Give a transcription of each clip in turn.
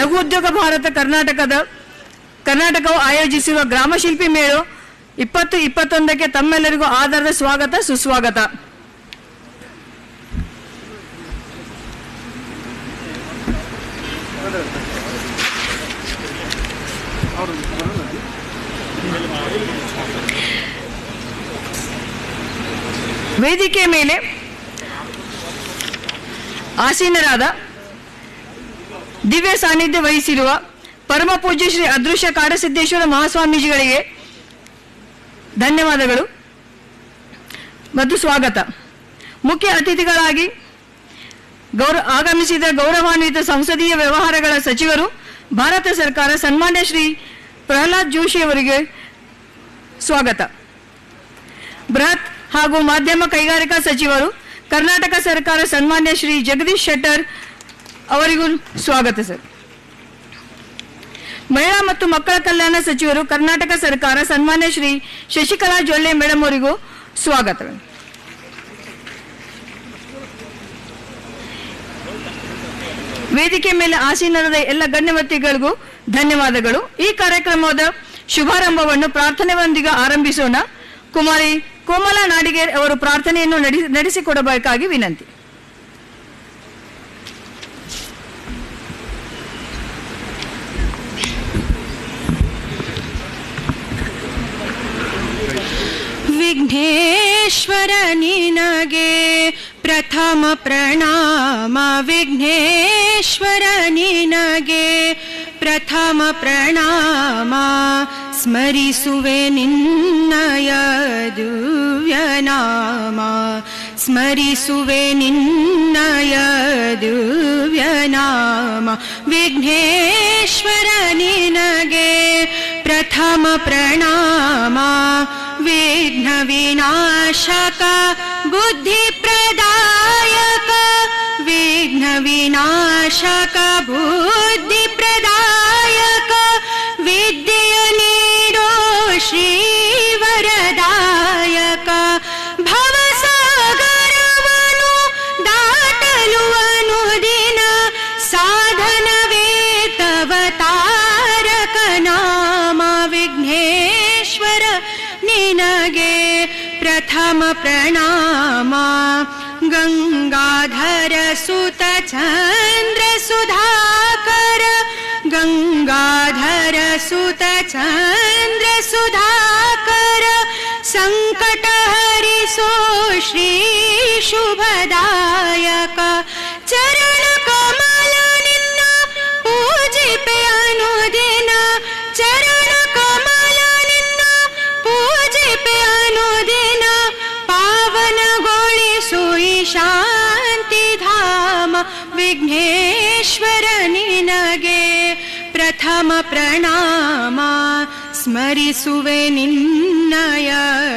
ಲಘು ಉದ್ಯೋಗ ಭಾರತ ಕರ್ನಾಟಕದ ಕರ್ನಾಟಕವು ಆಯೋಜಿಸಿರುವ ಗ್ರಾಮ ಶಿಲ್ಪಿ ಮೇಳು ಇಪ್ಪತ್ತು ಇಪ್ಪತ್ತೊಂದಕ್ಕೆ ತಮ್ಮೆಲ್ಲರಿಗೂ ಆಧಾರದ ಸ್ವಾಗತ ಸುಸ್ವಾಗತ ವೇದಿಕೆ ಮೇಲೆ ಆಸೀನರಾದ ದಿವ್ಯ ಸಾನ್ನಿಧ್ಯ ವಹಿಸಿರುವ ಪರಮ ಪೂಜ್ಯ ಶ್ರೀ ಅದೃಶ್ಯ ಕಾಡಸಿದ್ದೇಶ್ವರ ಮಹಾಸ್ವಾಮೀಜಿಗಳಿಗೆ ಧನ್ಯವಾದಗಳು ಮತ್ತು ಸ್ವಾಗತ ಮುಖ್ಯ ಅತಿಥಿಗಳಾಗಿ ಗೌರ ಆಗಮಿಸಿದ ಗೌರವಾನ್ವಿತ ಸಂಸದೀಯ ವ್ಯವಹಾರಗಳ ಸಚಿವರು ಭಾರತ ಸರ್ಕಾರ ಸನ್ಮಾನ್ಯ ಶ್ರೀ ಪ್ರಹ್ಲಾದ್ ಜೋಶಿ ಅವರಿಗೆ ಸ್ವಾಗತ ಬೃಹತ್ ಹಾಗೂ ಮಾಧ್ಯಮ ಕೈಗಾರಿಕಾ ಸಚಿವರು ಕರ್ನಾಟಕ ಸರ್ಕಾರ ಸನ್ಮಾನ್ಯ ಶ್ರೀ ಜಗದೀಶ್ ಶೆಟ್ಟರ್ ಅವರಿಗೂ ಸ್ವಾಗತ ಸರ್ ಮಹಿಳಾ ಮತ್ತು ಮಕ್ಕಳ ಕಲ್ಯಾಣ ಸಚಿವರು ಕರ್ನಾಟಕ ಸರ್ಕಾರ ಸನ್ಮಾನ್ಯ ಶ್ರೀ ಶಶಿಕಲಾ ಜೊಳ್ಳೆ ಮೇಡಮ್ ಅವರಿಗೂ ಸ್ವಾಗತ ವೇದಿಕೆ ಮೇಲೆ ಆಸೀನರಾದ ಎಲ್ಲ ಗಣ್ಯಮತಿಗಳಿಗೂ ಧನ್ಯವಾದಗಳು ಈ ಕಾರ್ಯಕ್ರಮದ ಶುಭಾರಂಭವನ್ನು ಪ್ರಾರ್ಥನೆಯೊಂದಿಗೆ ಆರಂಭಿಸೋಣ ಕುಮಾರಿ ಕೋಮಲಾ ನಾಡಿಗೇರ್ ಅವರು ಪ್ರಾರ್ಥನೆಯನ್ನು ನಡೆಸಿ ನಡೆಸಿಕೊಡಬೇಕಾಗಿ ವಿನಂತಿ ವಿಘ್ನೇಶ್ವರ ನಿನಗೆ ಪ್ರಥಮ ಪ್ರಣಾಮ ವಿಘ್ನೇಶ್ವರ ನಿನಗೆ ಪ್ರಥಮ ಪ್ರಣಾಮ ಸ್ಮರಿಸುವೆ ನಿನ್ನಯ ದಿವ್ಯನಾಮ ಸ್ಮರಿಸುವೆ ನಿನ್ನಯ ದಿವ್ಯನಾಮ ವಿಘ್ನೇಶ್ವರ ನಿನಗೆ ಪ್ರಥಮ ಪ್ರಣಾಮ ವಿಘ್ನ ವಿನಾಶಕ ಬುದ್ಧಿ ಪ್ರದಾಯಕ ವಿಘ್ನ ವಿನಾಶಕ ಬುದ್ಧಿ ಪ್ರದಾಯಕ ವಿದ್ಯೆಯ ನೀಡೋ ಶ್ರೀವರದಾಯಕ ಭವಸಾಗರವನು ದಾಟಲು ಅನುದಿನ ಸಾಧನವೇ ತವ ತಾರಕ ನಾಮ ವಿಘ್ನೇಶ್ವರ ನಿನಗೆ ಪ್ರಥಮ ಪ್ರಣಾಮ ಗಂಗಾಧರ ಸುತ ಚಂದ್ರ ಸುಧಾಕರ ಗಂಗಾಧರ ಸುತ ಚಂದ್ರ ಸುಧಾಕರ ಸಂಕಟ ಹರಿಸೋ ಶ್ರೀ ಶುಭದಾಯಕ ಚರಣ ಕಮಲ ನಿನ್ನ ಪೂಜಿಪೆ ಅನುದಿನ ಚರಣ ಕಮಲ ನಿನ್ನ ಪೂಜಿಪೆ ಅನುದಿನ ಪಾವನಗೊಳಿಸು ಈ ಶಾಂತಿ ಧಾಮ ವಿಘ್ನೇಶ್ವರ ನಿನಗೆ ಪ್ರಥಮ ಪ್ರಣಾಮ ಸ್ಮರಿಸುವೆ ನಿನ್ನಯ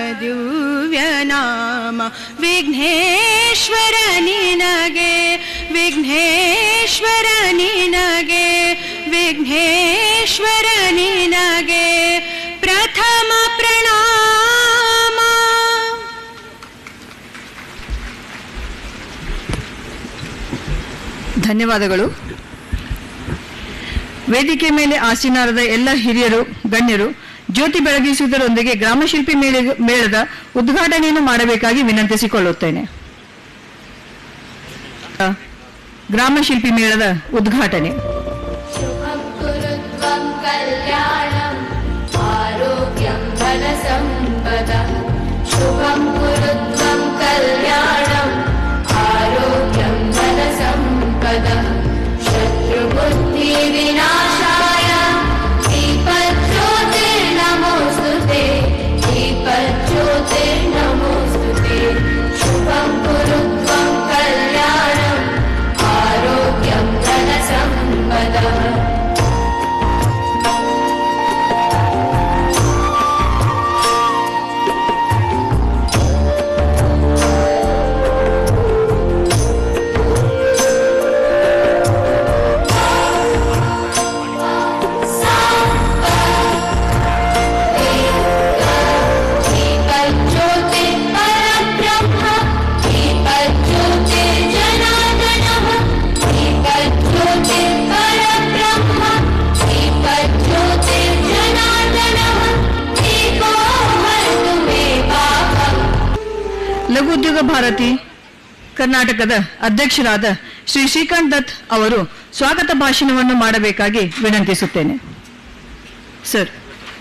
ದಿವ್ಯನಾಮ ವಿಘ್ನೇಶ್ವರ ನಿನಗೆ ವಿಘ್ನೇಶ್ವರ ನಿನಗೆ ವಿಘ್ನೇಶ್ವರ ನಿನಗೆ ಪ್ರಥಮ ಪ್ರಣಾಮ ಧನ್ಯವಾದಗಳು ವೇದಿಕೆ ಮೇಲೆ ಆಸೀನರಾದ ಎಲ್ಲ ಹಿರಿಯರು ಗಣ್ಯರು ಜ್ಯೋತಿ ಬೆಳಗಿಸುವುದರೊಂದಿಗೆ ಗ್ರಾಮಶಿಲ್ಪಿ ಮೇಳ ಮೇಳದ ಉದ್ಘಾಟನೆಯನ್ನು ಮಾಡಬೇಕಾಗಿ ವಿನಂತಿಸಿಕೊಳ್ಳುತ್ತೇನೆ ಆ, ಗ್ರಾಮಶಿಲ್ಪಿ ಮೇಳದ ಉದ್ಘಾಟನೆ शुभं कुरु त्वं कल्याणम् आरोग्यं धनसम्पदा शुभं कुरु त्वं कल्याणम् आरोग्यं धनसम्पदा शत्रुबुद्धिविनाशाय दीपज्योतिर्नमोऽस्तु ते दीपज्योतिर्नमोऽस्तु ते शुभं कुरु त्वं कल्याणम् आरोग्यं धनसम्पदा ಲಘು ಉದ್ಯೋಗ ಭಾರತಿ ಕರ್ನಾಟಕದ ಅಧ್ಯಕ್ಷರಾದ ಶ್ರೀ ಶ್ರೀಕಾಂತ್ ದತ್ ಅವರು ಸ್ವಾಗತ ಭಾಷಣವನ್ನು ಮಾಡಬೇಕಾಗಿ ವಿನಂತಿಸುತ್ತೇನೆ ಸರ್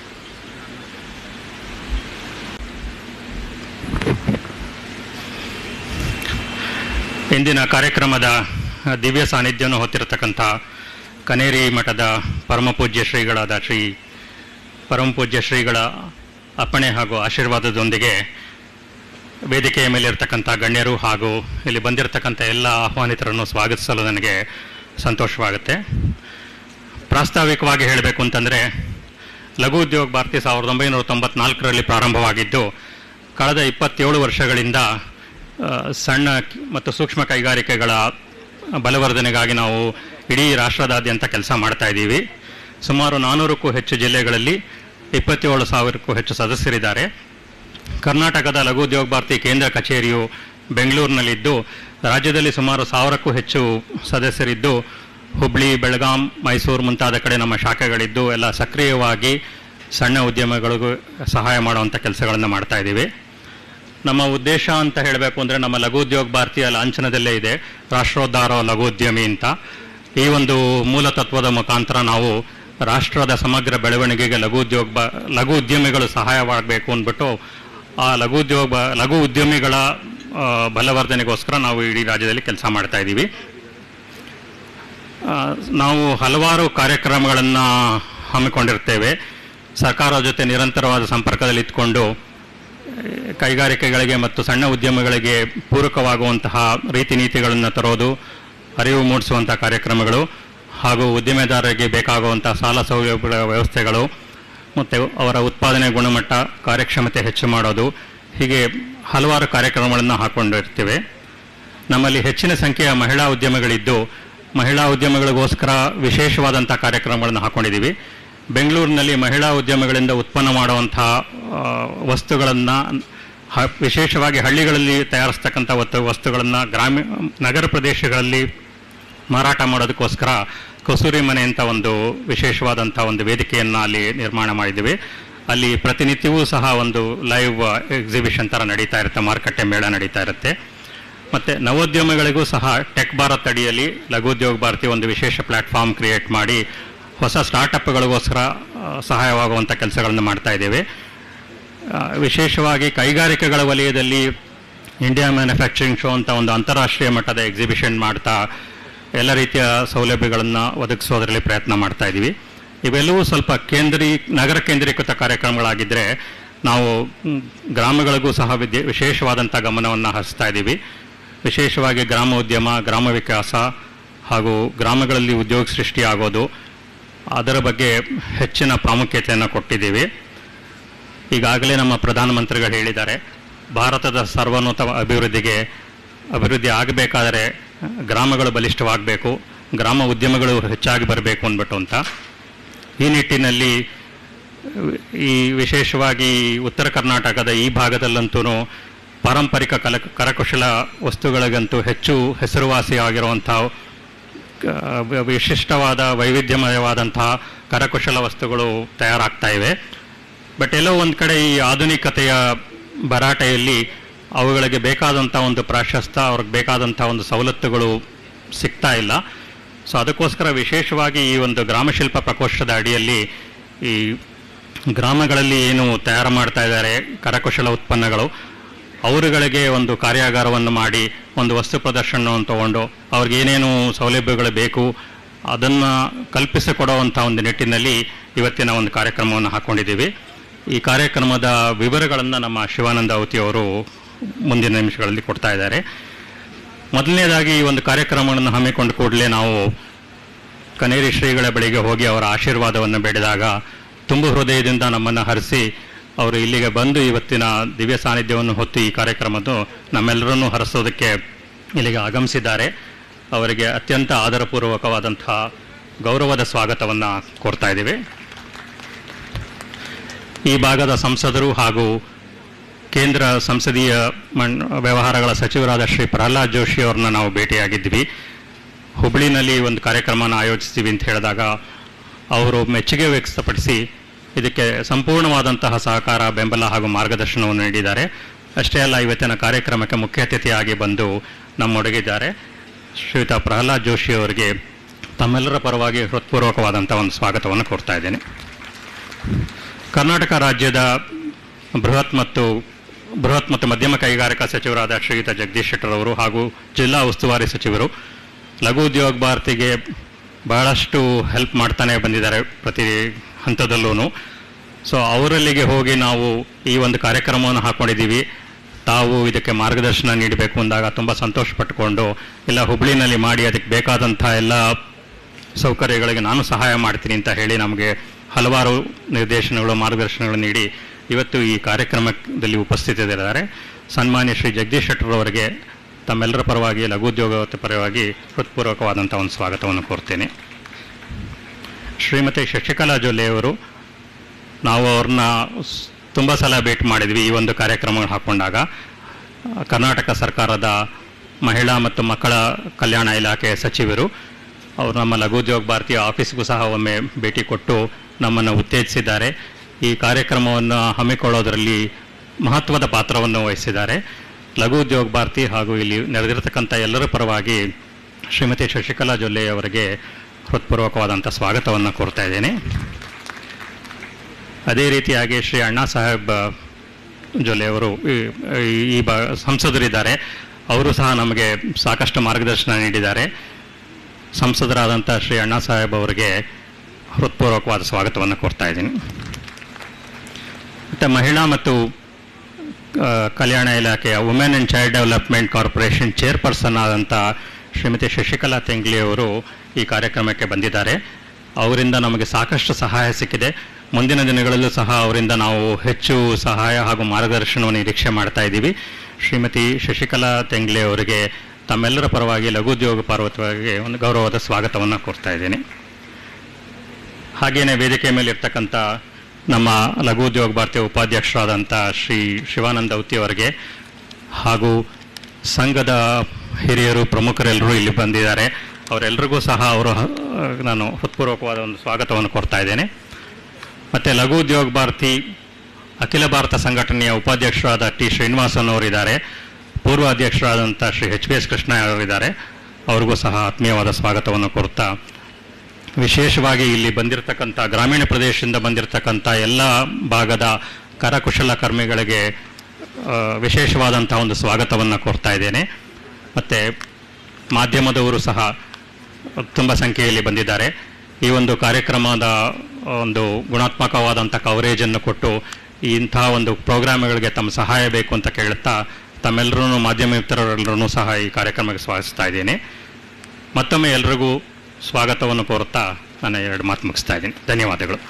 ಇಂದಿನ ಕಾರ್ಯಕ್ರಮದ ದಿವ್ಯ ಸಾನ್ನಿಧ್ಯವನ್ನು ಹೊತ್ತಿರತಕ್ಕಂಥ ಕನೇರಿ ಮಠದ ಪರಮಪೂಜ್ಯ ಶ್ರೀಗಳಾದ ಶ್ರೀ ಪರಮಪೂಜ್ಯ ಶ್ರೀಗಳ ಅಪ್ಪಣೆ ಹಾಗೂ ಆಶೀರ್ವಾದದೊಂದಿಗೆ ವೇದಿಕೆಯ ಮೇಲೆ ಇರತಕ್ಕಂಥ ಗಣ್ಯರು ಹಾಗೂ ಇಲ್ಲಿ ಬಂದಿರತಕ್ಕಂಥ ಎಲ್ಲ ಆಹ್ವಾನಿತರನ್ನು ಸ್ವಾಗತಿಸಲು ನನಗೆ ಸಂತೋಷವಾಗುತ್ತೆ ಪ್ರಾಸ್ತಾವಿಕವಾಗಿ ಹೇಳಬೇಕು ಅಂತಂದರೆ ಲಘು ಉದ್ಯೋಗ ಭಾರತಿ ಸಾವಿರದ ಒಂಬೈನೂರ ತೊಂಬತ್ನಾಲ್ಕರಲ್ಲಿ ಪ್ರಾರಂಭವಾಗಿದ್ದು ಕಳೆದ ಇಪ್ಪತ್ತೇಳು ವರ್ಷಗಳಿಂದ ಆ, ಸಣ್ಣ ಕಿ- ಮತ್ತು ಸೂಕ್ಷ್ಮ ಕೈಗಾರಿಕೆಗಳ ಬಲವರ್ಧನೆಗಾಗಿ ನಾವು ಇಡೀ ರಾಷ್ಟ್ರದಾದ್ಯಂತ ಕೆಲಸ ಮಾಡ್ತಾ ಇದ್ದೀವಿ ಸುಮಾರು ನಾನ್ನೂರಕ್ಕೂ ಹೆಚ್ಚು ಜಿಲ್ಲೆಗಳಲ್ಲಿ ಇಪ್ಪತ್ತೇಳು ಸಾವಿರಕ್ಕೂ ಹೆಚ್ಚು ಸದಸ್ಯರಿದ್ದಾರೆ ಕರ್ನಾಟಕದ ಲಘು ಉದ್ಯೋಗ ಭಾರತಿ ಕೇಂದ್ರ ಕಚೇರಿಯು ಬೆಂಗಳೂರಿನಲ್ಲಿದ್ದು ರಾಜ್ಯದಲ್ಲಿ ಸುಮಾರು ಸಾವಿರಕ್ಕೂ ಹೆಚ್ಚು ಸದಸ್ಯರಿದ್ದು ಹುಬ್ಳಿ ಬೆಳಗಾಂ ಮೈಸೂರು ಮುಂತಾದ ಕಡೆ ನಮ್ಮ ಶಾಖೆಗಳಿದ್ದು ಎಲ್ಲ ಸಕ್ರಿಯವಾಗಿ ಸಣ್ಣ ಉದ್ಯಮಗಳಿಗೂ ಸಹಾಯ ಮಾಡುವಂಥ ಕೆಲಸಗಳನ್ನು ಮಾಡ್ತಾ ಇದ್ದೀವಿ ನಮ್ಮ ಉದ್ದೇಶ ಅಂತ ಹೇಳಬೇಕು ಅಂದರೆ ನಮ್ಮ ಲಘು ಉದ್ಯೋಗ ಭಾರತೀಯ ಲಾಂಛನದಲ್ಲೇ ಇದೆ ರಾಷ್ಟ್ರೋದ್ಧಾರ ಲಘು ಉದ್ಯಮಿ ಅಂತ ಈ ಒಂದು ಮೂಲ ತತ್ವದ ಮುಖಾಂತರ ನಾವು ರಾಷ್ಟ್ರದ ಸಮಗ್ರ ಬೆಳವಣಿಗೆಗೆ ಲಘು ಉದ್ಯೋಗ ಬ- ಲಘು ಉದ್ಯಮಿಗಳು ಸಹಾಯವಾಗಬೇಕು ಅಂದ್ಬಿಟ್ಟು ಆ ಲಘು ಉದ್ಯೋಗ ಬ- ಲಘು ಉದ್ಯಮಿಗಳ ಆ, ಬಲವರ್ಧನೆಗೋಸ್ಕರ ನಾವು ಇಡೀ ರಾಜ್ಯದಲ್ಲಿ ಕೆಲಸ ಮಾಡ್ತಾ ಇದ್ದೀವಿ ಆ, ನಾವು ಹಲವಾರು ಕಾರ್ಯಕ್ರಮಗಳನ್ನು ಹಮ್ಮಿಕೊಂಡಿರ್ತೇವೆ ಸರ್ಕಾರದ ಜೊತೆ ನಿರಂತರವಾದ ಸಂಪರ್ಕದಲ್ಲಿ ಇದ್ಕೊಂಡು ಕೈಗಾರಿಕೆಗಳಿಗೆ ಮತ್ತು ಸಣ್ಣ ಉದ್ಯಮಗಳಿಗೆ ಪೂರಕವಾಗುವಂತಹ ರೀತಿ ನೀತಿಗಳನ್ನು ತರೋದು ಅರಿವು ಮೂಡಿಸುವಂಥ ಕಾರ್ಯಕ್ರಮಗಳು ಹಾಗೂ ಉದ್ದಿಮೆದಾರರಿಗೆ ಬೇಕಾಗುವಂಥ ಸಾಲ ಸೌಲಭ್ಯಗಳ ವ್ಯವಸ್ಥೆಗಳು ಮತ್ತು ಅವರ ಉತ್ಪಾದನೆ ಗುಣಮಟ್ಟ ಕಾರ್ಯಕ್ಷಮತೆ ಹೆಚ್ಚು ಮಾಡೋದು ಹೀಗೆ ಹಲವಾರು ಕಾರ್ಯಕ್ರಮಗಳನ್ನು ಹಾಕ್ಕೊಂಡಿರ್ತೀವಿ ನಮ್ಮಲ್ಲಿ ಹೆಚ್ಚಿನ ಸಂಖ್ಯೆಯ ಮಹಿಳಾ ಉದ್ಯಮಿಗಳಿದ್ದು ಮಹಿಳಾ ಉದ್ಯಮಿಗಳಿಗೋಸ್ಕರ ವಿಶೇಷವಾದಂಥ ಕಾರ್ಯಕ್ರಮಗಳನ್ನು ಹಾಕ್ಕೊಂಡಿದ್ದೀವಿ ಬೆಂಗಳೂರಿನಲ್ಲಿ ಮಹಿಳಾ ಉದ್ಯಮಿಗಳಿಂದ ಉತ್ಪನ್ನ ಮಾಡುವಂಥ ವಸ್ತುಗಳನ್ನು ವಿಶೇಷವಾಗಿ ಹಳ್ಳಿಗಳಲ್ಲಿ ತಯಾರಿಸ್ತಕ್ಕಂಥ ವಸ್ತು ವಸ್ತುಗಳನ್ನು ಗ್ರಾಮೀಣ ನಗರ ಪ್ರದೇಶಗಳಲ್ಲಿ ಮಾರಾಟ ಮಾಡೋದಕ್ಕೋಸ್ಕರ ಕಸೂರಿ ಮನೆ ಅಂತ ಒಂದು ವಿಶೇಷವಾದಂಥ ಒಂದು ವೇದಿಕೆಯನ್ನು ಅಲ್ಲಿ ನಿರ್ಮಾಣ ಮಾಡಿದ್ದೀವಿ ಅಲ್ಲಿ ಪ್ರತಿನಿತ್ಯವೂ ಸಹ ಒಂದು ಲೈವ್ ಎಕ್ಸಿಬಿಷನ್ ಥರ ನಡೀತಾ ಇರುತ್ತೆ ಮಾರುಕಟ್ಟೆ ಮೇಳ ನಡೀತಾ ಇರುತ್ತೆ ಮತ್ತು ನವೋದ್ಯಮಿಗಳಿಗೂ ಸಹ ಟೆಕ್ ಭಾರತ್ ಅಡಿಯಲ್ಲಿ ಲಘುದ್ಯೋಗ ಭಾರತಿ ಒಂದು ವಿಶೇಷ ಪ್ಲ್ಯಾಟ್ಫಾರ್ಮ್ ಕ್ರಿಯೇಟ್ ಮಾಡಿ ಹೊಸ ಸ್ಟಾರ್ಟಪ್ಗಳಿಗೋಸ್ಕರ ಆ, ಸಹಾಯವಾಗುವಂಥ ಕೆಲಸಗಳನ್ನು ಮಾಡ್ತಾ ಇದ್ದೇವೆ ಆ, ವಿಶೇಷವಾಗಿ ಕೈಗಾರಿಕೆಗಳ ವಲಯದಲ್ಲಿ ಇಂಡಿಯಾ ಮ್ಯಾನುಫ್ಯಾಕ್ಚರಿಂಗ್ ಶೋ ಅಂತ ಒಂದು ಅಂತಾರಾಷ್ಟ್ರೀಯ ಮಟ್ಟದ ಎಕ್ಸಿಬಿಷನ್ ಮಾಡ್ತಾ ಎಲ್ಲ ರೀತಿಯ ಸೌಲಭ್ಯಗಳನ್ನು ಒದಗಿಸೋದರಲ್ಲಿ ಪ್ರಯತ್ನ ಮಾಡ್ತಾ ಇದ್ದೀವಿ ಇವೆಲ್ಲವೂ ಸ್ವಲ್ಪ ಕೇಂದ್ರೀ ನಗರ ಕೇಂದ್ರೀಕೃತ ಕಾರ್ಯಕ್ರಮಗಳಾಗಿದ್ದರೆ ನಾವು ಮ್, ಗ್ರಾಮಗಳಿಗೂ ಸಹ ವಿದ್ಯೆ ವಿಶೇಷವಾದಂಥ ಗಮನವನ್ನು ಹರಿಸ್ತಾ ಇದ್ದೀವಿ ವಿಶೇಷವಾಗಿ ಗ್ರಾಮ ಉದ್ಯಮ ಗ್ರಾಮ ವಿಕಾಸ ಹಾಗೂ ಗ್ರಾಮಗಳಲ್ಲಿ ಉದ್ಯೋಗ ಸೃಷ್ಟಿಯಾಗೋದು ಅದರ ಬಗ್ಗೆ ಹೆಚ್ಚಿನ ಪ್ರಾಮುಖ್ಯತೆಯನ್ನು ಕೊಟ್ಟಿದ್ದೀವಿ ಈಗಾಗಲೇ ನಮ್ಮ ಪ್ರಧಾನಮಂತ್ರಿಗಳು ಹೇಳಿದ್ದಾರೆ ಭಾರತದ ಸರ್ವೋನ್ನತ ಅಭಿವೃದ್ಧಿಗೆ ಅಭಿವೃದ್ಧಿ ಆಗಬೇಕಾದರೆ ಗ್ರಾಮಗಳು ಬಲಿಷ್ಠವಾಗಬೇಕು ಗ್ರಾಮ ಉದ್ಯಮಗಳು ಹೆಚ್ಚಾಗಿ ಬರಬೇಕು ಅಂದ್ಬಿಟ್ಟು ಅಂತ ಈ ನಿಟ್ಟಿನಲ್ಲಿ ಈ ವಿಶೇಷವಾಗಿ ಉತ್ತರ ಕರ್ನಾಟಕದ ಈ ಭಾಗದಲ್ಲಂತೂ ಪಾರಂಪರಿಕ ಕಲ ಕರಕುಶಲ ವಸ್ತುಗಳಿಗಂತೂ ಹೆಚ್ಚು ಹೆಸರುವಾಸಿಯಾಗಿರುವಂಥ ಕ- ವ- ವಿಶಿಷ್ಟವಾದ ವೈವಿಧ್ಯಮಯವಾದಂತಹ ಕರಕುಶಲ ವಸ್ತುಗಳು ತಯಾರಾಗ್ತಾ ಇವೆ ಬಟ್ ಎಲ್ಲೋ ಒಂದು ಕಡೆ ಈ ಆಧುನಿಕತೆಯ ಭರಾಟೆಯಲ್ಲಿ ಅವುಗಳಿಗೆ ಬೇಕಾದಂಥ ಒಂದು ಪ್ರಾಶಸ್ತ್ಯ ಅವ್ರಿಗೆ ಬೇಕಾದಂಥ ಒಂದು ಸವಲತ್ತುಗಳು ಸಿಗ್ತಾ ಇಲ್ಲ ಸೊ ಅದಕ್ಕೋಸ್ಕರ ವಿಶೇಷವಾಗಿ ಈ ಒಂದು ಗ್ರಾಮಶಿಲ್ಪ ಪ್ರಕೋಷ್ಠದ ಅಡಿಯಲ್ಲಿ ಈ ಗ್ರಾಮಗಳಲ್ಲಿ ಏನು ತಯಾರು ಮಾಡ್ತಾ ಇದ್ದಾರೆ ಕರಕುಶಲ ಉತ್ಪನ್ನಗಳು ಅವರುಗಳಿಗೆ ಒಂದು ಕಾರ್ಯಾಗಾರವನ್ನು ಮಾಡಿ ಒಂದು ವಸ್ತು ಪ್ರದರ್ಶನವನ್ನು ತಗೊಂಡು ಅವ್ರಿಗೆ ಏನೇನು ಸೌಲಭ್ಯಗಳು ಬೇಕು ಅದನ್ನು ಕಲ್ಪಿಸಿಕೊಡುವಂಥ ಒಂದು ನಿಟ್ಟಿನಲ್ಲಿ ಇವತ್ತಿನ ಒಂದು ಕಾರ್ಯಕ್ರಮವನ್ನು ಹಾಕ್ಕೊಂಡಿದ್ದೀವಿ ಈ ಕಾರ್ಯಕ್ರಮದ ವಿವರಗಳನ್ನು ನಮ್ಮ ಶಿವಾನಂದ ಅವತಿ ಅವರು ಮುಂದಿನ ನಿಮಿಷಗಳಲ್ಲಿ ಕೊಡ್ತಾ ಇದ್ದಾರೆ ಮೊದಲನೇದಾಗಿ ಈ ಒಂದು ಕಾರ್ಯಕ್ರಮವನ್ನು ಹಮ್ಮಿಕೊಂಡ ಕೂಡಲೇ ನಾವು ಕನೇರಿ ಶ್ರೀಗಳ ಬಳಿಗೆ ಹೋಗಿ ಅವರ ಆಶೀರ್ವಾದವನ್ನು ಬೇಡಿದಾಗ ತುಂಬ ಹೃದಯದಿಂದ ನಮ್ಮನ್ನು ಹರಿಸಿ ಅವರು ಇಲ್ಲಿಗೆ ಬಂದು ಇವತ್ತಿನ ದಿವ್ಯ ಸಾನ್ನಿಧ್ಯವನ್ನು ಹೊತ್ತು ಈ ಕಾರ್ಯಕ್ರಮದ್ದು ನಮ್ಮೆಲ್ಲರನ್ನೂ ಹರಿಸೋದಕ್ಕೆ ಇಲ್ಲಿಗೆ ಆಗಮಿಸಿದ್ದಾರೆ ಅವರಿಗೆ ಅತ್ಯಂತ ಆದರಪೂರ್ವಕವಾದಂತಹ ಗೌರವದ ಸ್ವಾಗತವನ್ನು ಕೋರ್ತಾ ಇದ್ದೀವಿ ಈ ಭಾಗದ ಸಂಸದರು ಹಾಗೂ ಕೇಂದ್ರ ಸಂಸದೀಯ ಮಣ್ ವ್ಯವಹಾರಗಳ ಸಚಿವರಾದ ಶ್ರೀ ಪ್ರಹ್ಲಾದ್ ಜೋಶಿ ಅವ್ರನ್ನ ನಾವು ಭೇಟಿಯಾಗಿದ್ವಿ ಹುಬ್ಳಿನಲ್ಲಿ ಒಂದು ಕಾರ್ಯಕ್ರಮನ ಆಯೋಜಿಸ್ತೀವಿ ಅಂತ ಹೇಳಿದಾಗ ಅವರು ಮೆಚ್ಚುಗೆ ವ್ಯಕ್ತಪಡಿಸಿ ಇದಕ್ಕೆ ಸಂಪೂರ್ಣವಾದಂತಹ ಸಹಕಾರ ಬೆಂಬಲ ಹಾಗೂ ಮಾರ್ಗದರ್ಶನವನ್ನು ನೀಡಿದ್ದಾರೆ ಅಷ್ಟೇ ಅಲ್ಲ ಇವತ್ತಿನ ಕಾರ್ಯಕ್ರಮಕ್ಕೆ ಮುಖ್ಯ ಅತಿಥಿಯಾಗಿ ಬಂದು ನಮ್ಮೊಡಗಿದ್ದಾರೆ ಶ್ರೀಯುತ ಪ್ರಹ್ಲಾದ್ ಜೋಶಿ ಅವರಿಗೆ ತಮ್ಮೆಲ್ಲರ ಪರವಾಗಿ ಹೃತ್ಪೂರ್ವಕವಾದಂಥ ಒಂದು ಸ್ವಾಗತವನ್ನು ಕೋರ್ತಾ ಇದ್ದೇನೆ ಕರ್ನಾಟಕ ರಾಜ್ಯದ ಬೃಹತ್ ಮತ್ತು ಬೃಹತ್ ಮತ್ತು ಮಧ್ಯಮ ಕೈಗಾರಿಕಾ ಸಚಿವರಾದ ಶ್ರೀಯುತ ಜಗದೀಶ್ ಶೆಟ್ಟರ್ ಅವರು ಹಾಗೂ ಜಿಲ್ಲಾ ಉಸ್ತುವಾರಿ ಸಚಿವರು ಲಘು ಉದ್ಯೋಗ ಭಾರತಿಗೆ ಬಹಳಷ್ಟು ಹೆಲ್ಪ್ ಮಾಡ್ತಾನೆ ಬಂದಿದ್ದಾರೆ ಪ್ರತಿ ಹಂತದಲ್ಲೂ ಸೊ ಅವರಲ್ಲಿಗೆ ಹೋಗಿ ನಾವು ಈ ಒಂದು ಕಾರ್ಯಕ್ರಮವನ್ನು ಹಾಕ್ಕೊಂಡಿದ್ದೀವಿ ತಾವು ಇದಕ್ಕೆ ಮಾರ್ಗದರ್ಶನ ನೀಡಬೇಕು ಅಂದಾಗ ತುಂಬ ಸಂತೋಷ ಪಟ್ಟುಕೊಂಡು ಇಲ್ಲ ಹುಬ್ಳಿನಲ್ಲಿ ಮಾಡಿ ಅದಕ್ಕೆ ಬೇಕಾದಂಥ ಎಲ್ಲ ಸೌಕರ್ಯಗಳಿಗೆ ನಾನು ಸಹಾಯ ಮಾಡ್ತೀನಿ ಅಂತ ಹೇಳಿ ನಮಗೆ ಹಲವಾರು ನಿರ್ದೇಶನಗಳು ಮಾರ್ಗದರ್ಶನಗಳು ನೀಡಿ ಇವತ್ತು ಈ ಕಾರ್ಯಕ್ರಮದಲ್ಲಿ ಉಪಸ್ಥಿತರಿದ್ದಾರೆ ಸನ್ಮಾನ್ಯ ಶ್ರೀ ಜಗದೀಶ್ ಶೆಟ್ಟರ್ ಅವರಿಗೆ ತಮ್ಮೆಲ್ಲರ ಪರವಾಗಿ ಲಘುದ್ಯೋಗ ಪರವಾಗಿ ಹೃತ್ಪೂರ್ವಕವಾದಂಥ ಒಂದು ಸ್ವಾಗತವನ್ನು ಕೋರ್ತೇನೆ ಶ್ರೀಮತಿ ಶಶಿಕಲಾ ಜೊಲ್ಲೆಯವರು ನಾವು ಅವ್ರನ್ನ ತುಂಬ ಸಲ ಭೇಟಿ ಮಾಡಿದ್ವಿ ಈ ಒಂದು ಕಾರ್ಯಕ್ರಮ ಹಾಕ್ಕೊಂಡಾಗ ಆ, ಕರ್ನಾಟಕ ಸರ್ಕಾರದ ಮಹಿಳಾ ಮತ್ತು ಮಕ್ಕಳ ಕಲ್ಯಾಣ ಇಲಾಖೆಯ ಸಚಿವರು ಅವರು ನಮ್ಮ ಲಘುದ್ಯೋಗ ಭಾರತೀಯ ಆಫೀಸ್ಗೂ ಸಹ ಒಮ್ಮೆ ಭೇಟಿ ಕೊಟ್ಟು ನಮ್ಮನ್ನು ಉತ್ತೇಜಿಸಿದ್ದಾರೆ ಈ ಕಾರ್ಯಕ್ರಮವನ್ನು ಹಮ್ಮಿಕೊಳ್ಳೋದರಲ್ಲಿ ಮಹತ್ವದ ಪಾತ್ರವನ್ನು ವಹಿಸಿದ್ದಾರೆ ಲಘು ಉದ್ಯೋಗ ಭಾರತಿ ಹಾಗೂ ಇಲ್ಲಿ ನೆರೆದಿರತಕ್ಕಂಥ ಎಲ್ಲರ ಪರವಾಗಿ ಶ್ರೀಮತಿ ಶಶಿಕಲಾ ಜೊಲ್ಲೆ ಅವರಿಗೆ ಹೃತ್ಪೂರ್ವಕವಾದಂಥ ಸ್ವಾಗತವನ್ನು ಕೋರ್ತಾ ಇದ್ದೇನೆ ಅದೇ ರೀತಿಯಾಗಿ ಶ್ರೀ ಅಣ್ಣಾ ಸಾಹೇಬ್ ಜೊಲ್ಲೆ ಅವರು ಈ- ಈ- ಈ ಬ ಸಂಸದರಿದ್ದಾರೆ ಅವರು ಸಹ ನಮಗೆ ಸಾಕಷ್ಟು ಮಾರ್ಗದರ್ಶನ ನೀಡಿದ್ದಾರೆ ಸಂಸದರಾದಂಥ ಶ್ರೀ ಅಣ್ಣಾ ಸಾಹೇಬ್ ಅವರಿಗೆ ಹೃತ್ಪೂರ್ವಕವಾದ ಸ್ವಾಗತವನ್ನು ಕೋರ್ತಾ ಇದ್ದೀನಿ ಮತ್ತು ಮಹಿಳಾ ಮತ್ತು ಆ, ಕಲ್ಯಾಣ ಇಲಾಖೆಯ women and child development corporation chairperson ಆದಂಥ ಶ್ರೀಮತಿ ಶಶಿಕಲಾ ತೆಂಗ್ಲಿ ಅವರು ಈ ಕಾರ್ಯಕ್ರಮಕ್ಕೆ ಬಂದಿದ್ದಾರೆ ಅವರಿಂದ ನಮಗೆ ಸಾಕಷ್ಟು ಸಹಾಯ ಸಿಕ್ಕಿದೆ ಮುಂದಿನ ದಿನಗಳಲ್ಲೂ ಸಹ ಅವರಿಂದ ನಾವು ಹೆಚ್ಚು ಸಹಾಯ ಹಾಗೂ ಮಾರ್ಗದರ್ಶನವನ್ನು ನಿರೀಕ್ಷೆ ಮಾಡ್ತಾ ಇದ್ದೀವಿ ಶ್ರೀಮತಿ ಶಶಿಕಲಾ ತೆಂಗ್ಲೆ ಅವರಿಗೆ ತಮ್ಮೆಲ್ಲರ ಪರವಾಗಿ ಲಘುದ್ಯೋಗ ಪಾರ್ವತವಾಗಿ ಒಂದು ಗೌರವದ ಸ್ವಾಗತವನ್ನು ಕೋರ್ತಾ ಇದ್ದೀನಿ ಹಾಗೇನೆ ವೇದಿಕೆ ಮೇಲೆ ಇರ್ತಕ್ಕಂಥ ನಮ್ಮ ಲಘು ಉದ್ಯೋಗ ಭಾರತೀಯ ಉಪಾಧ್ಯಕ್ಷರಾದಂಥ ಶ್ರೀ ಶಿವಾನಂದ ಔತಿ ಅವರಿಗೆ ಹಾಗೂ ಸಂಘದ ಹಿರಿಯರು ಪ್ರಮುಖರೆಲ್ಲರೂ ಇಲ್ಲಿ ಬಂದಿದ್ದಾರೆ ಅವರೆಲ್ಲರಿಗೂ ಸಹ ಅವರು ಹ- ನಾನು ಹೃತ್ಪೂರ್ವಕವಾದ ಒಂದು ಸ್ವಾಗತವನ್ನು ಕೊಡ್ತಾ ಇದ್ದೇನೆ ಮತ್ತು ಲಘು ಉದ್ಯೋಗ ಭಾರತಿ ಅಖಿಲ ಭಾರತ ಸಂಘಟನೆಯ ಉಪಾಧ್ಯಕ್ಷರಾದ ಟಿ ಶ್ರೀನಿವಾಸನ್ ಅವರಿದ್ದಾರೆ ಪೂರ್ವ ಅಧ್ಯಕ್ಷರಾದಂಥ Shri H B S Krishna ಅವರಿದ್ದಾರೆ ಅವ್ರಿಗೂ ಸಹ ಆತ್ಮೀಯವಾದ ಸ್ವಾಗತವನ್ನು ಕೋರ್ತಾ ವಿಶೇಷವಾಗಿ ಇಲ್ಲಿ ಬಂದಿರತಕ್ಕಂಥ ಗ್ರಾಮೀಣ ಪ್ರದೇಶದಿಂದ ಬಂದಿರತಕ್ಕಂಥ ಎಲ್ಲ ಭಾಗದ ಕರಕುಶಲ ಕರ್ಮಿಗಳಿಗೆ ಆ, ವಿಶೇಷವಾದಂಥ ಒಂದು ಸ್ವಾಗತವನ್ನು ಕೋರ್ತಾ ಇದ್ದೇನೆ ಮತ್ತು ಮಾಧ್ಯಮದವರು ಸಹ ತುಂಬ ಸಂಖ್ಯೆಯಲ್ಲಿ ಬಂದಿದ್ದಾರೆ ಈ ಒಂದು ಕಾರ್ಯಕ್ರಮದ ಒಂದು ಗುಣಾತ್ಮಕವಾದಂಥ ಕವರೇಜನ್ನು ಕೊಟ್ಟು ಇಂತಹ ಒಂದು ಪ್ರೋಗ್ರಾಮ್ಗಳಿಗೆ ತಮ್ಮ ಸಹಾಯ ಬೇಕು ಅಂತ ಕೇಳುತ್ತಾ ತಮ್ಮೆಲ್ಲರೂ ಮಾಧ್ಯಮ ಮಿತ್ರರೆಲ್ಲರೂ ಸಹ ಈ ಕಾರ್ಯಕ್ರಮಕ್ಕೆ ಸ್ವಾಗತಿಸ್ತಾ ಇದ್ದೇನೆ ಮತ್ತೊಮ್ಮೆ ಎಲ್ರಿಗೂ ಸ್ವಾಗತವನ್ನು ಕೋರುತ್ತಾ ನನ್ನ ಎರಡು ಮಾತು ಮುಗಿಸ್ತಾ ಇದ್ದೀನಿ ಧನ್ಯವಾದಗಳು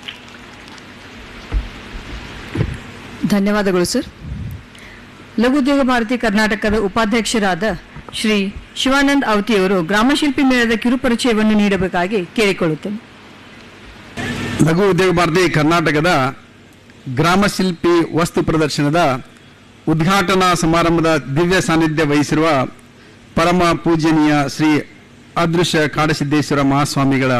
ಧನ್ಯವಾದಗಳು ಸರ್ ಲಘುದ್ಯೋಗ ಭಾರತಿ ಕರ್ನಾಟಕದ ಉಪಾಧ್ಯಕ್ಷರಾದ ಶ್ರೀ ಶಿವಾನಂದ್ ಅವತಿಯವರು ಗ್ರಾಮಶಿಲ್ಪಿ ಮೇಳದ ಕಿರುಪರಿಚಯವನ್ನು ನೀಡಬೇಕಾಗಿ ಕೇಳಿಕೊಳ್ಳುತ್ತೇನೆ ಲಘು ಉದ್ಯೋಗ ಭಾರತಿ ಕರ್ನಾಟಕದ ಗ್ರಾಮಶಿಲ್ಪಿ ವಸ್ತು ಪ್ರದರ್ಶನದ ಉದ್ಘಾಟನಾ ಸಮಾರಂಭದ ದಿವ್ಯ ಸಾನ್ನಿಧ್ಯ ವಹಿಸಿರುವ ಪರಮ ಪೂಜನೀಯ ಶ್ರೀ ಅದೃಶ್ಯ ಕಾಡಸಿದ್ದೇಶ್ವರ ಮಹಾಸ್ವಾಮಿಗಳ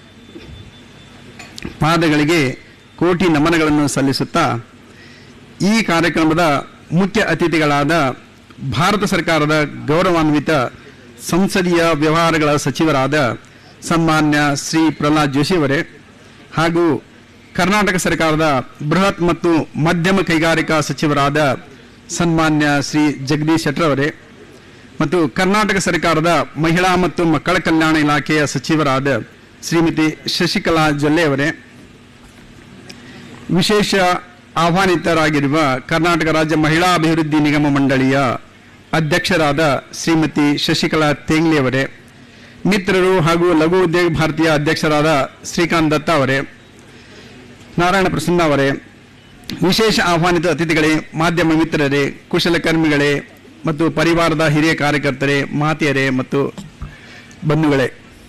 ಪಾದಗಳಿಗೆ ಕೋಟಿ ನಮನಗಳನ್ನು ಸಲ್ಲಿಸುತ್ತಾ ಈ ಕಾರ್ಯಕ್ರಮದ ಮುಖ್ಯ ಅತಿಥಿಗಳಾದ ಭಾರತ ಸರ್ಕಾರದ ಗೌರವಾನ್ವಿತ ಸಂಸದೀಯ ವ್ಯವಹಾರಗಳ ಸಚಿವರಾದ ಸನ್ಮಾನ್ಯ ಶ್ರೀ ಪ್ರಹ್ಲಾದ್ ಜೋಶಿ ಅವರೇ ಹಾಗೂ ಕರ್ನಾಟಕ ಸರ್ಕಾರದ ಬೃಹತ್ ಮತ್ತು ಮಧ್ಯಮ ಕೈಗಾರಿಕಾ ಸಚಿವರಾದ ಸನ್ಮಾನ್ಯ ಶ್ರೀ ಜಗದೀಶ್ ಶೆಟ್ಟರ್ ಅವರೇ ಮತ್ತು ಕರ್ನಾಟಕ ಸರ್ಕಾರದ ಮಹಿಳಾ ಮತ್ತು ಮಕ್ಕಳ ಕಲ್ಯಾಣ ಇಲಾಖೆಯ ಸಚಿವರಾದ ಶ್ರೀಮತಿ ಶಶಿಕಲಾ ಜೊಲ್ಲೆ ಅವರೇ ವಿಶೇಷ ಆಹ್ವಾನಿತರಾಗಿರುವ ಕರ್ನಾಟಕ ರಾಜ್ಯ ಮಹಿಳಾ ಅಭಿವೃದ್ಧಿ ನಿಗಮ ಮಂಡಳಿಯ ಅಧ್ಯಕ್ಷರಾದ ಶ್ರೀಮತಿ ಶಶಿಕಲಾ ತೇಂಗ್ಲಿ ಅವರೇ ಮಿತ್ರರು ಹಾಗೂ ಲಘು ಉದ್ಯೋಗ ಭಾರತೀಯ ಅಧ್ಯಕ್ಷರಾದ ಶ್ರೀಕಾಂತ್ ದತ್ತ ಅವರೇ ನಾರಾಯಣ ಪ್ರಸನ್ನ ಅವರೇ ವಿಶೇಷ ಆಹ್ವಾನಿತ ಅತಿಥಿಗಳೇ ಮಾಧ್ಯಮ ಮಿತ್ರರೇ ಕುಶಲಕರ್ಮಿಗಳೇ ಮತ್ತು ಪರಿವಾರದ ಹಿರಿಯ ಕಾರ್ಯಕರ್ತರೇ ಮಾತೆಯರೇ ಮತ್ತು ಬಂಧುಗಳೇ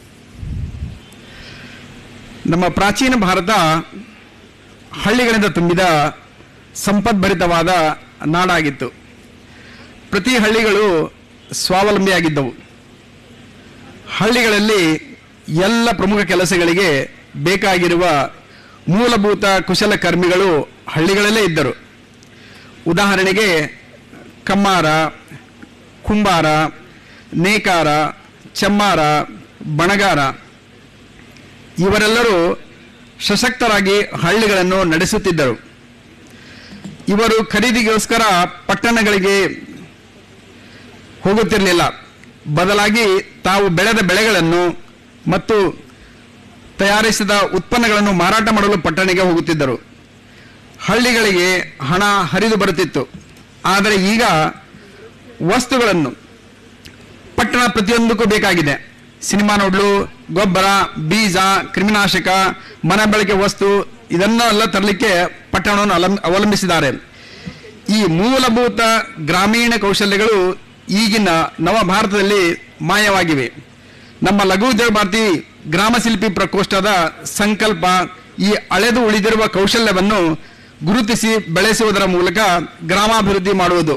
ನಮ್ಮ ಪ್ರಾಚೀನ ಭಾರತ ಹಳ್ಳಿಗಳಿಂದ ತುಂಬಿದ ಸಂಪದ್ಭರಿತವಾದ ನಾಡಾಗಿತ್ತು ಪ್ರತಿ ಹಳ್ಳಿಗಳು ಸ್ವಾವಲಂಬಿಯಾಗಿದ್ದವು ಹಳ್ಳಿಗಳಲ್ಲಿ ಎಲ್ಲ ಪ್ರಮುಖ ಕೆಲಸಗಳಿಗೆ ಬೇಕಾಗಿರುವ ಮೂಲಭೂತ ಕುಶಲಕರ್ಮಿಗಳು ಹಳ್ಳಿಗಳಲ್ಲೇ ಇದ್ದರು ಉದಾಹರಣೆಗೆ ಕಮ್ಮಾರ ಕುಂಬಾರ ನೇಕಾರ ಚೆಮ್ಮಾರ ಬಣಗಾರ ಇವರೆಲ್ಲರೂ ಸಶಕ್ತರಾಗಿ ಹಳ್ಳಿಗಳನ್ನು ನಡೆಸುತ್ತಿದ್ದರು ಇವರು ಖರೀದಿಗೋಸ್ಕರ ಪಟ್ಟಣಗಳಿಗೆ ಹೋಗುತ್ತಿರಲಿಲ್ಲ ಬದಲಾಗಿ ತಾವು ಬೆಳೆದ ಬೆಳೆಗಳನ್ನು ಮತ್ತು ತಯಾರಿಸಿದ ಉತ್ಪನ್ನಗಳನ್ನು ಮಾರಾಟ ಮಾಡಲು ಪಟ್ಟಣಕ್ಕೆ ಹೋಗುತ್ತಿದ್ದರು ಹಳ್ಳಿಗಳಿಗೆ ಹಣ ಹರಿದು ಬರುತ್ತಿತ್ತು ಆದರೆ ಈಗ ವಸ್ತುಗಳನ್ನು ಪಟ್ಟಣ ಪ್ರತಿಯೊಂದಕ್ಕೂ ಬೇಕಾಗಿದೆ ಸಿನಿಮಾ ನೋಡಲು ಗೊಬ್ಬರ ಬೀಜ ಕ್ರಿಮಿನಾಶಕ ಮನೆ ಬಳಕೆ ವಸ್ತು ಇದನ್ನೆಲ್ಲ ತರಲಿಕ್ಕೆ ಪಟ್ಟಣವನ್ನು ಅವಲಂ- ಅವಲಂಬಿಸಿದ್ದಾರೆ ಈ ಮೂಲಭೂತ ಗ್ರಾಮೀಣ ಕೌಶಲ್ಯಗಳು ಈಗಿನ ನವ ಭಾರತದಲ್ಲಿ ಮಾಯವಾಗಿವೆ ನಮ್ಮ ಲಘು ಉದ್ಯೋಗ ಭಾರತಿ ಗ್ರಾಮ ಶಿಲ್ಪಿ ಪ್ರಕೋಷ್ಠದ ಸಂಕಲ್ಪ ಈ ಅಳೆದು ಉಳಿದಿರುವ ಕೌಶಲ್ಯವನ್ನು ಗುರುತಿಸಿ ಬೆಳೆಸುವುದರ ಮೂಲಕ ಗ್ರಾಮಾಭಿವೃದ್ಧಿ ಮಾಡುವುದು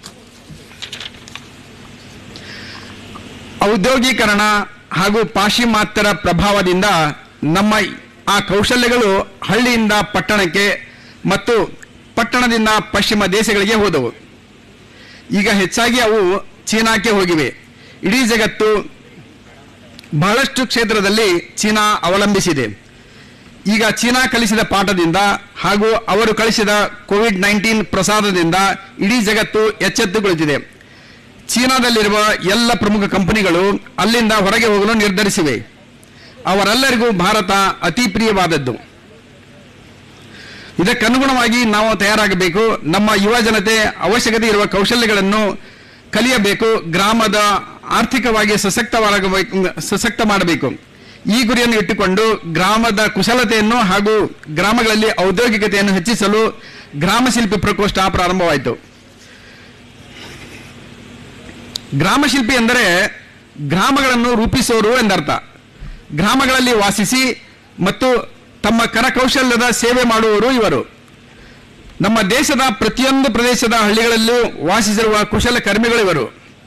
ಔದ್ಯೋಗೀಕರಣ ಹಾಗೂ ಪಾಶ್ಚಿಮಾತ್ಯರ ಪ್ರಭಾವದಿಂದ ನಮ್ಮ ಆ ಕೌಶಲ್ಯಗಳು ಹಳ್ಳಿಯಿಂದ ಪಟ್ಟಣಕ್ಕೆ ಮತ್ತು ಪಟ್ಟಣದಿಂದ ಪಶ್ಚಿಮ ದೇಶಗಳಿಗೆ ಹೋದವು ಈಗ ಹೆಚ್ಚಾಗಿ ಅವು ಚೀನಾಕ್ಕೆ ಹೋಗಿವೆ ಇಡೀ ಜಗತ್ತು ಬಹಳಷ್ಟು ಕ್ಷೇತ್ರದಲ್ಲಿ ಚೀನಾ ಅವಲಂಬಿಸಿದೆ ಈಗ ಚೀನಾ ಕಲಿಸಿದ ಪಾಠದಿಂದ ಹಾಗೂ ಅವರು ಕಳಿಸಿದ ಕೋವಿಡ್ ನೈನ್ಟೀನ್ ಪ್ರಸಾದದಿಂದ ಇಡೀ ಜಗತ್ತು ಎಚ್ಚೆತ್ತುಗೊಳ್ಳುತ್ತಿದೆ ಚೀನಾದಲ್ಲಿರುವ ಎಲ್ಲ ಪ್ರಮುಖ ಕಂಪನಿಗಳು ಅಲ್ಲಿಂದ ಹೊರಗೆ ಹೋಗಲು ನಿರ್ಧರಿಸಿವೆ ಅವರೆಲ್ಲರಿಗೂ ಭಾರತ ಅತಿ ಪ್ರಿಯವಾದದ್ದು ಇದಕ್ಕನುಗುಣವಾಗಿ ನಾವು ತಯಾರಾಗಬೇಕು ನಮ್ಮ ಯುವ ಜನತೆ ಅವಶ್ಯಕತೆ ಇರುವ ಕೌಶಲ್ಯಗಳನ್ನು ಕಲಿಯಬೇಕು ಗ್ರಾಮದ ಆರ್ಥಿಕವಾಗಿ ಸಶಕ್ತವಾಗಬೇಕು ಸಶಕ್ತ ಮಾಡಬೇಕು ಈ ಗುರಿಯನ್ನು ಇಟ್ಟುಕೊಂಡು ಗ್ರಾಮದ ಕುಶಲತೆಯನ್ನು ಹಾಗೂ ಗ್ರಾಮಗಳಲ್ಲಿ ಔದ್ಯೋಗಿಕತೆಯನ್ನು ಹೆಚ್ಚಿಸಲು ಗ್ರಾಮ ಶಿಲ್ಪಿ ಪ್ರಕೋಷ್ಠ ಪ್ರಾರಂಭವಾಯಿತು ಗ್ರಾಮ ಶಿಲ್ಪಿ ಎಂದರೆ ಗ್ರಾಮಗಳನ್ನು ರೂಪಿಸೋರು ಎಂದರ್ಥ ಗ್ರಾಮಗಳಲ್ಲಿ ವಾಸಿಸಿ ಮತ್ತು ತಮ್ಮ ಕರಕೌಶಲ್ಯದ ಸೇವೆ ಮಾಡುವವರು ಇವರು ನಮ್ಮ ದೇಶದ ಪ್ರತಿಯೊಂದು ಪ್ರದೇಶದ ಹಳ್ಳಿಗಳಲ್ಲೂ ವಾಸಿಸಿರುವ ಕುಶಲ ಕರ್ಮಿಗಳು ಇವರು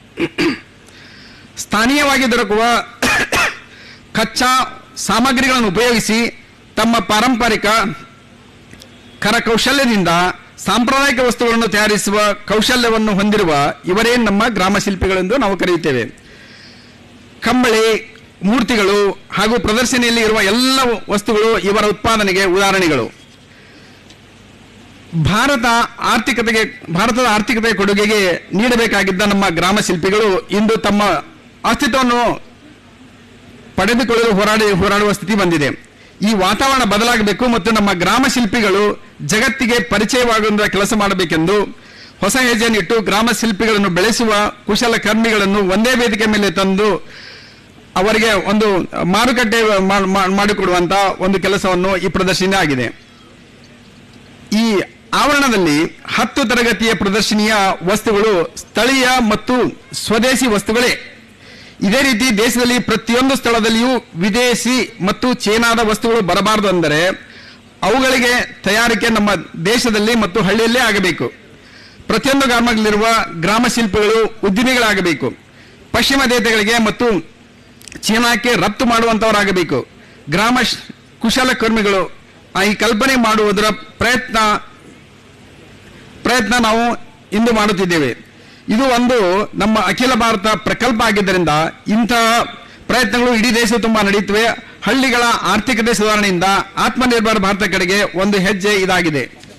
ಸ್ಥಾನೀಯವಾಗಿ ದೊರಕುವ ಕಚ್ಚಾ ಸಾಮಗ್ರಿಗಳನ್ನು ಉಪಯೋಗಿಸಿ ತಮ್ಮ ಪಾರಂಪರಿಕ ಕರಕೌಶಲ್ಯದಿಂದ ಸಾಂಪ್ರದಾಯಿಕ ವಸ್ತುಗಳನ್ನು ತಯಾರಿಸುವ ಕೌಶಲ್ಯವನ್ನು ಹೊಂದಿರುವ ಇವರೇ ನಮ್ಮ ಗ್ರಾಮ ಶಿಲ್ಪಿಗಳೆಂದು ನಾವು ಕರೆಯುತ್ತೇವೆ ಕಂಬಳಿ ಮೂರ್ತಿಗಳು ಹಾಗೂ ಪ್ರದರ್ಶನಿಯಲ್ಲಿ ಇರುವ ಎಲ್ಲ ವಸ್ತುಗಳು ಇವರ ಉತ್ಪಾದನೆಗೆ ಉದಾಹರಣೆಗಳು ಭಾರತ ಆರ್ಥಿಕತೆಗೆ ಭಾರತದ ಆರ್ಥಿಕತೆಯ ಕೊಡುಗೆಗೆ ನೀಡಬೇಕಾಗಿದ್ದ ನಮ್ಮ ಗ್ರಾಮ ಶಿಲ್ಪಿಗಳು ಇಂದು ತಮ್ಮ ಅಸ್ತಿತ್ವವನ್ನು ಪಡೆದುಕೊಳ್ಳಲು ಹೋರಾಡಿ ಹೋರಾಡುವ ಸ್ಥಿತಿ ಬಂದಿದೆ ಈ ವಾತಾವರಣ ಬದಲಾಗಬೇಕು ಮತ್ತು ನಮ್ಮ ಗ್ರಾಮ ಶಿಲ್ಪಿಗಳು ಜಗತ್ತಿಗೆ ಪರಿಚಯವಾಗುವ ಕೆಲಸ ಮಾಡಬೇಕೆಂದು ಹೊಸ ಹೆಜ್ಜೆಯನ್ನು ಇಟ್ಟು ಗ್ರಾಮ ಶಿಲ್ಪಿಗಳನ್ನು ಬೆಳೆಸುವ ಕುಶಲ ಕರ್ಮಿಗಳನ್ನು ಒಂದೇ ವೇದಿಕೆ ಮೇಲೆ ತಂದು ಅವರಿಗೆ ಒಂದು ಮಾರುಕಟ್ಟೆ ಮಾ- ಮಾ- ಮಾಡಿಕೊಡುವಂತ ಒಂದು ಕೆಲಸವನ್ನು ಈ ಪ್ರದರ್ಶನ ಆಗಿದೆ ಈ ಆವರಣದಲ್ಲಿ ಹತ್ತು ತರಗತಿಯ ಪ್ರದರ್ಶನಿಯ ವಸ್ತುಗಳು ಸ್ಥಳೀಯ ಮತ್ತು ಸ್ವದೇಶಿ ವಸ್ತುಗಳೇ ಇದೇ ರೀತಿ ದೇಶದಲ್ಲಿ ಪ್ರತಿಯೊಂದು ಸ್ಥಳದಲ್ಲಿಯೂ ವಿದೇಶಿ ಮತ್ತು ಚೀನಾದ ವಸ್ತುಗಳು ಬರಬಾರದು ಅಂದರೆ ಅವುಗಳಿಗೆ ತಯಾರಿಕೆ ನಮ್ಮ ದೇಶದಲ್ಲಿ ಮತ್ತು ಹಳ್ಳಿಯಲ್ಲೇ ಆಗಬೇಕು ಪ್ರತಿಯೊಂದು ಗ್ರಾಮದಲ್ಲಿರುವ ಗ್ರಾಮ ಶಿಲ್ಪಿಗಳು ಉದ್ಯಮಿಗಳಾಗಬೇಕು ಪಶ್ಚಿಮ ದೇಶಗಳಿಗೆ ಮತ್ತು ಚೀನಾಕ್ಕೆ ರಫ್ತು ಮಾಡುವಂತವರಾಗಬೇಕು ಗ್ರಾಮ ಶ್- ಕುಶಲಕರ್ಮಿಗಳು ಆ ಈ ಕಲ್ಪನೆ ಮಾಡುವುದರ ಪ್ರಯತ್ನ ಪ್ರಯತ್ನ ನಾವು ಇಂದು ಮಾಡುತ್ತಿದ್ದೇವೆ ಇದು ಒಂದು ನಮ್ಮ ಅಖಿಲ ಭಾರತ ಪ್ರಕಲ್ಪ ಆಗಿದ್ದರಿಂದ ಇಂತಹ ಪ್ರಯತ್ನಗಳು ಇಡೀ ದೇಶ ತುಂಬಾ ನಡೆಯುತ್ತವೆ ಹಳ್ಳಿಗಳ ಆರ್ಥಿಕತೆ ಸುಧಾರಣೆಯಿಂದ ಆತ್ಮನಿರ್ಭರ ಭಾರತ ಕಡೆಗೆ ಒಂದು ಹೆಜ್ಜೆ ಇದಾಗಿದೆ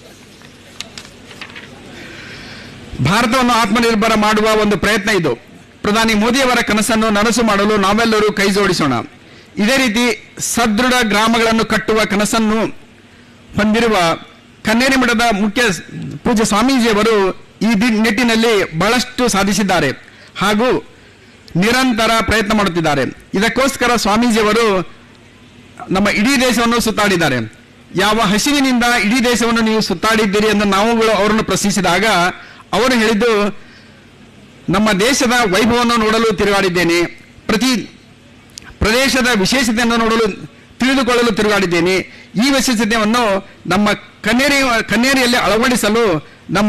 ಭಾರತವನ್ನು ಆತ್ಮನಿರ್ಭರ ಮಾಡುವ ಒಂದು ಪ್ರಯತ್ನ ಇದು ಪ್ರಧಾನಿ ಮೋದಿಯವರ ಕನಸನ್ನು ನನಸು ಮಾಡಲು ನಾವೆಲ್ಲರೂ ಕೈ ಜೋಡಿಸೋಣ ಇದೇ ರೀತಿ ಸದೃಢ ಗ್ರಾಮಗಳನ್ನು ಕಟ್ಟುವ ಕನಸನ್ನು ಹೊಂದಿರುವ ಕನ್ನೇರಿ ಮಠದ ಮುಖ್ಯ ಪೂಜ್ಯ ಸ್ವಾಮೀಜಿಯವರು ಈ ದಿ- ನಿಟ್ಟಿನಲ್ಲಿ ಬಹಳಷ್ಟು ಸಾಧಿಸಿದ್ದಾರೆ ಹಾಗೂ ನಿರಂತರ ಪ್ರಯತ್ನ ಮಾಡುತ್ತಿದ್ದಾರೆ ಇದಕ್ಕೋಸ್ಕರ ಸ್ವಾಮೀಜಿಯವರು ನಮ್ಮ ಇಡೀ ದೇಶವನ್ನು ಸುತ್ತಾಡಿದ್ದಾರೆ ಯಾವ ಹಸಿವಿನಿಂದ ಇಡೀ ದೇಶವನ್ನು ನೀವು ಸುತ್ತಾಡಿದ್ದೀರಿ ಎಂದು ನಾವುಗಳು ಅವರನ್ನು ಪ್ರಶ್ನಿಸಿದಾಗ ಅವರು ಹೇಳಿದ್ದು ನಮ್ಮ ದೇಶದ ವೈಭವವನ್ನು ನೋಡಲು ತಿರುಗಾಡಿದ್ದೇನೆ ಪ್ರತಿ ಪ್ರದೇಶದ ವಿಶೇಷತೆಯನ್ನು ನೋಡಲು ತಿಳಿದುಕೊಳ್ಳಲು ತಿರುಗಾಡಿದ್ದೇನೆ ಈ ವಿಶೇಷತೆಯನ್ನು ನಮ್ಮ ಕನ್ನೇರಿ ಕನ್ನೇರಿಯಲ್ಲಿ ಅಳವಡಿಸಲು ನಮ್ಮ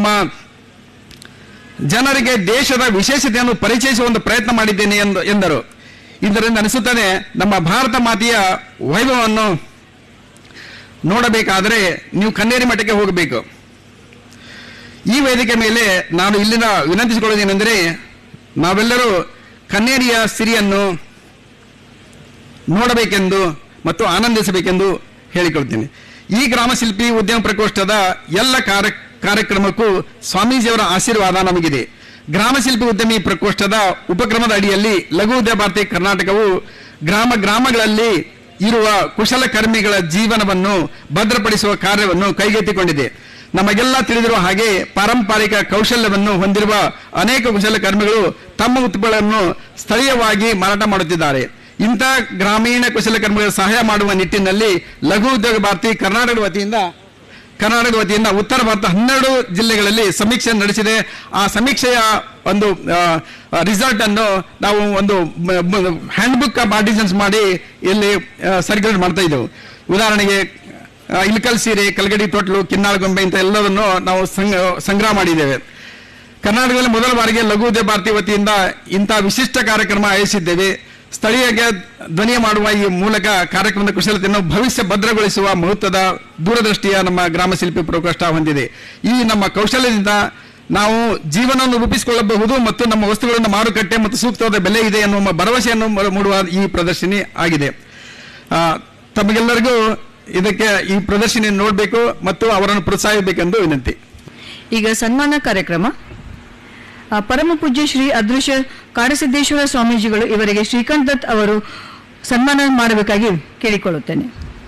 ಜನರಿಗೆ ದೇಶದ ವಿಶೇಷತೆಯನ್ನು ಪರಿಚಯಿಸುವ ಒಂದು ಪ್ರಯತ್ನ ಮಾಡಿದ್ದೇನೆ ಎಂದು ಎಂದರು ಇದರಿಂದ ಅನಿಸುತ್ತದೆ ನಮ್ಮ ಭಾರತ ಮಾತೆಯ ವೈಭವವನ್ನು ನೋಡಬೇಕಾದರೆ ನೀವು ಕನ್ನೇರಿ ಮಠಕ್ಕೆ ಹೋಗಬೇಕು ಈ ವೇದಿಕೆ ಮೇಲೆ ನಾನು ಇಲ್ಲಿನ ವಿನಂತಿಸಿಕೊಳ್ಳೋದೇನೆಂದರೆ ನಾವೆಲ್ಲರೂ ಕನ್ನೇರಿಯ ಸಿರಿಯನ್ನು ನೋಡಬೇಕೆಂದು ಮತ್ತು ಆನಂದಿಸಬೇಕೆಂದು ಹೇಳಿಕೊಳ್ತೇನೆ ಈ ಗ್ರಾಮ ಶಿಲ್ಪಿ ಉದ್ಯಮ ಪ್ರಕೋಷ್ಠದ ಎಲ್ಲ ಕಾರ್ಯ ಕಾರ್ಯಕ್ರಮಕ್ಕೂ ಸ್ವಾಮೀಜಿಯವರ ಆಶೀರ್ವಾದ ನಮಗಿದೆ ಗ್ರಾಮ ಶಿಲ್ಪಿ ಉದ್ಯಮಿ ಪ್ರಕೋಷ್ಠದ ಉಪಕ್ರಮದ ಅಡಿಯಲ್ಲಿ ಲಘು ಉದ್ಯೋಗ ಭಾರತಿ ಕರ್ನಾಟಕವು ಗ್ರಾಮ ಗ್ರಾಮಗಳಲ್ಲಿ ಇರುವ ಕುಶಲಕರ್ಮಿಗಳ ಜೀವನವನ್ನು ಭದ್ರಪಡಿಸುವ ಕಾರ್ಯವನ್ನು ಕೈಗೆತ್ತಿಕೊಂಡಿದೆ ನಮಗೆಲ್ಲ ತಿಳಿದಿರುವ ಹಾಗೆ ಪಾರಂಪರಿಕ ಕೌಶಲ್ಯವನ್ನು ಹೊಂದಿರುವ ಅನೇಕ ಕುಶಲಕರ್ಮಿಗಳು ತಮ್ಮ ಉತ್ಪನ್ನಗಳನ್ನು ಸ್ಥಳೀಯವಾಗಿ ಮಾರಾಟ ಮಾಡುತ್ತಿದ್ದಾರೆ ಇಂಥ ಗ್ರಾಮೀಣ ಕುಶಲಕರ್ಮಿಗಳ ಸಹಾಯ ಮಾಡುವ ನಿಟ್ಟಿನಲ್ಲಿ ಲಘು ಉದ್ಯೋಗ ಭಾರತಿ ಕರ್ನಾಟಕದ ವತಿಯಿಂದ ಕರ್ನಾಟಕದ ವತಿಯಿಂದ ಉತ್ತರ ಭಾರತ ಹನ್ನೆರಡು ಜಿಲ್ಲೆಗಳಲ್ಲಿ ಸಮೀಕ್ಷೆ ನಡೆಸಿದೆ ಆ ಸಮೀಕ್ಷೆಯ ಒಂದು ರಿಸಲ್ಟ್ ಅನ್ನು ನಾವು ಒಂದು ಹ್ಯಾಂಡ್ ಬುಕ್ ಆಫ್ ಆರ್ಟಿಸನ್ಸ್ ಮಾಡಿ ಇಲ್ಲಿ ಸರ್ಕ್ಯುಲೇಟ್ ಮಾಡ್ತಾ ಇದ್ದೆವು ಉದಾಹರಣೆಗೆ ಆ, ಇಲ್ಕಲ್ ಸೀರೆ ಕಲ್ಗಡಿ ತೊಟ್ಲು ಕಿನ್ನಾಳ ಗೊಂಬೆ ಇಂಥ ಎಲ್ಲದನ್ನು ನಾವು ಸಂಗ- ಸಂಗ್ರಹ ಮಾಡಿದ್ದೇವೆ ಕರ್ನಾಟಕದಲ್ಲಿ ಮೊದಲ ಬಾರಿಗೆ ಲಘು ಉದ್ಯೋಗ ಭಾರತಿ ವತಿಯಿಂದ ಇಂಥ ವಿಶಿಷ್ಟ ಕಾರ್ಯಕ್ರಮ ಆಯೋಜಿಸಿದ್ದೇವೆ ಸ್ಥಳೀಯಗೆ ಧ್ವನಿ ಮಾಡುವ ಈ ಮೂಲಕ ಕಾರ್ಯಕ್ರಮದ ಕುಶಲತೆಯನ್ನು ಭವಿಷ್ಯ ಭದ್ರಗೊಳಿಸುವ ಮಹತ್ವದ ದೂರದೃಷ್ಟಿಯ ನಮ್ಮ ಗ್ರಾಮ ಶಿಲ್ಪಿ ಪ್ರಕೋಷ್ಠ ಹೊಂದಿದೆ ಈ ನಮ್ಮ ಕೌಶಲ್ಯದಿಂದ ನಾವು ಜೀವನವನ್ನು ರೂಪಿಸಿಕೊಳ್ಳಬಹುದು ಮತ್ತು ನಮ್ಮ ವಸ್ತುಗಳನ್ನು ಮಾರುಕಟ್ಟೆ ಮತ್ತು ಸೂಕ್ತವಾದ ಬೆಲೆ ಇದೆ ಎನ್ನುವ ಭರವಸೆಯನ್ನು ಮೂ- ಮೂಡುವ ಈ ಪ್ರದರ್ಶನಿ ಆಗಿದೆ ಆ, ತಮಗೆಲ್ಲರಿಗೂ ಇದಕ್ಕೆ ಈ ಪ್ರದರ್ಶನಿ ನೋಡಬೇಕು ಮತ್ತು ಅವರನ್ನು ಪ್ರೋತ್ಸಾಹಿಸಬೇಕೆಂದು ವಿನಂತಿ ಈಗ ಸನ್ಮಾನ ಕಾರ್ಯಕ್ರಮ ಆ, ಪರಮ ಪೂಜ್ಯ ಶ್ರೀ ಅದೃಶ್ಯ ಕಾಡಸಿದ್ದೇಶ್ವರ ಸ್ವಾಮೀಜಿಗಳು ಇವರಿಗೆ ಶ್ರೀಕಾಂತ್ ದತ್ ಅವರು ಸನ್ಮಾನ ಮಾಡಬೇಕಾಗಿ ಕೇಳಿಕೊಳ್ಳುತ್ತೇನೆ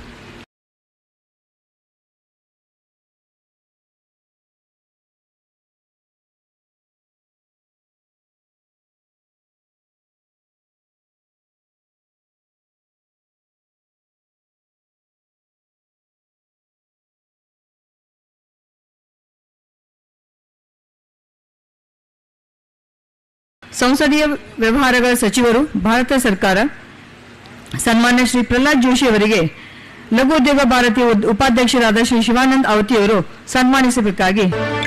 ಸಂಸದೀಯ ವ್ಯವಹಾರಗಳ ಸಚಿವರು ಭಾರತ ಸರ್ಕಾರ ಸನ್ಮಾನ್ಯ ಶ್ರೀ ಪ್ರಹ್ಲಾದ್ ಜೋಶಿ ಅವರಿಗೆ ಲಘು ಉದ್ಯೋಗ ಭಾರತಿ ಉದ್- ಉಪಾಧ್ಯಕ್ಷರಾದ ಶ್ರೀ ಶಿವಾನಂದ್ ಅವತಿಯವರು ಸನ್ಮಾನಿಸಬೇಕಾಗಿ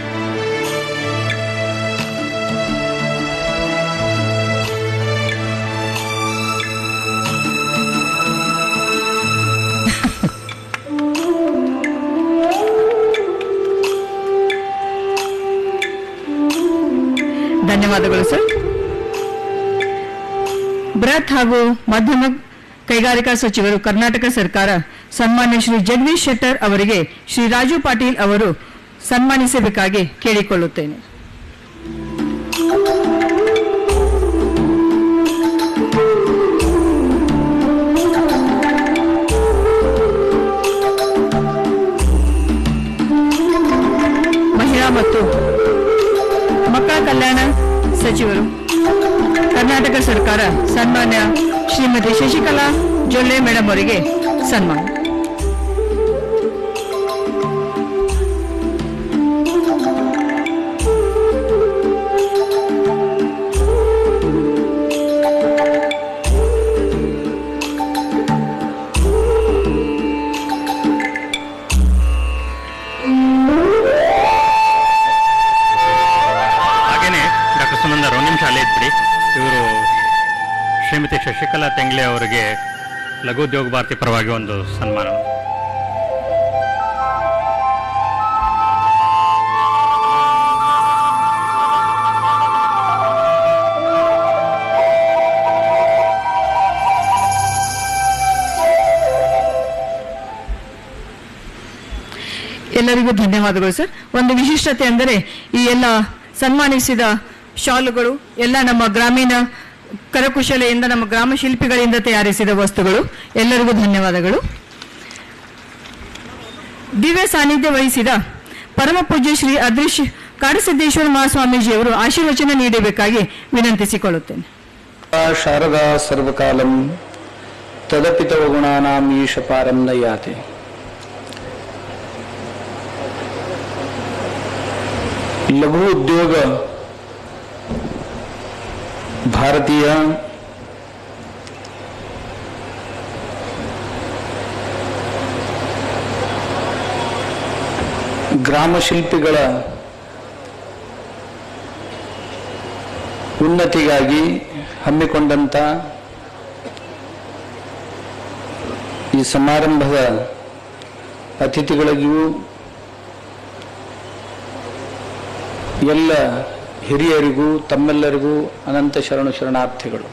ಧನ್ಯವಾದಗಳು ಸರ್ ಬೃಹತ್ ಹಾಗೂ ಮಧ್ಯಮ ಕೈಗಾರಿಕಾ ಸಚಿವರು ಕರ್ನಾಟಕ ಸರ್ಕಾರ ಸನ್ಮಾನ್ಯ ಶ್ರೀ ಜಗದೀಶ್ ಶೆಟ್ಟರ್ ಅವರಿಗೆ ಶ್ರೀ ರಾಜು ಪಾಟೀಲ್ ಅವರು ಸನ್ಮಾನಿಸಬೇಕಾಗಿ ಕೇಳಿಕೊಳ್ಳುತ್ತೇನೆ ಮಹಿಳಾ ಮತ್ತು ಮಕ್ಕಳ ಕಲ್ಯಾಣ ಸಚಿವರು ಕರ್ನಾಟಕ ಸರ್ಕಾರ ಸನ್ಮಾನ್ಯ ಶ್ರೀಮತಿ ಶಶಿಕಲಾ ಜೊಲ್ಲೆ ಮೇಡಮ್ ಅವರಿಗೆ ಸನ್ಮಾನ ಹಾಗೇನೆ ಡಾಕ್ಟರ್ ಸುನಂದರ್ ಒಂದು ನಿಮಿಷ ಅಲ್ಲೇ ಇದ್ಬಿಡಿ ಇವರು ಶ್ರೀಮತಿ ಶಶಿಕಲಾ ತೆಂಗ್ಲೆ ಅವರಿಗೆ ಲಘು ಉದ್ಯೋಗ ಭಾರತಿ ಪರವಾಗಿ ಒಂದು ಸನ್ಮಾನ ಎಲ್ಲರಿಗೂ ಧನ್ಯವಾದಗಳು ಸರ್ ಒಂದು ವಿಶಿಷ್ಟತೆ ಅಂದರೆ ಈ ಎಲ್ಲ ಸನ್ಮಾನಿಸಿದ ಶಾಲುಗಳು ಎಲ್ಲ ನಮ್ಮ ಗ್ರಾಮೀಣ ಕರಕುಶಲೆಯಿಂದ ನಮ್ಮ ಗ್ರಾಮ ಶಿಲ್ಪಿಗಳಿಂದ ತಯಾರಿಸಿದ ವಸ್ತುಗಳು ಎಲ್ಲರಿಗೂ ಧನ್ಯವಾದಗಳು ದಿವ್ಯ ಸಾನ್ನಿಧ್ಯ ವಹಿಸಿದ ಪರಮ ಪೂಜ್ಯ ಶ್ರೀ ಅದೃಶ್ಯ ಕಾಡಸಿದ್ದೇಶ್ವರ ಮಹಾಸ್ವಾಮೀಜಿಯವರು ಆಶೀರ್ವಚನ ನೀಡಬೇಕಾಗಿ ವಿನಂತಿಸಿಕೊಳ್ಳುತ್ತೇನೆ ಶಾರದಾ ಸರ್ವಕಾಲಂ ತದಪಿ ತವ ಗುಣಾನಾಂ ಈಶ ಪಾರಂ ನ ಯಾತೆ ಲಘು ಉದ್ಯೋಗ ಭಾರತೀಯ ಗ್ರಾಮ ಶಿಲ್ಪಿಗಳ ಉನ್ನತಿಗಾಗಿ ಹಮ್ಮಿಕೊಂಡಂತ ಈ ಸಮಾರಂಭದ ಅತಿಥಿಗಳಿಗೂ ಎಲ್ಲ ಹಿರಿಯರಿಗೂ ತಮ್ಮೆಲ್ಲರಿಗೂ ಅನಂತ ಶರಣು ಶರಣಾರ್ಥಿಗಳು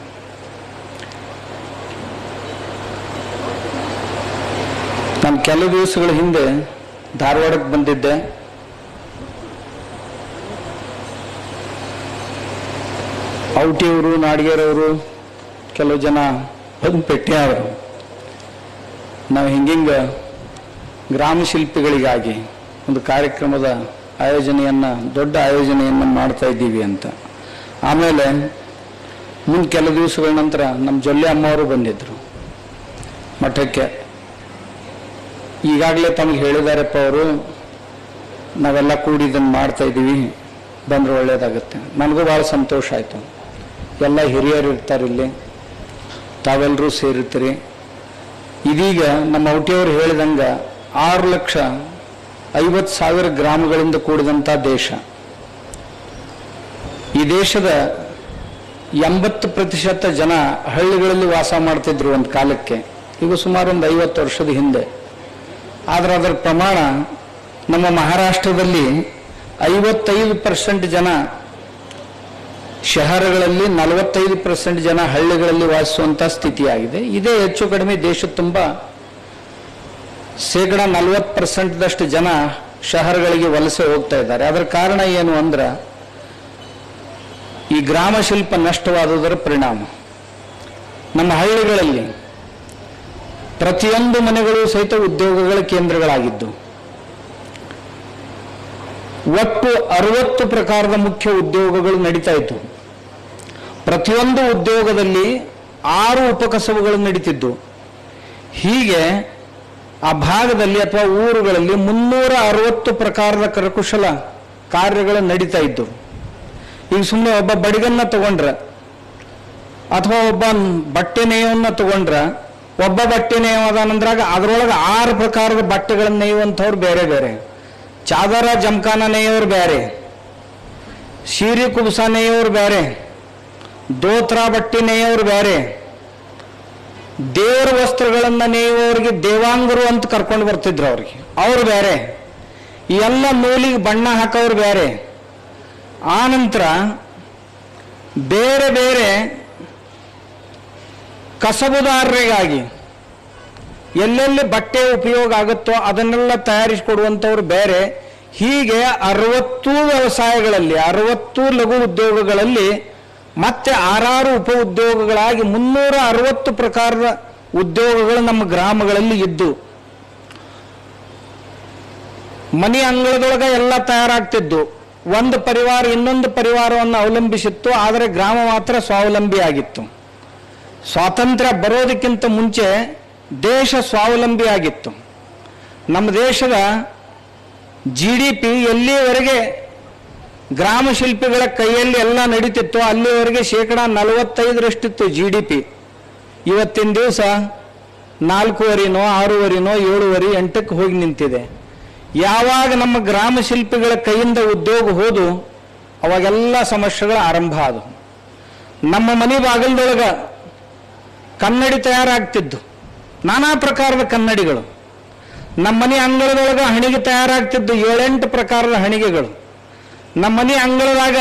ನಾನು ಕೆಲವು ದಿವಸಗಳ ಹಿಂದೆ ಧಾರವಾಡಕ್ಕೆ ಬಂದಿದ್ದೆ ಔಟಿಯವರು ನಾಡಿಗೆರವರು ಕೆಲವು ಜನ ಬಂದು ಭೇಟಿಯಾದರು ನಾವು ಹಿಂಗಿಂಗ ಗ್ರಾಮ ಶಿಲ್ಪಿಗಳಿಗಾಗಿ ಒಂದು ಕಾರ್ಯಕ್ರಮದ ಆಯೋಜನೆಯನ್ನು ದೊಡ್ಡ ಆಯೋಜನೆಯನ್ನು ಮಾಡ್ತಾ ಇದ್ದೀವಿ ಅಂತ ಆಮೇಲೆ ಮುಂದೆ ಕೆಲವು ದಿವಸಗಳ ನಂತರ ನಮ್ಮ ಜೊಲ್ಲೆ ಅಮ್ಮವರು ಬಂದಿದ್ದರು ಮಠಕ್ಕೆ ಈಗಾಗಲೇ ತಮಗೆ ಹೇಳಿದಾರಪ್ಪ ಅವರು ನಾವೆಲ್ಲ ಕೂಡಿ ಇದನ್ನು ಮಾಡ್ತಾ ಇದ್ದೀವಿ ಬಂದರೆ ಒಳ್ಳೇದಾಗುತ್ತೆ ನನಗೂ ಭಾಳ ಸಂತೋಷ ಆಯಿತು ಎಲ್ಲ ಹಿರಿಯರು ಇರ್ತಾರೆ ಇಲ್ಲಿ ತಾವೆಲ್ಲರೂ ಸೇರಿರ್ತೀರಿ ಇದೀಗ ನಮ್ಮ ಔಟಿಯವರು ಹೇಳಿದಂಗೆ ಆರು ಲಕ್ಷ ಐವತ್ತು ಸಾವಿರ ಗ್ರಾಮಗಳಿಂದ ಕೂಡಿದಂಥ ದೇಶ ಈ ದೇಶದ ಎಂಬತ್ತು ಪ್ರತಿಶತ ಜನ ಹಳ್ಳಿಗಳಲ್ಲಿ ವಾಸ ಮಾಡ್ತಿದ್ರು ಒಂದು ಕಾಲಕ್ಕೆ ಈಗ ಸುಮಾರು ಒಂದು ಐವತ್ತು ವರ್ಷದ ಹಿಂದೆ ಆದರೆ ಅದರ ಪ್ರಮಾಣ ನಮ್ಮ ಮಹಾರಾಷ್ಟ್ರದಲ್ಲಿ ಐವತ್ತೈದು ಪರ್ಸೆಂಟ್ ಜನ ಶಹರಗಳಲ್ಲಿ ನಲವತ್ತೈದು ಪರ್ಸೆಂಟ್ ಜನ ಹಳ್ಳಿಗಳಲ್ಲಿ ವಾಸಿಸುವಂಥ ಸ್ಥಿತಿಯಾಗಿದೆ ಇದೇ ಹೆಚ್ಚು ಕಡಿಮೆ ದೇಶ ತುಂಬ ಶೇಕಡ ನಲವತ್ತು ಪರ್ಸೆಂಟ್ದಷ್ಟು ಜನ ಶಹರಗಳಿಗೆ ವಲಸೆ ಹೋಗ್ತಾ ಇದ್ದಾರೆ ಅದರ ಕಾರಣ ಏನು ಅಂದ್ರೆ ಈ ಗ್ರಾಮ ಶಿಲ್ಪ ನಷ್ಟವಾದುದರ ಪರಿಣಾಮ ನಮ್ಮ ಹಳ್ಳಿಗಳಲ್ಲಿ ಪ್ರತಿಯೊಂದು ಮನೆಗಳು ಸಹಿತ ಉದ್ಯೋಗಗಳ ಕೇಂದ್ರಗಳಾಗಿದ್ದು ಒಟ್ಟು ಅರವತ್ತು ಪ್ರಕಾರದ ಮುಖ್ಯ ಉದ್ಯೋಗಗಳು ನಡೀತಾ ಇತ್ತು ಪ್ರತಿಯೊಂದು ಉದ್ಯೋಗದಲ್ಲಿ ಆರು ಉಪಕಸಬುಗಳು ನಡೀತಿದ್ದು ಹೀಗೆ ಆ ಭಾಗದಲ್ಲಿ ಅಥವಾ ಊರುಗಳಲ್ಲಿ ಮುನ್ನೂರ ಅರವತ್ತು ಪ್ರಕಾರದ ಕರಕುಶಲ ಕಾರ್ಯಗಳು ನಡೀತಾ ಇದ್ದವು ಈಗ ಸುಮ್ಮನೆ ಒಬ್ಬ ಬಡಿಗನ್ನ ತಗೊಂಡ್ರ ಅಥವಾ ಒಬ್ಬ ಬಟ್ಟೆ ನೇಯವನ್ನ ತಗೊಂಡ್ರ ಒಬ್ಬ ಬಟ್ಟೆ ನೇಯವ ಅದಾನಂದ್ರಾಗ ಅದರೊಳಗೆ ಆರು ಪ್ರಕಾರದ ಬಟ್ಟೆಗಳನ್ನ ನೇಯುವಂಥವ್ರು ಬೇರೆ ಬೇರೆ ಚಾದರ ಜಮಖಾನ ನೇಯೋರು ಬೇರೆ ಸೀರೆ ಕುಬಸ ನೇಯೋರು ಬೇರೆ ದೋತ್ರ ಬಟ್ಟೆ ನೇಯೋರು ಬೇರೆ ದೇವರ ವಸ್ತ್ರಗಳನ್ನ ನೇಯುವವರಿಗೆ ದೇವಾಂಗರು ಅಂತ ಕರ್ಕೊಂಡು ಬರ್ತಿದ್ರು ಅವ್ರಿಗೆ ಅವ್ರು ಬೇರೆ ಈ ಎಲ್ಲ ನೂಲಿಗೆ ಬಣ್ಣ ಹಾಕೋರು ಬೇರೆ ಆ ನಂತರ ಬೇರೆ ಬೇರೆ ಕಸಬುದಾರರಿಗಾಗಿ ಎಲ್ಲೆಲ್ಲಿ ಬಟ್ಟೆ ಉಪಯೋಗ ಆಗುತ್ತೋ ಅದನ್ನೆಲ್ಲ ತಯಾರಿಸಿಕೊಡುವಂಥವ್ರು ಬೇರೆ ಹೀಗೆ ಅರವತ್ತು ವ್ಯವಸಾಯಗಳಲ್ಲಿ ಅರವತ್ತು ಲಘು ಉದ್ಯೋಗಗಳಲ್ಲಿ ಮತ್ತೆ ಆರಾರು ಉಪ ಉದ್ಯೋಗಗಳಾಗಿ ಮುನ್ನೂರ ಅರವತ್ತು ಪ್ರಕಾರದ ಉದ್ಯೋಗಗಳು ನಮ್ಮ ಗ್ರಾಮಗಳಲ್ಲಿ ಇದ್ದು ಮನೆ ಅಂಗಳದೊಳಗೆ ಎಲ್ಲ ತಯಾರಾಗ್ತಿದ್ದು ಒಂದು ಪರಿವಾರ ಇನ್ನೊಂದು ಪರಿವಾರವನ್ನು ಅವಲಂಬಿಸಿತ್ತು ಆದರೆ ಗ್ರಾಮ ಮಾತ್ರ ಸ್ವಾವಲಂಬಿ ಆಗಿತ್ತು ಸ್ವಾತಂತ್ರ್ಯ ಬರೋದಕ್ಕಿಂತ ಮುಂಚೆ ದೇಶ ಸ್ವಾವಲಂಬಿ ಆಗಿತ್ತು ನಮ್ಮ ದೇಶದ ಜಿ ಡಿ ಪಿ ಎಲ್ಲಿಯವರೆಗೆ ಗ್ರಾಮ ಶಿಲ್ಪಿಗಳ ಕೈಯಲ್ಲಿ ಎಲ್ಲ ನಡೀತಿತ್ತು ಅಲ್ಲಿವರೆಗೆ ಶೇಕಡ ನಲವತ್ತೈದರಷ್ಟಿತ್ತು ಜಿ ಡಿ ಪಿ ಇವತ್ತಿನ ದಿವಸ ನಾಲ್ಕೂವರೆನೋ ಆರೂವರೆನೋ ಏಳುವರೆ ಎಂಟಕ್ಕೆ ಹೋಗಿ ನಿಂತಿದೆ ಯಾವಾಗ ನಮ್ಮ ಗ್ರಾಮ ಶಿಲ್ಪಿಗಳ ಕೈಯಿಂದ ಉದ್ಯೋಗ ಹೋದು ಅವಾಗೆಲ್ಲ ಸಮಸ್ಯೆಗಳು ಆರಂಭ ಆದವು ನಮ್ಮ ಮನೆ ಬಾಗಿಲದೊಳಗ ಕನ್ನಡಿ ತಯಾರಾಗ್ತಿದ್ದು ನಾನಾ ಪ್ರಕಾರದ ಕನ್ನಡಿಗಳು ನಮ್ಮ ಮನೆ ಅಂಗಳದೊಳಗ ಹಣಿಗೆ ತಯಾರಾಗ್ತಿದ್ದು ಏಳೆಂಟು ಪ್ರಕಾರದ ಹಣಿಗೆಗಳು ನಮ್ಮ ಮನೆ ಅಂಗಳದಾಗ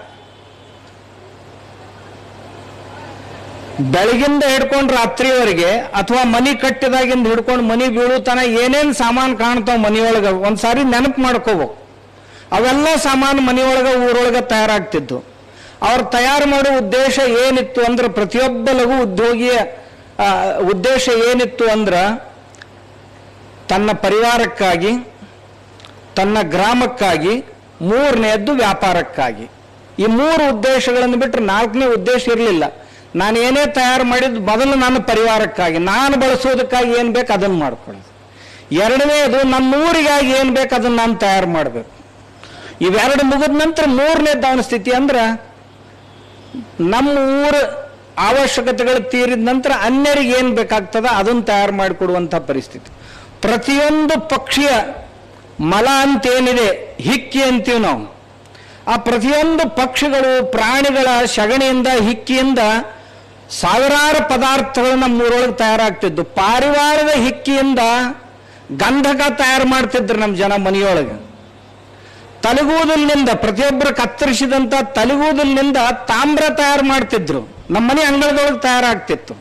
ಬೆಳಗಿಂದ ಹಿಡ್ಕೊಂಡು ರಾತ್ರಿವರೆಗೆ ಅಥವಾ ಮನಿ ಕಟ್ಟಿದಾಗಿಂದ ಹಿಡ್ಕೊಂಡು ಮನಿ ಬೀಳುತ್ತಾನ ಏನೇನು ಸಾಮಾನು ಕಾಣ್ತಾವ ಮನೆಯೊಳಗೆ ಒಂದ್ಸಾರಿ ನೆನಪು ಮಾಡ್ಕೋಬೇಕು ಅವೆಲ್ಲ ಸಾಮಾನು ಮನೆಯೊಳಗೆ ಊರೊಳಗೆ ತಯಾರಾಗ್ತಿದ್ದು ಅವ್ರು ತಯಾರು ಮಾಡೋ ಉದ್ದೇಶ ಏನಿತ್ತು ಅಂದ್ರೆ ಪ್ರತಿಯೊಬ್ಬ ಲಘು ಉದ್ಯೋಗಿಯ ಆ, ಉದ್ದೇಶ ಏನಿತ್ತು ಅಂದ್ರೆ ತನ್ನ ಪರಿವಾರಕ್ಕಾಗಿ ತನ್ನ ಗ್ರಾಮಕ್ಕಾಗಿ ಮೂರನೆಯದ್ದು ವ್ಯಾಪಾರಕ್ಕಾಗಿ ಈ ಮೂರು ಉದ್ದೇಶಗಳನ್ನು ಬಿಟ್ಟರೆ ನಾಲ್ಕನೇ ಉದ್ದೇಶ ಇರಲಿಲ್ಲ ನಾನು ಏನೇ ತಯಾರು ಮಾಡಿದ್ದು ಮೊದಲು ನನ್ನ ಪರಿವಾರಕ್ಕಾಗಿ ನಾನು ಬಳಸೋದಕ್ಕಾಗಿ ಏನು ಬೇಕು ಅದನ್ನು ಮಾಡ್ಕೊಳ್ಳೋದು ಎರಡನೇದು ನಮ್ಮ ಊರಿಗಾಗಿ ಏನು ಬೇಕು ಅದನ್ನು ನಾನು ತಯಾರು ಮಾಡಬೇಕು ಇವೆರಡು ಮುಗಿದ ನಂತರ ಮೂರನೇದ್ದು ಅವನ ಸ್ಥಿತಿ ಅಂದ್ರೆ ನಮ್ಮ ಊರ ಅವಶ್ಯಕತೆಗಳು ತೀರಿದ ನಂತರ ಅನ್ಯರಿಗೆ ಏನು ಬೇಕಾಗ್ತದ ಅದನ್ನು ತಯಾರು ಮಾಡಿಕೊಡುವಂಥ ಪರಿಸ್ಥಿತಿ ಪ್ರತಿಯೊಂದು ಪಕ್ಷಿಯ ಮಲ ಅಂತೇನಿದೆ ಹಿಕ್ಕಿ ಅಂತೀವಿ ನಾವು ಆ ಪ್ರತಿಯೊಂದು ಪಕ್ಷಿಗಳು ಪ್ರಾಣಿಗಳ ಸಗಣಿಯಿಂದ ಹಿಕ್ಕಿಯಿಂದ ಸಾವಿರಾರು ಪದಾರ್ಥಗಳು ನಮ್ಮ ಊರೊಳಗೆ ತಯಾರಾಗ್ತಿದ್ದು ಪಾರಿವಾಳದ ಹಿಕ್ಕಿಯಿಂದ ಗಂಧಕ ತಯಾರು ಮಾಡ್ತಿದ್ರು ನಮ್ಮ ಜನ ಮನೆಯೊಳಗೆ ತಲೆಗೂದಲಿನಿಂದ ಪ್ರತಿಯೊಬ್ಬರು ಕತ್ತರಿಸಿದಂತ ತಲೆಗೂದಲಿನಿಂದ ತಾಮ್ರ ತಯಾರು ಮಾಡ್ತಿದ್ರು ನಮ್ಮ ಮನೆ ಅಂಗಳದೊಳಗೆ ತಯಾರಾಗ್ತಿತ್ತು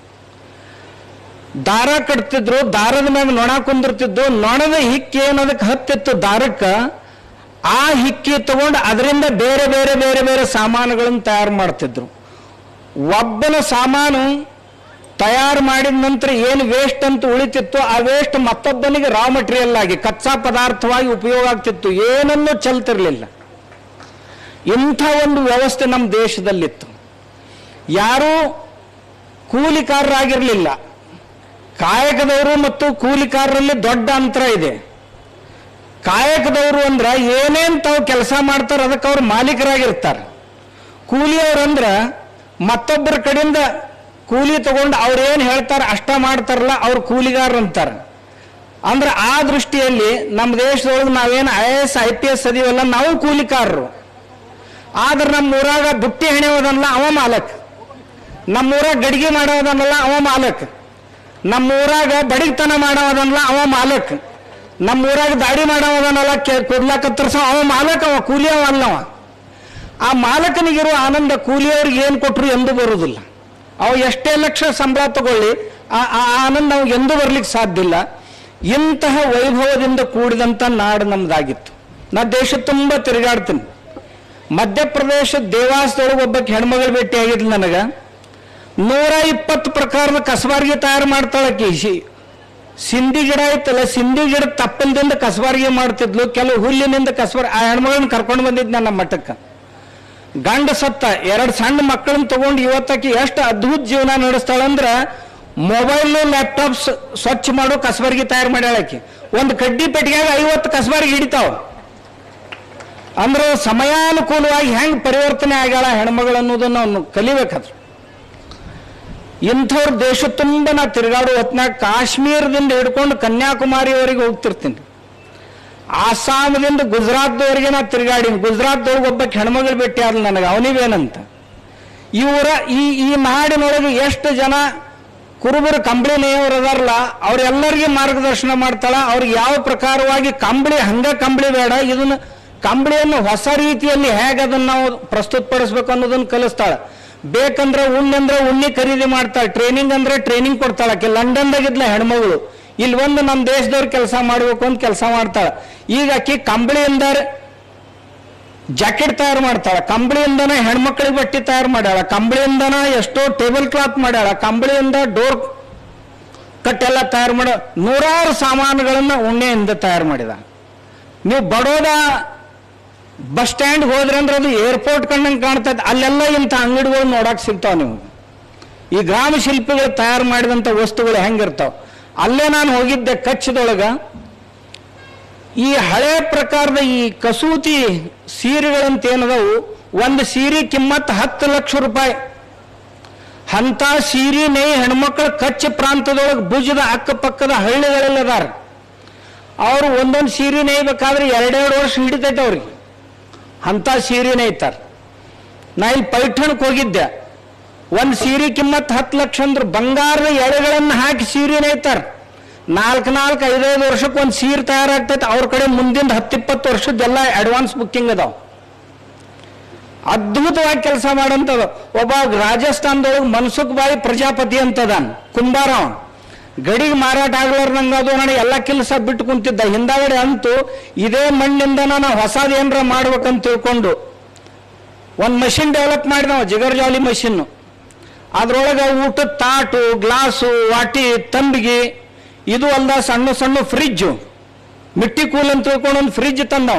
ದಾರ ಕಟ್ತಿದ್ರು ದಾರದ ಮ್ಯಾಗ ನೊಣ ಕುಂದಿರ್ತಿದ್ದು ನೊಣದ ಹಿಕ್ಕಿ ಏನದಕ್ಕೆ ಹತ್ತಿತ್ತು ದಾರಕ್ಕ ಆ ಹಿಕ್ಕಿ ತಗೊಂಡು ಅದರಿಂದ ಬೇರೆ ಬೇರೆ ಬೇರೆ ಬೇರೆ ಸಾಮಾನುಗಳನ್ನು ತಯಾರು ಮಾಡ್ತಿದ್ರು ಒಬ್ಬನ ಸಾಮಾನು ತಯಾರು ಮಾಡಿದ ನಂತರ ಏನು ವೇಸ್ಟ್ ಅಂತ ಉಳಿತಿತ್ತು ಆ ವೇಸ್ಟ್ ಮತ್ತೊಬ್ಬನಿಗೆ ರಾ ಮಟೀರಿಯಲ್ ಆಗಿ ಕಚ್ಚಾ ಪದಾರ್ಥವಾಗಿ ಉಪಯೋಗ ಆಗ್ತಿತ್ತು ಏನನ್ನೂ ಚಲ್ತಿರ್ಲಿಲ್ಲ ಇಂಥ ಒಂದು ವ್ಯವಸ್ಥೆ ನಮ್ಮ ದೇಶದಲ್ಲಿತ್ತು ಯಾರೂ ಕೂಲಿಕಾರರಾಗಿರಲಿಲ್ಲ ಕಾಯಕದವರು ಮತ್ತು ಕೂಲಿಕಾರರಲ್ಲಿ ದೊಡ್ಡ ಅಂತರ ಇದೆ ಕಾಯಕದವರು ಅಂದ್ರೆ ಏನೇನ್ ತಾವು ಕೆಲಸ ಮಾಡ್ತಾರೆ ಅದಕ್ಕೆ ಅವ್ರು ಮಾಲೀಕರಾಗಿರ್ತಾರೆ ಕೂಲಿಯವ್ರಂದ್ರ ಮತ್ತೊಬ್ಬರ ಕಡೆಯಿಂದ ಕೂಲಿ ತಗೊಂಡು ಅವ್ರೇನು ಹೇಳ್ತಾರೆ ಅಷ್ಟ ಮಾಡ್ತಾರಲ್ಲ ಅವ್ರು ಕೂಲಿಗಾರರು ಅಂತಾರೆ ಅಂದ್ರೆ ಆ ದೃಷ್ಟಿಯಲ್ಲಿ ನಮ್ಮ ದೇಶದೊಳಗೆ ನಾವೇನು I A S I P S ಅದೀವಲ್ಲ ನಾವು ಕೂಲಿಕಾರರು ಆದ್ರೆ ನಮ್ಮ ಊರಾಗ ಬುಟ್ಟಿ ಹೆಣೆಯೋದನ್ನಲ್ಲ ಅವ ಮಾಲಕ್ ನಮ್ಮ ಊರಾಗ ಗಡಿಗೆ ಮಾಡೋದನ್ನಲ್ಲ ಅವ ಮಾಲಕ್ ನಮ್ಮ ಊರಾಗ ಬಡಿಗ್ತನ ಮಾಡೋದನ್ನಲ್ಲ ಅವ ಮಾಲಕ್ ನಮ್ಮ ಊರಾಗ ದಾಡಿ ಮಾಡೋದನ್ನಲ್ಲ ಕುಡ್ಲ ಕತ್ತರಿಸೋ ಅವ ಮಾಲಕ್ ಅವ ಕೂಲಿ ಅವ ಅಲ್ಲವ ಆ ಮಾಲಕನಿಗಿರೋ ಆನಂದ ಕೂಲಿಯವ್ರಿಗೆ ಏನು ಕೊಟ್ಟರು ಎಂದು ಬರುವುದಿಲ್ಲ ಅವು ಎಷ್ಟೇ ಲಕ್ಷ ಸಂಬಳ ತಗೊಳ್ಳಿ ಆ ಆ ಆನಂದ ನಾವು ಎಂದೂ ಬರ್ಲಿಕ್ಕೆ ಸಾಧ್ಯ ಇಲ್ಲ ಇಂತಹ ವೈಭವದಿಂದ ಕೂಡಿದಂಥ ನಾಡು ನಮ್ದಾಗಿತ್ತು ನಾ ದೇಶ ತುಂಬ ತಿರುಗಾಡ್ತೀನಿ ಮಧ್ಯಪ್ರದೇಶ ದೇವಾಸದೊಳಗೆ ಒಬ್ಬಕ್ಕೆ ಹೆಣ್ಮಗಳು ಭೇಟಿ ಆಗಿದ್ಲು ನನಗೆ ನೂರ ಇಪ್ಪತ್ತು ಪ್ರಕಾರದ ಕಸಬಾರಿಗೆ ತಯಾರು ಮಾಡ್ತಾಳಕ್ಕಿ ಶಿ ಸಿಂಧಿ ಗಿಡ ಐತಲ್ಲ ಸಿಂಧಿ ಗಿಡ ತಪ್ಪಲ್ದಿಂದ ಕಸಬಾರಿಗೆ ಮಾಡ್ತಿದ್ಲು ಕೆಲವು ಹುಲ್ಲಿನಿಂದ ಕಸಬಾರಿ ಆ ಹೆಣ್ಮಗಳನ್ನ ಕರ್ಕೊಂಡು ಬಂದಿದ್ದೆ ನಮ್ಮ ಮಠಕ್ಕೆ ಗಂಡ ಸತ್ತ ಎರಡು ಸಣ್ಣ ಮಕ್ಕಳನ್ನ ತಗೊಂಡು ಇವತ್ತಕ್ಕೆ ಎಷ್ಟು ಅದ್ಭುತ ಜೀವನ ನಡೆಸ್ತಾಳಂದ್ರ ಮೊಬೈಲ್ ಲ್ಯಾಪ್ಟಾಪ್ ಸ್ವಚ್ಛ ಮಾಡೋ ಕಸಬಾರಿಗೆ ತಯಾರು ಮಾಡ್ಯಾಳಕಿ ಒಂದು ಕಡ್ಡಿ ಪೆಟ್ಟಿಗೆಯಾಗ ಐವತ್ತು ಕಸಬಾರಿಗೆ ಹಿಡಿತಾವ ಅಂದ್ರೆ ಸಮಯಾನುಕೂಲವಾಗಿ ಹೆಂಗ್ ಪರಿವರ್ತನೆ ಆಗ್ಯಾಳ ಹೆಣ್ಮಗಳು ಅನ್ನೋದನ್ನ ಅವನು ಕಲಿಬೇಕಾದ್ರು ಇಂಥವ್ರ ದೇಶ ತುಂಬ ನಾ ತಿರುಗಾಡೋ ಹೊತ್ನಾಗ ಕಾಶ್ಮೀರದಿಂದ ಹಿಡ್ಕೊಂಡು ಕನ್ಯಾಕುಮಾರಿವರೆಗೆ ಹೋಗ್ತಿರ್ತೀನಿ ಆಸಾಮದಿಂದ ಗುಜರಾತ್ದವರೆಗೆ ನಾ ತಿರುಗಾಡೀನಿ ಗುಜರಾತ್ದವ್ರಿಗೆ ಒಬ್ಬ ಹೆಣ್ಮಗಳು ಭೇಟಿ ಆದ್ಲು ನನಗೆ ಅವನಿವೇನಂತ ಇವರ ಈ ಈ ನಾಡಿನೊಳಗೆ ಎಷ್ಟು ಜನ ಕುರುಬರು ಕಂಬಳಿ ನೇಯವರು ಅದಾರಲ್ಲ ಅವ್ರೆಲ್ಲರಿಗೆ ಮಾರ್ಗದರ್ಶನ ಮಾಡ್ತಾಳ ಅವ್ರಿಗೆ ಯಾವ ಪ್ರಕಾರವಾಗಿ ಕಂಬಳಿ ಹಂಗ ಕಂಬಳಿ ಬೇಡ ಇದನ್ನ ಕಂಬಳಿಯನ್ನು ಹೊಸ ರೀತಿಯಲ್ಲಿ ಹೇಗೆ ಅದನ್ನ ನಾವು ಪ್ರಸ್ತುತಪಡಿಸ್ಬೇಕು ಅನ್ನೋದನ್ನ ಕಲಿಸ್ತಾಳ ಬೇಕಂದ್ರೆ ಉಣ್ಣಂದ್ರೆ ಉಣ್ಣಿ ಖರೀದಿ ಮಾಡ್ತಾಳೆ ಟ್ರೈನಿಂಗ್ ಅಂದ್ರೆ ಟ್ರೈನಿಂಗ್ ಕೊಡ್ತಾಳ ಆಕೆ ಲಂಡನ್ದಾಗಿದ್ಲ ಹೆಣ್ಮಗಳು ಇಲ್ಲಿ ಒಂದು ನಮ್ಮ ದೇಶದವ್ರು ಕೆಲಸ ಮಾಡ್ಬೇಕು ಅಂತ ಕೆಲಸ ಮಾಡ್ತಾಳ ಈಗ ಆಕಿ ಕಂಬಳಿಯಿಂದ ಜಾಕೆಟ್ ತಯಾರು ಮಾಡ್ತಾಳ ಕಂಬಳಿಯಿಂದನ ಹೆಣ್ಮಕ್ಳಿಗೆ ಬಟ್ಟೆ ತಯಾರು ಮಾಡ್ಯಾಳ ಕಂಬಳಿಯಿಂದನ ಎಷ್ಟೋ ಟೇಬಲ್ ಕ್ಲಾತ್ ಮಾಡ್ಯಾಳ ಕಂಬಳಿಯಿಂದ ಡೋರ್ ಕಟ್ಟೆಲ್ಲ ತಯಾರು ಮಾಡ ನೂರಾರು ಸಾಮಾನುಗಳನ್ನ ಉಣ್ಣೆಯಿಂದ ತಯಾರು ಮಾಡಿದ ನೀವು ಬಡೋದ ಬಸ್ ಸ್ಟ್ಯಾಂಡ್ ಹೋದ್ರೆ ಅಂದ್ರೆ ಅದು ಏರ್ಪೋರ್ಟ್ ಕಣ್ಣಂಗೆ ಕಾಣ್ತದೆ ಅಲ್ಲೆಲ್ಲ ಇಂಥ ಅಂಗಡಿಗಳು ನೋಡಕ್ ಸಿಗ್ತಾವ ನೀವು ಈ ಗ್ರಾಮ ಶಿಲ್ಪಿಗಳು ತಯಾರು ಮಾಡಿದಂಥ ವಸ್ತುಗಳು ಹೆಂಗಿರ್ತಾವ ಅಲ್ಲೇ ನಾನು ಹೋಗಿದ್ದೆ ಕಚ್ಚದೊಳಗ ಈ ಹಳೆ ಪ್ರಕಾರದ ಈ ಕಸೂತಿ ಸೀರೆಗಳಂತ ಏನದವು ಒಂದು ಸೀರೆ ಕಿಮ್ಮತ್ ಹತ್ತು ಲಕ್ಷ ರೂಪಾಯಿ ಅಂತ ಸೀರೆ ನೈ ಹೆಣ್ಮಕ್ಳು ಕಚ್ಚ ಪ್ರಾಂತದೊಳಗೆ ಭುಜದ ಅಕ್ಕಪಕ್ಕದ ಹಳ್ಳಿಗಳೆಲ್ಲ ಅದಾರ ಅವರು ಒಂದೊಂದು ಸೀರೆ ನೇಯ್ಬೇಕಾದ್ರೆ ಎರಡೆರಡು ವರ್ಷ ಹಿಡಿತೈತೆ ಅವ್ರಿಗೆ ಅಂತ ಸೀರೆ ನೇಯ್ತಾರ ನಾ ಇಲ್ಲಿ ಪೈಠಣಕ್ಕೆ ಹೋಗಿದ್ದೆ ಒಂದು ಸೀರೆ ಕಿಮ್ಮತ್ ಹತ್ತು ಲಕ್ಷ ಅಂದ್ರೆ ಬಂಗಾರದ ಎಳೆಗಳನ್ನು ಹಾಕಿ ಸೀರೆ ನೇಯ್ತಾರ ನಾಲ್ಕು ನಾಲ್ಕು ಐದೈದು ವರ್ಷಕ್ಕೆ ಒಂದು ಸೀರೆ ತಯಾರಾಗ್ತೈತೆ ಅವ್ರ ಕಡೆ ಮುಂದಿನ ಹತ್ತಿಪ್ಪತ್ತು ವರ್ಷದ್ದೆಲ್ಲ ಅಡ್ವಾನ್ಸ್ ಬುಕ್ಕಿಂಗ್ ಅದಾವ ಅದ್ಭುತವಾಗಿ ಕೆಲಸ ಮಾಡಂತದ ಒಬ್ಬ ರಾಜಸ್ಥಾನದೊಳಗೆ ಮನ್ಸುಖ್ ಬಾಯಿ ಪ್ರಜಾಪತಿ ಅಂತದಾನ ಕುಂಬಾರವ ಗಡಿಗೆ ಮಾರಾಟ ಆಗ್ಲಾರ್ದಂಗ ಅದು ನನಗೆ ಎಲ್ಲ ಕೆಲಸ ಬಿಟ್ಟು ಕುಂತಿದ್ದ ಹಿಂದಾಗಡೆ ಅಂತೂ ಇದೇ ಮಣ್ಣಿಂದ ನಾನು ಹೊಸದು ಏನರ ಮಾಡ್ಬೇಕಂತ ತಿಳ್ಕೊಂಡು ಒಂದು ಮಷಿನ್ ಡೆವಲಪ್ ಮಾಡಿದವ ಜಿಗರ್ಜಾಲಿ ಮಷಿನ್ನು ಅದ್ರೊಳಗೆ ಊಟದ ತಾಟು ಗ್ಲಾಸು ವಾಟಿ ತಂಬಿಗೆ ಇದು ಅಲ್ದ ಸಣ್ಣ ಸಣ್ಣ ಫ್ರಿಜ್ಜು ಮಿಟ್ಟಿ ಕೂಲ್ ಅಂತ ತಿಳ್ಕೊಂಡು ಒಂದು ಫ್ರಿಜ್ ತಂದವ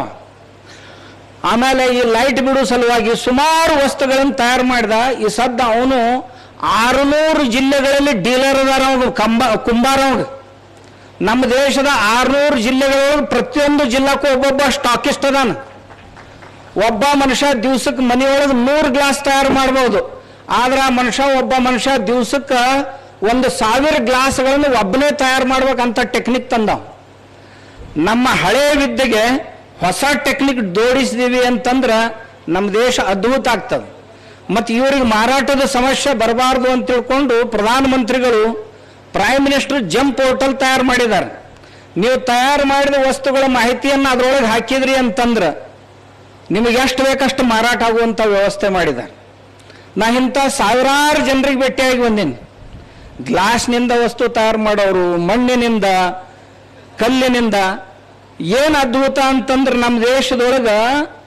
ಆಮೇಲೆ ಈ ಲೈಟ್ ಬಿಡೋ ಸಲುವಾಗಿ ಸುಮಾರು ವಸ್ತುಗಳನ್ನು ತಯಾರು ಮಾಡಿದ ಈ ಸದ್ದ ಅವನು ಆರುನೂರು ಜಿಲ್ಲೆಗಳಲ್ಲಿ ಡೀಲರ್ ಅದಾರ ಅವನು ಕಂಬ ಕುಂಬಾರ ಅವ್ನು. ನಮ್ಮ ದೇಶದ ಆರುನೂರು ಜಿಲ್ಲೆಗಳೊಳಗೆ ಪ್ರತಿಯೊಂದು ಜಿಲ್ಲಾಕ್ಕೂ ಒಬ್ಬೊಬ್ಬ ಸ್ಟಾಕಿಸ್ಟ್ ಅದಾನ ಒಬ್ಬ ಮನುಷ್ಯ ದಿವ್ಸಕ್ಕೆ ಮನೆಯೊಳಗೆ ನೂರು ಗ್ಲಾಸ್ ತಯಾರು ಮಾಡ್ಬೋದು ಆದ್ರೆ ಆ ಮನುಷ್ಯ ಒಬ್ಬ ಮನುಷ್ಯ ದಿವ್ಸಕ್ಕೆ ಒಂದು ಸಾವಿರ ಗ್ಲಾಸ್ಗಳನ್ನು ಒಬ್ಬನೇ ತಯಾರು ಮಾಡ್ಬೇಕಂತ ಟೆಕ್ನಿಕ್ ತಂದವ ನಮ್ಮ ಹಳೆಯ ವಿದ್ಯೆಗೆ ಹೊಸ ಟೆಕ್ನಿಕ್ ಜೋಡಿಸಿದೀವಿ ಅಂತಂದ್ರೆ ನಮ್ಮ ದೇಶ ಅದ್ಭುತ ಆಗ್ತದೆ ಮತ್ತು ಇವ್ರಿಗೆ ಮಾರಾಟದ ಸಮಸ್ಯೆ ಬರಬಾರ್ದು ಅಂತ ತಿಳ್ಕೊಂಡು ಪ್ರಧಾನಮಂತ್ರಿಗಳು ಪ್ರೈಮ್ ಮಿನಿಸ್ಟರ್ ಜಮ್ ಪೋರ್ಟಲ್ ತಯಾರು ಮಾಡಿದ್ದಾರೆ ನೀವು ತಯಾರು ಮಾಡಿದ ವಸ್ತುಗಳ ಮಾಹಿತಿಯನ್ನು ಅದರೊಳಗೆ ಹಾಕಿದ್ರಿ ಅಂತಂದ್ರೆ ನಿಮಗೆ ಎಷ್ಟು ಬೇಕಷ್ಟು ಮಾರಾಟ ಆಗುವಂಥ ವ್ಯವಸ್ಥೆ ಮಾಡಿದ್ದಾರೆ ನಾ ಇಂಥ ಸಾವಿರಾರು ಜನರಿಗೆ ಭೇಟಿಯಾಗಿ ಬಂದೀನಿ ಗ್ಲಾಸ್ನಿಂದ ವಸ್ತು ತಯಾರು ಮಾಡೋರು ಮಣ್ಣಿನಿಂದ ಕಲ್ಲಿನಿಂದ ಏನು ಅದ್ಭುತ ಅಂತಂದ್ರೆ ನಮ್ಮ ದೇಶದೊಳಗೆ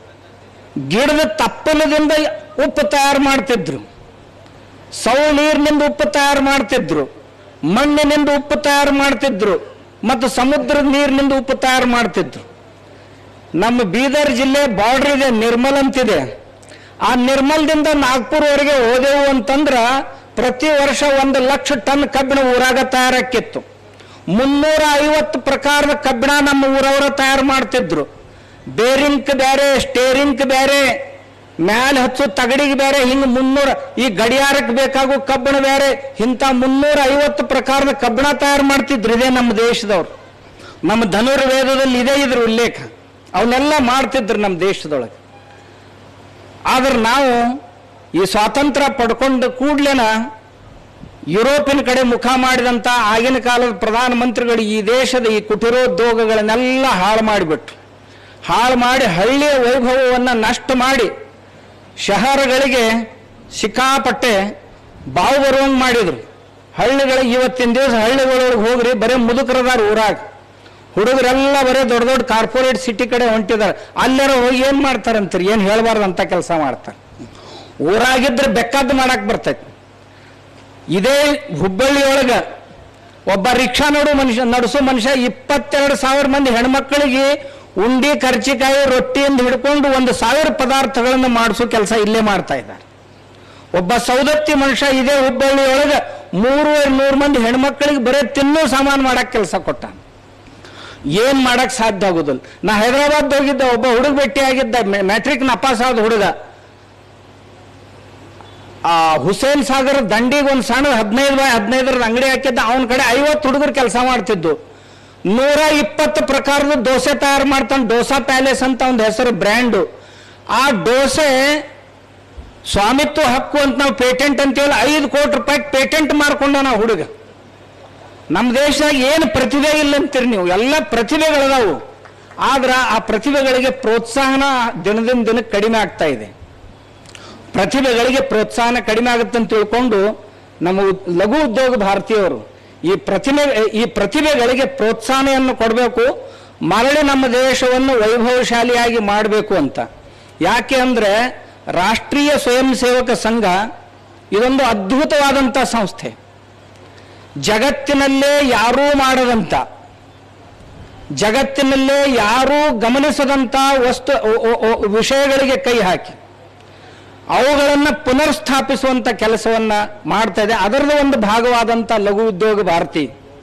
ಗಿಡದ ತಪ್ಪಲದಿಂದ ಉಪ್ಪು ತಯಾರು ಮಾಡ್ತಿದ್ರು ಸೌ ನೀರಿನಿಂದ ಉಪ್ಪು ತಯಾರು ಮಾಡ್ತಿದ್ರು ಮಣ್ಣಿನಿಂದ ಉಪ್ಪು ತಯಾರು ಮಾಡ್ತಿದ್ರು ಮತ್ತು ಸಮುದ್ರದ ನೀರಿನಿಂದ ಉಪ್ಪು ತಯಾರು ಮಾಡ್ತಿದ್ರು ನಮ್ಮ ಬೀದರ್ ಜಿಲ್ಲೆ ಬಾರ್ಡರ್ ಇದೆ ನಿರ್ಮಲ್ ಅಂತಿದೆ ಆ ನಿರ್ಮಲ್ದಿಂದ ನಾಗ್ಪುರ್ವರೆಗೆ ಹೋದೆವು ಅಂತಂದ್ರ ಪ್ರತಿ ವರ್ಷ ಒಂದು ಲಕ್ಷ ಟನ್ ಕಬ್ಬಿಣ ಊರಾಗ ತಯಾರಾಕಿತ್ತು ಮುನ್ನೂರ ಐವತ್ತು ಪ್ರಕಾರದ ಕಬ್ಬಿಣ ನಮ್ಮ ಊರವರ ತಯಾರು ಮಾಡ್ತಿದ್ರು ಬೇರಿಂಕ್ ಬೇರೆ ಸ್ಟೇರಿಂಕ್ ಬೇರೆ ಮ್ಯಾಲೆ ಹಚ್ಚು ತಗಡಿಗೆ ಬೇರೆ ಹಿಂಗೆ ಮುನ್ನೂರ ಈ ಗಡಿಯಾರಕ್ಕೆ ಬೇಕಾಗೋ ಕಬ್ಬಿಣ ಬೇರೆ ಇಂಥ ಮುನ್ನೂರ ಐವತ್ತು ಪ್ರಕಾರದ ಕಬ್ಬಿಣ ತಯಾರು ಮಾಡ್ತಿದ್ರು ಇದೇ ನಮ್ಮ ದೇಶದವ್ರು ನಮ್ಮ ಧನುರ್ವೇದದಲ್ಲಿ ಇದೇ ಇದ್ರ ಉಲ್ಲೇಖ ಅವನ್ನೆಲ್ಲ ಮಾಡ್ತಿದ್ರು ನಮ್ಮ ದೇಶದೊಳಗೆ ಆದ್ರೆ ನಾವು ಈ ಸ್ವಾತಂತ್ರ್ಯ ಪಡ್ಕೊಂಡು ಕೂಡ್ಲೇನ ಯುರೋಪಿನ ಕಡೆ ಮುಖ ಮಾಡಿದಂಥ ಆಗಿನ ಕಾಲದ ಪ್ರಧಾನಮಂತ್ರಿಗಳು ಈ ದೇಶದ ಈ ಕುಟಿರೋದ್ಯೋಗಗಳನ್ನೆಲ್ಲ ಹಾಳು ಮಾಡಿಬಿಟ್ರು ಹಾಳು ಮಾಡಿ ಹಳ್ಳಿಯ ವೈಭವವನ್ನು ನಷ್ಟ ಮಾಡಿ ಶಹರಗಳಿಗೆ ಸಿಕ್ಕಾಪಟ್ಟೆ ಬಾವು ಬರುವಂಗೆ ಮಾಡಿದ್ರು ಹಳ್ಳಿಗಳಿಗೆ ಇವತ್ತಿನ ದಿವಸ ಹಳ್ಳಿಗಳೊಳಗೆ ಹೋಗ್ರಿ ಬರೀ ಮುದುಕರದಾರ ಊರಾಗ ಹುಡುಗರೆಲ್ಲ ಬರೀ ದೊಡ್ಡ ದೊಡ್ಡ ಕಾರ್ಪೊರೇಟ್ ಸಿಟಿ ಕಡೆ ಹೊಂಟಿದ್ದಾರೆ ಅಲ್ಲೆಲ್ಲ ಹೋಗಿ ಏನು ಮಾಡ್ತಾರಂತೀರಿ ಏನು ಹೇಳಬಾರ್ದು ಅಂತ ಕೆಲಸ ಮಾಡ್ತಾರೆ ಊರಾಗಿದ್ರೆ ಬೆಕ್ಕದ್ದು ಮಾಡಕ್ ಬರ್ತೈತಿ ಇದೇ ಹುಬ್ಬಳ್ಳಿಯೊಳಗ ಒಬ್ಬ ರಿಕ್ಷಾ ನೋಡು ಮನುಷ್ಯ ನಡೆಸೋ ಮನುಷ್ಯ ಇಪ್ಪತ್ತೆರಡು ಸಾವಿರ ಮಂದಿ ಹೆಣ್ಮಕ್ಳಿಗೆ ಉಂಡಿ ಕರ್ಚಿಕಾಯಿ ರೊಟ್ಟಿಯಿಂದ ಹಿಡ್ಕೊಂಡು ಒಂದು ಸಾವಿರ ಪದಾರ್ಥಗಳನ್ನು ಮಾಡಿಸೋ ಕೆಲಸ ಇಲ್ಲೇ ಮಾಡ್ತಾ ಇದ್ದಾರೆ ಒಬ್ಬ ಸೌದತ್ತಿ ಮನುಷ್ಯ ಇದೇ ಹುಬ್ಬಳ್ಳಿಯೊಳಗೆ ಮೂರುವರೆ ನೂರು ಮಂದಿ ಹೆಣ್ಮಕ್ಳಿಗೆ ಬರೀ ತಿನ್ನೋ ಸಾಮಾನು ಮಾಡಕ್ ಕೆಲಸ ಕೊಟ್ಟ ಏನ್ ಮಾಡಕ್ ಸಾಧ್ಯ ಆಗುದಿಲ್ಲ ನಾ ಹೈದರಾಬಾದ್ ಹೋಗಿದ್ದ ಒಬ್ಬ ಹುಡುಗ ಭೇಟಿ ಆಗಿದ್ದ ಮ್ಯಾಟ್ರಿಕ್ ನಪಾಸ್ ಆದ ಹುಡುಗ ಆ ಹುಸೇನ್ ಸಾಗರ್ ದಂಡಿಗೆ ಒಂದು ಸಣ್ಣ ಹದಿನೈದು ಬಾಯ್ ಹದಿನೈದರದ ಅಂಗಡಿ ಹಾಕಿದ್ದ ಅವನ ಕಡೆ ಐವತ್ತು ಹುಡುಗರು ಕೆಲಸ ಮಾಡ್ತಿದ್ದು ನೂರ ಇಪ್ಪತ್ತು ಪ್ರಕಾರದ ದೋಸೆ ತಯಾರು ಮಾಡ್ತಾನೆ ಡೋಸಾ ಪ್ಯಾಲೇಸ್ ಅಂತ ಒಂದು ಹೆಸರು ಬ್ರ್ಯಾಂಡು ಆ ಡೋಸೆ ಸ್ವಾಮಿತ್ವ ಹಕ್ಕು ಅಂತ ನಾವು ಪೇಟೆಂಟ್ ಅಂತೀವಲ್ಲ ಐದು ಕೋಟಿ ರೂಪಾಯಿ ಪೇಟೆಂಟ್ ಮಾಡ್ಕೊಂಡ ನಾವು ಹುಡುಗ ನಮ್ಮ ದೇಶದಾಗ ಏನು ಪ್ರತಿಭೆ ಇಲ್ಲ ಅಂತೀರಿ ನೀವು ಎಲ್ಲ ಪ್ರತಿಭೆಗಳದಾವು ಆದ್ರೆ ಆ ಪ್ರತಿಭೆಗಳಿಗೆ ಪ್ರೋತ್ಸಾಹನ ದಿನದಿಂದ ದಿನಕ್ಕೆ ಕಡಿಮೆ ಆಗ್ತಾ ಇದೆ ಪ್ರತಿಭೆಗಳಿಗೆ ಪ್ರೋತ್ಸಾಹನ ಕಡಿಮೆ ಆಗುತ್ತೆ ಅಂತ ತಿಳ್ಕೊಂಡು ನಮ್ಮ ಉದ್- ಲಘು ಉದ್ಯೋಗ ಭಾರತೀಯವರು ಈ ಪ್ರತಿಭೆ ಈ ಪ್ರತಿಭೆಗಳಿಗೆ ಪ್ರೋತ್ಸಾಹನೆಯನ್ನು ಕೊಡಬೇಕು ಮರಳಿ ನಮ್ಮ ದೇಶವನ್ನು ವೈಭವಶಾಲಿಯಾಗಿ ಮಾಡಬೇಕು ಅಂತ ಯಾಕೆ ಅಂದ್ರೆ ರಾಷ್ಟ್ರೀಯ ಸ್ವಯಂ ಸೇವಕ ಸಂಘ ಇದೊಂದು ಅದ್ಭುತವಾದಂಥ ಸಂಸ್ಥೆ ಜಗತ್ತಿನಲ್ಲೇ ಯಾರೂ ಮಾಡದಂತ ಜಗತ್ತಿನಲ್ಲೇ ಯಾರೂ ಗಮನಿಸದಂತ ವಸ್ತು ಒ- ಒ- ಒ- ವಿಷಯಗಳಿಗೆ ಕೈ ಹಾಕಿ ಅವುಗಳನ್ನು ಪುನರ್ಸ್ಥಾಪಿಸುವಂತ ಕೆಲಸವನ್ನ ಮಾಡ್ತಾ ಇದೆ ಅದರದ ಒಂದು ಭಾಗವಾದಂಥ ಲಘು ಉದ್ಯೋಗ ಭಾರತಿ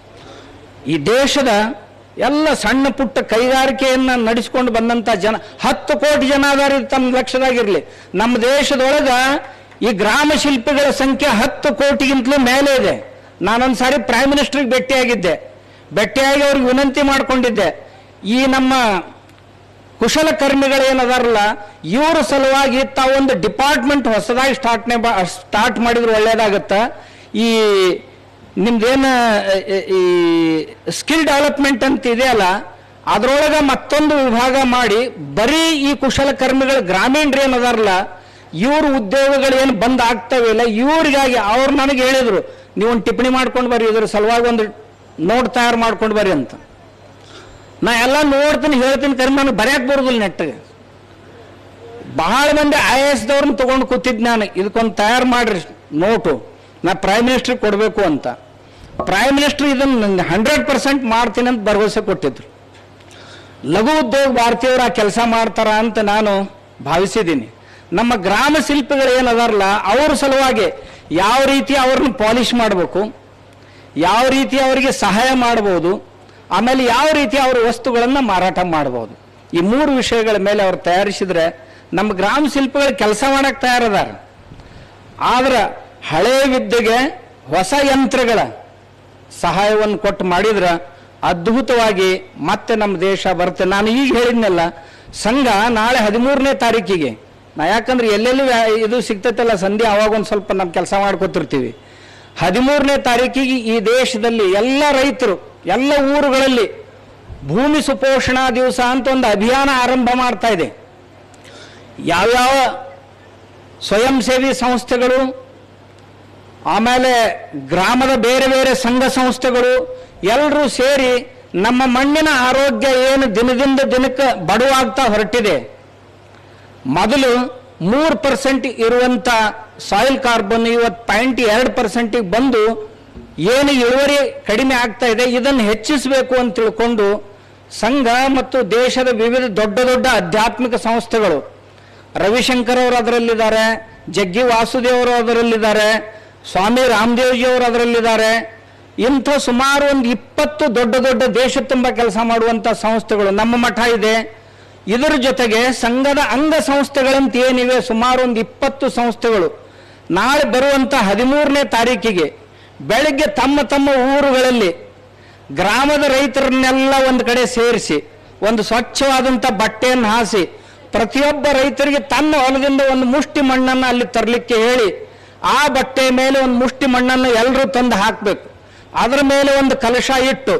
ಈ ದೇಶದ ಎಲ್ಲ ಸಣ್ಣ ಪುಟ್ಟ ಕೈಗಾರಿಕೆಯನ್ನ ನಡೆಸಿಕೊಂಡು ಬಂದಂತ ಜನ ಹತ್ತು ಕೋಟಿ ಜನ ಅದಾರ ತಮ್ಮ ಲಕ್ಷದಾಗಿರ್ಲಿ ನಮ್ಮ ದೇಶದೊಳಗ ಈ ಗ್ರಾಮ ಶಿಲ್ಪಿಗಳ ಸಂಖ್ಯೆ ಹತ್ತು ಕೋಟಿಗಿಂತಲೂ ಮೇಲೆ ಇದೆ ನಾನೊಂದು ಸಾರಿ ಪ್ರೈಮ್ ಮಿನಿಸ್ಟರ್ಗೆ ಭೇಟಿಯಾಗಿದ್ದೆ ಭೇಟಿಯಾಗಿ ಅವ್ರಿಗೆ ವಿನಂತಿ ಮಾಡಿಕೊಂಡಿದ್ದೆ ಈ ನಮ್ಮ ಕುಶಲಕರ್ಮಿಗಳೇನದಾರಲ್ಲ ಇವ್ರ ಸಲುವಾಗಿ ತಾವೊಂದು ಡಿಪಾರ್ಟ್ಮೆಂಟ್ ಹೊಸದಾಗಿ ಸ್ಟಾರ್ಟ್ನೆ ಸ್ಟಾರ್ಟ್ ಮಾಡಿದ್ರೆ ಒಳ್ಳೇದಾಗತ್ತ ಈ ನಿಮ್ದೇನು ಈ ಸ್ಕಿಲ್ ಡೆವಲಪ್ಮೆಂಟ್ ಅಂತ ಇದೆಯಲ್ಲ ಅದರೊಳಗೆ ಮತ್ತೊಂದು ವಿಭಾಗ ಮಾಡಿ ಬರೀ ಈ ಕುಶಲಕರ್ಮಿಗಳು ಗ್ರಾಮೀಣರು ಏನದಾರಲ್ಲ ಇವ್ರ ಉದ್ಯೋಗಗಳು ಏನು ಬಂದ್ ಆಗ್ತವಿಲ್ಲ ಇವ್ರಿಗಾಗಿ ಅವ್ರು ನನಗೆ ಹೇಳಿದ್ರು ನೀವು ಒಂದು ಟಿಪ್ಪಣಿ ಮಾಡ್ಕೊಂಡು ಬರ್ರಿ ಇದ್ರ ಸಲುವಾಗಿ ಒಂದು ನೋಟ್ ತಯಾರು ಮಾಡ್ಕೊಂಡು ಬರ್ರಿ ಅಂತ ನಾ ಎಲ್ಲ ನೋಡ್ತೀನಿ ಹೇಳ್ತೀನಿ ಕರೆ ನನಗೆ ಬರ್ಯಾಕ್ ಬರೋದಿಲ್ಲ ನೆಟ್ಟಿಗೆ ಬಹಳ ಮಂದಿ ಐ ಎ ಎಸ್ ದವ್ರನ್ನ ತಗೊಂಡು ಕೂತಿದ್ ನಾನು ಇದಕ್ಕೊಂದು ತಯಾರು ಮಾಡ್ರಿ ನೋಟು ನಾ ಪ್ರೈಮ್ ಮಿನಿಸ್ಟರ್ ಕೊಡಬೇಕು ಅಂತ ಪ್ರೈಮ್ ಮಿನಿಸ್ಟರ್ ಇದನ್ನ ಹಂಡ್ರೆಡ್ ಪರ್ಸೆಂಟ್ ಮಾಡ್ತೀನಿ ಅಂತ ಭರವಸೆ ಕೊಟ್ಟಿದ್ರು ಲಘು ಉದ್ಯೋಗ ಭಾರತೀಯರು ಆ ಕೆಲಸ ಮಾಡ್ತಾರ ಅಂತ ನಾನು ಭಾವಿಸಿದ್ದೀನಿ ನಮ್ಮ ಗ್ರಾಮ ಶಿಲ್ಪಿಗಳು ಏನದಾರಲ್ಲ ಅವ್ರ ಸಲುವಾಗಿ ಯಾವ ರೀತಿ ಅವ್ರನ್ನ ಪಾಲಿಷ್ ಮಾಡಬೇಕು ಯಾವ ರೀತಿ ಅವರಿಗೆ ಸಹಾಯ ಮಾಡಬಹುದು ಆಮೇಲೆ ಯಾವ ರೀತಿ ಅವರ ವಸ್ತುಗಳನ್ನು ಮಾರಾಟ ಮಾಡಬಹುದು ಈ ಮೂರು ವಿಷಯಗಳ ಮೇಲೆ ಅವ್ರು ತಯಾರಿಸಿದ್ರೆ ನಮ್ಮ ಗ್ರಾಮ ಶಿಲ್ಪಿಗಳು ಕೆಲಸ ಮಾಡಕ್ ತಯಾರದಾರ ಆದ್ರೆ ಹಳೆ ವಿದ್ಯೆಗೆ ಹೊಸ ಯಂತ್ರಗಳ ಸಹಾಯವನ್ನು ಕೊಟ್ಟು ಮಾಡಿದ್ರೆ ಅದ್ಭುತವಾಗಿ ಮತ್ತೆ ನಮ್ಮ ದೇಶ ಬರುತ್ತೆ ನಾನು ಈಗ ಹೇಳಿದ್ನಲ್ಲ ಸಂಘ ನಾಳೆ ಹದಿಮೂರನೇ ತಾರೀಕಿಗೆ ನಾ ಯಾಕಂದ್ರೆ ಎಲ್ಲೆಲ್ಲಿ ವ್ಯಾ- ಇದು ಸಿಗ್ತೈತಲ್ಲ ಸಂಧಿ ಅವಾಗ ಒಂದು ಸ್ವಲ್ಪ ನಮ್ಮ ಕೆಲಸ ಮಾಡ್ಕೊತಿರ್ತೀವಿ ಹದಿಮೂರನೇ ತಾರೀಕಿಗೆ ಈ ದೇಶದಲ್ಲಿ ಎಲ್ಲ ರೈತರು ಎಲ್ಲ ಊರುಗಳಲ್ಲಿ ಭೂಮಿ ಸುಪೋಷಣಾ ದಿವಸ ಅಂತ ಒಂದು ಅಭಿಯಾನ ಆರಂಭ ಮಾಡ್ತಾ ಇದೆ ಯಾವ್ಯಾವ ಸ್ವಯಂ ಸೇವಿ ಸಂಸ್ಥೆಗಳು ಆಮೇಲೆ ಗ್ರಾಮದ ಬೇರೆ ಬೇರೆ ಸಂಘ ಸಂಸ್ಥೆಗಳು ಎಲ್ಲರೂ ಸೇರಿ ನಮ್ಮ ಮಣ್ಣಿನ ಆರೋಗ್ಯ ಏನು ದಿನದಿಂದ ದಿನಕ್ಕೆ ಬಡವಾಗ್ತಾ ಹೊರಟಿದೆ ಮೊದಲು ಮೂರು ಪರ್ಸೆಂಟ್ ಇರುವಂತ ಸಾಯಿಲ್ ಕಾರ್ಬನ್ ಇವತ್ತು ಪಾಯಿಂಟ್ ಎರಡು ಪರ್ಸೆಂಟಿಗೆ ಬಂದು ಏನು ಇಳುವರಿ ಕಡಿಮೆ ಆಗ್ತಾ ಇದೆ ಇದನ್ನು ಹೆಚ್ಚಿಸಬೇಕು ಅಂತ ತಿಳ್ಕೊಂಡು ಸಂಘ ಮತ್ತು ದೇಶದ ವಿವಿಧ ದೊಡ್ಡ ದೊಡ್ಡ ಆಧ್ಯಾತ್ಮಿಕ ಸಂಸ್ಥೆಗಳು ರವಿಶಂಕರ್ ಅವರು ಅದರಲ್ಲಿದ್ದಾರೆ ಜಗ್ಗಿ ವಾಸುದೇವ್ ಅವರು ಅದರಲ್ಲಿದ್ದಾರೆ ಸ್ವಾಮಿ ರಾಮದೇವ್ಜಿ ಅವರು ಅದರಲ್ಲಿದ್ದಾರೆ ಇಂಥ ಸುಮಾರು ಒಂದು ಇಪ್ಪತ್ತು ದೊಡ್ಡ ದೊಡ್ಡ ದೇಶ ತುಂಬ ಕೆಲಸ ಮಾಡುವಂಥ ಸಂಸ್ಥೆಗಳು ನಮ್ಮ ಮಠ ಇದೆ ಇದರ ಜೊತೆಗೆ ಸಂಘದ ಅಂಗ ಸಂಸ್ಥೆಗಳಂತ ಏನಿವೆ ಸುಮಾರು ಒಂದು ಇಪ್ಪತ್ತು ಸಂಸ್ಥೆಗಳು ನಾಳೆ ಬರುವಂಥ ಹದಿಮೂರನೇ ತಾರೀಕಿಗೆ ಬೆಳಗ್ಗೆ ತಮ್ಮ ತಮ್ಮ ಊರುಗಳಲ್ಲಿ ಗ್ರಾಮದ ರೈತರನ್ನೆಲ್ಲ ಒಂದು ಕಡೆ ಸೇರಿಸಿ ಒಂದು ಸ್ವಚ್ಛವಾದಂಥ ಬಟ್ಟೆಯನ್ನು ಹಾಸಿ ಪ್ರತಿಯೊಬ್ಬ ರೈತರಿಗೆ ತನ್ನ ಹೊಲದಿಂದ ಒಂದು ಮುಷ್ಟಿ ಮಣ್ಣನ್ನು ಅಲ್ಲಿ ತರಲಿಕ್ಕೆ ಹೇಳಿ ಆ ಬಟ್ಟೆ ಮೇಲೆ ಒಂದು ಮುಷ್ಟಿ ಮಣ್ಣನ್ನು ಎಲ್ಲರೂ ತಂದು ಹಾಕಬೇಕು ಅದರ ಮೇಲೆ ಒಂದು ಕಲಶ ಇಟ್ಟು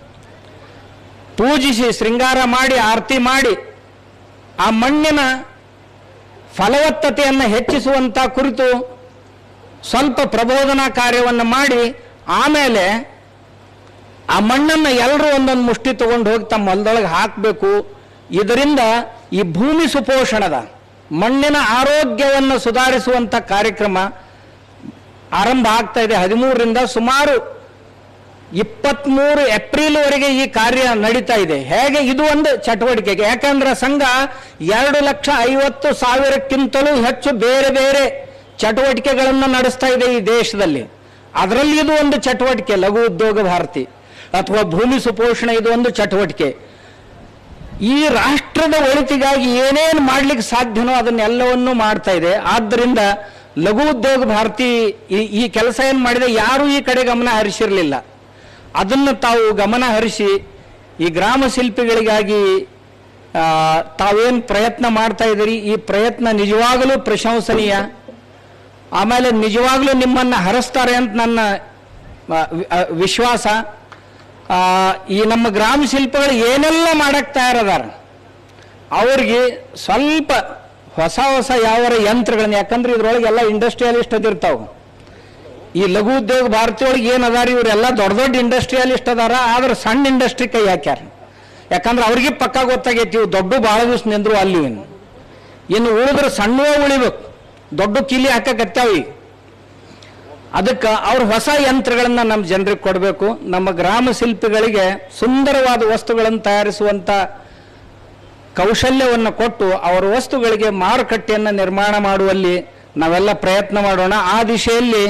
ಪೂಜಿಸಿ ಶೃಂಗಾರ ಮಾಡಿ ಆರತಿ ಮಾಡಿ ಆ ಮಣ್ಣಿನ ಫಲವತ್ತತೆಯನ್ನು ಹೆಚ್ಚಿಸುವಂತ ಕುರಿತು ಸ್ವಲ್ಪ ಪ್ರಬೋಧನಾ ಕಾರ್ಯವನ್ನು ಮಾಡಿ ಆಮೇಲೆ ಆ ಮಣ್ಣನ್ನು ಎಲ್ಲರೂ ಒಂದೊಂದು ಮುಷ್ಟಿ ತಗೊಂಡು ಹೋಗಿ ತಮ್ಮ ಹೊಲದೊಳಗೆ ಹಾಕಬೇಕು ಇದರಿಂದ ಈ ಭೂಮಿ ಸುಪೋಷಣದ ಮಣ್ಣಿನ ಆರೋಗ್ಯವನ್ನು ಸುಧಾರಿಸುವಂಥ ಕಾರ್ಯಕ್ರಮ ಆರಂಭ ಆಗ್ತಾ ಇದೆ ಹದಿಮೂರರಿಂದ ಸುಮಾರು ಇಪ್ಪತ್ಮೂರು ಏಪ್ರಿಲ್ವರೆಗೆ ಈ ಕಾರ್ಯ ನಡೀತಾ ಇದೆ ಹೇಗೆ ಇದು ಒಂದು ಚಟುವಟಿಕೆಗೆ ಯಾಕಂದ್ರೆ ಸಂಘ ಎರಡು ಲಕ್ಷ ಐವತ್ತು ಸಾವಿರಕ್ಕಿಂತಲೂ ಹೆಚ್ಚು ಬೇರೆ ಬೇರೆ ಚಟುವಟಿಕೆಗಳನ್ನು ನಡೆಸ್ತಾ ಇದೆ ಈ ದೇಶದಲ್ಲಿ ಅದರಲ್ಲಿ ಇದು ಒಂದು ಚಟುವಟಿಕೆ ಲಘು ಉದ್ಯೋಗ ಭಾರತಿ ಅಥವಾ ಭೂಮಿ ಸುಪೋಷಣೆ ಇದು ಒಂದು ಚಟುವಟಿಕೆ ಈ ರಾಷ್ಟ್ರದ ಒಳಿತಿಗಾಗಿ ಏನೇನು ಮಾಡ್ಲಿಕ್ಕೆ ಸಾಧ್ಯನೋ ಅದನ್ನೆಲ್ಲವನ್ನೂ ಮಾಡ್ತಾ ಇದೆ ಆದ್ದರಿಂದ ಲಘು ಉದ್ಯೋಗ ಭಾರತಿ ಈ- ಈ ಕೆಲಸ ಏನು ಮಾಡಿದೆ ಯಾರೂ ಈ ಕಡೆ ಗಮನ ಹರಿಸಿರಲಿಲ್ಲ ಅದನ್ನು ತಾವು ಗಮನ ಹರಿಸಿ ಈ ಗ್ರಾಮ ಶಿಲ್ಪಿಗಳಿಗಾಗಿ ಆ, ತಾವೇನು ಪ್ರಯತ್ನ ಮಾಡ್ತಾ ಇದ್ದೀರಿ ಈ ಪ್ರಯತ್ನ ನಿಜವಾಗಲೂ ಪ್ರಶಂಸನೀಯ ಆಮೇಲೆ ನಿಜವಾಗ್ಲೂ ನಿಮ್ಮನ್ನು ಹರಿಸ್ತಾರೆ ಅಂತ ನನ್ನ ಆ, ವಿ- ಆ, ವಿಶ್ವಾಸ ಆ, ಈ ನಮ್ಮ ಗ್ರಾಮ ಶಿಲ್ಪಗಳು ಏನೆಲ್ಲ ಮಾಡಕ್ ತಯಾರದಾರ ಅವ್ರಿಗೆ ಸ್ವಲ್ಪ ಹೊಸ ಹೊಸ ಯಾವರ ಯಂತ್ರಗಳನ್ನ ಯಾಕಂದ್ರೆ ಇದ್ರೊಳಗೆ ಎಲ್ಲ ಇಂಡಸ್ಟ್ರಿಯಲಿಸ್ಟ್ ಅದಿರ್ತಾವ ಈ ಲಘು ಉದ್ಯೋಗ ಭಾರತಿಯೊಳಗೆ ಏನು ಅದಾರ ಇವರೆಲ್ಲ ದೊಡ್ಡ ದೊಡ್ಡ ಇಂಡಸ್ಟ್ರಿಯಲಿಸ್ಟ್ ಅದಾರ ಆದ್ರೆ ಸಣ್ಣ ಇಂಡಸ್ಟ್ರಿ ಕೈ ಹಾಕ್ಯಾರ ಯಾಕಂದ್ರೆ ಅವ್ರಿಗೆ ಪಕ್ಕ ಗೊತ್ತಾಗೈತಿ ಇವು ದೊಡ್ಡ ಭಾಳ ದಿವಸ ನಿಂದ್ರು ಅಲ್ಲಿ ಇನ್ನು ಇನ್ನು ಉಳಿದ್ರೆ ಸಣ್ಣವೇ ಉಳಿಬೇಕು ದೊಡ್ಡ ಕಿಲಿ ಹಾಕಕತ್ತಾವ ಈಗ ಅದಕ್ಕೆ ಅವ್ರ ಹೊಸ ಯಂತ್ರಗಳನ್ನ ನಮ್ಮ ಜನರಿಗೆ ಕೊಡಬೇಕು ನಮ್ಮ ಗ್ರಾಮ ಶಿಲ್ಪಿಗಳಿಗೆ ಸುಂದರವಾದ ವಸ್ತುಗಳನ್ನು ತಯಾರಿಸುವಂತ ಕೌಶಲ್ಯವನ್ನು ಕೊಟ್ಟು ಅವರ ವಸ್ತುಗಳಿಗೆ ಮಾರುಕಟ್ಟೆಯನ್ನು ನಿರ್ಮಾಣ ಮಾಡುವಲ್ಲಿ ನಾವೆಲ್ಲ ಪ್ರಯತ್ನ ಮಾಡೋಣ ಆ ದಿಶೆಯಲ್ಲಿ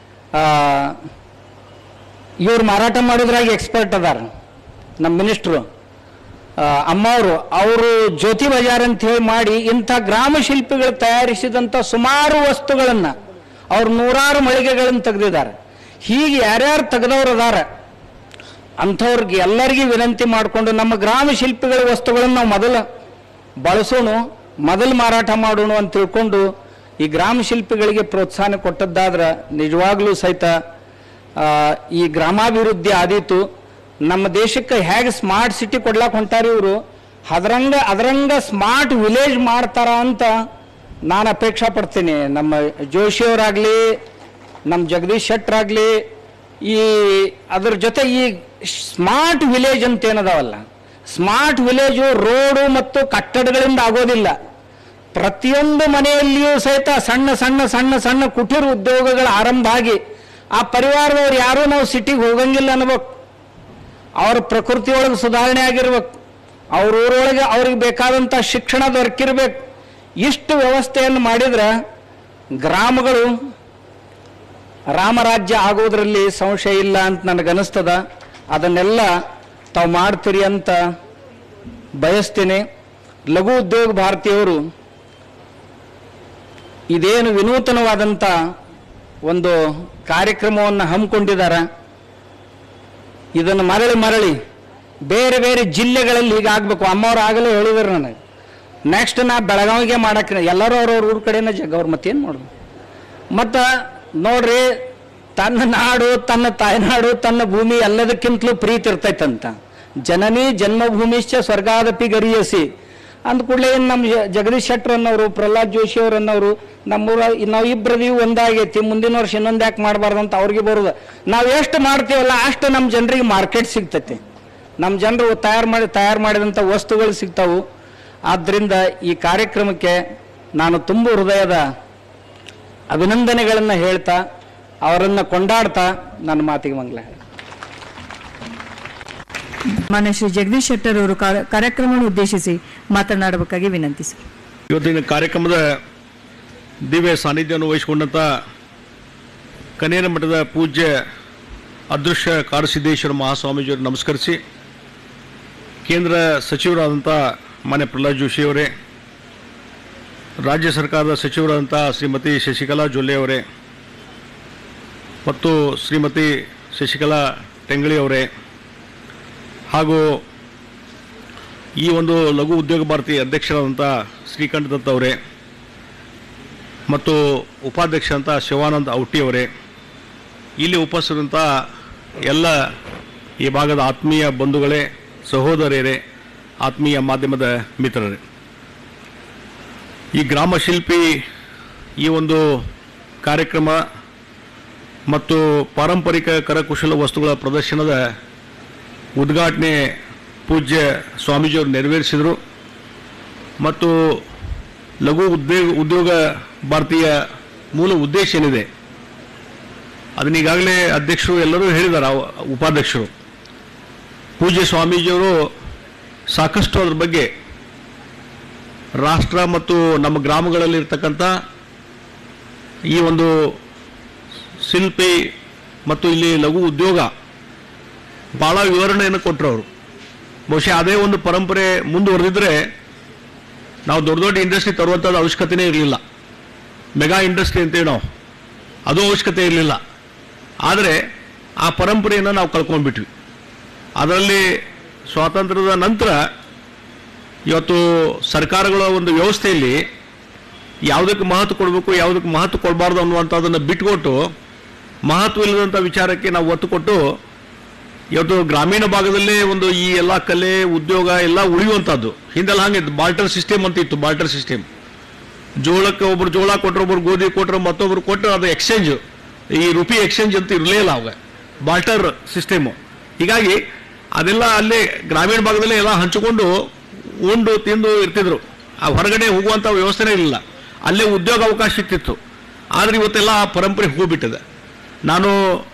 ಇವ್ರು ಮಾರಾಟ ಮಾಡೋದ್ರಾಗ ಎಕ್ಸ್ಪರ್ಟ್ ಅದಾರ ನಮ್ಮ ಮಿನಿಸ್ಟ್ರು ಅಮ್ಮವರು ಅವರು ಜ್ಯೋತಿ ಬಜಾರ್ ಅಂತ ಹೇಳಿ ಮಾಡಿ ಇಂಥ ಗ್ರಾಮ ಶಿಲ್ಪಿಗಳು ತಯಾರಿಸಿದಂಥ ಸುಮಾರು ವಸ್ತುಗಳನ್ನು ಅವ್ರು ನೂರಾರು ಮಳಿಗೆಗಳನ್ನು ತೆಗೆದಿದ್ದಾರೆ ಹೀಗೆ ಯಾರ್ಯಾರು ತೆಗೆದವ್ರು ಅದಾರ ಅಂಥವ್ರಿಗೆ ಎಲ್ಲರಿಗೂ ವಿನಂತಿ ಮಾಡಿಕೊಂಡು ನಮ್ಮ ಗ್ರಾಮ ಶಿಲ್ಪಿಗಳ ವಸ್ತುಗಳನ್ನು ನಾವು ಮೊದಲು ಬಳಸೋಣ ಮೊದಲು ಮಾರಾಟ ಮಾಡೋಣ ಅಂತ ತಿಳ್ಕೊಂಡು ಈ ಗ್ರಾಮ ಶಿಲ್ಪಿಗಳಿಗೆ ಪ್ರೋತ್ಸಾಹ ಕೊಟ್ಟದ್ದಾದ್ರೆ ನಿಜವಾಗ್ಲೂ ಸಹಿತ ಆ, ಈ ಗ್ರಾಮಾಭಿವೃದ್ಧಿ ಆದೀತು ನಮ್ಮ ದೇಶಕ್ಕೆ ಹೇಗೆ ಸ್ಮಾರ್ಟ್ ಸಿಟಿ ಕೊಡ್ಲಾಕ್ ಹೊಂಟಾರ ಇವರು ಅದರಂಗ ಅದರಂಗ ಸ್ಮಾರ್ಟ್ ವಿಲೇಜ್ ಮಾಡ್ತಾರ ಅಂತ ನಾನು ಅಪೇಕ್ಷಾ ಪಡ್ತೀನಿ ನಮ್ಮ ಜೋಶಿಯವರಾಗಲಿ ನಮ್ಮ ಜಗದೀಶ್ ಶೆಟ್ರಾಗಲಿ ಈ ಅದ್ರ ಜೊತೆ ಈ ಸ್ಮಾರ್ಟ್ ವಿಲೇಜ್ ಅಂತ ಏನದಾವಲ್ಲ ಸ್ಮಾರ್ಟ್ ವಿಲೇಜು ರೋಡು ಮತ್ತು ಕಟ್ಟಡಗಳಿಂದ ಆಗೋದಿಲ್ಲ ಪ್ರತಿಯೊಂದು ಮನೆಯಲ್ಲಿಯೂ ಸಹಿತ ಸಣ್ಣ ಸಣ್ಣ ಸಣ್ಣ ಸಣ್ಣ ಕುಟೀರ ಉದ್ಯೋಗಗಳ ಆರಂಭ ಆಗಿ ಆ ಪರಿವಾರದವ್ರು ಯಾರೂ ನಾವು ಸಿಟಿಗೆ ಹೋಗಂಗಿಲ್ಲ ಅನ್ಬೇಕು ಅವ್ರ ಪ್ರಕೃತಿಯೊಳಗೆ ಸುಧಾರಣೆ ಆಗಿರ್ಬೇಕು ಅವ್ರ ಊರೊಳಗೆ ಅವ್ರಿಗೆ ಬೇಕಾದಂಥ ಶಿಕ್ಷಣ ದೊರಕಿರ್ಬೇಕು ಇಷ್ಟು ವ್ಯವಸ್ಥೆಯನ್ನು ಮಾಡಿದ್ರೆ ಗ್ರಾಮಗಳು ರಾಮರಾಜ್ಯ ಆಗೋದ್ರಲ್ಲಿ ಸಂಶಯ ಇಲ್ಲ ಅಂತ ನನಗನ್ನಿಸ್ತದ ಅದನ್ನೆಲ್ಲ ತಾವು ಮಾಡ್ತೀರಿ ಅಂತ ಬಯಸ್ತೇನೆ ಲಘು ಉದ್ಯೋಗ ಭಾರತೀಯವರು ಇದೇನು ವಿನೂತನವಾದಂಥ ಒಂದು ಕಾರ್ಯಕ್ರಮವನ್ನು ಹಮ್ಮಿಕೊಂಡಿದ್ದಾರೆ ಇದನ್ನು ಮರಳಿ ಮರಳಿ ಬೇರೆ ಬೇರೆ ಜಿಲ್ಲೆಗಳಲ್ಲಿ ಈಗ ಆಗ್ಬೇಕು ಅಮ್ಮವ್ರು ಆಗಲೇ ಹೇಳಿದ್ರು ನನಗೆ ನೆಕ್ಸ್ಟ್ ನಾ ಬೆಳಗಾವಿಗೆ ಮಾಡಕ್ಕೆ ಎಲ್ಲರೂ ಅವ್ರವ್ರ ಊರ ಕಡೆನೇ ಜಗ ಅವ್ರು ಮತ್ತೇನು ಮಾಡೋದು ಮತ್ತು ನೋಡ್ರಿ ತನ್ನ ನಾಡು ತನ್ನ ತಾಯ್ನಾಡು ತನ್ನ ಭೂಮಿ ಎಲ್ಲದಕ್ಕಿಂತಲೂ ಪ್ರೀತಿ ಇರ್ತೈತಂತ ಜನನಿ ಜನ್ಮಭೂಮಿಶ್ಚ ಸ್ವರ್ಗಾದಪಿ ಗರಿಯಸಿ ಅಂದ ಕೂಡಲೇ ನಮ್ಮ ಜ- ಜಗದೀಶ್ ಶೆಟ್ಟರ್ ಅನ್ನೋರು ಪ್ರಹ್ಲಾದ್ ಜೋಶಿ ಅವ್ರು ಅನ್ನೋರು ನಮ್ಮೂರ ನಾವು ಇಬ್ಬರದೀವಿ ಒಂದಾಗೈತಿ ಮುಂದಿನ ವರ್ಷ ಇನ್ನೊಂದು ಯಾಕೆ ಮಾಡಬಾರ್ದು ಅಂತ ಅವ್ರಿಗೆ ಬರೋದು ನಾವು ಎಷ್ಟು ಮಾಡ್ತೀವಲ್ಲ ಅಷ್ಟು ನಮ್ಮ ಜನರಿಗೆ ಮಾರ್ಕೆಟ್ ಸಿಗ್ತೈತಿ ನಮ್ಮ ಜನರು ತಯಾರು ಮಾಡಿ ತಯಾರು ಮಾಡಿದಂಥ ವಸ್ತುಗಳು ಸಿಗ್ತಾವು ಆದ್ದರಿಂದ ಈ ಕಾರ್ಯಕ್ರಮಕ್ಕೆ ನಾನು ತುಂಬ ಹೃದಯದ ಅಭಿನಂದನೆಗಳನ್ನು ಹೇಳ್ತಾ ಅವರನ್ನು ಕೊಂಡಾಡ್ತಾ ನನ್ನ ಮಾತಿಗೆ ಮಂಗಲ ಹೇಳ್ತೀನಿ. ಮಾನ್ಯ ಶ್ರೀ ಜಗದೀಶ್ ಶೆಟ್ಟರ್ ಅವರು ಕಾರ್ಯ- ಕಾರ್ಯಕ್ರಮವನ್ನು ಉದ್ದೇಶಿಸಿ ಮಾತನಾಡಬೇಕಾಗಿ ವಿನಂತಿಸಿ ಇವತ್ತಿನ ಕಾರ್ಯಕ್ರಮದ ದಿವ್ಯ ಸಾನ್ನಿಧ್ಯವನ್ನು ವಹಿಸಿಕೊಂಡಂಥ ಕನೇರ ಮಠದ ಪೂಜ್ಯ ಅದೃಶ್ಯ ಕಾಡಸಿದ್ದೇಶ್ವರ ಮಹಾಸ್ವಾಮೀಜಿಯವರು ನಮಸ್ಕರಿಸಿ ಕೇಂದ್ರ ಸಚಿವರಾದಂಥ ಮಾನ್ಯ ಪ್ರಹ್ಲಾದ್ ಜೋಶಿ ಅವರೇ ರಾಜ್ಯ ಸರ್ಕಾರದ ಸಚಿವರಾದಂಥ ಶ್ರೀಮತಿ ಶಶಿಕಲಾ ಜೊಲ್ಲೆ ಅವರೇ ಮತ್ತು ಶ್ರೀಮತಿ ಶಶಿಕಲಾ ಟೆಂಗಳಿ ಅವರೇ ಹಾಗೂ ಈ ಒಂದು ಲಘು ಉದ್ಯೋಗ ಭಾರತಿ ಅಧ್ಯಕ್ಷರಾದಂಥ ಶ್ರೀಕಂಠ ದತ್ ಅವರೇ ಮತ್ತು ಉಪಾಧ್ಯಕ್ಷ ಅಂತ ಶಿವಾನಂದ್ ಔಟಿ ಅವರೇ ಇಲ್ಲಿ ಉಪಸ್ಥಿತಂಥ ಎಲ್ಲ ಈ ಭಾಗದ ಆತ್ಮೀಯ ಬಂಧುಗಳೇ ಸಹೋದರಿಯರೇ ಆತ್ಮೀಯ ಮಾಧ್ಯಮದ ಮಿತ್ರರೇ ಈ ಗ್ರಾಮ ಶಿಲ್ಪಿ ಈ ಒಂದು ಕಾರ್ಯಕ್ರಮ ಮತ್ತು ಪಾರಂಪರಿಕ ಕರಕುಶಲ ವಸ್ತುಗಳ ಪ್ರದರ್ಶನದ ಉದ್ಘಾಟನೆ ಪೂಜ್ಯ ಸ್ವಾಮೀಜಿಯವರು ನೆರವೇರಿಸಿದರು ಮತ್ತು ಲಘು ಉದ್ಯೋಗ ಉದ್ಯೋಗ ಭಾರತೀಯ ಮೂಲ ಉದ್ದೇಶ ಏನಿದೆ ಅದನ್ನ ಈಗಾಗಲೇ ಅಧ್ಯಕ್ಷರು ಎಲ್ಲರೂ ಹೇಳಿದ್ದಾರೆ ಅವ- ಉಪಾಧ್ಯಕ್ಷರು ಪೂಜ್ಯ ಸ್ವಾಮೀಜಿಯವರು ಸಾಕಷ್ಟು ಅದ್ರ ಬಗ್ಗೆ ರಾಷ್ಟ್ರ ಮತ್ತು ನಮ್ಮ ಗ್ರಾಮಗಳಲ್ಲಿ ಇರ್ತಕ್ಕಂಥ ಈ ಒಂದು ಶಿಲ್ಪಿ ಮತ್ತು ಇಲ್ಲಿ ಲಘು ಉದ್ಯೋಗ ಭಾಳ ವಿವರಣೆಯನ್ನು ಕೊಟ್ಟರು ಅವರು ಬಹುಶಃ ಅದೇ ಒಂದು ಪರಂಪರೆ ಮುಂದುವರೆದಿದ್ರೆ ನಾವು ದೊಡ್ಡ ದೊಡ್ಡ ಇಂಡಸ್ಟ್ರಿ ತರುವಂಥದ್ದು ಅವಶ್ಯಕತೆನೇ ಇರಲಿಲ್ಲ ಮೆಗಾ ಇಂಡಸ್ಟ್ರಿ ಅಂತೇಳಿ ನಾವು ಅದು ಅವಶ್ಯಕತೆ ಇರಲಿಲ್ಲ ಆದರೆ ಆ ಪರಂಪರೆಯನ್ನು ನಾವು ಕಳ್ಕೊಂಡ್ಬಿಟ್ವಿ ಅದರಲ್ಲಿ ಸ್ವಾತಂತ್ರ್ಯದ ನಂತರ ಇವತ್ತು ಸರ್ಕಾರಗಳ ಒಂದು ವ್ಯವಸ್ಥೆಯಲ್ಲಿ ಯಾವುದಕ್ಕೆ ಮಹತ್ವ ಕೊಡಬೇಕು ಯಾವುದಕ್ಕೆ ಮಹತ್ವ ಕೊಡಬಾರ್ದು ಅನ್ನುವಂಥದ್ದನ್ನು ಬಿಟ್ಕೊಟ್ಟು ಮಹತ್ವ ಇಲ್ಲದಂಥ ವಿಚಾರಕ್ಕೆ ನಾವು ಒತ್ತು ಕೊಟ್ಟು ಇವತ್ತು ಗ್ರಾಮೀಣ ಭಾಗದಲ್ಲೇ ಒಂದು ಈ ಎಲ್ಲ ಕಲೆ ಉದ್ಯೋಗ ಎಲ್ಲ ಉಳಿಯುವಂಥದ್ದು ಹಿಂದೆಲ್ಲ ಹಂಗೆ ಬಾಲ್ಟರ್ ಸಿಸ್ಟಮ್ ಅಂತ ಇತ್ತು ಬಾಲ್ಟರ್ ಸಿಸ್ಟಮ್ ಜೋಳಕ್ಕೆ ಒಬ್ರು ಜೋಳ ಕೊಟ್ಟರು ಒಬ್ರು ಗೋಧಿ ಕೊಟ್ಟರು ಮತ್ತೊಬ್ರು ಕೊಟ್ಟರು ಅದು ಎಕ್ಸ್ಚೇಂಜ್ ಈ ರುಪಿ ಎಕ್ಸ್ಚೇಂಜ್ ಅಂತ ಇರಲೇ ಇಲ್ಲ ಅವಾಗ ಬಾಲ್ಟರ್ ಸಿಸ್ಟಮು ಹೀಗಾಗಿ ಅದೆಲ್ಲ ಅಲ್ಲೇ ಗ್ರಾಮೀಣ ಭಾಗದಲ್ಲೇ ಎಲ್ಲ ಹಂಚಿಕೊಂಡು ಉಂಡು ತಿಂದು ಇರ್ತಿದ್ರು ಆ ಹೊರಗಡೆ ಹೋಗುವಂಥ ವ್ಯವಸ್ಥೆನೇ ಇರಲಿಲ್ಲ ಅಲ್ಲೇ ಉದ್ಯೋಗ ಅವಕಾಶ ಸಿಗ್ತಿತ್ತು ಆದರೆ ಇವತ್ತೆಲ್ಲ ಆ ಪರಂಪರೆ ಹೋಗ್ಬಿಟ್ಟಿದೆ ನಾನು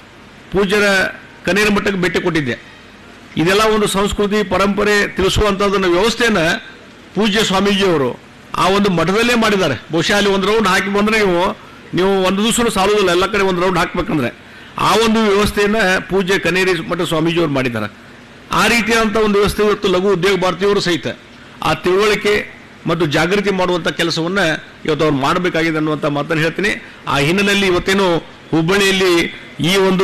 ಪೂಜ್ಯರ ಕನೇರ ಮಠಕ್ಕೆ ಭೇಟಿ ಕೊಟ್ಟಿದ್ದೆ ಇದೆಲ್ಲ ಒಂದು ಸಂಸ್ಕೃತಿ ಪರಂಪರೆ ತಿಳಿಸುವಂಥದ್ದನ್ನು ವ್ಯವಸ್ಥೆಯನ್ನು ಪೂಜ್ಯ ಸ್ವಾಮೀಜಿಯವರು ಆ ಒಂದು ಮಠದಲ್ಲೇ ಮಾಡಿದ್ದಾರೆ ಬಹುಶಃ ಅಲ್ಲಿ ಒಂದು ರೌಂಡ್ ಹಾಕಿ ಬಂದರೆ ನೀವು ನೀವು ಒಂದು ದಿವಸ ಸಾಲೋದಿಲ್ಲ ಎಲ್ಲ ಕಡೆ ಒಂದು ರೌಂಡ್ ಹಾಕ್ಬೇಕಂದ್ರೆ ಆ ಒಂದು ವ್ಯವಸ್ಥೆಯನ್ನು ಪೂಜ್ಯ ಕನೇರಿ ಮಠ ಸ್ವಾಮೀಜಿಯವರು ಮಾಡಿದ್ದಾರೆ ಆ ರೀತಿಯಾದಂಥ ಒಂದು ವ್ಯವಸ್ಥೆ ಇವತ್ತು ಲಘು ಉದ್ಯೋಗ ಭಾರತೀಯವರು ಸಹಿತ ಆ ತಿಳುವಳಿಕೆ ಮತ್ತು ಜಾಗೃತಿ ಮಾಡುವಂಥ ಕೆಲಸವನ್ನು ಇವತ್ತು ಅವ್ರು ಮಾಡಬೇಕಾಗಿದೆ ಅನ್ನುವಂಥ ಮಾತನ್ನು ಹೇಳ್ತೀನಿ ಆ ಹಿನ್ನೆಲೆಯಲ್ಲಿ ಇವತ್ತೇನು ಹುಬ್ಬಳ್ಳಿಯಲ್ಲಿ ಈ ಒಂದು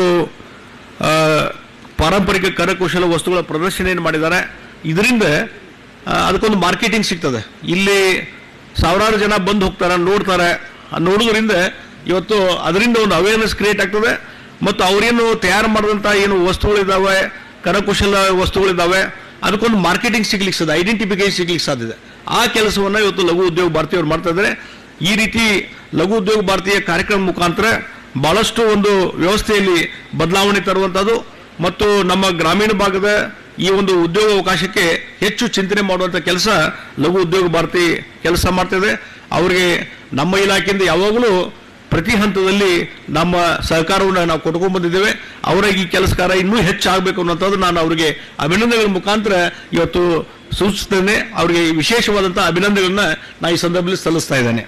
ಆ, ಪಾರಂಪರಿಕ ಕರಕುಶಲ ವಸ್ತುಗಳ ಪ್ರದರ್ಶನ ಮಾಡಿದ್ದಾರೆ ಇದರಿಂದ ಆ, ಅದಕ್ಕೊಂದು ಮಾರ್ಕೆಟಿಂಗ್ ಸಿಗ್ತದೆ ಇಲ್ಲಿ ಸಾವಿರಾರು ಜನ ಬಂದು ಹೋಗ್ತಾರೆ ನೋಡ್ತಾರೆ ಆ ನೋಡೋದ್ರಿಂದ ಇವತ್ತು ಅದರಿಂದ ಒಂದು ಅವೇರ್ನೆಸ್ ಕ್ರಿಯೇಟ್ ಆಗ್ತದೆ ಮತ್ತು ಅವರೇನು ತಯಾರು ಮಾಡಿದಂಥ ಏನು ವಸ್ತುಗಳಿದ್ದಾವೆ ಕರಕುಶಲ ವಸ್ತುಗಳಿದ್ದಾವೆ ಅದಕ್ಕೊಂದು ಮಾರ್ಕೆಟಿಂಗ್ ಸಿಗ್ಲಿಕ್ಕೆ ಸಾಧ್ಯ ಐಡೆಂಟಿಫಿಕೇಶನ್ ಸಿಗ್ಲಿಕ್ಕೆ ಸಾಧ್ಯತೆ ಆ ಕೆಲಸವನ್ನು ಇವತ್ತು ಲಘು ಉದ್ಯೋಗ ಭಾರತೀಯವರು ಮಾಡ್ತಾ ಇದ್ದಾರೆ ಈ ರೀತಿ ಲಘು ಉದ್ಯೋಗ ಭಾರತೀಯ ಕಾರ್ಯಕ್ರಮ ಮುಖಾಂತರ ಬಹಳಷ್ಟು ಒಂದು ವ್ಯವಸ್ಥೆಯಲ್ಲಿ ಬದಲಾವಣೆ ತರುವಂಥದ್ದು ಮತ್ತು ನಮ್ಮ ಗ್ರಾಮೀಣ ಭಾಗದ ಈ ಒಂದು ಉದ್ಯೋಗ ಅವಕಾಶಕ್ಕೆ ಹೆಚ್ಚು ಚಿಂತನೆ ಮಾಡುವಂಥ ಕೆಲಸ ಲಘು ಉದ್ಯೋಗ ಭಾರತಿ ಕೆಲಸ ಮಾಡ್ತಿದೆ ಅವರಿಗೆ ನಮ್ಮ ಇಲಾಖೆಯಿಂದ ಯಾವಾಗಲೂ ಪ್ರತಿ ಹಂತದಲ್ಲಿ ನಮ್ಮ ಸಹಕಾರವನ್ನು ನಾವು ಕೊಟ್ಕೊಂಡ್ ಬಂದಿದ್ದೇವೆ ಅವರ ಈ ಕೆಲಸ ಕಾರ್ಯ ಇನ್ನೂ ಹೆಚ್ಚಾಗಬೇಕು ಅನ್ನೋಂಥದ್ದು ನಾನು ಅವರಿಗೆ ಅಭಿನಂದನೆಗಳ ಮುಖಾಂತರ ಇವತ್ತು ಸೂಚಿಸ್ತೇನೆ ಅವರಿಗೆ ವಿಶೇಷವಾದಂಥ ಅಭಿನಂದನೆಗಳನ್ನ ನಾನು ಈ ಸಂದರ್ಭದಲ್ಲಿ ಸಲ್ಲಿಸ್ತಾ ಇದ್ದೇನೆ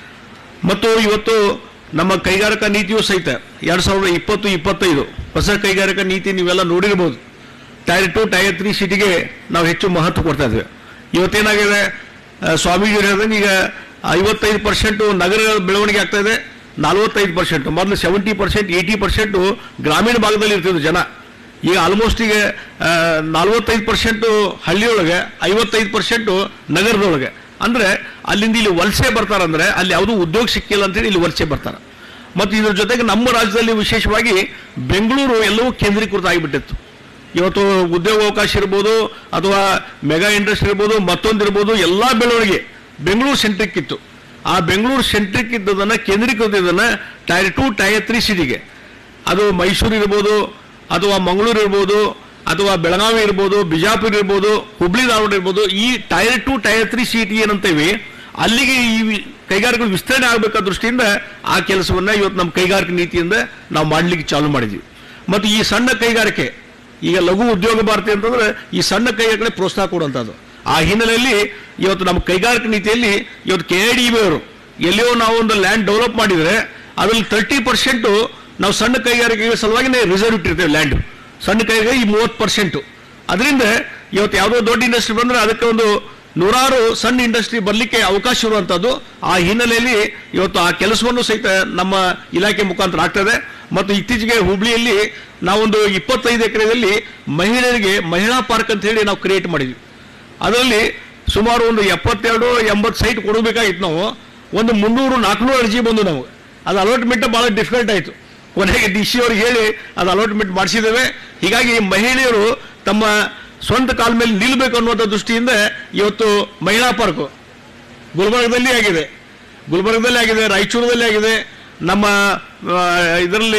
ಮತ್ತು ಇವತ್ತು ನಮ್ಮ ಕೈಗಾರಿಕಾ ನೀತಿಯೂ ಸಹಿತ ಎರಡು ಸಾವಿರದ ಇಪ್ಪತ್ತು ಇಪ್ಪತ್ತೈದು ಹೊಸ ಕೈಗಾರಿಕಾ ನೀತಿ ನೀವೆಲ್ಲ ನೋಡಿರ್ಬೋದು ಟೈರ್ ಟು ಟೈರ್ ತ್ರೀ ಸಿಟಿಗೆ ನಾವು ಹೆಚ್ಚು ಮಹತ್ವ ಕೊಡ್ತಾ ಇದ್ದೇವೆ ಇವತ್ತೇನಾಗಿದೆ ಆ, ಸ್ವಾಮೀಜಿ ಹೇಳಿದಂಗೆ ಈಗ ಐವತ್ತೈದು ಪರ್ಸೆಂಟು ನಗರಗಳ ಬೆಳವಣಿಗೆ ಆಗ್ತಾ ಇದೆ ನಲವತ್ತೈದು ಪರ್ಸೆಂಟ್ ಮೊದಲು ಸೆವೆಂಟಿ ಪರ್ಸೆಂಟ್ ಏಯ್ಟಿ ಪರ್ಸೆಂಟು ಗ್ರಾಮೀಣ ಭಾಗದಲ್ಲಿ ಇರ್ತಿದ್ರು ಜನ ಈಗ ಆಲ್ಮೋಸ್ಟ್ ಈಗ ನಲವತ್ತೈದು ಪರ್ಸೆಂಟು ಹಳ್ಳಿಯೊಳಗೆ ಐವತ್ತೈದು ಪರ್ಸೆಂಟು ನಗರದೊಳಗೆ ಅಂದ್ರೆ ಅಲ್ಲಿಂದ ಇಲ್ಲಿ ವಲಸೆ ಬರ್ತಾರಂದ್ರೆ ಅಲ್ಲಿ ಯಾವುದೂ ಉದ್ಯೋಗ ಸಿಕ್ಕಿಲ್ಲ ಅಂತೇಳಿ ಇಲ್ಲಿ ವಲಸೆ ಬರ್ತಾರೆ ಮತ್ತು ಇದ್ರ ಜೊತೆಗೆ ನಮ್ಮ ರಾಜ್ಯದಲ್ಲಿ ವಿಶೇಷವಾಗಿ ಬೆಂಗಳೂರು ಎಲ್ಲವೂ ಕೇಂದ್ರೀಕೃತ ಆಗಿಬಿಟ್ಟಿತ್ತು ಇವತ್ತು ಉದ್ಯೋಗಾವಕಾಶ ಇರ್ಬೋದು ಅಥವಾ ಮೆಗಾ ಇಂಡಸ್ಟ್ರಿ ಇರ್ಬೋದು ಮತ್ತೊಂದು ಇರ್ಬೋದು ಎಲ್ಲ ಬೆಳವಣಿಗೆ ಬೆಂಗಳೂರು ಸೆಂಟ್ರಿಕ್ ಇತ್ತು ಆ ಬೆಂಗಳೂರು ಸೆಂಟ್ರಿಕ್ ಇದ್ದದನ್ನ ಕೇಂದ್ರೀಕೃತ ಇದನ್ನ ಟೈರ್ ಟು ಟೈರ್ ತ್ರೀ ಸಿಟಿಗೆ ಅದು ಮೈಸೂರು ಇರ್ಬೋದು ಅಥವಾ ಮಂಗಳೂರು ಇರ್ಬೋದು ಅಥವಾ ಬೆಳಗಾವಿ ಇರ್ಬೋದು ಬಿಜಾಪುರ ಇರ್ಬೋದು ಹುಬ್ಳಿ ಧಾರವಾಡ ಇರ್ಬೋದು ಈ tier two tier three city ಏನಂತೇವಿ ಅಲ್ಲಿಗೆ ಈ ವಿ- ಕೈಗಾರಿಕೆಗಳು ವಿಸ್ತರಣೆ ಆಗಬೇಕಾದ ದೃಷ್ಟಿಯಿಂದ ಆ ಕೆಲಸವನ್ನ ಇವತ್ತು ನಮ್ಮ ಕೈಗಾರಿಕೆ ನೀತಿಯಿಂದ ನಾವು ಮಾಡ್ಲಿಕ್ಕೆ ಚಾಲು ಮಾಡಿದ್ವಿ ಮತ್ತು ಈ ಸಣ್ಣ ಕೈಗಾರಿಕೆ ಈಗ ಲಘು ಉದ್ಯೋಗ ಭಾರತಿ ಅಂತಂದ್ರೆ ಈ ಸಣ್ಣ ಕೈಗಾರಿಕೆ ಪ್ರೋತ್ಸಾಹ ಕೊಡುವಂಥದ್ದು ಆ ಹಿನ್ನೆಲೆಯಲ್ಲಿ ಇವತ್ತು ನಮ್ಮ ಕೈಗಾರಿಕೆ ನೀತಿಯಲ್ಲಿ ಇವತ್ತು ಕೆ ಐ ಡಿ ಅವರು ಎಲ್ಲಿಯೋ ನಾವು ಒಂದು ಲ್ಯಾಂಡ್ ಡೆವಲಪ್ ಮಾಡಿದ್ರೆ ಅದ್ರಲ್ಲಿ ತರ್ಟಿ ಪರ್ಸೆಂಟು ನಾವು ಸಣ್ಣ ಕೈಗಾರಿಕೆಗಳ ಸಲುವಾಗಿನೇ ರಿಸರ್ವ್ ಇಟ್ಟಿರ್ತೇವೆ ಲ್ಯಾಂಡ್ ಸಣ್ಣ ಕೈಗಾರಿಕೆ ಈ ಮೂವತ್ತು ಪರ್ಸೆಂಟು ಅದರಿಂದ ಇವತ್ತು ಯಾವುದೋ ದೊಡ್ಡ ಇಂಡಸ್ಟ್ರಿ ಬಂದ್ರೆ ಅದಕ್ಕೆ ಒಂದು ನೂರಾರು ಸಣ್ಣ ಇಂಡಸ್ಟ್ರಿ ಬರಲಿಕ್ಕೆ ಅವಕಾಶ ಇರುವಂಥದ್ದು ಆ ಹಿನ್ನೆಲೆಯಲ್ಲಿ ಇವತ್ತು ಆ ಕೆಲಸವನ್ನು ಸಹಿತ ನಮ್ಮ ಇಲಾಖೆ ಮುಖಾಂತರ ಆಗ್ತದೆ ಮತ್ತು ಇತ್ತೀಚೆಗೆ ಹುಬ್ಳಿಯಲ್ಲಿ ನಾವೊಂದು ಇಪ್ಪತ್ತೈದು ಎಕರೆಯಲ್ಲಿ ಮಹಿಳೆಯರಿಗೆ ಮಹಿಳಾ ಪಾರ್ಕ್ ಅಂತ ಹೇಳಿ ನಾವು ಕ್ರಿಯೇಟ್ ಮಾಡಿದ್ವಿ ಅದರಲ್ಲಿ ಸುಮಾರು ಒಂದು ಎಪ್ಪತ್ತೆರಡು ಎಂಬತ್ತು ಸೈಟ್ ಕೊಡಬೇಕಾಗಿತ್ತು ನಾವು ಒಂದು ಮುನ್ನೂರು ನಾಲ್ಕುನೂರು ಅರ್ಜಿ ಬಂದು ನಾವು ಅದು ಅಲಾಟ್ಮೆಂಟ್ ಭಾಳ ಡಿಫಿಕಲ್ಟ್ ಆಯಿತು ಕೊನೆಗೆ ಡಿ ಸಿ ಅವ್ರಿಗೆ ಹೇಳಿ ಅದು ಅಲಾಟ್ಮೆಂಟ್ ಮಾಡಿಸಿದ್ದೇವೆ ಹೀಗಾಗಿ ಮಹಿಳೆಯರು ತಮ್ಮ ಸ್ವಂತ ಕಾಲ ಮೇಲೆ ನಿಲ್ಲಬೇಕು ಅನ್ನುವಂಥ ದೃಷ್ಟಿಯಿಂದ ಇವತ್ತು ಮಹಿಳಾ ಪಾರ್ಕು ಗುಲ್ಬರ್ಗದಲ್ಲಿ ಆಗಿದೆ ಗುಲ್ಬರ್ಗದಲ್ಲಿ ಆಗಿದೆ ರಾಯಚೂರದಲ್ಲಿ ಆಗಿದೆ ನಮ್ಮ ಇದರಲ್ಲಿ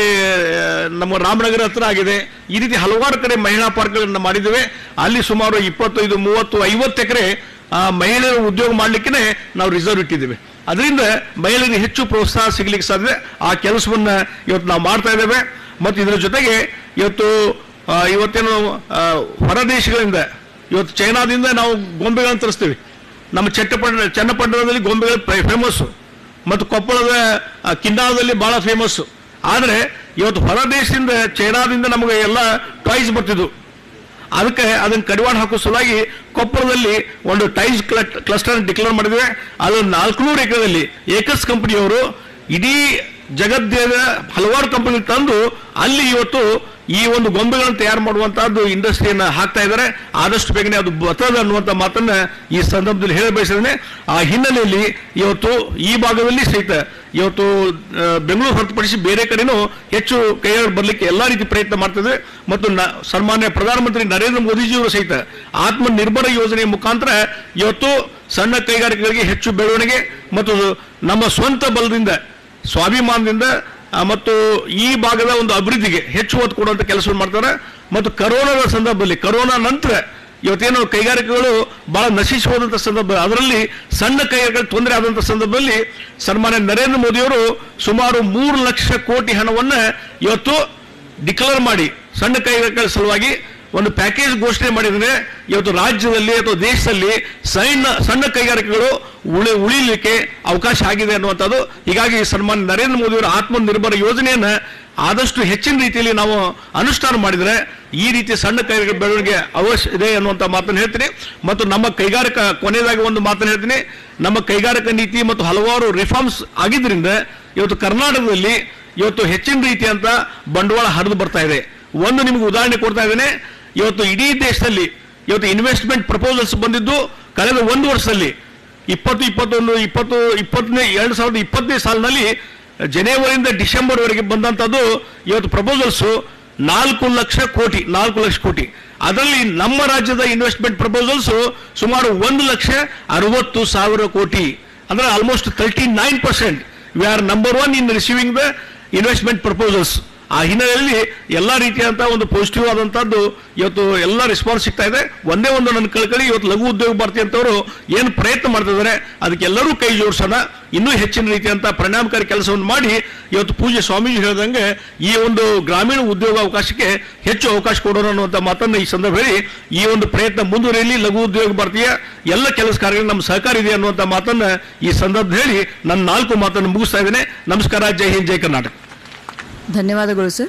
ನಮ್ಮ ರಾಮನಗರ ಹತ್ರ ಆಗಿದೆ ಈ ರೀತಿ ಹಲವಾರು ಕಡೆ ಮಹಿಳಾ ಪಾರ್ಕ್ಗಳನ್ನು ಮಾಡಿದ್ದೇವೆ ಅಲ್ಲಿ ಸುಮಾರು ಇಪ್ಪತ್ತೈದು ಮೂವತ್ತು ಐವತ್ತು ಎಕರೆ ಮಹಿಳೆಯರು ಉದ್ಯೋಗ ಮಾಡಲಿಕ್ಕೆ ನಾವು ರಿಸರ್ವ್ ಇಟ್ಟಿದ್ದೇವೆ ಅದರಿಂದ ಮಹಿಳೆಯರಿಗೆ ಹೆಚ್ಚು ಪ್ರೋತ್ಸಾಹ ಸಿಗಲಿಕ್ಕೆ ಸಾಧ್ಯ ಆ ಕೆಲಸವನ್ನ ಇವತ್ತು ನಾವು ಮಾಡ್ತಾ ಇದ್ದೇವೆ ಮತ್ತು ಇದರ ಜೊತೆಗೆ ಇವತ್ತು ಆ, ಇವತ್ತೇನು ಆ, ಹೊರ ದೇಶಗಳಿಂದ ಇವತ್ತು ಚೈನಾದಿಂದ ನಾವು ಗೊಂಬೆಗಳನ್ನು ತರಿಸ್ತೀವಿ ನಮ್ಮ ಚಟ್ಟಪಟ್ಟ ಚನ್ನಪಟ್ಟಣದಲ್ಲಿ ಗೊಂಬೆಗಳು ಫೇಮಸ್ಸು ಮತ್ತು ಕೊಪ್ಪಳದ ಆ, ಕಿನ್ನಾಳದಲ್ಲಿ ಬಹಳ ಫೇಮಸ್ಸು ಆದರೆ ಇವತ್ತು ಹೊರ ದೇಶದಿಂದ ಚೈನಾದಿಂದ ನಮಗೆ ಎಲ್ಲ ಟಾಯ್ಸ್ ಬರ್ತಿದ್ವು ಅದಕ್ಕೆ ಅದನ್ನು ಕಡಿವಾಣ ಹಾಕೋ ಸಲುವಾಗಿ ಕೊಪ್ಪಳದಲ್ಲಿ ಒಂದು ಟೈಸ್ ಕ್ಲಸ್ಟರ್ ಡಿಕ್ಲೇರ್ ಮಾಡಿದ್ವಿ ಅದು ನಾಲ್ಕುನೂರು ಎಕರೆದಲ್ಲಿ ಏಕಸ್ ಕಂಪನಿಯವರು ಇಡೀ ಜಗತ್ತಿನ ಹಲವಾರು ಕಂಪನಿ ತಂದು ಅಲ್ಲಿ ಇವತ್ತು ಈ ಒಂದು ಗೊಂಬೆಗಳನ್ನು ತಯಾರು ಮಾಡುವಂತಹದ್ದು ಇಂಡಸ್ಟ್ರಿಯನ್ನ ಹಾಕ್ತಾ ಇದ್ದಾರೆ ಆದಷ್ಟು ಬೇಗನೆ ಅದು ಬರ್ತದೆ ಅನ್ನುವಂಥ ಮಾತನ್ನ ಈ ಸಂದರ್ಭದಲ್ಲಿ ಹೇಳ ಬಯಸಿದ್ದೇನೆ ಆ ಹಿನ್ನೆಲೆಯಲ್ಲಿ ಇವತ್ತು ಈ ಭಾಗದಲ್ಲಿ ಸಹಿತ ಇವತ್ತು ಆ, ಬೆಂಗಳೂರು ಹೊರತುಪಡಿಸಿ ಬೇರೆ ಕಡೆನೂ ಹೆಚ್ಚು ಕೈಗಳು ಬರಲಿಕ್ಕೆ ಎಲ್ಲಾ ರೀತಿ ಪ್ರಯತ್ನ ಮಾಡ್ತಿದೆ ಮತ್ತು ನ- ಸನ್ಮಾನ್ಯ ಪ್ರಧಾನಮಂತ್ರಿ ನರೇಂದ್ರ ಮೋದಿಜಿಯವರು ಸಹಿತ ಆತ್ಮನಿರ್ಭರ ಯೋಜನೆಯ ಮುಖಾಂತರ ಇವತ್ತು ಸಣ್ಣ ಕೈಗಾರಿಕೆಗಳಿಗೆ ಹೆಚ್ಚು ಬೆಳವಣಿಗೆ ಮತ್ತು ನಮ್ಮ ಸ್ವಂತ ಬಲದಿಂದ ಸ್ವಾಭಿಮಾನದಿಂದ ಆ, ಮತ್ತು ಈ ಭಾಗದ ಒಂದು ಅಭಿವೃದ್ಧಿಗೆ ಹೆಚ್ಚು ಒತ್ತು ಕೊಡುವಂತ ಕೆಲಸವನ್ನು ಮಾಡ್ತಾರೆ ಮತ್ತು ಕರೋನಾದ ಸಂದರ್ಭದಲ್ಲಿ ಕರೋನಾ ನಂತರ ಇವತ್ತೇನು ಕೈಗಾರಿಕೆಗಳು ಬಹಳ ನಶಿಸಿ ಹೋದಂಥ ಸಂದರ್ಭ ಅದರಲ್ಲಿ ಸಣ್ಣ ಕೈಗಾರಿಕೆಗಳು ತೊಂದರೆ ಆದಂಥ ಸಂದರ್ಭದಲ್ಲಿ ಸನ್ಮಾನ್ಯ ನರೇಂದ್ರ ಮೋದಿಯವರು ಸುಮಾರು ಮೂರು ಲಕ್ಷ ಕೋಟಿ ಹಣವನ್ನು ಇವತ್ತು ಡಿಕ್ಲೇರ್ ಮಾಡಿ ಸಣ್ಣ ಕೈಗಾರಿಕೆಗಳ ಸಲುವಾಗಿ ಒಂದು ಪ್ಯಾಕೇಜ್ ಘೋಷಣೆ ಮಾಡಿದರೆ ಇವತ್ತು ರಾಜ್ಯದಲ್ಲಿ ಅಥವಾ ದೇಶದಲ್ಲಿ ಸಣ್ಣ ಸಣ್ಣ ಕೈಗಾರಿಕೆಗಳು ಉಳಿ ಉಳಿಲಿಕ್ಕೆ ಅವಕಾಶ ಆಗಿದೆ ಅನ್ನುವಂಥದ್ದು ಹೀಗಾಗಿ ಸನ್ಮಾನ್ಯ ನರೇಂದ್ರ ಮೋದಿಯವರ ಆತ್ಮನಿರ್ಭರ ಯೋಜನೆಯನ್ನ ಆದಷ್ಟು ಹೆಚ್ಚಿನ ರೀತಿಯಲ್ಲಿ ನಾವು ಅನುಷ್ಠಾನ ಮಾಡಿದರೆ ಈ ರೀತಿ ಸಣ್ಣ ಕೈಗಾರಿಕೆ ಬೆಳವಣಿಗೆ ಅವಶ್ಯ ಇದೆ ಅನ್ನುವಂಥ ಮಾತನ್ನು ಹೇಳ್ತೀನಿ ಮತ್ತು ನಮ್ಮ ಕೈಗಾರಿಕಾ ಕೊನೆಯದಾಗಿ ಒಂದು ಮಾತನ್ನು ಹೇಳ್ತೀನಿ ನಮ್ಮ ಕೈಗಾರಿಕಾ ನೀತಿ ಮತ್ತು ಹಲವಾರು ರಿಫಾರ್ಮ್ಸ್ ಆಗಿದ್ದರಿಂದ ಇವತ್ತು ಕರ್ನಾಟಕದಲ್ಲಿ ಇವತ್ತು ಹೆಚ್ಚಿನ ರೀತಿಯಂತ ಬಂಡವಾಳ ಹರಿದು ಬರ್ತಾ ಇದೆ ಒಂದು ನಿಮಗೆ ಉದಾಹರಣೆ ಕೊಡ್ತಾ ಇದ್ದೇನೆ ಇವತ್ತು ಇಡೀ ದೇಶದಲ್ಲಿ ಇವತ್ತು ಇನ್ವೆಸ್ಟ್ಮೆಂಟ್ ಪ್ರಪೋಸಲ್ಸ್ ಬಂದಿದ್ದು ಕಳೆದ ಒಂದು ವರ್ಷದಲ್ಲಿ ಇಪ್ಪತ್ತು ಇಪ್ಪತ್ತೊಂದು ಇಪ್ಪತ್ತು ಇಪ್ಪತ್ತನೇ ಎರಡು ಸಾವಿರದ ಇಪ್ಪತ್ತನೇ ಸಾಲಿನಲ್ಲಿ ಜನವರಿಯಿಂದ ಡಿಸೆಂಬರ್ವರೆಗೆ ಬಂದಂಥದ್ದು ಇವತ್ತು ಪ್ರಪೋಸಲ್ಸು ನಾಲ್ಕು ಲಕ್ಷ ಕೋಟಿ ನಾಲ್ಕು ಲಕ್ಷ ಕೋಟಿ ಅದರಲ್ಲಿ ನಮ್ಮ ರಾಜ್ಯದ ಇನ್ವೆಸ್ಟ್ಮೆಂಟ್ ಪ್ರಪೋಸಲ್ಸ್ ಸುಮಾರು ಒಂದು ಲಕ್ಷ ಅರವತ್ತು ಸಾವಿರ ಕೋಟಿ ಅಂದ್ರೆ almost thirty nine percent we are number one in receiving the investment proposals ಆ ಹಿನ್ನೆಲೆಯಲ್ಲಿ ಎಲ್ಲ ರೀತಿಯಾದಂತಹ ಒಂದು ಪಾಸಿಟಿವ್ ಆದಂತಹದ್ದು ಇವತ್ತು ಎಲ್ಲ ರೆಸ್ಪಾನ್ಸ್ ಸಿಗ್ತಾ ಇದೆ ಒಂದೇ ಒಂದು ನನ್ನ ಕಳ್ಕಳಿ ಇವತ್ತು ಲಘು ಉದ್ಯೋಗ ಭಾರತಿ ಅಂತವರು ಏನು ಪ್ರಯತ್ನ ಮಾಡ್ತಿದ್ದಾರೆ ಅದಕ್ಕೆಲ್ಲರೂ ಕೈ ಜೋಡಿಸೋಣ ಇನ್ನೂ ಹೆಚ್ಚಿನ ರೀತಿಯಂತ ಪರಿಣಾಮಕಾರಿ ಕೆಲಸವನ್ನು ಮಾಡಿ ಇವತ್ತು ಪೂಜೆ ಸ್ವಾಮೀಜಿ ಹೇಳಿದಂಗೆ ಈ ಒಂದು ಗ್ರಾಮೀಣ ಉದ್ಯೋಗ ಅವಕಾಶಕ್ಕೆ ಹೆಚ್ಚು ಅವಕಾಶ ಕೊಡೋಣ ಅನ್ನುವಂಥ ಮಾತನ್ನು ಈ ಸಂದರ್ಭ ಹೇಳಿ ಈ ಒಂದು ಪ್ರಯತ್ನ ಮುಂದುವರಿಯಲಿ ಲಘು ಉದ್ಯೋಗ ಭಾರತೀಯ ಎಲ್ಲ ಕೆಲಸ ಕಾರ್ಯಗಳು ನಮ್ಮ ಸಹಕಾರ ಇದೆ ಅನ್ನುವಂಥ ಮಾತನ್ನ ಈ ಸಂದರ್ಭ ಹೇಳಿ ನನ್ನ ನಾಲ್ಕು ಮಾತನ್ನು ಮುಗಿಸ್ತಾ ಇದ್ದೇನೆ ನಮಸ್ಕಾರ ಜೈ ಹಿಂದ್ ಜೈ ಕರ್ನಾಟಕ ಧನ್ಯವಾದಗಳು sir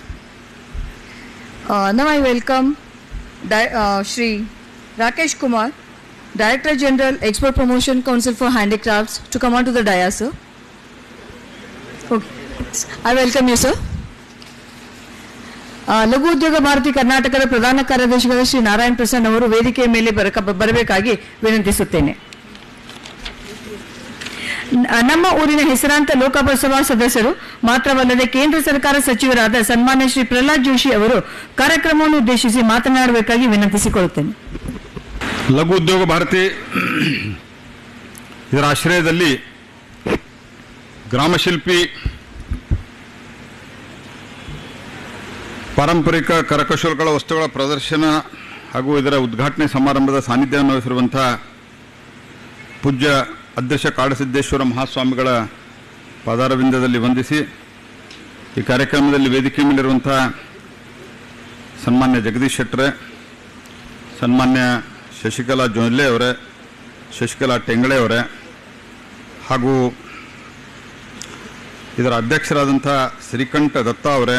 now I welcome Shri Rakesh Kumar director general export promotion council for handicrafts to come on to the dais sir okay I welcome you sir Laghu Udyog Bharati ಕರ್ನಾಟಕದ ಪ್ರಧಾನ ಕಾರ್ಯದರ್ಶಿಗಳ ಶ್ರೀ ನಾರಾಯಣ್ ಪ್ರಸನ್ನ ಅವರು ವೇದಿಕೆಯ ಮೇಲೆ ಬರಕ ಬರಬೇಕಾಗಿ ವಿನಂತಿಸುತ್ತೇನೆ ನ- ನಮ್ಮ ಊರಿನ ಹೆಸರಾಂತ ಲೋಕಸಭಾ ಸದಸ್ಯರು ಮಾತ್ರವಲ್ಲದೆ ಕೇಂದ್ರ ಸರ್ಕಾರ ಸಚಿವರಾದ ಸನ್ಮಾನ್ಯ ಶ್ರೀ ಪ್ರಹ್ಲಾದ್ ಜೋಶಿ ಅವರು ಕಾರ್ಯಕ್ರಮವನ್ನು ಉದ್ದೇಶಿಸಿ ಮಾತನಾಡಬೇಕಾಗಿ ವಿನಂತಿಸಿಕೊಳ್ಳುತ್ತೇನೆ ಲಘು ಉದ್ಯೋಗ ಭಾರತಿ ಇದರ ಆಶ್ರಯದಲ್ಲಿ ಗ್ರಾಮಶಿಲ್ಪಿ ಪಾರಂಪರಿಕ ಕರಕುಶಲಗಳ ವಸ್ತುಗಳ ಪ್ರದರ್ಶನ ಹಾಗೂ ಇದರ ಉದ್ಘಾಟನೆ ಸಮಾರಂಭದ ಸಾನ್ನಿಧ್ಯವನ್ನು ವಹಿಸಿರುವಂಥ ಪೂಜ್ಯ ಅಧ್ಯಕ್ಷ ಕಾಡಸಿದ್ದೇಶ್ವರ ಮಹಾಸ್ವಾಮಿಗಳ ಪಾದಾರವಿಂದದಲ್ಲಿ ವಂದಿಸಿ ಈ ಕಾರ್ಯಕ್ರಮದಲ್ಲಿ ವೇದಿಕೆ ಮೇಲಿರುವಂಥ ಸನ್ಮಾನ್ಯ ಜಗದೀಶ್ ಶೆಟ್ಟರೆ ಸನ್ಮಾನ್ಯ ಶಶಿಕಲಾ ಜೊಲ್ಲೆ ಅವರೇ ಶಶಿಕಲಾ ಟೆಂಗಳೆ ಅವರೇ ಹಾಗೂ ಇದರ ಅಧ್ಯಕ್ಷರಾದಂಥ ಶ್ರೀಕಂಠ ದತ್ತ ಅವರೇ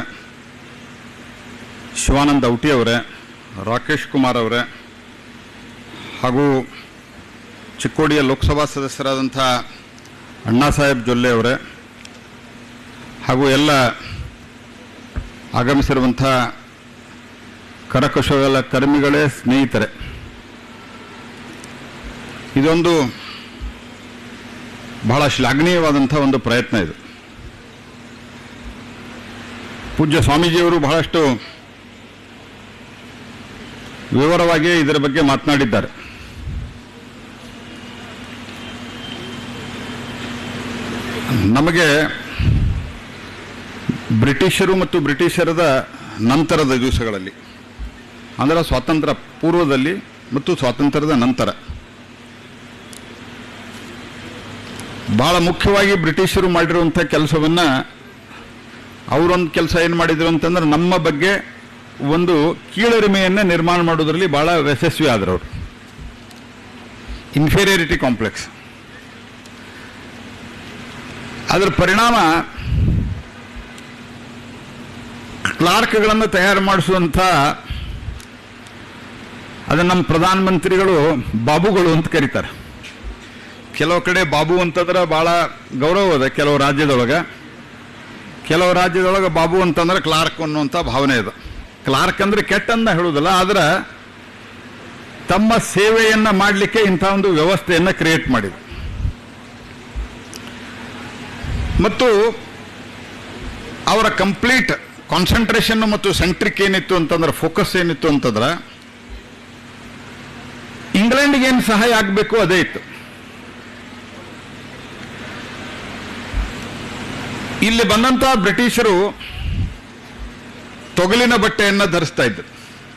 ಶಿವಾನಂದ ಔಟಿ ಅವರೇ ರಾಕೇಶ್ ಕುಮಾರ್ ಅವರೇ ಹಾಗೂ ಚಿಕ್ಕೋಡಿಯ ಲೋಕಸಭಾ ಸದಸ್ಯರಾದಂಥ ಅಣ್ಣಾ ಸಾಹೇಬ್ ಜೊಲ್ಲೆ ಅವರೇ ಹಾಗೂ ಎಲ್ಲ ಆಗಮಿಸಿರುವಂಥ ಕರಕುಶಲ ಕರ್ಮಿಗಳೇ ಸ್ನೇಹಿತರೆ ಇದೊಂದು ಬಹಳ ಶ್ಲಾಘನೀಯವಾದಂಥ ಒಂದು ಪ್ರಯತ್ನ ಇದು ಪೂಜ್ಯ ಸ್ವಾಮೀಜಿಯವರು ಬಹಳಷ್ಟು ವಿವರವಾಗಿ ಇದರ ಬಗ್ಗೆ ಮಾತನಾಡಿದ್ದಾರೆ ನಮಗೆ ಬ್ರಿಟಿಷರು ಮತ್ತು ಬ್ರಿಟಿಷರದ ನಂತರದ ದಿವಸಗಳಲ್ಲಿ ಅಂದರೆ ಸ್ವಾತಂತ್ರ್ಯ ಪೂರ್ವದಲ್ಲಿ ಮತ್ತು ಸ್ವಾತಂತ್ರ್ಯದ ನಂತರ ಬಹಳ ಮುಖ್ಯವಾಗಿ ಬ್ರಿಟಿಷರು ಮಾಡಿರುವಂಥ ಕೆಲಸವನ್ನ ಅವರೊಂದು ಕೆಲಸ ಏನು ಮಾಡಿದ್ರು ಅಂತಂದ್ರೆ ನಮ್ಮ ಬಗ್ಗೆ ಒಂದು ಕೀಳರಿಮೆಯನ್ನು ನಿರ್ಮಾಣ ಮಾಡೋದ್ರಲ್ಲಿ ಬಹಳ ಯಶಸ್ವಿ ಆದ್ರು ಅವರು ಇನ್ಫೀರಿಯರಿಟಿ ಕಾಂಪ್ಲೆಕ್ಸ್ ಅದರ ಪರಿಣಾಮ ಕ್ಲಾರ್ಕ್ಗಳನ್ನು ತಯಾರು ಮಾಡಿಸುವಂಥ ಅದನ್ನು ನಮ್ಮ ಪ್ರಧಾನಮಂತ್ರಿಗಳು ಬಾಬುಗಳು ಅಂತ ಕರೀತಾರೆ ಕೆಲವು ಕಡೆ ಬಾಬು ಅಂತಂದ್ರೆ ಭಾಳ ಗೌರವ ಅದ ಕೆಲವು ರಾಜ್ಯದೊಳಗೆ ಕೆಲವು ರಾಜ್ಯದೊಳಗೆ ಬಾಬು ಅಂತಂದ್ರೆ ಕ್ಲಾರ್ಕ್ ಅನ್ನುವಂಥ ಭಾವನೆ ಇದೆ ಕ್ಲಾರ್ಕ್ ಅಂದ್ರೆ ಕೆಟ್ಟನ್ನ ಹೇಳುವುದಿಲ್ಲ ಆದ್ರೆ ತಮ್ಮ ಸೇವೆಯನ್ನ ಮಾಡಲಿಕ್ಕೆ ಇಂಥ ಒಂದು ವ್ಯವಸ್ಥೆಯನ್ನು ಕ್ರಿಯೇಟ್ ಮಾಡಿದ್ರು ಮತ್ತು ಅವರ ಕಂಪ್ಲೀಟ್ ಕಾನ್ಸಂಟ್ರೇಷನ್ ಮತ್ತು ಸೆಂಟ್ರಿಕ್ ಏನಿತ್ತು ಅಂತಂದ್ರೆ ಫೋಕಸ್ ಏನಿತ್ತು ಅಂತಂದ್ರೆ ಇಂಗ್ಲೆಂಡ್ಗೆ ಏನು ಸಹಾಯ ಆಗಬೇಕು ಅದೇ ಇತ್ತು ಇಲ್ಲಿ ಬಂದಂತ ಬ್ರಿಟಿಷರು ತೊಗಲಿನ ಬಟ್ಟೆಯನ್ನ ಧರಿಸ್ತಾ ಇದ್ರು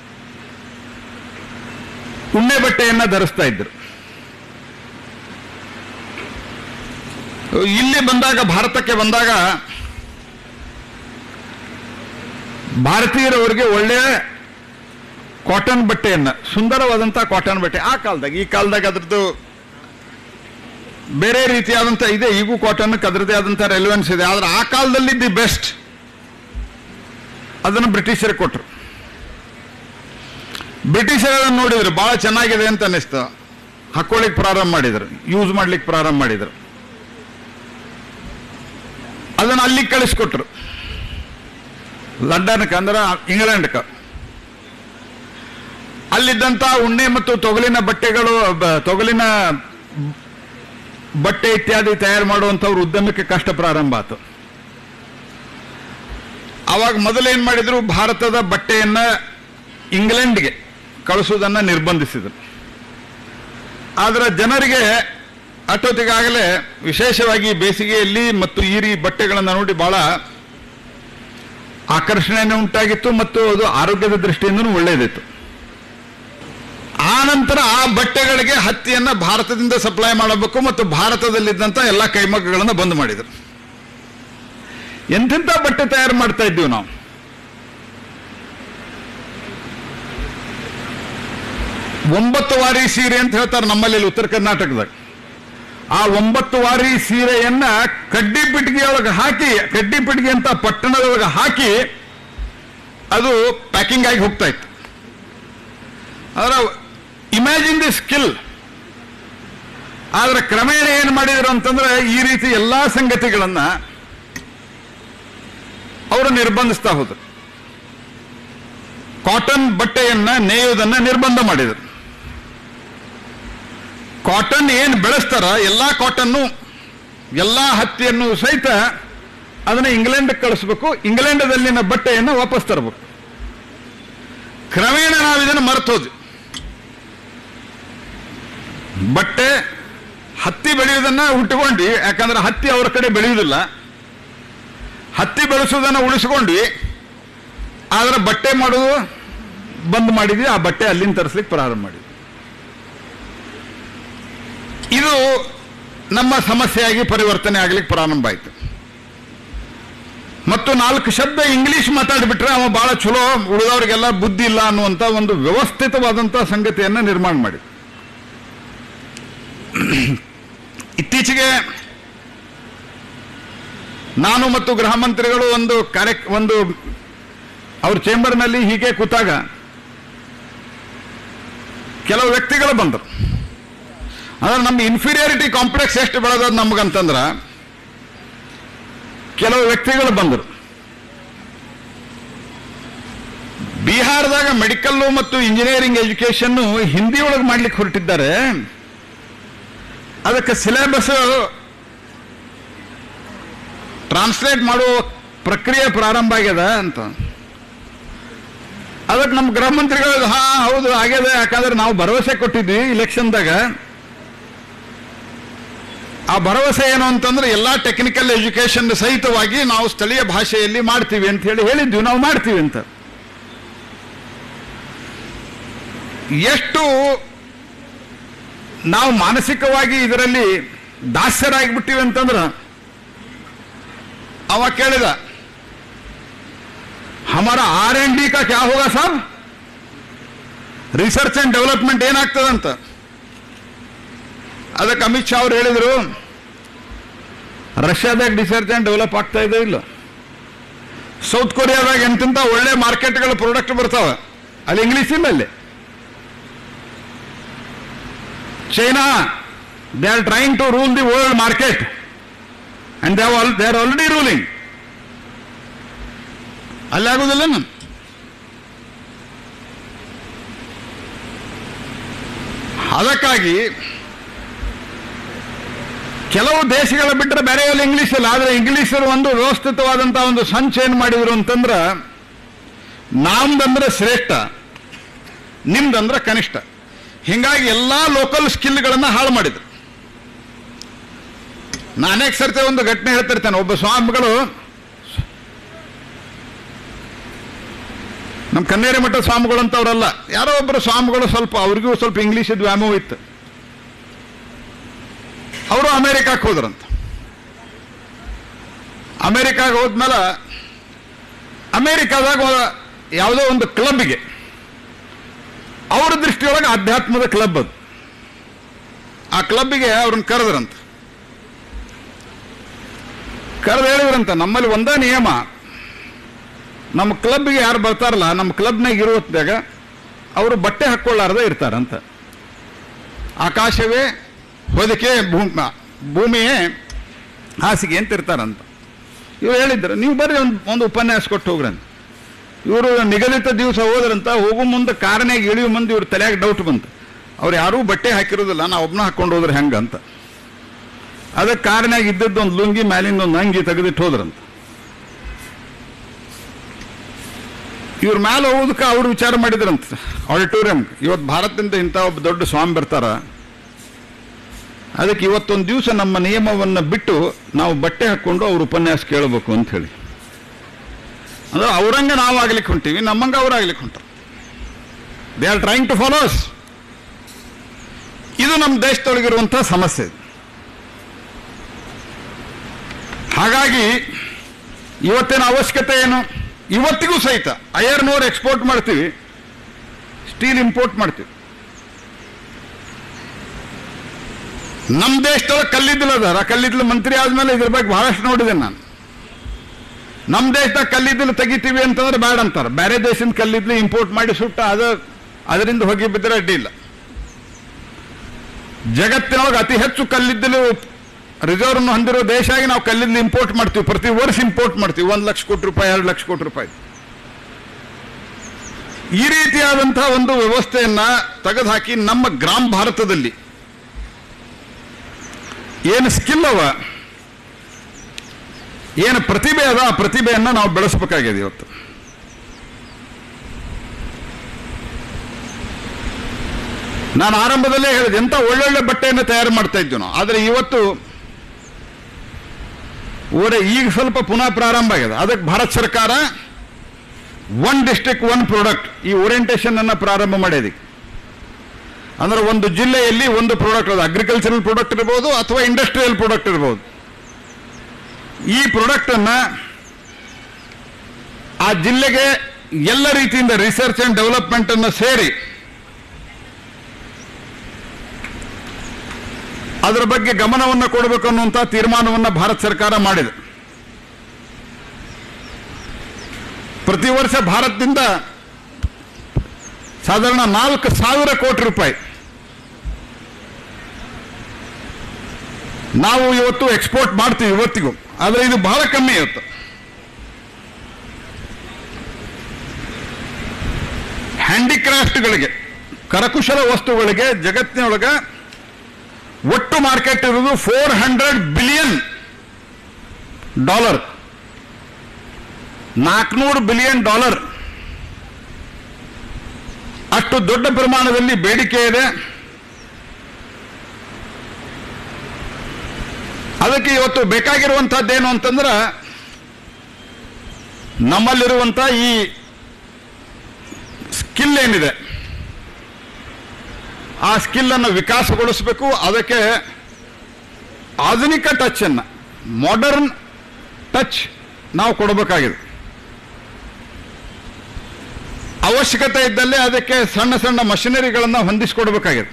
ಉಣ್ಣೆ ಬಟ್ಟೆಯನ್ನ ಧರಿಸ್ತಾ ಇದ್ರು ಇಲ್ಲಿ ಬಂದಾಗ ಭಾರತಕ್ಕೆ ಬಂದಾಗ ಭಾರತೀಯರವರಿಗೆ ಒಳ್ಳೆಯ ಕಾಟನ್ ಬಟ್ಟೆಯನ್ನ ಸುಂದರವಾದಂಥ ಕಾಟನ್ ಬಟ್ಟೆ ಆ ಕಾಲದಾಗ ಈ ಕಾಲದಾಗ ಅದ್ರದ್ದು ಬೇರೆ ರೀತಿಯಾದಂಥ ಇದೆ ಈಗೂ ಕಾಟನ್ ಅದರದೇ ಆದಂಥ ರೆಲೆವೆನ್ಸ್ ಇದೆ ಆದ್ರೆ ಆ ಕಾಲದಲ್ಲಿ ದಿ ಬೆಸ್ಟ್ ಅದನ್ನು ಬ್ರಿಟಿಷರಿಗೆ ಕೊಟ್ಟರು ಬ್ರಿಟಿಷರು ಅದನ್ನು ನೋಡಿದ್ರು ಬಹಳ ಚೆನ್ನಾಗಿದೆ ಅಂತ ಅನ್ನಿಸ್ತು ಹಾಕೊಳ್ಳಿಕ್ ಪ್ರಾರಂಭ ಮಾಡಿದ್ರು ಯೂಸ್ ಮಾಡ್ಲಿಕ್ಕೆ ಪ್ರಾರಂಭ ಮಾಡಿದ್ರು ಅದನ್ನು ಅಲ್ಲಿಗೆ ಕಳಿಸ್ಕೊಟ್ರು ಲಂಡನ್ಗೆ ಅಂದ್ರೆ ಇಂಗ್ಲೆಂಡ್ಗೆ ಅಲ್ಲಿದ್ದಂಥ ಉಣ್ಣೆ ಮತ್ತು ತೊಗಲಿನ ಬಟ್ಟೆಗಳು ಬ- ತೊಗಲಿನ ಬಟ್ಟೆ ಇತ್ಯಾದಿ ತಯಾರು ಮಾಡುವಂಥವ್ರ ಉದ್ಯಮಕ್ಕೆ ಕಷ್ಟ ಪ್ರಾರಂಭ ಆಯ್ತು ಅವಾಗ ಮೊದಲೇನ್ ಮಾಡಿದ್ರು ಭಾರತದ ಬಟ್ಟೆಯನ್ನ ಇಂಗ್ಲೆಂಡ್ಗೆ ಕಳಿಸುವುದನ್ನ ನಿರ್ಬಂಧಿಸಿದರು ಆದ್ರೆ ಜನರಿಗೆ ಅಷ್ಟೊತ್ತಿಗಾಗಲೇ ವಿಶೇಷವಾಗಿ ಬೇಸಿಗೆಯಲ್ಲಿ ಮತ್ತು ಈ ರೀ ಬಟ್ಟೆಗಳನ್ನು ನೋಡಿ ಬಹಳ ಆಕರ್ಷಣೆಯನ್ನು ಉಂಟಾಗಿತ್ತು ಮತ್ತು ಅದು ಆರೋಗ್ಯದ ದೃಷ್ಟಿಯಿಂದನೂ ಒಳ್ಳೆಯದಿತ್ತು ಆ ನಂತರ ಆ ಬಟ್ಟೆಗಳಿಗೆ ಹತ್ತಿಯನ್ನ ಭಾರತದಿಂದ ಸಪ್ಲೈ ಮಾಡಬೇಕು ಮತ್ತು ಭಾರತದಲ್ಲಿದ್ದಂಥ ಎಲ್ಲ ಕೈಮಗ್ಗಗಳನ್ನು ಬಂದ್ ಮಾಡಿದರು ಎಂತೆಂಥ ಬಟ್ಟೆ ತಯಾರು ಮಾಡ್ತಾ ಇದ್ದೀವಿ ನಾವು ಒಂಬತ್ತು ವಾರಿ ಸೀರೆ ಅಂತ ಹೇಳ್ತಾರೆ ನಮ್ಮಲ್ಲಿ ಇಲ್ಲಿ ಉತ್ತರ ಕರ್ನಾಟಕದಾಗ ಆ ಒಂಬತ್ತು ವಾರಿ ಸೀರೆಯನ್ನ ಕಡ್ಡಿ ಪಿಟಿಗೆಯೊಳಗೆ ಹಾಕಿ ಕಡ್ಡಿ ಪಿಟಿಗೆ ಅಂತ ಪಟ್ಟಣದೊಳಗೆ ಹಾಕಿ ಅದು ಪ್ಯಾಕಿಂಗ್ ಆಗಿ ಹೋಗ್ತಾ ಇತ್ತು ಅದರ ಇಮ್ಯಾಜಿನ್ ದಿ ಸ್ಕಿಲ್ ಆದ್ರೆ ಕ್ರಮೇಣ ಏನು ಮಾಡಿದ್ರು ಅಂತಂದ್ರೆ ಈ ರೀತಿ ಎಲ್ಲಾ ಸಂಗತಿಗಳನ್ನ ಅವರು ನಿರ್ಬಂಧಿಸ್ತಾ ಹೋದರು ಕಾಟನ್ ಬಟ್ಟೆಯನ್ನ ನೇಯುವುದನ್ನ ನಿರ್ಬಂಧ ಮಾಡಿದರು ಕಾಟನ್ ಏನು ಬೆಳೆಸ್ತಾರ ಎಲ್ಲ ಕಾಟನ್ನು ಎಲ್ಲ ಹತ್ತಿಯನ್ನು ಸಹಿತ ಅದನ್ನ ಇಂಗ್ಲೆಂಡ್ಗೆ ಕಳಿಸ್ಬೇಕು ಇಂಗ್ಲೆಂಡದಲ್ಲಿನ ಬಟ್ಟೆಯನ್ನು ವಾಪಸ್ ತರಬೇಕು ಕ್ರಮೇಣ ನಾವು ಇದನ್ನು ಮರೆತೋದ್ವಿ ಬಟ್ಟೆ ಹತ್ತಿ ಬೆಳೆಯುವುದನ್ನ ಹುಟ್ಟುಕೊಂಡ್ವಿ ಯಾಕಂದ್ರೆ ಹತ್ತಿ ಅವ್ರ ಕಡೆ ಬೆಳೆಯುವುದಿಲ್ಲ ಹತ್ತಿ ಬೆಳೆಸೋದನ್ನ ಉಳಿಸ್ಕೊಂಡ್ವಿ ಆದ್ರೆ ಬಟ್ಟೆ ಮಾಡೋದು ಬಂದ್ ಮಾಡಿದ್ವಿ ಆ ಬಟ್ಟೆ ಅಲ್ಲಿಂದ ತರಿಸ್ಲಿಕ್ಕೆ ಪ್ರಾರಂಭ ಮಾಡಿದ್ವಿ ಇದು ನಮ್ಮ ಸಮಸ್ಯೆಯಾಗಿ ಪರಿವರ್ತನೆ ಆಗ್ಲಿಕ್ಕೆ ಪ್ರಾರಂಭ ಆಯ್ತು ಮತ್ತು ನಾಲ್ಕು ಶಬ್ದ ಇಂಗ್ಲಿಷ್ ಮಾತಾಡಿಬಿಟ್ರೆ ಅವ ಬಹಳ ಚಲೋ ಉಳಿದವರಿಗೆಲ್ಲ ಬುದ್ಧಿ ಇಲ್ಲ ಅನ್ನುವಂಥ ಒಂದು ವ್ಯವಸ್ಥಿತವಾದಂಥ ಸಂಗತಿಯನ್ನು ನಿರ್ಮಾಣ ಮಾಡಿ ಇತ್ತೀಚೆಗೆ ನಾನು ಮತ್ತು ಗೃಹ ಮಂತ್ರಿಗಳು ಒಂದು ಕಾರ್ಯ ಒಂದು ಅವ್ರ ಚೇಂಬರ್ನಲ್ಲಿ ಹೀಗೆ ಕೂತಾಗ ಕೆಲವು ವ್ಯಕ್ತಿಗಳು ಬಂದರು ಅಂದ್ರೆ ನಮ್ಮ ಇನ್ಫೀರಿಯಾರಿಟಿ ಕಾಂಪ್ಲೆಕ್ಸ್ ಎಷ್ಟು ಬೆಳೆದದ ನಮಗಂತಂದ್ರ ಕೆಲವು ವ್ಯಕ್ತಿಗಳು ಬಂದರು ಬಿಹಾರದಾಗ ಮೆಡಿಕಲ್ಲು ಮತ್ತು ಇಂಜಿನಿಯರಿಂಗ್ ಎಜುಕೇಶನ್ ಹಿಂದಿ ಒಳಗೆ ಮಾಡ್ಲಿಕ್ಕೆ ಹೊರಟಿದ್ದಾರೆ ಅದಕ್ಕೆ ಸಿಲೆಬಸ್ ಟ್ರಾನ್ಸ್ಲೇಟ್ ಮಾಡುವ ಪ್ರಕ್ರಿಯೆ ಪ್ರಾರಂಭ ಆಗ್ಯದ ಅಂತ ಅದಕ್ಕೆ ನಮ್ಮ ಗೃಹ ಮಂತ್ರಿಗಳು ಹಾ ಹೌದು ಆಗ್ಯದ ಯಾಕಂದ್ರೆ ನಾವು ಭರವಸೆ ಕೊಟ್ಟಿದ್ವಿ ಇಲೆಕ್ಷನ್ದಾಗ ಆ ಭರವಸೆ ಏನು ಅಂತಂದ್ರೆ ಎಲ್ಲಾ ಟೆಕ್ನಿಕಲ್ ಎಜುಕೇಶನ್ ಸಹಿತವಾಗಿ ನಾವು ಸ್ಥಳೀಯ ಭಾಷೆಯಲ್ಲಿ ಮಾಡ್ತೀವಿ ಅಂತ ಹೇಳಿ ಹೇಳಿದ್ವಿ ನಾವು ಮಾಡ್ತೀವಿ ಅಂತ ಎಷ್ಟು ನಾವು ಮಾನಸಿಕವಾಗಿ ಇದರಲ್ಲಿ ದಾಸ್ಯರಾಗಿಬಿಟ್ಟಿವಿ ಅಂತಂದ್ರೆ ಅವ ಕೇಳಿದ ಹಮಾರ ಆರ್ ಎನ್ ಡಿ ಕಾ ಕ್ಯಾ ಹೋಗ ಸಾಬ್ ರಿಸರ್ಚ್ ಅಂಡ್ ಡೆವಲಪ್ಮೆಂಟ್ ಏನಾಗ್ತದಂತ ಅದಕ್ಕೆ ಅಮಿತ್ ಶಾ ಅವ್ರು ಹೇಳಿದರು ರಷ್ಯಾದಾಗ ರಿಸರ್ಚ್ ಅಂಡ್ ಡೆವಲಪ್ ಆಗ್ತಾ ಇದೆ ಇಲ್ಲ ಸೌತ್ ಕೊರಿಯಾದಾಗ ಎಂತೆಂಥ ಒಳ್ಳೆ ಮಾರ್ಕೆಟ್ಗಳ ಪ್ರಾಡಕ್ಟ್ ಬರ್ತಾವ ಅಲ್ಲಿ ಇಂಗ್ಲಿಷ್ ಇಲ್ಲ ಅಲ್ಲಿ China they are trying to rule the world market and they all they are already ruling ಅಲ್ಲಿ ಆಗುದಿಲ್ಲ ನಾನು ಅದಕ್ಕಾಗಿ ಕೆಲವು ದೇಶಗಳ ಬಿಟ್ಟರೆ ಬೇರೆ ಎಲ್ಲ ಇಂಗ್ಲಿಷ್ ಇಲ್ಲ ಆದರೆ ಇಂಗ್ಲಿಷರು ಒಂದು ವ್ಯವಸ್ಥಿತವಾದಂಥ ಒಂದು ಸಂಚ ಏನು ಮಾಡಿದ್ರು ಅಂತಂದ್ರೆ ನಮ್ದಂದ್ರೆ ಶ್ರೇಷ್ಠ ನಿಮ್ದಂದ್ರೆ ಕನಿಷ್ಠ ಹಿಂಗಾಗಿ ಎಲ್ಲ ಲೋಕಲ್ ಸ್ಕಿಲ್ಗಳನ್ನು ಹಾಳು ಮಾಡಿದ್ರು ನಾನೇಕ್ ಸರ್ತಿ ಒಂದು ಘಟನೆ ಹೇಳ್ತಿರ್ತೇನೆ ಒಬ್ಬ ಸ್ವಾಮಿಗಳು ನಮ್ಮ ಕನ್ನೇರಿ ಮಠ ಸ್ವಾಮಿಗಳು ಅಂತವ್ರಲ್ಲ ಯಾರೋ ಒಬ್ಬರು ಸ್ವಾಮಿಗಳು ಸ್ವಲ್ಪ ಅವ್ರಿಗೂ ಸ್ವಲ್ಪ ಇಂಗ್ಲೀಷ್ ವ್ಯಾಮೋಹ ಇತ್ತು ಅವರು ಅಮೇರಿಕಕ್ಕೆ ಹೋದ್ರಂತ ಅಮೇರಿಕಾಗೆ ಹೋದ್ಮೇಲೆ ಅಮೇರಿಕಾದಾಗ ಯಾವುದೋ ಒಂದು ಕ್ಲಬ್ಗೆ ಅವರ ದೃಷ್ಟಿಯೊಳಗೆ ಆಧ್ಯಾತ್ಮದ ಕ್ಲಬ್ ಅದು ಆ ಕ್ಲಬ್ಗೆ ಅವ್ರನ್ನ ಕರೆದ್ರಂತ ಕರೆದು ಹೇಳಿದ್ರಂತ ನಮ್ಮಲ್ಲಿ ಒಂದೇ ನಿಯಮ ನಮ್ಮ ಕ್ಲಬ್ಗೆ ಯಾರು ಬರ್ತಾರಲ್ಲ ನಮ್ಮ ಕ್ಲಬ್ನಾಗ ಇರುವತ್ತಾಗ ಅವರು ಬಟ್ಟೆ ಹಾಕ್ಕೊಳ್ಳಾರ್ದೆ ಇರ್ತಾರಂತ ಆಕಾಶವೇ ಹೊದಿಕೆ ಭೂಮಿ ಭೂಮಿಯೇ ಹಾಸಿಗೆ ಅಂತ ಇರ್ತಾರಂತ ಇವ್ರು ಹೇಳಿದ್ರು ನೀವು ಬರ್ರಿ ಒಂದು ಒಂದು ಉಪನ್ಯಾಸ ಕೊಟ್ಟು ಹೋಗ್ರಂತ ಇವರು ನಿಗದಿತ ದಿವಸ ಹೋದ್ರಂತ ಹೋಗೋ ಮುಂದೆ ಕಾರ್ನಾಗ ಇಳಿಯೋ ಮುಂದೆ ಇವ್ರ ತಲೆಯಾಗ ಡೌಟ್ ಬಂತು ಅವ್ರು ಯಾರೂ ಬಟ್ಟೆ ಹಾಕಿರೋದಿಲ್ಲ ನಾ ಒಬ್ಬನ ಹಾಕೊಂಡು ಹೋದ್ರೆ ಹೆಂಗಂತ ಅದಕ್ಕೆ ಕಾರ್ನಾಗ ಇದ್ದದ್ದು ಒಂದು ಲುಂಗಿ ಮ್ಯಾಲಿಂದ ಒಂದು ಅಂಗಿ ತೆಗೆದಿಟ್ಟು ಹೋದ್ರಂತ ಇವ್ರ ಮ್ಯಾಲೆ ಹೋಗೋದಕ್ಕೆ ಅವ್ರು ವಿಚಾರ ಮಾಡಿದ್ರಂತ ಆಡಿಟೋರಿಯಂ ಇವತ್ತು ಭಾರತದಿಂದ ಇಂಥ ಒಬ್ಬ ದೊಡ್ಡ ಸ್ವಾಮಿ ಬರ್ತಾರ ಅದಕ್ಕೆ ಇವತ್ತೊಂದು ದಿವಸ ನಮ್ಮ ನಿಯಮವನ್ನು ಬಿಟ್ಟು ನಾವು ಬಟ್ಟೆ ಹಾಕ್ಕೊಂಡು ಅವ್ರ ಉಪನ್ಯಾಸ ಕೇಳಬೇಕು ಅಂತ ಹೇಳಿ ಅಂದ್ರೆ ಅವ್ರಂಗ ನಾವು ಆಗ್ಲಿಕ್ಕೆ ಹೊಂಟೀವಿ ನಮ್ಮಂಗ ಅವ್ರು ಆಗ್ಲಿಕ್ಕೆ ಹೊಂಟಾರ they are trying to follows ಇದು ನಮ್ಮ ದೇಶದೊಳಗಿರುವಂಥ ಸಮಸ್ಯೆ ಹಾಗಾಗಿ ಇವತ್ತಿನ ಅವಶ್ಯಕತೆ ಏನು ಇವತ್ತಿಗೂ ಸಹಿತ ಐರನ್ ಓರ್ ಎಕ್ಸ್ಪೋರ್ಟ್ ಮಾಡ್ತೀವಿ ಸ್ಟೀಲ್ ಇಂಪೋರ್ಟ್ ಮಾಡ್ತೀವಿ ನಮ್ಮ ದೇಶದೊಳಗೆ ಕಲ್ಲಿದ್ದಲು ಅದಾರ ಕಲ್ಲಿದ್ದಲು ಮಂತ್ರಿ ಆದ್ಮೇಲೆ ಇದ್ರ ಬಗ್ಗೆ ಬಹಳಷ್ಟು ನೋಡಿದೆ ನಾನು ನಮ್ಮ ದೇಶದಾಗ ಕಲ್ಲಿದ್ದಲು ತೆಗಿತೀವಿ ಅಂತಂದ್ರೆ ಬೇಡ ಅಂತಾರೆ ಬೇರೆ ದೇಶದಿಂದ ಕಲ್ಲಿದ್ದಲು ಇಂಪೋರ್ಟ್ ಮಾಡಿ ಸುಟ್ಟ ಅದು ಅದರಿಂದ ಹೋಗಿ ಬಿದ್ದರೆ ಅಡ್ಡಿ ಇಲ್ಲ ಜಗತ್ತಿನೊಳಗೆ ಅತಿ ಹೆಚ್ಚು ಕಲ್ಲಿದ್ದಲು ರಿಸರ್ವ್ ಹೊಂದಿರೋ ದೇಶ ಆಗಿ ನಾವು ಕಲ್ಲಿದ್ದಲು ಇಂಪೋರ್ಟ್ ಮಾಡ್ತೀವಿ ಪ್ರತಿ ವರ್ಷ ಇಂಪೋರ್ಟ್ ಮಾಡ್ತೀವಿ ಒಂದು ಲಕ್ಷ ಕೋಟಿ ರೂಪಾಯಿ ಎರಡು ಲಕ್ಷ ಕೋಟಿ ರೂಪಾಯಿ ಈ ರೀತಿಯಾದಂತಹ ಒಂದು ವ್ಯವಸ್ಥೆಯನ್ನ ತೆಗೆದುಹಾಕಿ ನಮ್ಮ ಗ್ರಾಮ ಭಾರತದಲ್ಲಿ ಏನು ಸ್ಕಿಲ್ ಅವ ಏನು ಪ್ರತಿಭೆ ಅದ ಆ ಪ್ರತಿಭೆಯನ್ನು ನಾವು ಬೆಳೆಸಬೇಕಾಗಿದೆ ಇವತ್ತು ನಾನು ಆರಂಭದಲ್ಲೇ ಹೇಳಿದೆ ಎಂತ ಒಳ್ಳೊಳ್ಳೆ ಬಟ್ಟೆಯನ್ನು ತಯಾರು ಮಾಡ್ತಾ ಇದ್ವಿ ನಾವು ಆದರೆ ಇವತ್ತು ಓರೆ ಈಗ ಸ್ವಲ್ಪ ಪುನಃ ಪ್ರಾರಂಭ ಆಗಿದೆ ಅದಕ್ಕೆ ಭಾರತ ಸರ್ಕಾರ ಒನ್ ಡಿಸ್ಟ್ರಿಕ್ಟ್ ಒನ್ ಪ್ರಾಡಕ್ಟ್ ಈ ಓರಿಯಂಟೇಷನ್ ಅನ್ನ ಪ್ರಾರಂಭ ಮಾಡಿದೆ ಅಂದ್ರೆ ಒಂದು ಜಿಲ್ಲೆಯಲ್ಲಿ ಒಂದು ಪ್ರಾಡಕ್ಟ್ ಅದು ಅಗ್ರಿಕಲ್ಚರಲ್ ಪ್ರಾಡಕ್ಟ್ ಇರ್ಬೋದು ಅಥವಾ ಇಂಡಸ್ಟ್ರಿಯಲ್ ಪ್ರಾಡಕ್ಟ್ ಇರ್ಬೋದು ಈ ಪ್ರಾಡಕ್ಟ್ ಅನ್ನ ಆ ಜಿಲ್ಲೆಗೆ ಎಲ್ಲ ರೀತಿಯಿಂದ ರಿಸರ್ಚ್ ಅಂಡ್ ಡೆವಲಪ್ಮೆಂಟ್ ಅನ್ನು ಸೇರಿ ಅದರ ಬಗ್ಗೆ ಗಮನವನ್ನು ಕೊಡಬೇಕು ಅನ್ನುವಂಥ ತೀರ್ಮಾನವನ್ನು ಭಾರತ ಸರ್ಕಾರ ಮಾಡಿದೆ ಪ್ರತಿ ವರ್ಷ ಭಾರತದಿಂದ ಸಾಧಾರಣ ನಾಲ್ಕು ಸಾವಿರ ಕೋಟಿ ರೂಪಾಯಿ ನಾವು ಇವತ್ತು ಎಕ್ಸ್ಪೋರ್ಟ್ ಮಾಡ್ತೀವಿ ಇವತ್ತಿಗೂ ಆದರೆ ಇದು ಬಹಳ ಕಮ್ಮಿ ಇವತ್ತು ಹ್ಯಾಂಡಿಕ್ರಾಫ್ಟ್ಗಳಿಗೆ ಕರಕುಶಲ ವಸ್ತುಗಳಿಗೆ ಜಗತ್ತಿನೊಳಗ ಒಟ್ಟು ಮಾರ್ಕೆಟ್ ಇರುವುದು ಫೋರ್ ಹಂಡ್ರೆಡ್ ಬಿಲಿಯನ್ ಡಾಲರ್ ನಾಲ್ಕುನೂರು ಬಿಲಿಯನ್ ಡಾಲರ್ ಅಷ್ಟು ದೊಡ್ಡ ಪ್ರಮಾಣದಲ್ಲಿ ಬೇಡಿಕೆ ಇದೆ ಅದಕ್ಕೆ ಇವತ್ತು ಬೇಕಾಗಿರುವಂತಹದ್ದೇನು ಅಂತಂದ್ರೆ ನಮ್ಮಲ್ಲಿರುವಂಥ ಈ ಸ್ಕಿಲ್ ಏನಿದೆ ಆ ಸ್ಕಿಲ್ ಅನ್ನು ವಿಕಾಸಗೊಳಿಸಬೇಕು ಅದಕ್ಕೆ ಆಧುನಿಕ ಟಚ್ ಅನ್ನ ಮಾಡರ್ನ್ ಟಚ್ ನಾವು ಕೊಡಬೇಕಾಗಿದೆ ಅವಶ್ಯಕತೆ ಇದ್ದಲ್ಲಿ ಅದಕ್ಕೆ ಸಣ್ಣ ಸಣ್ಣ ಮಷಿನರಿಗಳನ್ನು ಹೊಂದಿಸಿಕೊಡ್ಬೇಕಾಗಿದೆ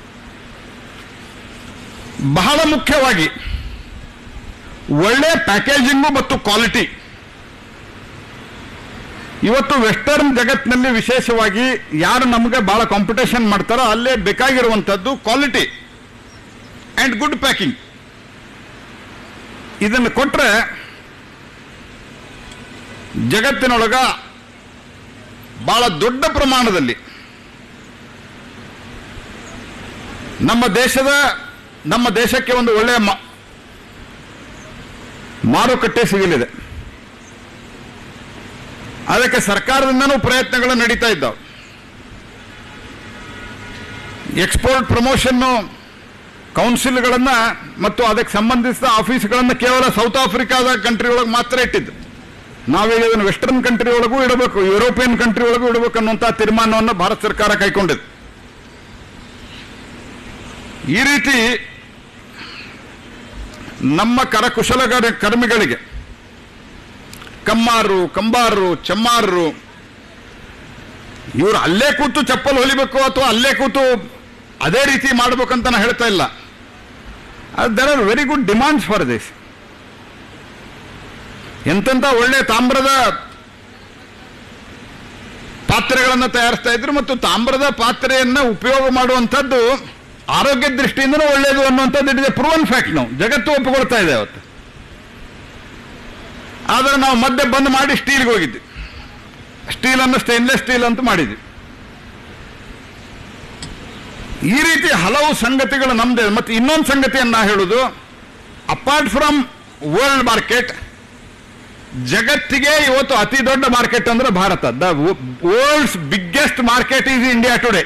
ಬಹಳ ಮುಖ್ಯವಾಗಿ ಒಳ್ಳೆ ಪ್ಯಾಕೇಜಿಂಗು ಮತ್ತು ಕ್ವಾಲಿಟಿ ಇವತ್ತು ವೆಸ್ಟರ್ನ್ ಜಗತ್ತಿನಲ್ಲಿ ವಿಶೇಷವಾಗಿ ಯಾರು ನಮಗೆ ಬಹಳ ಕಾಂಪಿಟೇಷನ್ ಮಾಡ್ತಾರೋ ಅಲ್ಲೇ ಬೇಕಾಗಿರುವಂಥದ್ದು ಕ್ವಾಲಿಟಿ ಅಂಡ್ ಗುಡ್ ಪ್ಯಾಕಿಂಗ್ ಇದನ್ನು ಕೊಟ್ಟರೆ ಜಗತ್ತಿನೊಳಗ ಬಹಳ ದೊಡ್ಡ ಪ್ರಮಾಣದಲ್ಲಿ ನಮ್ಮ ದೇಶದ ನಮ್ಮ ದೇಶಕ್ಕೆ ಒಂದು ಒಳ್ಳೆಯ ಮ- ಮಾರುಕಟ್ಟೆ ಸಿಗಲಿದೆ ಅದಕ್ಕೆ ಸರ್ಕಾರದಿಂದನೂ ಪ್ರಯತ್ನಗಳು ನಡೀತಾ ಇದ್ದಾವೆ ಎಕ್ಸ್ಪೋರ್ಟ್ ಪ್ರಮೋಷನ್ನು ಕೌನ್ಸಿಲ್ಗಳನ್ನ ಮತ್ತು ಅದಕ್ಕೆ ಸಂಬಂಧಿಸಿದ ಆಫೀಸ್ಗಳನ್ನು ಕೇವಲ ಸೌತ್ ಆಫ್ರಿಕಾದ ಕಂಟ್ರಿ ಒಳಗೆ ಮಾತ್ರ ಇಟ್ಟಿದ್ದು ನಾವೀಗ ಇದನ್ನು ವೆಸ್ಟರ್ನ್ ಕಂಟ್ರಿ ಒಳಗೂ ಇಡಬೇಕು ಯುರೋಪಿಯನ್ ಕಂಟ್ರಿ ಒಳಗೂ ಇಡಬೇಕು ಅನ್ನುವಂಥ ತೀರ್ಮಾನವನ್ನು ಭಾರತ ಸರ್ಕಾರ ಕೈಗೊಂಡಿದೆ ಈ ರೀತಿ ನಮ್ಮ ಕರಕುಶಲಗಾರ ಕರ್ಮಿಗಳಿಗೆ ಕಮ್ಮಾರು ಕಂಬಾರರು ಚಮ್ಮಾರರು ಇವರು ಅಲ್ಲೇ ಕೂತು ಚಪ್ಪಲ್ ಹೊಲಿಬೇಕು ಅಥವಾ ಅಲ್ಲೇ ಕೂತು ಅದೇ ರೀತಿ ಮಾಡ್ಬೇಕಂತ ನಾನು ಹೇಳ್ತಾ ಇಲ್ಲ there are very good demands for this ಎಂತೆಂಥ ಒಳ್ಳೆ ತಾಮ್ರದ ಪಾತ್ರೆಗಳನ್ನು ತಯಾರಿಸ್ತಾ ಇದ್ರು ಮತ್ತು ತಾಮ್ರದ ಪಾತ್ರೆಯನ್ನ ಉಪಯೋಗ ಮಾಡುವಂಥದ್ದು ಆರೋಗ್ಯ ದೃಷ್ಟಿಯಿಂದನೂ ಒಳ್ಳೆಯದು ಅನ್ನುವಂಥದ್ದು ಇಟ್ ಇಸ್ ಪ್ರೂವನ್ ಫ್ಯಾಕ್ಟ್ ನಾವು ಜಗತ್ತು ಒಪ್ಪಿಕೊಳ್ತಾ ಇದೆ ಅವತ್ತು ಆದರೆ ನಾವು ಮಧ್ಯೆ ಬಂದ್ ಮಾಡಿ ಸ್ಟೀಲ್ಗೆ ಹೋಗಿದ್ವಿ ಸ್ಟೀಲನ್ನು ಸ್ಟೇನ್ಲೆಸ್ ಸ್ಟೀಲ್ ಅಂತ ಮಾಡಿದ್ವಿ ಈ ರೀತಿ ಹಲವು ಸಂಗತಿಗಳು ನಮ್ದೇ ಮತ್ತೆ ಇನ್ನೊಂದು ಸಂಗತಿಯನ್ನ ಹೇಳುದು ಅಪಾರ್ಟ್ ಫ್ರಮ್ ವರ್ಲ್ಡ್ ಮಾರ್ಕೆಟ್ ಜಗತ್ತಿಗೆ ಇವತ್ತು ಅತಿ ದೊಡ್ಡ ಮಾರ್ಕೆಟ್ ಅಂದ್ರೆ ಭಾರತ the world's biggest market is India today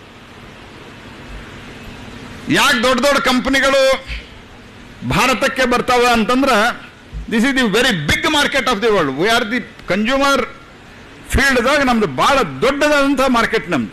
ಯಾಕೆ ದೊಡ್ಡ ದೊಡ್ಡ ಕಂಪನಿಗಳು ಭಾರತಕ್ಕೆ ಬರ್ತಾವೆ ಅಂತಂದ್ರೆ this is the very big market of the world we are the consumer ಫೀಲ್ಡ್ದಾಗ ನಮ್ದು ಬಹಳ ದೊಡ್ಡದಾದಂತಹ ಮಾರ್ಕೆಟ್ ನಮ್ದು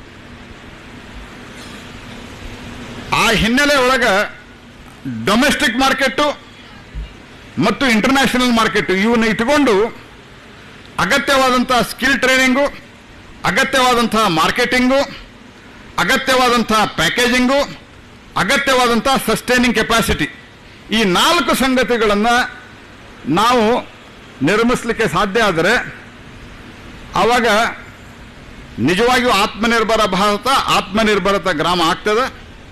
ಆ ಹಿನ್ನೆಲೆ ಒಳಗ ಡೊಮೆಸ್ಟಿಕ್ ಮಾರ್ಕೆಟು ಮತ್ತು ಇಂಟರ್ನ್ಯಾಷನಲ್ ಮಾರ್ಕೆಟ್ ಇವನ್ನ ಇಟ್ಕೊಂಡು ಅಗತ್ಯವಾದಂತಹ ಸ್ಕಿಲ್ ಟ್ರೈನಿಂಗು ಅಗತ್ಯವಾದಂತಹ ಮಾರ್ಕೆಟಿಂಗು ಅಗತ್ಯವಾದಂತಹ ಪ್ಯಾಕೇಜಿಂಗು ಅಗತ್ಯವಾದಂತಹ ಸಸ್ಟೈನಿಂಗ್ ಕೆಪಾಸಿಟಿ ಈ ನಾಲ್ಕು ಸಂಗತಿಗಳನ್ನು ನಾವು ನಿರ್ಮಿಸಲಿಕ್ಕೆ ಸಾಧ್ಯ ಆದರೆ ಆವಾಗ ನಿಜವಾಗಿಯೂ ಆತ್ಮನಿರ್ಭರ ಭಾರತ ಆತ್ಮನಿರ್ಭರತ ಗ್ರಾಮ ಆಗ್ತದೆ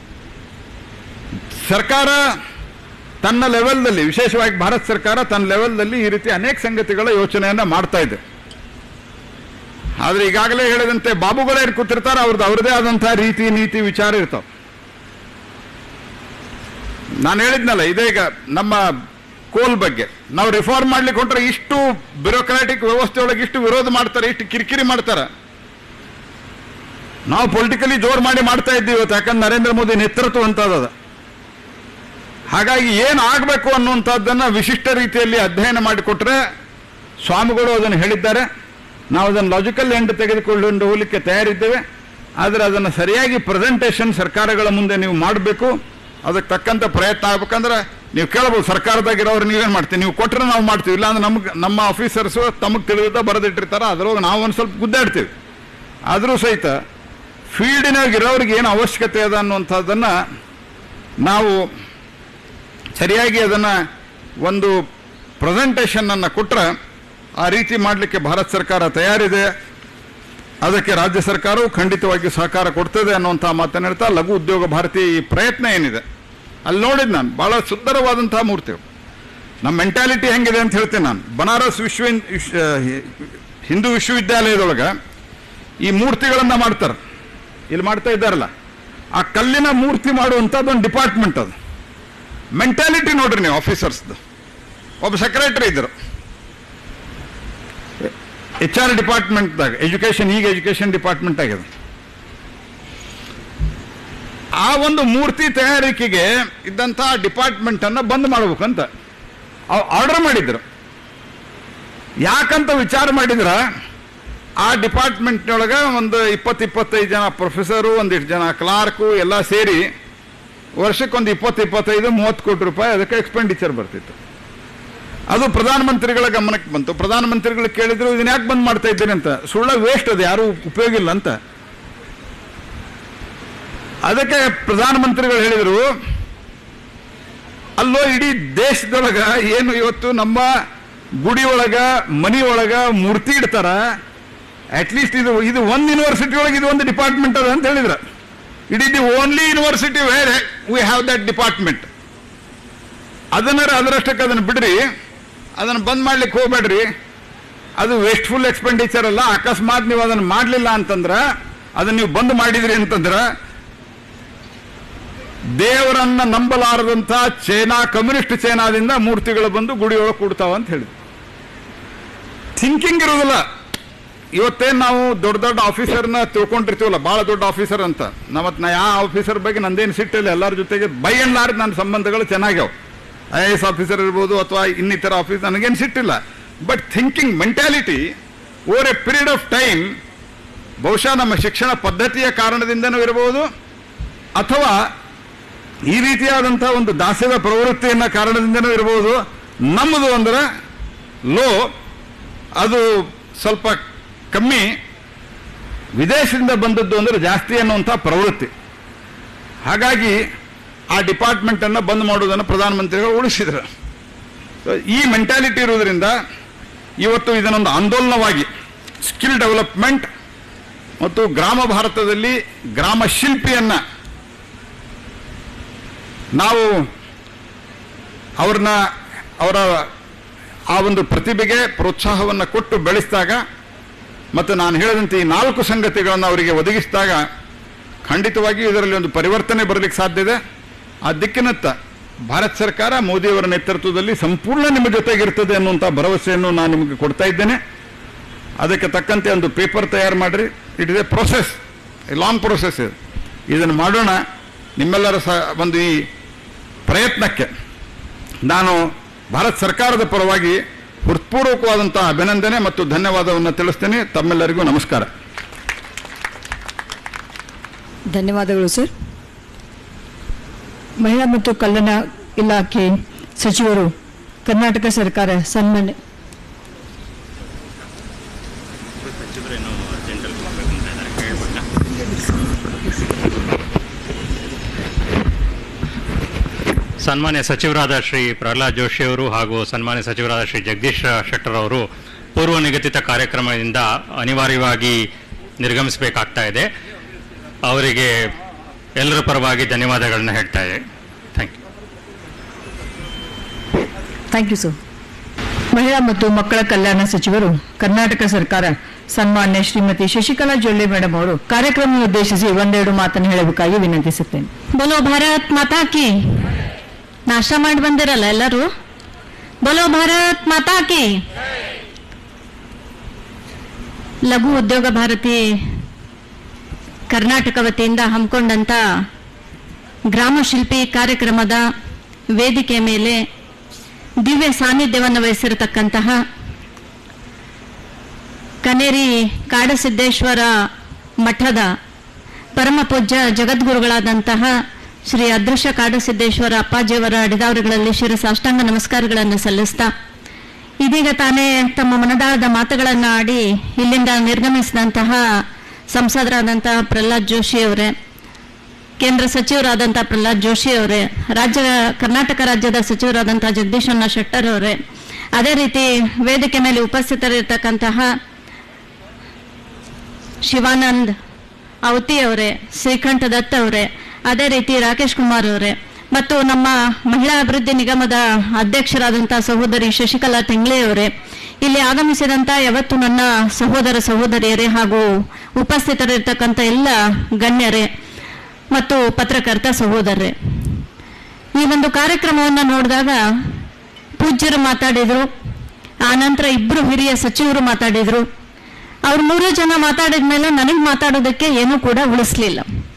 ಸರ್ಕಾರ ತನ್ನ ಲೆವೆಲ್ದಲ್ಲಿ ವಿಶೇಷವಾಗಿ ಭಾರತ ಸರ್ಕಾರ ತನ್ನ ಲೆವೆಲ್ದಲ್ಲಿ ಈ ರೀತಿ ಅನೇಕ ಸಂಗತಿಗಳ ಯೋಚನೆಯನ್ನ ಮಾಡ್ತಾ ಇದೆ ಆದ್ರೆ ಈಗಾಗಲೇ ಹೇಳಿದಂತೆ ಬಾಬುಗಳೇ ಕೂತಿರ್ತಾರೆ ಅವ್ರದ್ದು ಅವ್ರದೇ ಆದಂತಹ ರೀತಿ ನೀತಿ ವಿಚಾರ ಇರ್ತಾವ ನಾನು ಹೇಳಿದ್ನಲ್ಲ ಇದೇ ಈಗ ನಮ್ಮ ಕೋಲ್ ಬಗ್ಗೆ ನಾವು ರಿಫಾರ್ಮ್ ಮಾಡ್ಲಿಕ್ಕೆ ಹೊಂಟ್ರೆ ಇಷ್ಟು ಬ್ಯೂರೋಕ್ರಾಟಿಕ್ ವ್ಯವಸ್ಥೆ ಒಳಗೆ ಇಷ್ಟು ವಿರೋಧ ಮಾಡ್ತಾರೆ ಇಷ್ಟು ಕಿರಿಕಿರಿ ಮಾಡ್ತಾರೆ ನಾವು ಪೊಲಿಟಿಕಲಿ ಜೋರ್ ಮಾಡಿ ಮಾಡ್ತಾ ಇದ್ದೀವಿ ಇವತ್ತು ಯಾಕಂದ್ರೆ ನರೇಂದ್ರ ಮೋದಿ ನೇತೃತ್ವ ಅಂತದ ಹಾಗಾಗಿ ಏನು ಆಗಬೇಕು ಅನ್ನುವಂಥದ್ದನ್ನು ವಿಶಿಷ್ಟ ರೀತಿಯಲ್ಲಿ ಅಧ್ಯಯನ ಮಾಡಿಕೊಟ್ರೆ ಸ್ವಾಮಿಗಳು ಅದನ್ನು ಹೇಳಿದ್ದಾರೆ ನಾವು ಅದನ್ನು ಲಾಜಿಕಲ್ ಎಂಡ್ ತೆಗೆದುಕೊಂಡು ಹೋಗಲಿಕ್ಕೆ ತಯಾರಿದ್ದೇವೆ ಆದರೆ ಅದನ್ನು ಸರಿಯಾಗಿ ಪ್ರೆಸೆಂಟೇಷನ್ ಸರ್ಕಾರಗಳ ಮುಂದೆ ನೀವು ಮಾಡಬೇಕು ಅದಕ್ಕೆ ತಕ್ಕಂಥ ಪ್ರಯತ್ನ ಆಗ್ಬೇಕಂದ್ರೆ ನೀವು ಕೇಳ್ಬೋದು ಸರ್ಕಾರದಾಗಿರೋರು ನೀವೇನು ಮಾಡ್ತೀವಿ ನೀವು ಕೊಟ್ಟರೆ ನಾವು ಮಾಡ್ತೀವಿ ಇಲ್ಲಾಂದ್ರೆ ನಮ್ಗೆ ನಮ್ಮ ಆಫೀಸರ್ಸು ತಮಗೆ ತಿಳಿದ ಬರೆದಿಟ್ಟಿರ್ತಾರೆ ಅದ್ರೊಳಗೆ ನಾವು ಒಂದು ಸ್ವಲ್ಪ ಗುದ್ದಾಡ್ತೀವಿ ಆದರೂ ಸಹಿತ ಫೀಲ್ಡಿನಾಗ ಇರೋರಿಗೆ ಏನು ಅವಶ್ಯಕತೆ ಅದ ಅನ್ನುವಂಥದ್ದನ್ನು ನಾವು ಸರಿಯಾಗಿ ಅದನ್ನು ಒಂದು ಪ್ರೆಸೆಂಟೇಷನನ್ನು ಕೊಟ್ಟರೆ ಆ ರೀತಿ ಮಾಡಲಿಕ್ಕೆ ಭಾರತ ಸರ್ಕಾರ ತಯಾರಿದೆ ಅದಕ್ಕೆ ರಾಜ್ಯ ಸರ್ಕಾರವು ಖಂಡಿತವಾಗಿ ಸಹಕಾರ ಕೊಡ್ತದೆ ಅನ್ನುವಂಥ ಮಾತನ್ನು ಹೇಳ್ತಾ ಲಘು ಉದ್ಯೋಗ ಭಾರತಿ ಈ ಪ್ರಯತ್ನ ಏನಿದೆ ಅಲ್ಲಿ ನೋಡಿದ್ ನಾನು ಭಾಳ ಸುಂದರವಾದಂತಹ ಮೂರ್ತಿ ನಮ್ಮ ಮೆಂಟ್ಯಾಲಿಟಿ ಹೆಂಗಿದೆ ಅಂತ ಹೇಳ್ತೀನಿ ನಾನು ಬನಾರಸ್ ವಿಶ್ವ ವಿಶ್ವ ಹಿಂದೂ ವಿಶ್ವವಿದ್ಯಾಲಯದೊಳಗೆ ಈ ಮೂರ್ತಿಗಳನ್ನು ಮಾಡ್ತಾರೆ ಇಲ್ಲಿ ಮಾಡ್ತಾ ಇದ್ದಾರಲ್ಲ ಆ ಕಲ್ಲಿನ ಮೂರ್ತಿ ಮಾಡುವಂಥದ್ದು ಒಂದು ಡಿಪಾರ್ಟ್ಮೆಂಟ್ ಅದು ಮೆಂಟ್ಯಾಲಿಟಿ ನೋಡ್ರಿ ನೀವು ಆಫೀಸರ್ಸ್ದು ಒಬ್ಬ ಸೆಕ್ರೆಟರಿ ಇದ್ದರು ಎಚ್ ಆರ್ ಡಿಪಾರ್ಟ್ಮೆಂಟ್ದಾಗ ಎಜುಕೇಶನ್ ಈಗ ಎಜುಕೇಶನ್ ಡಿಪಾರ್ಟ್ಮೆಂಟ್ ಆಗಿದೆ ಆ ಒಂದು ಮೂರ್ತಿ ತಯಾರಿಕೆಗೆ ಇದ್ದಂಥ ಡಿಪಾರ್ಟ್ಮೆಂಟ್ ಅನ್ನ ಬಂದ್ ಮಾಡ್ಬೇಕಂತ ಆರ್ಡರ್ ಮಾಡಿದ್ರು ಯಾಕಂತ ವಿಚಾರ ಮಾಡಿದ್ರ ಆ ಡಿಪಾರ್ಟ್ಮೆಂಟ್ನೊಳಗೆ ಒಂದು ಇಪ್ಪತ್ತು ಇಪ್ಪತ್ತೈದು ಜನ ಪ್ರೊಫೆಸರು ಒಂದಿಷ್ಟು ಜನ ಕ್ಲಾರ್ಕು ಎಲ್ಲ ಸೇರಿ ವರ್ಷಕ್ಕೊಂದು ಇಪ್ಪತ್ತು ಇಪ್ಪತ್ತೈದು ಮೂವತ್ತು ಕೋಟಿ ರೂಪಾಯಿ ಅದಕ್ಕೆ ಎಕ್ಸ್ಪೆಂಡಿಚರ್ ಬರ್ತಿತ್ತು ಅದು ಪ್ರಧಾನಮಂತ್ರಿಗಳ ಗಮನಕ್ಕೆ ಬಂತು ಪ್ರಧಾನಮಂತ್ರಿಗಳು ಕೇಳಿದ್ರು ಇದನ್ನ ಯಾಕೆ ಬಂದ್ ಮಾಡ್ತಾ ಇದ್ದೀರಿ ಅಂತ ಸುಳ್ಳ ವೇಸ್ಟ್ ಅದು ಯಾರು ಉಪಯೋಗ ಇಲ್ಲ ಅಂತ ಅದಕ್ಕೆ ಪ್ರಧಾನಮಂತ್ರಿಗಳು ಹೇಳಿದರು ಅಲ್ಲೋ ಇಡೀ ದೇಶದೊಳಗ ಏನು ಇವತ್ತು ನಮ್ಮ ಗುಡಿ ಒಳಗ ಮನಿ ಒಳಗ ಮೂರ್ತಿ ಇಡ್ತಾರ ಅಟ್ಲೀಸ್ಟ್ ಇದು ಇದು ಒಂದು ಯೂನಿವರ್ಸಿಟಿ ಒಳಗೆ ಇದು ಒಂದು ಡಿಪಾರ್ಟ್ಮೆಂಟ್ ಅದ ಅಂತ ಹೇಳಿದ್ರ it is the only university where we have that department ಅದನ್ನಾರ ಅದರಷ್ಟಕ್ಕೆ ಅದನ್ನು ಬಿಡ್ರಿ ಅದನ್ನು ಬಂದ್ ಮಾಡ್ಲಿಕ್ಕೆ ಹೋಗ್ಬೇಡ್ರಿ ಅದು ವೇಸ್ಟ್ಫುಲ್ ಎಕ್ಸ್ಪೆಂಡಿಚರ್ ಅಲ್ಲ ಅಕಸ್ಮಾತ್ ನೀವು ಅದನ್ನು ಮಾಡಲಿಲ್ಲ ಅಂತಂದ್ರ ಅದನ್ನ ನೀವು ಬಂದ್ ಮಾಡಿದ್ರಿ ಅಂತಂದ್ರ ದೇವರನ್ನ ನಂಬಲಾರದಂತ ಚೈನಾ ಕಮ್ಯುನಿಸ್ಟ್ ಚೈನಾದಿಂದ ಮೂರ್ತಿಗಳು ಬಂದು ಗುಡಿಯೊಳಗೆ ಕೂಡ್ತಾವ ಅಂತ ಹೇಳಿದ್ರು ಥಿಂಕಿಂಗ್ ಇರೋದಿಲ್ಲ ಇವತ್ತೇನು ನಾವು ದೊಡ್ಡ ದೊಡ್ಡ ಆಫೀಸರ್ನ ತಿಳ್ಕೊಂಡಿರ್ತೀವಲ್ಲ ಭಾಳ ದೊಡ್ಡ ಆಫೀಸರ್ ಅಂತ ನಮ್ಮತ್ ನಾ ಯಾವ ಆಫೀಸರ್ ಬಗ್ಗೆ ನಂದೇನು ಸಿಟ್ಟಿಲ್ಲ ಎಲ್ಲರ ಜೊತೆಗೆ ಬೈ ಅಂಡ್ ಲಾರ್ಜ್ ನನ್ನ ಸಂಬಂಧಗಳು ಚೆನ್ನಾಗ್ಯಾವ ಐ ಎ ಎಸ್ ಆಫೀಸರ್ ಇರ್ಬೋದು ಅಥವಾ ಇನ್ನಿತರ ಆಫೀಸ್ ನನಗೇನು ಸಿಟ್ಟಿಲ್ಲ but thinking mentality over a period of time ಬಹುಶಃ ನಮ್ಮ ಶಿಕ್ಷಣ ಪದ್ಧತಿಯ ಕಾರಣದಿಂದನೂ ಇರಬಹುದು ಅಥವಾ ಈ ರೀತಿಯಾದಂಥ ಒಂದು ದಾಸ್ಯದ ಪ್ರವೃತ್ತಿಯನ್ನ ಕಾರಣದಿಂದನೂ ಇರಬಹುದು ನಮ್ಮದು ಅಂದ್ರೆ ಲೋ ಅದು ಸ್ವಲ್ಪ ಕಮ್ಮಿ ವಿದೇಶದಿಂದ ಬಂದದ್ದು ಅಂದ್ರೆ ಜಾಸ್ತಿ ಅನ್ನುವಂಥ ಪ್ರವೃತ್ತಿ ಹಾಗಾಗಿ ಆ ಡಿಪಾರ್ಟ್ಮೆಂಟ್ ಅನ್ನು ಬಂದ್ ಮಾಡೋದನ್ನು ಪ್ರಧಾನಮಂತ್ರಿಗಳು ಉಳಿಸಿದ್ರು So, ಈ ಮೆಂಟ್ಯಾಲಿಟಿ ಇರುವುದರಿಂದ ಇವತ್ತು ಇದನ್ನೊಂದು ಆಂದೋಲನವಾಗಿ ಸ್ಕಿಲ್ ಡೆವಲಪ್ಮೆಂಟ್ ಮತ್ತು ಗ್ರಾಮ ಭಾರತದಲ್ಲಿ ಗ್ರಾಮ ಶಿಲ್ಪಿಯನ್ನ ನಾವು ಅವ್ರನ್ನ ಅವರ ಆ ಒಂದು ಪ್ರತಿಭೆಗೆ ಪ್ರೋತ್ಸಾಹವನ್ನು ಕೊಟ್ಟು ಬೆಳೆಸಿದಾಗ ಮತ್ತು ನಾನು ಹೇಳಿದಂತೆ ಈ ನಾಲ್ಕು ಸಂಗತಿಗಳನ್ನು ಅವರಿಗೆ ಒದಗಿಸಿದಾಗ ಖಂಡಿತವಾಗಿಯೂ ಇದರಲ್ಲಿ ಒಂದು ಪರಿವರ್ತನೆ ಬರಲಿಕ್ಕೆ ಸಾಧ್ಯ ಇದೆ ಆ ದಿಕ್ಕಿನತ್ತ ಭಾರತ ಸರ್ಕಾರ ಮೋದಿಯವರ ನೇತೃತ್ವದಲ್ಲಿ ಸಂಪೂರ್ಣ ನಿಮ್ಮ ಜೊತೆಗಿರ್ತದೆ ಅನ್ನುವಂಥ ಭರವಸೆಯನ್ನು ನಾನು ನಿಮಗೆ ಕೊಡ್ತಾ ಇದ್ದೇನೆ ಅದಕ್ಕೆ ತಕ್ಕಂತೆ ಒಂದು ಪೇಪರ್ ತಯಾರು ಮಾಡಿರಿ it is a process a long process ಇದು ಇದನ್ನು ಮಾಡೋಣ ನಿಮ್ಮೆಲ್ಲರ ಸ ಒಂದು ಈ ಪ್ರಯತ್ನಕ್ಕೆ ನಾನು ಭಾರತ ಸರ್ಕಾರದ ಪರವಾಗಿ ಹೃತ್ಪೂರ್ವಕವಾದಂಥ ಅಭಿನಂದನೆ ಮತ್ತು ಧನ್ಯವಾದವನ್ನು ತಿಳಿಸ್ತೇನೆ ತಮ್ಮೆಲ್ಲರಿಗೂ ನಮಸ್ಕಾರ ಧನ್ಯವಾದಗಳು ಸರ್ ಮಹಿಳಾ ಮತ್ತು ಕಲ್ಯಾಣ ಇಲಾಖೆ ಸಚಿವರು ಕರ್ನಾಟಕ ಸರ್ಕಾರ ಸನ್ಮಾನ್ಯ ಸನ್ಮಾನ್ಯ ಸಚಿವರಾದ ಶ್ರೀ ಪ್ರಹ್ಲಾದ್ ಜೋಶಿ ಅವರು ಹಾಗೂ ಸನ್ಮಾನ್ಯ ಸಚಿವರಾದ ಶ್ರೀ ಜಗದೀಶ್ ಶೆಟ್ಟರ್ ಅವರು ಪೂರ್ವ ನಿಗದಿತ ಕಾರ್ಯಕ್ರಮದಿಂದ ಅನಿವಾರ್ಯವಾಗಿ ನಿರ್ಗಮಿಸಬೇಕಾಗ್ತಾ ಇದೆ ಅವರಿಗೆ ಎಲ್ಲರ ಪರವಾಗಿ ಧನ್ಯವಾದಗಳನ್ನ ಹೇಳ್ತಾ ಇದೆ thank you thank you sir ಮಹಿಳಾ ಮತ್ತು ಮಕ್ಕಳ ಕಲ್ಯಾಣ ಸಚಿವರು ಕರ್ನಾಟಕ ಸರ್ಕಾರ ಸನ್ಮಾನ್ಯ ಶ್ರೀಮತಿ ಶಶಿಕಲಾ ಜೊಲ್ಲೆ ಮೇಡಮ್ ಅವರು ಕಾರ್ಯಕ್ರಮ ಉದ್ದೇಶಿಸಿ ಒಂದೆರಡು ಮಾತನ್ನು ಹೇಳಬೇಕಾಗಿ ವಿನಂತಿಸುತ್ತೇನೆ बोलो भारत माता की ನಾಷ್ಟ ಮಾಡಿ ಬಂದಿರಲ್ಲ ಎಲ್ಲರೂ ಬೋಲೋ ಭಾರತ್ ಮಾತಾ ಕಿ ಲಘು ಉದ್ಯೋಗ ಭಾರತಿ ಕರ್ನಾಟಕ ವತಿಯಿಂದ ಹಮ್ಮಿಕೊಂಡಂತ ಗ್ರಾಮ ಶಿಲ್ಪಿ ಕಾರ್ಯಕ್ರಮದ ವೇದಿಕೆ ಮೇಲೆ ದಿವ್ಯ ಸಾನ್ನಿಧ್ಯವನ್ನು ವಹಿಸಿರತಕ್ಕಂತಹ ಕನೇರಿ ಕಾಡಸಿದ್ದೇಶ್ವರ ಮಠದ ಪರಮ ಪೂಜ್ಯ ಜಗದ್ಗುರುಗಳಾದಂತಹ ಶ್ರೀ ಅದೃಶ್ಯ ಕಾಡಸಿದ್ದೇಶ್ವರ ಅಪ್ಪಾಜಿಯವರ ಅಡಿದಾವರುಗಳಲ್ಲಿ ಶಿರ ಸಾಷ್ಟಾಂಗ ನಮಸ್ಕಾರಗಳನ್ನು ಸಲ್ಲಿಸ್ತಾ ಇದೀಗ ತಾನೇ ತಮ್ಮ ಮನದಾಳದ ಮಾತುಗಳನ್ನು ಆಡಿ ಇಲ್ಲಿಂದ ನಿರ್ಗಮಿಸಿದಂತಹ ಸಂಸದರಾದಂತಹ ಪ್ರಹ್ಲಾದ್ ಜೋಶಿ ಅವರೇ ಕೇಂದ್ರ ಸಚಿವರಾದಂತಹ ಪ್ರಹ್ಲಾದ್ ಜೋಶಿ ಅವರೇ ರಾಜ್ಯ ಕರ್ನಾಟಕ ರಾಜ್ಯದ ಸಚಿವರಾದಂತಹ ಜಗದೀಶಣ್ಣ ಶೆಟ್ಟರ್ ಅವರೇ ಅದೇ ರೀತಿ ವೇದಿಕೆ ಮೇಲೆ ಉಪಸ್ಥಿತರಿರ್ತಕ್ಕಂತಹ ಶಿವಾನಂದ್ ಅವತಿ ಅವರೇ ಶ್ರೀಕಂಠ ದತ್ ಅವರೇ ಅದೇ ರೀತಿ ರಾಕೇಶ್ ಕುಮಾರ್ ಅವರೇ ಮತ್ತು ನಮ್ಮ ಮಹಿಳಾ ಅಭಿವೃದ್ಧಿ ನಿಗಮದ ಅಧ್ಯಕ್ಷರಾದಂತಹ ಸಹೋದರಿ ಶಶಿಕಲಾ ತಿಂಗ್ಳೆ ಅವರೇ ಇಲ್ಲಿ ಆಗಮಿಸಿದಂತ ಯಾವತ್ತು ನನ್ನ ಸಹೋದರ ಸಹೋದರಿಯರೇ ಹಾಗೂ ಉಪಸ್ಥಿತರಿರ್ತಕ್ಕಂಥ ಎಲ್ಲ ಗಣ್ಯರೇ ಮತ್ತು ಪತ್ರಕರ್ತ ಸಹೋದರರೇ ಈ ಒಂದು ಕಾರ್ಯಕ್ರಮವನ್ನು ನೋಡಿದಾಗ ಪೂಜ್ಯರು ಮಾತಾಡಿದ್ರು ಆನಂತರ ಇಬ್ಬರು ಹಿರಿಯ ಸಚಿವರು ಮಾತಾಡಿದ್ರು ಅವ್ರು ಮೂರು ಜನ ಮಾತಾಡಿದ ಮೇಲೆ ನನಗೆ ಮಾತಾಡೋದಕ್ಕೆ ಏನೂ ಕೂಡ ಉಳಿಸ್ಲಿಲ್ಲ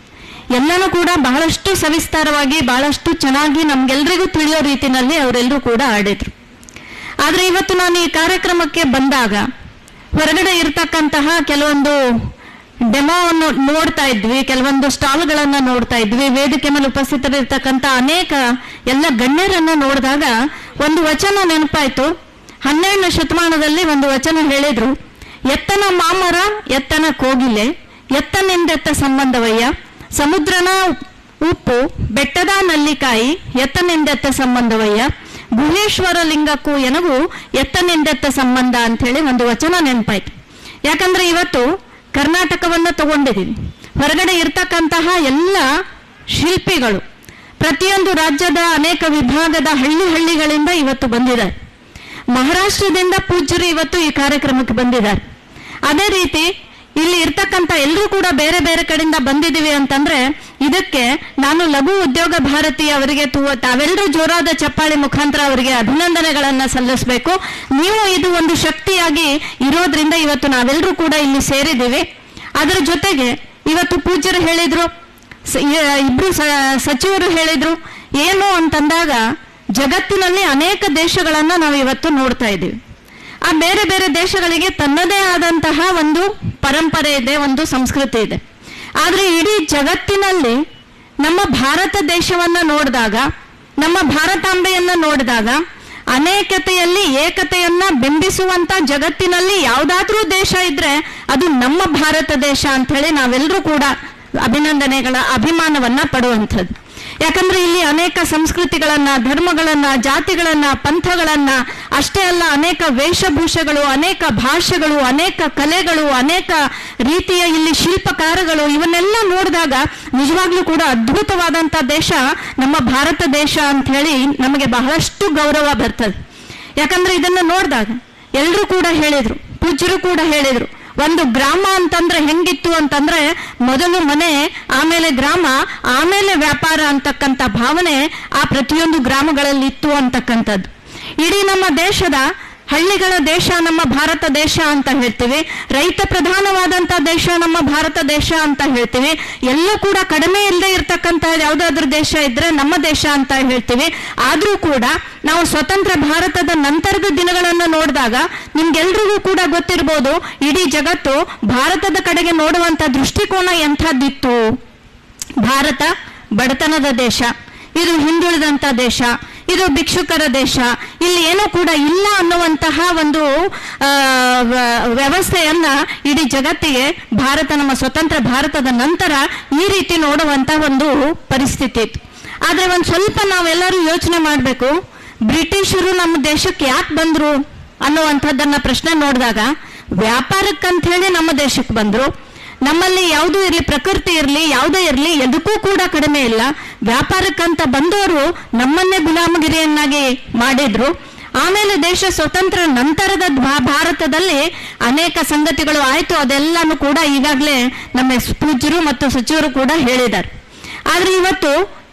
ಎಲ್ಲನೂ ಕೂಡ ಬಹಳಷ್ಟು ಸವಿಸ್ತಾರವಾಗಿ ಬಹಳಷ್ಟು ಚೆನ್ನಾಗಿ ನಮ್ಗೆಲ್ರಿಗೂ ತಿಳಿಯೋ ರೀತಿನಲ್ಲಿ ಅವರೆಲ್ಲರೂ ಕೂಡ ಆಡಿದ್ರು ಆದ್ರೆ ಇವತ್ತು ನಾನು ಈ ಕಾರ್ಯಕ್ರಮಕ್ಕೆ ಬಂದಾಗ ಹೊರಗಡೆ ಇರ್ತಕ್ಕಂತಹ ಕೆಲವೊಂದು ಡೆಮೋವನ್ನು ನೋಡ್ತಾ ಇದ್ವಿ ಕೆಲವೊಂದು ಸ್ಟಾಲ್ಗಳನ್ನ ನೋಡ್ತಾ ಇದ್ವಿ ವೇದಿಕೆ ಮೇಲೆ ಉಪಸ್ಥಿತರಿರ್ತಕ್ಕಂಥ ಅನೇಕ ಎಲ್ಲ ಗಣ್ಯರನ್ನ ನೋಡಿದಾಗ ಒಂದು ವಚನ ನೆನಪಾಯ್ತು ಹನ್ನೆರಡನೇ ಶತಮಾನದಲ್ಲಿ ಒಂದು ವಚನ ಹೇಳಿದ್ರು ಎತ್ತನ ಮಾಮರ ಎತ್ತನ ಕೋಗಿಲೆ ಎತ್ತನೆಂದೆತ್ತ ಸಂಬಂಧವಯ್ಯ ಸಮುದ್ರನ ಉಪ್ಪು ಬೆಟ್ಟದ ನಲ್ಲಿಕಾಯಿ ಎತ್ತನೆಂದೆತ್ತ ಸಂಬಂಧವಯ್ಯ ಗುಹೇಶ್ವರ ಲಿಂಗಕ್ಕೂ ಎನಗೂ ಎತ್ತನೆಂದೆತ್ತ ಸಂಬಂಧ ಅಂತ ಹೇಳಿ ಒಂದು ವಚನ ನೆನಪಾಯ್ತು ಯಾಕಂದ್ರೆ ಇವತ್ತು ಕರ್ನಾಟಕವನ್ನ ತಗೊಂಡಿದ್ದೀವಿ ಹೊರಗಡೆ ಇರ್ತಕ್ಕಂತಹ ಎಲ್ಲ ಶಿಲ್ಪಿಗಳು ಪ್ರತಿಯೊಂದು ರಾಜ್ಯದ ಅನೇಕ ವಿಭಾಗದ ಹಳ್ಳಿ ಹಳ್ಳಿಗಳಿಂದ ಇವತ್ತು ಬಂದಿದ್ದಾರೆ ಮಹಾರಾಷ್ಟ್ರದಿಂದ ಪೂಜ್ಯರು ಇವತ್ತು ಈ ಕಾರ್ಯಕ್ರಮಕ್ಕೆ ಬಂದಿದ್ದಾರೆ ಅದೇ ರೀತಿ ಇಲ್ಲಿ ಇರ್ತಕ್ಕಂಥ ಎಲ್ಲರೂ ಕೂಡ ಬೇರೆ ಬೇರೆ ಕಡೆಯಿಂದ ಬಂದಿದ್ದೀವಿ ಅಂತಂದ್ರೆ ಇದಕ್ಕೆ ನಾನು ಲಘು ಉದ್ಯೋಗ ಭಾರತಿ ಅವರಿಗೆ ತು- ತಾವೆಲ್ಲರೂ ಜೋರಾದ ಚಪ್ಪಾಳೆ ಮುಖಾಂತರ ಅವರಿಗೆ ಅಭಿನಂದನೆಗಳನ್ನ ಸಲ್ಲಿಸಬೇಕು ನೀವು ಇದು ಒಂದು ಶಕ್ತಿಯಾಗಿ ಇರೋದ್ರಿಂದ ಇವತ್ತು ನಾವೆಲ್ಲರೂ ಕೂಡ ಇಲ್ಲಿ ಸೇರಿದ್ದೀವಿ ಅದರ ಜೊತೆಗೆ ಇವತ್ತು ಪೂಜ್ಯರು ಹೇಳಿದ್ರು ಸ- ಇ- ಇಬ್ರು ಸ- ಸಚಿವರು ಹೇಳಿದ್ರು ಏನು ಅಂತಂದಾಗ ಜಗತ್ತಿನಲ್ಲಿ ಅನೇಕ ದೇಶಗಳನ್ನ ನಾವು ಇವತ್ತು ನೋಡ್ತಾ ಇದ್ದೀವಿ ಆ ಬೇರೆ ಬೇರೆ ದೇಶಗಳಿಗೆ ತನ್ನದೇ ಆದಂತಹ ಒಂದು ಪರಂಪರೆ ಇದೆ ಒಂದು ಸಂಸ್ಕೃತಿ ಇದೆ ಆದ್ರೆ ಇಡೀ ಜಗತ್ತಿನಲ್ಲಿ ನಮ್ಮ ಭಾರತ ದೇಶವನ್ನ ನೋಡಿದಾಗ ನಮ್ಮ ಭಾರತಾಂಬೆಯನ್ನ ನೋಡಿದಾಗ ಅನೇಕತೆಯಲ್ಲಿ ಏಕತೆಯನ್ನ ಬಿಂಬಿಸುವಂತ ಜಗತ್ತಿನಲ್ಲಿ ಯಾವ್ದಾದ್ರೂ ದೇಶ ಇದ್ರೆ ಅದು ನಮ್ಮ ಭಾರತ ದೇಶ ಅಂತ ಹೇಳಿ ನಾವೆಲ್ಲರೂ ಕೂಡ ಅಭಿನಂದನೆಗಳ ಅಭಿಮಾನವನ್ನ ಪಡುವಂಥದ್ದು ಯಾಕಂದ್ರೆ ಇಲ್ಲಿ ಅನೇಕ ಸಂಸ್ಕೃತಿಗಳನ್ನ ಧರ್ಮಗಳನ್ನ ಜಾತಿಗಳನ್ನ ಪಂಥಗಳನ್ನ ಅಷ್ಟೇ ಅಲ್ಲ ಅನೇಕ ವೇಷಭೂಷೆಗಳು ಅನೇಕ ಭಾಷೆಗಳು ಅನೇಕ ಕಲೆಗಳು ಅನೇಕ ರೀತಿಯ ಇಲ್ಲಿ ಶಿಲ್ಪಕಾರಗಳು ಇವನ್ನೆಲ್ಲ ನೋಡಿದಾಗ ನಿಜವಾಗ್ಲೂ ಕೂಡ ಅದ್ಭುತವಾದಂತ ದೇಶ ನಮ್ಮ ಭಾರತ ದೇಶ ಅಂತ ಹೇಳಿ ನಮಗೆ ಬಹಳಷ್ಟು ಗೌರವ ಬರ್ತದೆ ಯಾಕಂದ್ರೆ ಇದನ್ನ ನೋಡಿದಾಗ ಎಲ್ಲರೂ ಕೂಡ ಹೇಳಿದ್ರು ಪೂಜ್ಯರು ಕೂಡ ಹೇಳಿದ್ರು ಒಂದು ಗ್ರಾಮ ಅಂತಂದ್ರೆ ಹೆಂಗಿತ್ತು ಅಂತಂದ್ರೆ ಮೊದಲು ಮನೆ ಆಮೇಲೆ ಗ್ರಾಮ ಆಮೇಲೆ ವ್ಯಾಪಾರ ಅಂತಕ್ಕಂಥ ಭಾವನೆ ಆ ಪ್ರತಿಯೊಂದು ಗ್ರಾಮಗಳಲ್ಲಿ ಇತ್ತು ಅಂತಕ್ಕಂಥದ್ದು ಇಡೀ ನಮ್ಮ ದೇಶದ ಹಳ್ಳಿಗಳ ದೇಶ ನಮ್ಮ ಭಾರತ ದೇಶ ಅಂತ ಹೇಳ್ತೀವಿ ರೈತ ಪ್ರಧಾನವಾದಂತ ದೇಶ ನಮ್ಮ ಭಾರತ ದೇಶ ಅಂತ ಹೇಳ್ತೀವಿ ಎಲ್ಲೂ ಕೂಡ ಕಡಿಮೆ ಇಲ್ಲದೆ ಇರ್ತಕ್ಕಂಥ ಯಾವ್ದಾದ್ರು ದೇಶ ಇದ್ರೆ ನಮ್ಮ ದೇಶ ಅಂತ ಹೇಳ್ತೀವಿ ಆದ್ರೂ ಕೂಡ ನಾವು ಸ್ವತಂತ್ರ ಭಾರತದ ನಂತರದ ದಿನಗಳನ್ನು ನೋಡಿದಾಗ ನಿಮ್ಗೆಲ್ರಿಗೂ ಕೂಡ ಗೊತ್ತಿರ್ಬೋದು ಇಡೀ ಜಗತ್ತು ಭಾರತದ ಕಡೆಗೆ ನೋಡುವಂತ ದೃಷ್ಟಿಕೋನ ಎಂಥದ್ದಿತ್ತು ಭಾರತ ಬಡತನದ ದೇಶ ಇದು ಹಿಂದುಳಿದಂತ ದೇಶ ಇದು ಭಿಕ್ಷುಕರ ದೇಶ ಇಲ್ಲಿ ಏನೂ ಕೂಡ ಇಲ್ಲ ಅನ್ನುವಂತಹ ಒಂದು ಆ, ವ- ವ್ಯವಸ್ಥೆಯನ್ನ ಇಡೀ ಜಗತ್ತಿಗೆ ಭಾರತ ನಮ್ಮ ಸ್ವತಂತ್ರ ಭಾರತದ ನಂತರ ಈ ರೀತಿ ನೋಡುವಂತ ಒಂದು ಪರಿಸ್ಥಿತಿ ಇತ್ತು ಆದ್ರೆ ಒಂದ್ ಸ್ವಲ್ಪ ನಾವೆಲ್ಲರೂ ಯೋಚನೆ ಮಾಡಬೇಕು ಬ್ರಿಟಿಷರು ನಮ್ಮ ದೇಶಕ್ಕೆ ಯಾಕೆ ಬಂದ್ರು ಅನ್ನುವಂಥದ್ದನ್ನ ಪ್ರಶ್ನೆ ನೋಡಿದಾಗ ವ್ಯಾಪಾರಕ್ಕಂತ ಹೇಳಿ ನಮ್ಮ ದೇಶಕ್ಕೆ ಬಂದ್ರು ನಮ್ಮಲ್ಲಿ ಯಾವುದೂ ಇರಲಿ ಪ್ರಕೃತಿ ಇರಲಿ ಯಾವುದೇ ಇರಲಿ ಎದಕ್ಕೂ ಕೂಡ ಕಡಿಮೆ ಇಲ್ಲ ವ್ಯಾಪಾರಕ್ಕಂತ ಬಂದವರು ನಮ್ಮನ್ನೇ ಗುಲಾಮಗಿರಿಯನ್ನಾಗಿ ಮಾಡಿದ್ರು ಆಮೇಲೆ ದೇಶ ಸ್ವತಂತ್ರ ನಂತರದ ಭಾ- ಭಾರತದಲ್ಲಿ ಅನೇಕ ಸಂಗತಿಗಳು ಆಯ್ತು ಅದೆಲ್ಲಾನು ಕೂಡ ಈಗಾಗಲೇ ನಮ್ಮ ಪೂಜ್ಯರು ಮತ್ತು ಸಚಿವರು ಕೂಡ ಹೇಳಿದ್ದಾರೆ ಆದ್ರೆ ಇವತ್ತು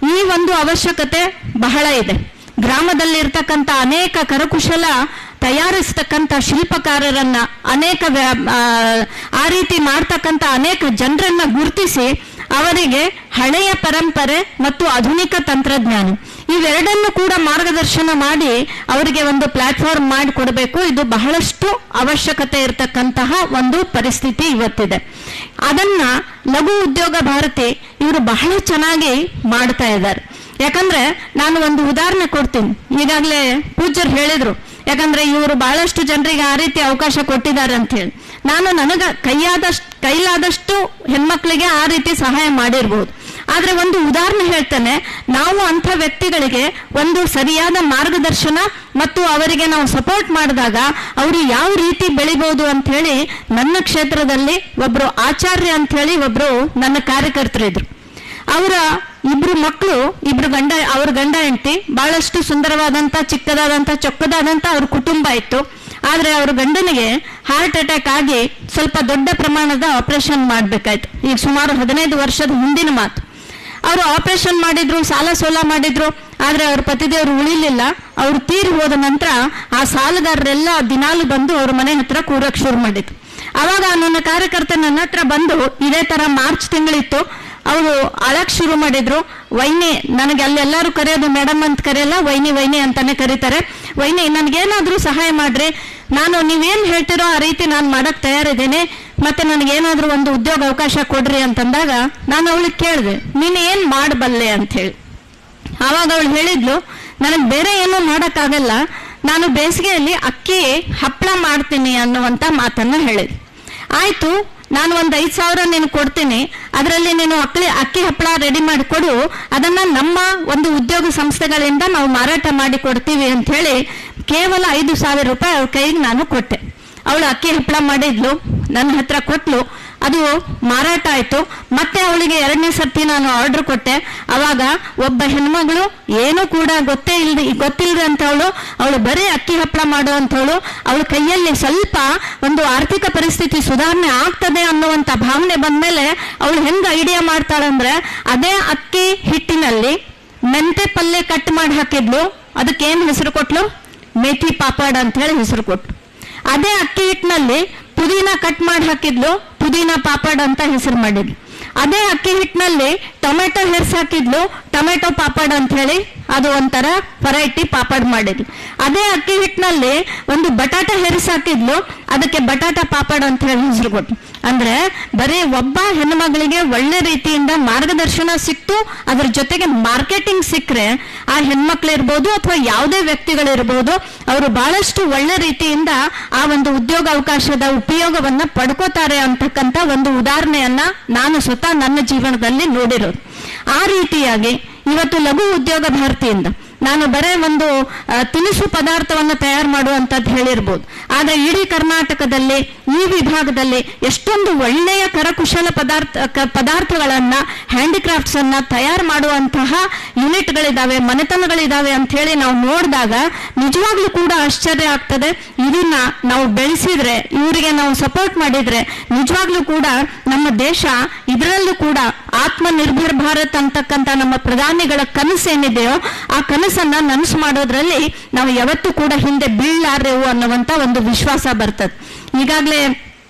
ಈ ಒಂದು ಅವಶ್ಯಕತೆ ಬಹಳ ಇದೆ ಗ್ರಾಮದಲ್ಲಿರ್ತಕ್ಕಂಥ ಅನೇಕ ಕರಕುಶಲ ತಯಾರಿಸ್ತಕ್ಕಂಥ ಶಿಲ್ಪಕಾರರನ್ನ ಅನೇಕ ವ್ಯ- ಆ, ಆ ರೀತಿ ಮಾಡ್ತಕ್ಕಂಥ ಅನೇಕ ಜನರನ್ನ ಗುರುತಿಸಿ ಅವರಿಗೆ ಹಳೆಯ ಪರಂಪರೆ ಮತ್ತು ಆಧುನಿಕ ತಂತ್ರಜ್ಞಾನ ಇವೆರಡನ್ನು ಕೂಡ ಮಾರ್ಗದರ್ಶನ ಮಾಡಿ ಅವರಿಗೆ ಒಂದು ಪ್ಲಾಟ್ಫಾರ್ಮ್ ಮಾಡಿ ಕೊಡಬೇಕು ಇದು ಬಹಳಷ್ಟು ಅವಶ್ಯಕತೆ ಇರತಕ್ಕಂತಹ ಒಂದು ಪರಿಸ್ಥಿತಿ ಇವತ್ತಿದೆ ಅದನ್ನ ಲಘು ಉದ್ಯೋಗ ಭಾರತಿ ಇವರು ಬಹಳ ಚೆನ್ನಾಗಿ ಮಾಡ್ತಾ ಇದ್ದಾರೆ ಯಾಕಂದ್ರೆ ನಾನು ಒಂದು ಉದಾಹರಣೆ ಕೊಡ್ತೀನಿ ಈಗಾಗಲೇ ಪೂಜ್ಯರು ಹೇಳಿದ್ರು ಯಾಕಂದ್ರೆ ಇವರು ಬಹಳಷ್ಟು ಜನರಿಗೆ ಆ ರೀತಿ ಅವಕಾಶ ಕೊಟ್ಟಿದ್ದಾರೆ ಅಂತ ಹೇಳಿ ನಾನು ನನಗ ಕೈಯಾದಷ್ಟು ಕೈಲಾದಷ್ಟು ಹೆಣ್ಮಕ್ಳಿಗೆ ಆ ರೀತಿ ಸಹಾಯ ಮಾಡಿರ್ಬೋದು ಆದ್ರೆ ಒಂದು ಉದಾಹರಣೆ ಹೇಳ್ತೇನೆ ನಾವು ಅಂಥ ವ್ಯಕ್ತಿಗಳಿಗೆ ಒಂದು ಸರಿಯಾದ ಮಾರ್ಗದರ್ಶನ ಮತ್ತು ಅವರಿಗೆ ನಾವು ಸಪೋರ್ಟ್ ಮಾಡಿದಾಗ ಅವರು ಯಾವ ರೀತಿ ಬೆಳಿಬಹುದು ಅಂತ ಹೇಳಿ ನನ್ನ ಕ್ಷೇತ್ರದಲ್ಲಿ ಒಬ್ರು ಆಚಾರ್ಯ ಅಂತ ಹೇಳಿ ಒಬ್ರು ನನ್ನ ಕಾರ್ಯಕರ್ತರಿದ್ರು ಅವರ ಇಬ್ರು ಮಕ್ಕಳು ಇಬ್ರು ಗಂಡ ಅವ್ರ ಗಂಡ ಹೆಂಡತಿ ಬಹಳಷ್ಟು ಸುಂದರವಾದಂತ ಚಿಕ್ಕದಾದಂತ ಚೊಕ್ಕದಾದಂತ ಅವ್ರ ಕುಟುಂಬ ಇತ್ತು ಆದ್ರೆ ಅವ್ರ ಗಂಡನಿಗೆ ಹಾರ್ಟ್ ಅಟ್ಯಾಕ್ ಆಗಿ ಸ್ವಲ್ಪ ದೊಡ್ಡ ಪ್ರಮಾಣದ ಆಪರೇಷನ್ ಮಾಡ್ಬೇಕಾಯ್ತು ಈಗ ಸುಮಾರು ಹದಿನೈದು ವರ್ಷದ ಹಿಂದಿನ ಮಾತು ಅವರು ಆಪರೇಷನ್ ಮಾಡಿದ್ರು ಸಾಲ ಸೋಲ ಮಾಡಿದ್ರು ಆದ್ರೆ ಅವ್ರ ಪತಿದೇವರು ಉಳಿಲಿಲ್ಲ ಅವ್ರು ತೀರಿ ಹೋದ ನಂತರ ಆ ಸಾಲಗಾರರೆಲ್ಲ ದಿನಾಲು ಬಂದು ಅವ್ರ ಮನೆ ಹತ್ರ ಕೂರಕ್ ಶುರು ಮಾಡಿದ್ರು ಅವಾಗ ನನ್ನ ಕಾರ್ಯಕರ್ತ ನನ್ನ ಹತ್ರ ಬಂದು ಇದೇ ತರ ಮಾರ್ಚ್ ತಿಂಗಳಿತ್ತು ಅವರು ಅಳಕ್ ಶುರು ಮಾಡಿದ್ರು ವೈನಿ ನನಗೆ ಅಲ್ಲೆಲ್ಲರೂ ಕರೆಯೋದು ಮೇಡಮ್ ಅಂತ ಕರೆಯಲ್ಲ ವೈನಿ ವೈನಿ ಅಂತಾನೆ ಕರೀತಾರೆ ವೈನಿ ನನಗೇನಾದ್ರೂ ಸಹಾಯ ಮಾಡ್ರಿ ನಾನು ನೀವೇನ್ ಹೇಳ್ತಿರೋ ಆ ರೀತಿ ನಾನು ಮಾಡಕ್ ತಯಾರಿದ್ದೇನೆ ಮತ್ತೆ ನನಗೇನಾದ್ರೂ ಒಂದು ಉದ್ಯೋಗ ಅವಕಾಶ ಕೊಡ್ರಿ ಅಂತಂದಾಗ ನಾನು ಅವಳಿಗೆ ಕೇಳಿದೆ ನೀನು ಏನ್ ಮಾಡಬಲ್ಲೆ ಅಂತ ಹೇಳಿ ಆವಾಗ ಅವಳು ಹೇಳಿದ್ಲು ನನಗೆ ಬೇರೆ ಏನೂ ಮಾಡೋಕ್ಕಾಗಲ್ಲ ನಾನು ಬೇಸಿಗೆಯಲ್ಲಿ ಅಕ್ಕಿ ಹಪ್ಪಳ ಮಾಡ್ತೀನಿ ಅನ್ನುವಂಥ ಮಾತನ್ನ ಹೇಳಿದ್ಲು ಆಯ್ತು ನಾನು ಒಂದು ಐದು ಸಾವಿರ ನೀನು ಕೊಡ್ತೀನಿ ಅದರಲ್ಲಿ ನೀನು ಅಕ್ಕಿ ಅಕ್ಕಿ ಹಪ್ಪಳ ರೆಡಿ ಮಾಡಿ ಕೊಡು ಅದನ್ನ ನಮ್ಮ ಒಂದು ಉದ್ಯೋಗ ಸಂಸ್ಥೆಗಳಿಂದ ನಾವು ಮಾರಾಟ ಮಾಡಿ ಕೊಡ್ತೀವಿ ಅಂತ ಹೇಳಿ ಕೇವಲ ಐದು ಸಾವಿರ ರೂಪಾಯಿ ಅವ್ರ ಕೈಗೆ ನಾನು ಕೊಟ್ಟೆ ಅವಳು ಅಕ್ಕಿ ಹಪ್ಪಳ ಮಾಡಿದ್ಲು ನನ್ನ ಹತ್ರ ಕೊಟ್ಲು ಅದು ಮಾರಾಟ ಆಯ್ತು ಮತ್ತೆ ಅವಳಿಗೆ ಎರಡನೇ ಸರ್ತಿ ನಾನು ಆರ್ಡರ್ ಕೊಟ್ಟೆ ಅವಾಗ ಒಬ್ಬ ಹೆಣ್ಮಗಳು ಏನೂ ಕೂಡ ಗೊತ್ತೇ ಇಲ್ದ ಗೊತ್ತಿಲ್ಲದೆ ಅಂತವಳು ಅವಳು ಬರೀ ಅಕ್ಕಿ ಹಪ್ಪಳ ಮಾಡುವಂಥವಳು ಅವಳ ಕೈಯಲ್ಲಿ ಸ್ವಲ್ಪ ಒಂದು ಆರ್ಥಿಕ ಪರಿಸ್ಥಿತಿ ಸುಧಾರಣೆ ಆಗ್ತದೆ ಅನ್ನುವಂಥ ಭಾವನೆ ಬಂದ್ಮೇಲೆ ಅವಳು ಹೆಂಗ್ ಐಡಿಯಾ ಮಾಡ್ತಾಳಂದ್ರೆ ಅದೇ ಅಕ್ಕಿ ಹಿಟ್ಟಿನಲ್ಲಿ ಮೆಂತೆ ಪಲ್ಯ ಕಟ್ ಮಾಡಿ ಹಾಕಿದ್ಲು ಅದಕ್ಕೆ ಏನ್ ಹೆಸರು ಕೊಟ್ಲು ಮೇಥಿ ಪಾಪಡ್ ಅಂತ ಹೇಳಿ ಹೆಸರು ಕೊಟ್ಲು ಅದೇ ಅಕ್ಕಿ ಹಿಟ್ಟಿನಲ್ಲಿ ಪುದೀನ ಕಟ್ ಮಾಡಿ ಹಾಕಿದ್ಲು ಪುದೀನ ಪಾಪಡ್ ಅಂತ ಹೆಸರು ಮಾಡಿದ್ಲು ಅದೇ ಅಕ್ಕಿ ಹಿಟ್ಟಿನಲ್ಲಿ ಟೊಮೆಟೊ ಹೆರ್ಸ್ ಹಾಕಿದ್ಲು ಟೊಮೆಟೊ ಪಾಪಡ್ ಅಂತ ಹೇಳಿ ಅದು ಒಂಥರ ವೆರೈಟಿ ಪಾಪಡ್ ಮಾಡಿದ್ಲು ಅದೇ ಅಕ್ಕಿ ಹಿಟ್ಟಿನಲ್ಲಿ ಒಂದು ಬಟಾಟ ಹೆರ್ಸ್ ಹಾಕಿದ್ಲು ಅದಕ್ಕೆ ಬಟಾಟ ಪಾಪಡ್ ಅಂತ ಹೇಳಿ ಹೆಸರು ಕೊಟ್ಲು ಅಂದ್ರೆ ಬರೀ ಒಬ್ಬ ಹೆಣ್ಮಗಳಿಗೆ ಒಳ್ಳೆ ರೀತಿಯಿಂದ ಮಾರ್ಗದರ್ಶನ ಸಿಕ್ತು ಅದ್ರ ಜೊತೆಗೆ ಮಾರ್ಕೆಟಿಂಗ್ ಸಿಕ್ಕರೆ ಆ ಹೆಣ್ಮಕ್ಳು ಇರ್ಬೋದು ಅಥವಾ ಯಾವುದೇ ವ್ಯಕ್ತಿಗಳಿರ್ಬೋದು ಅವರು ಬಹಳಷ್ಟು ಒಳ್ಳೆ ರೀತಿಯಿಂದ ಆ ಒಂದು ಉದ್ಯೋಗ ಅವಕಾಶದ ಉಪಯೋಗವನ್ನ ಪಡ್ಕೋತಾರೆ ಅಂತಕ್ಕಂಥ ಒಂದು ಉದಾಹರಣೆಯನ್ನ ನಾನು ಸ್ವತಃ ನನ್ನ ಜೀವನದಲ್ಲಿ ನೋಡಿರೋದು ಆ ರೀತಿಯಾಗಿ ಇವತ್ತು ಲಘು ಉದ್ಯೋಗ ಭಾರತಿಯಿಂದ ನಾನು ಬರೇ ಒಂದು ಆ, ತಿನಿಸು ಪದಾರ್ಥವನ್ನು ತಯಾರು ಮಾಡುವಂತದ್ದು ಹೇಳಿರ್ಬೋದು ಆದ್ರೆ ಇಡೀ ಕರ್ನಾಟಕದಲ್ಲಿ ಈ ವಿಭಾಗದಲ್ಲಿ ಎಷ್ಟೊಂದು ಒಳ್ಳೆಯ ಕರಕುಶಲ ಪದಾರ್ಥ ಕ- ಪದಾರ್ಥಗಳನ್ನ ಹ್ಯಾಂಡಿಕ್ರಾಫ್ಟ್ಸ್ ಅನ್ನ ತಯಾರು ಮಾಡುವಂತಹ ಯೂನಿಟ್ಗಳಿದಾವೆ ಮನೆತನಗಳಿದಾವೆ ಅಂತ ಹೇಳಿ ನಾವು ನೋಡಿದಾಗ ನಿಜವಾಗ್ಲೂ ಕೂಡ ಆಶ್ಚರ್ಯ ಆಗ್ತದೆ ಇದನ್ನ ನಾವು ಬೆಳೆಸಿದ್ರೆ ಇವರಿಗೆ ನಾವು ಸಪೋರ್ಟ್ ಮಾಡಿದ್ರೆ ನಿಜವಾಗ್ಲೂ ಕೂಡ ನಮ್ಮ ದೇಶ ಇದರಲ್ಲೂ ಕೂಡ ಆತ್ಮನಿರ್ಭರ್ ಭಾರತ್ ಅಂತಕ್ಕಂಥ ನಮ್ಮ ಪ್ರಧಾನಿಗಳ ಕನಸೇನಿದೆಯೋ ಆ ಕನಸನ್ನ ನನಸು ಮಾಡೋದ್ರಲ್ಲಿ ನಾವು ಯಾವತ್ತೂ ಕೂಡ ಹಿಂದೆ ಬೀಳಲಾರೆವು ಅನ್ನುವಂತ ಒಂದು ವಿಶ್ವಾಸ ಬರ್ತದೆ ಈಗಾಗಲೇ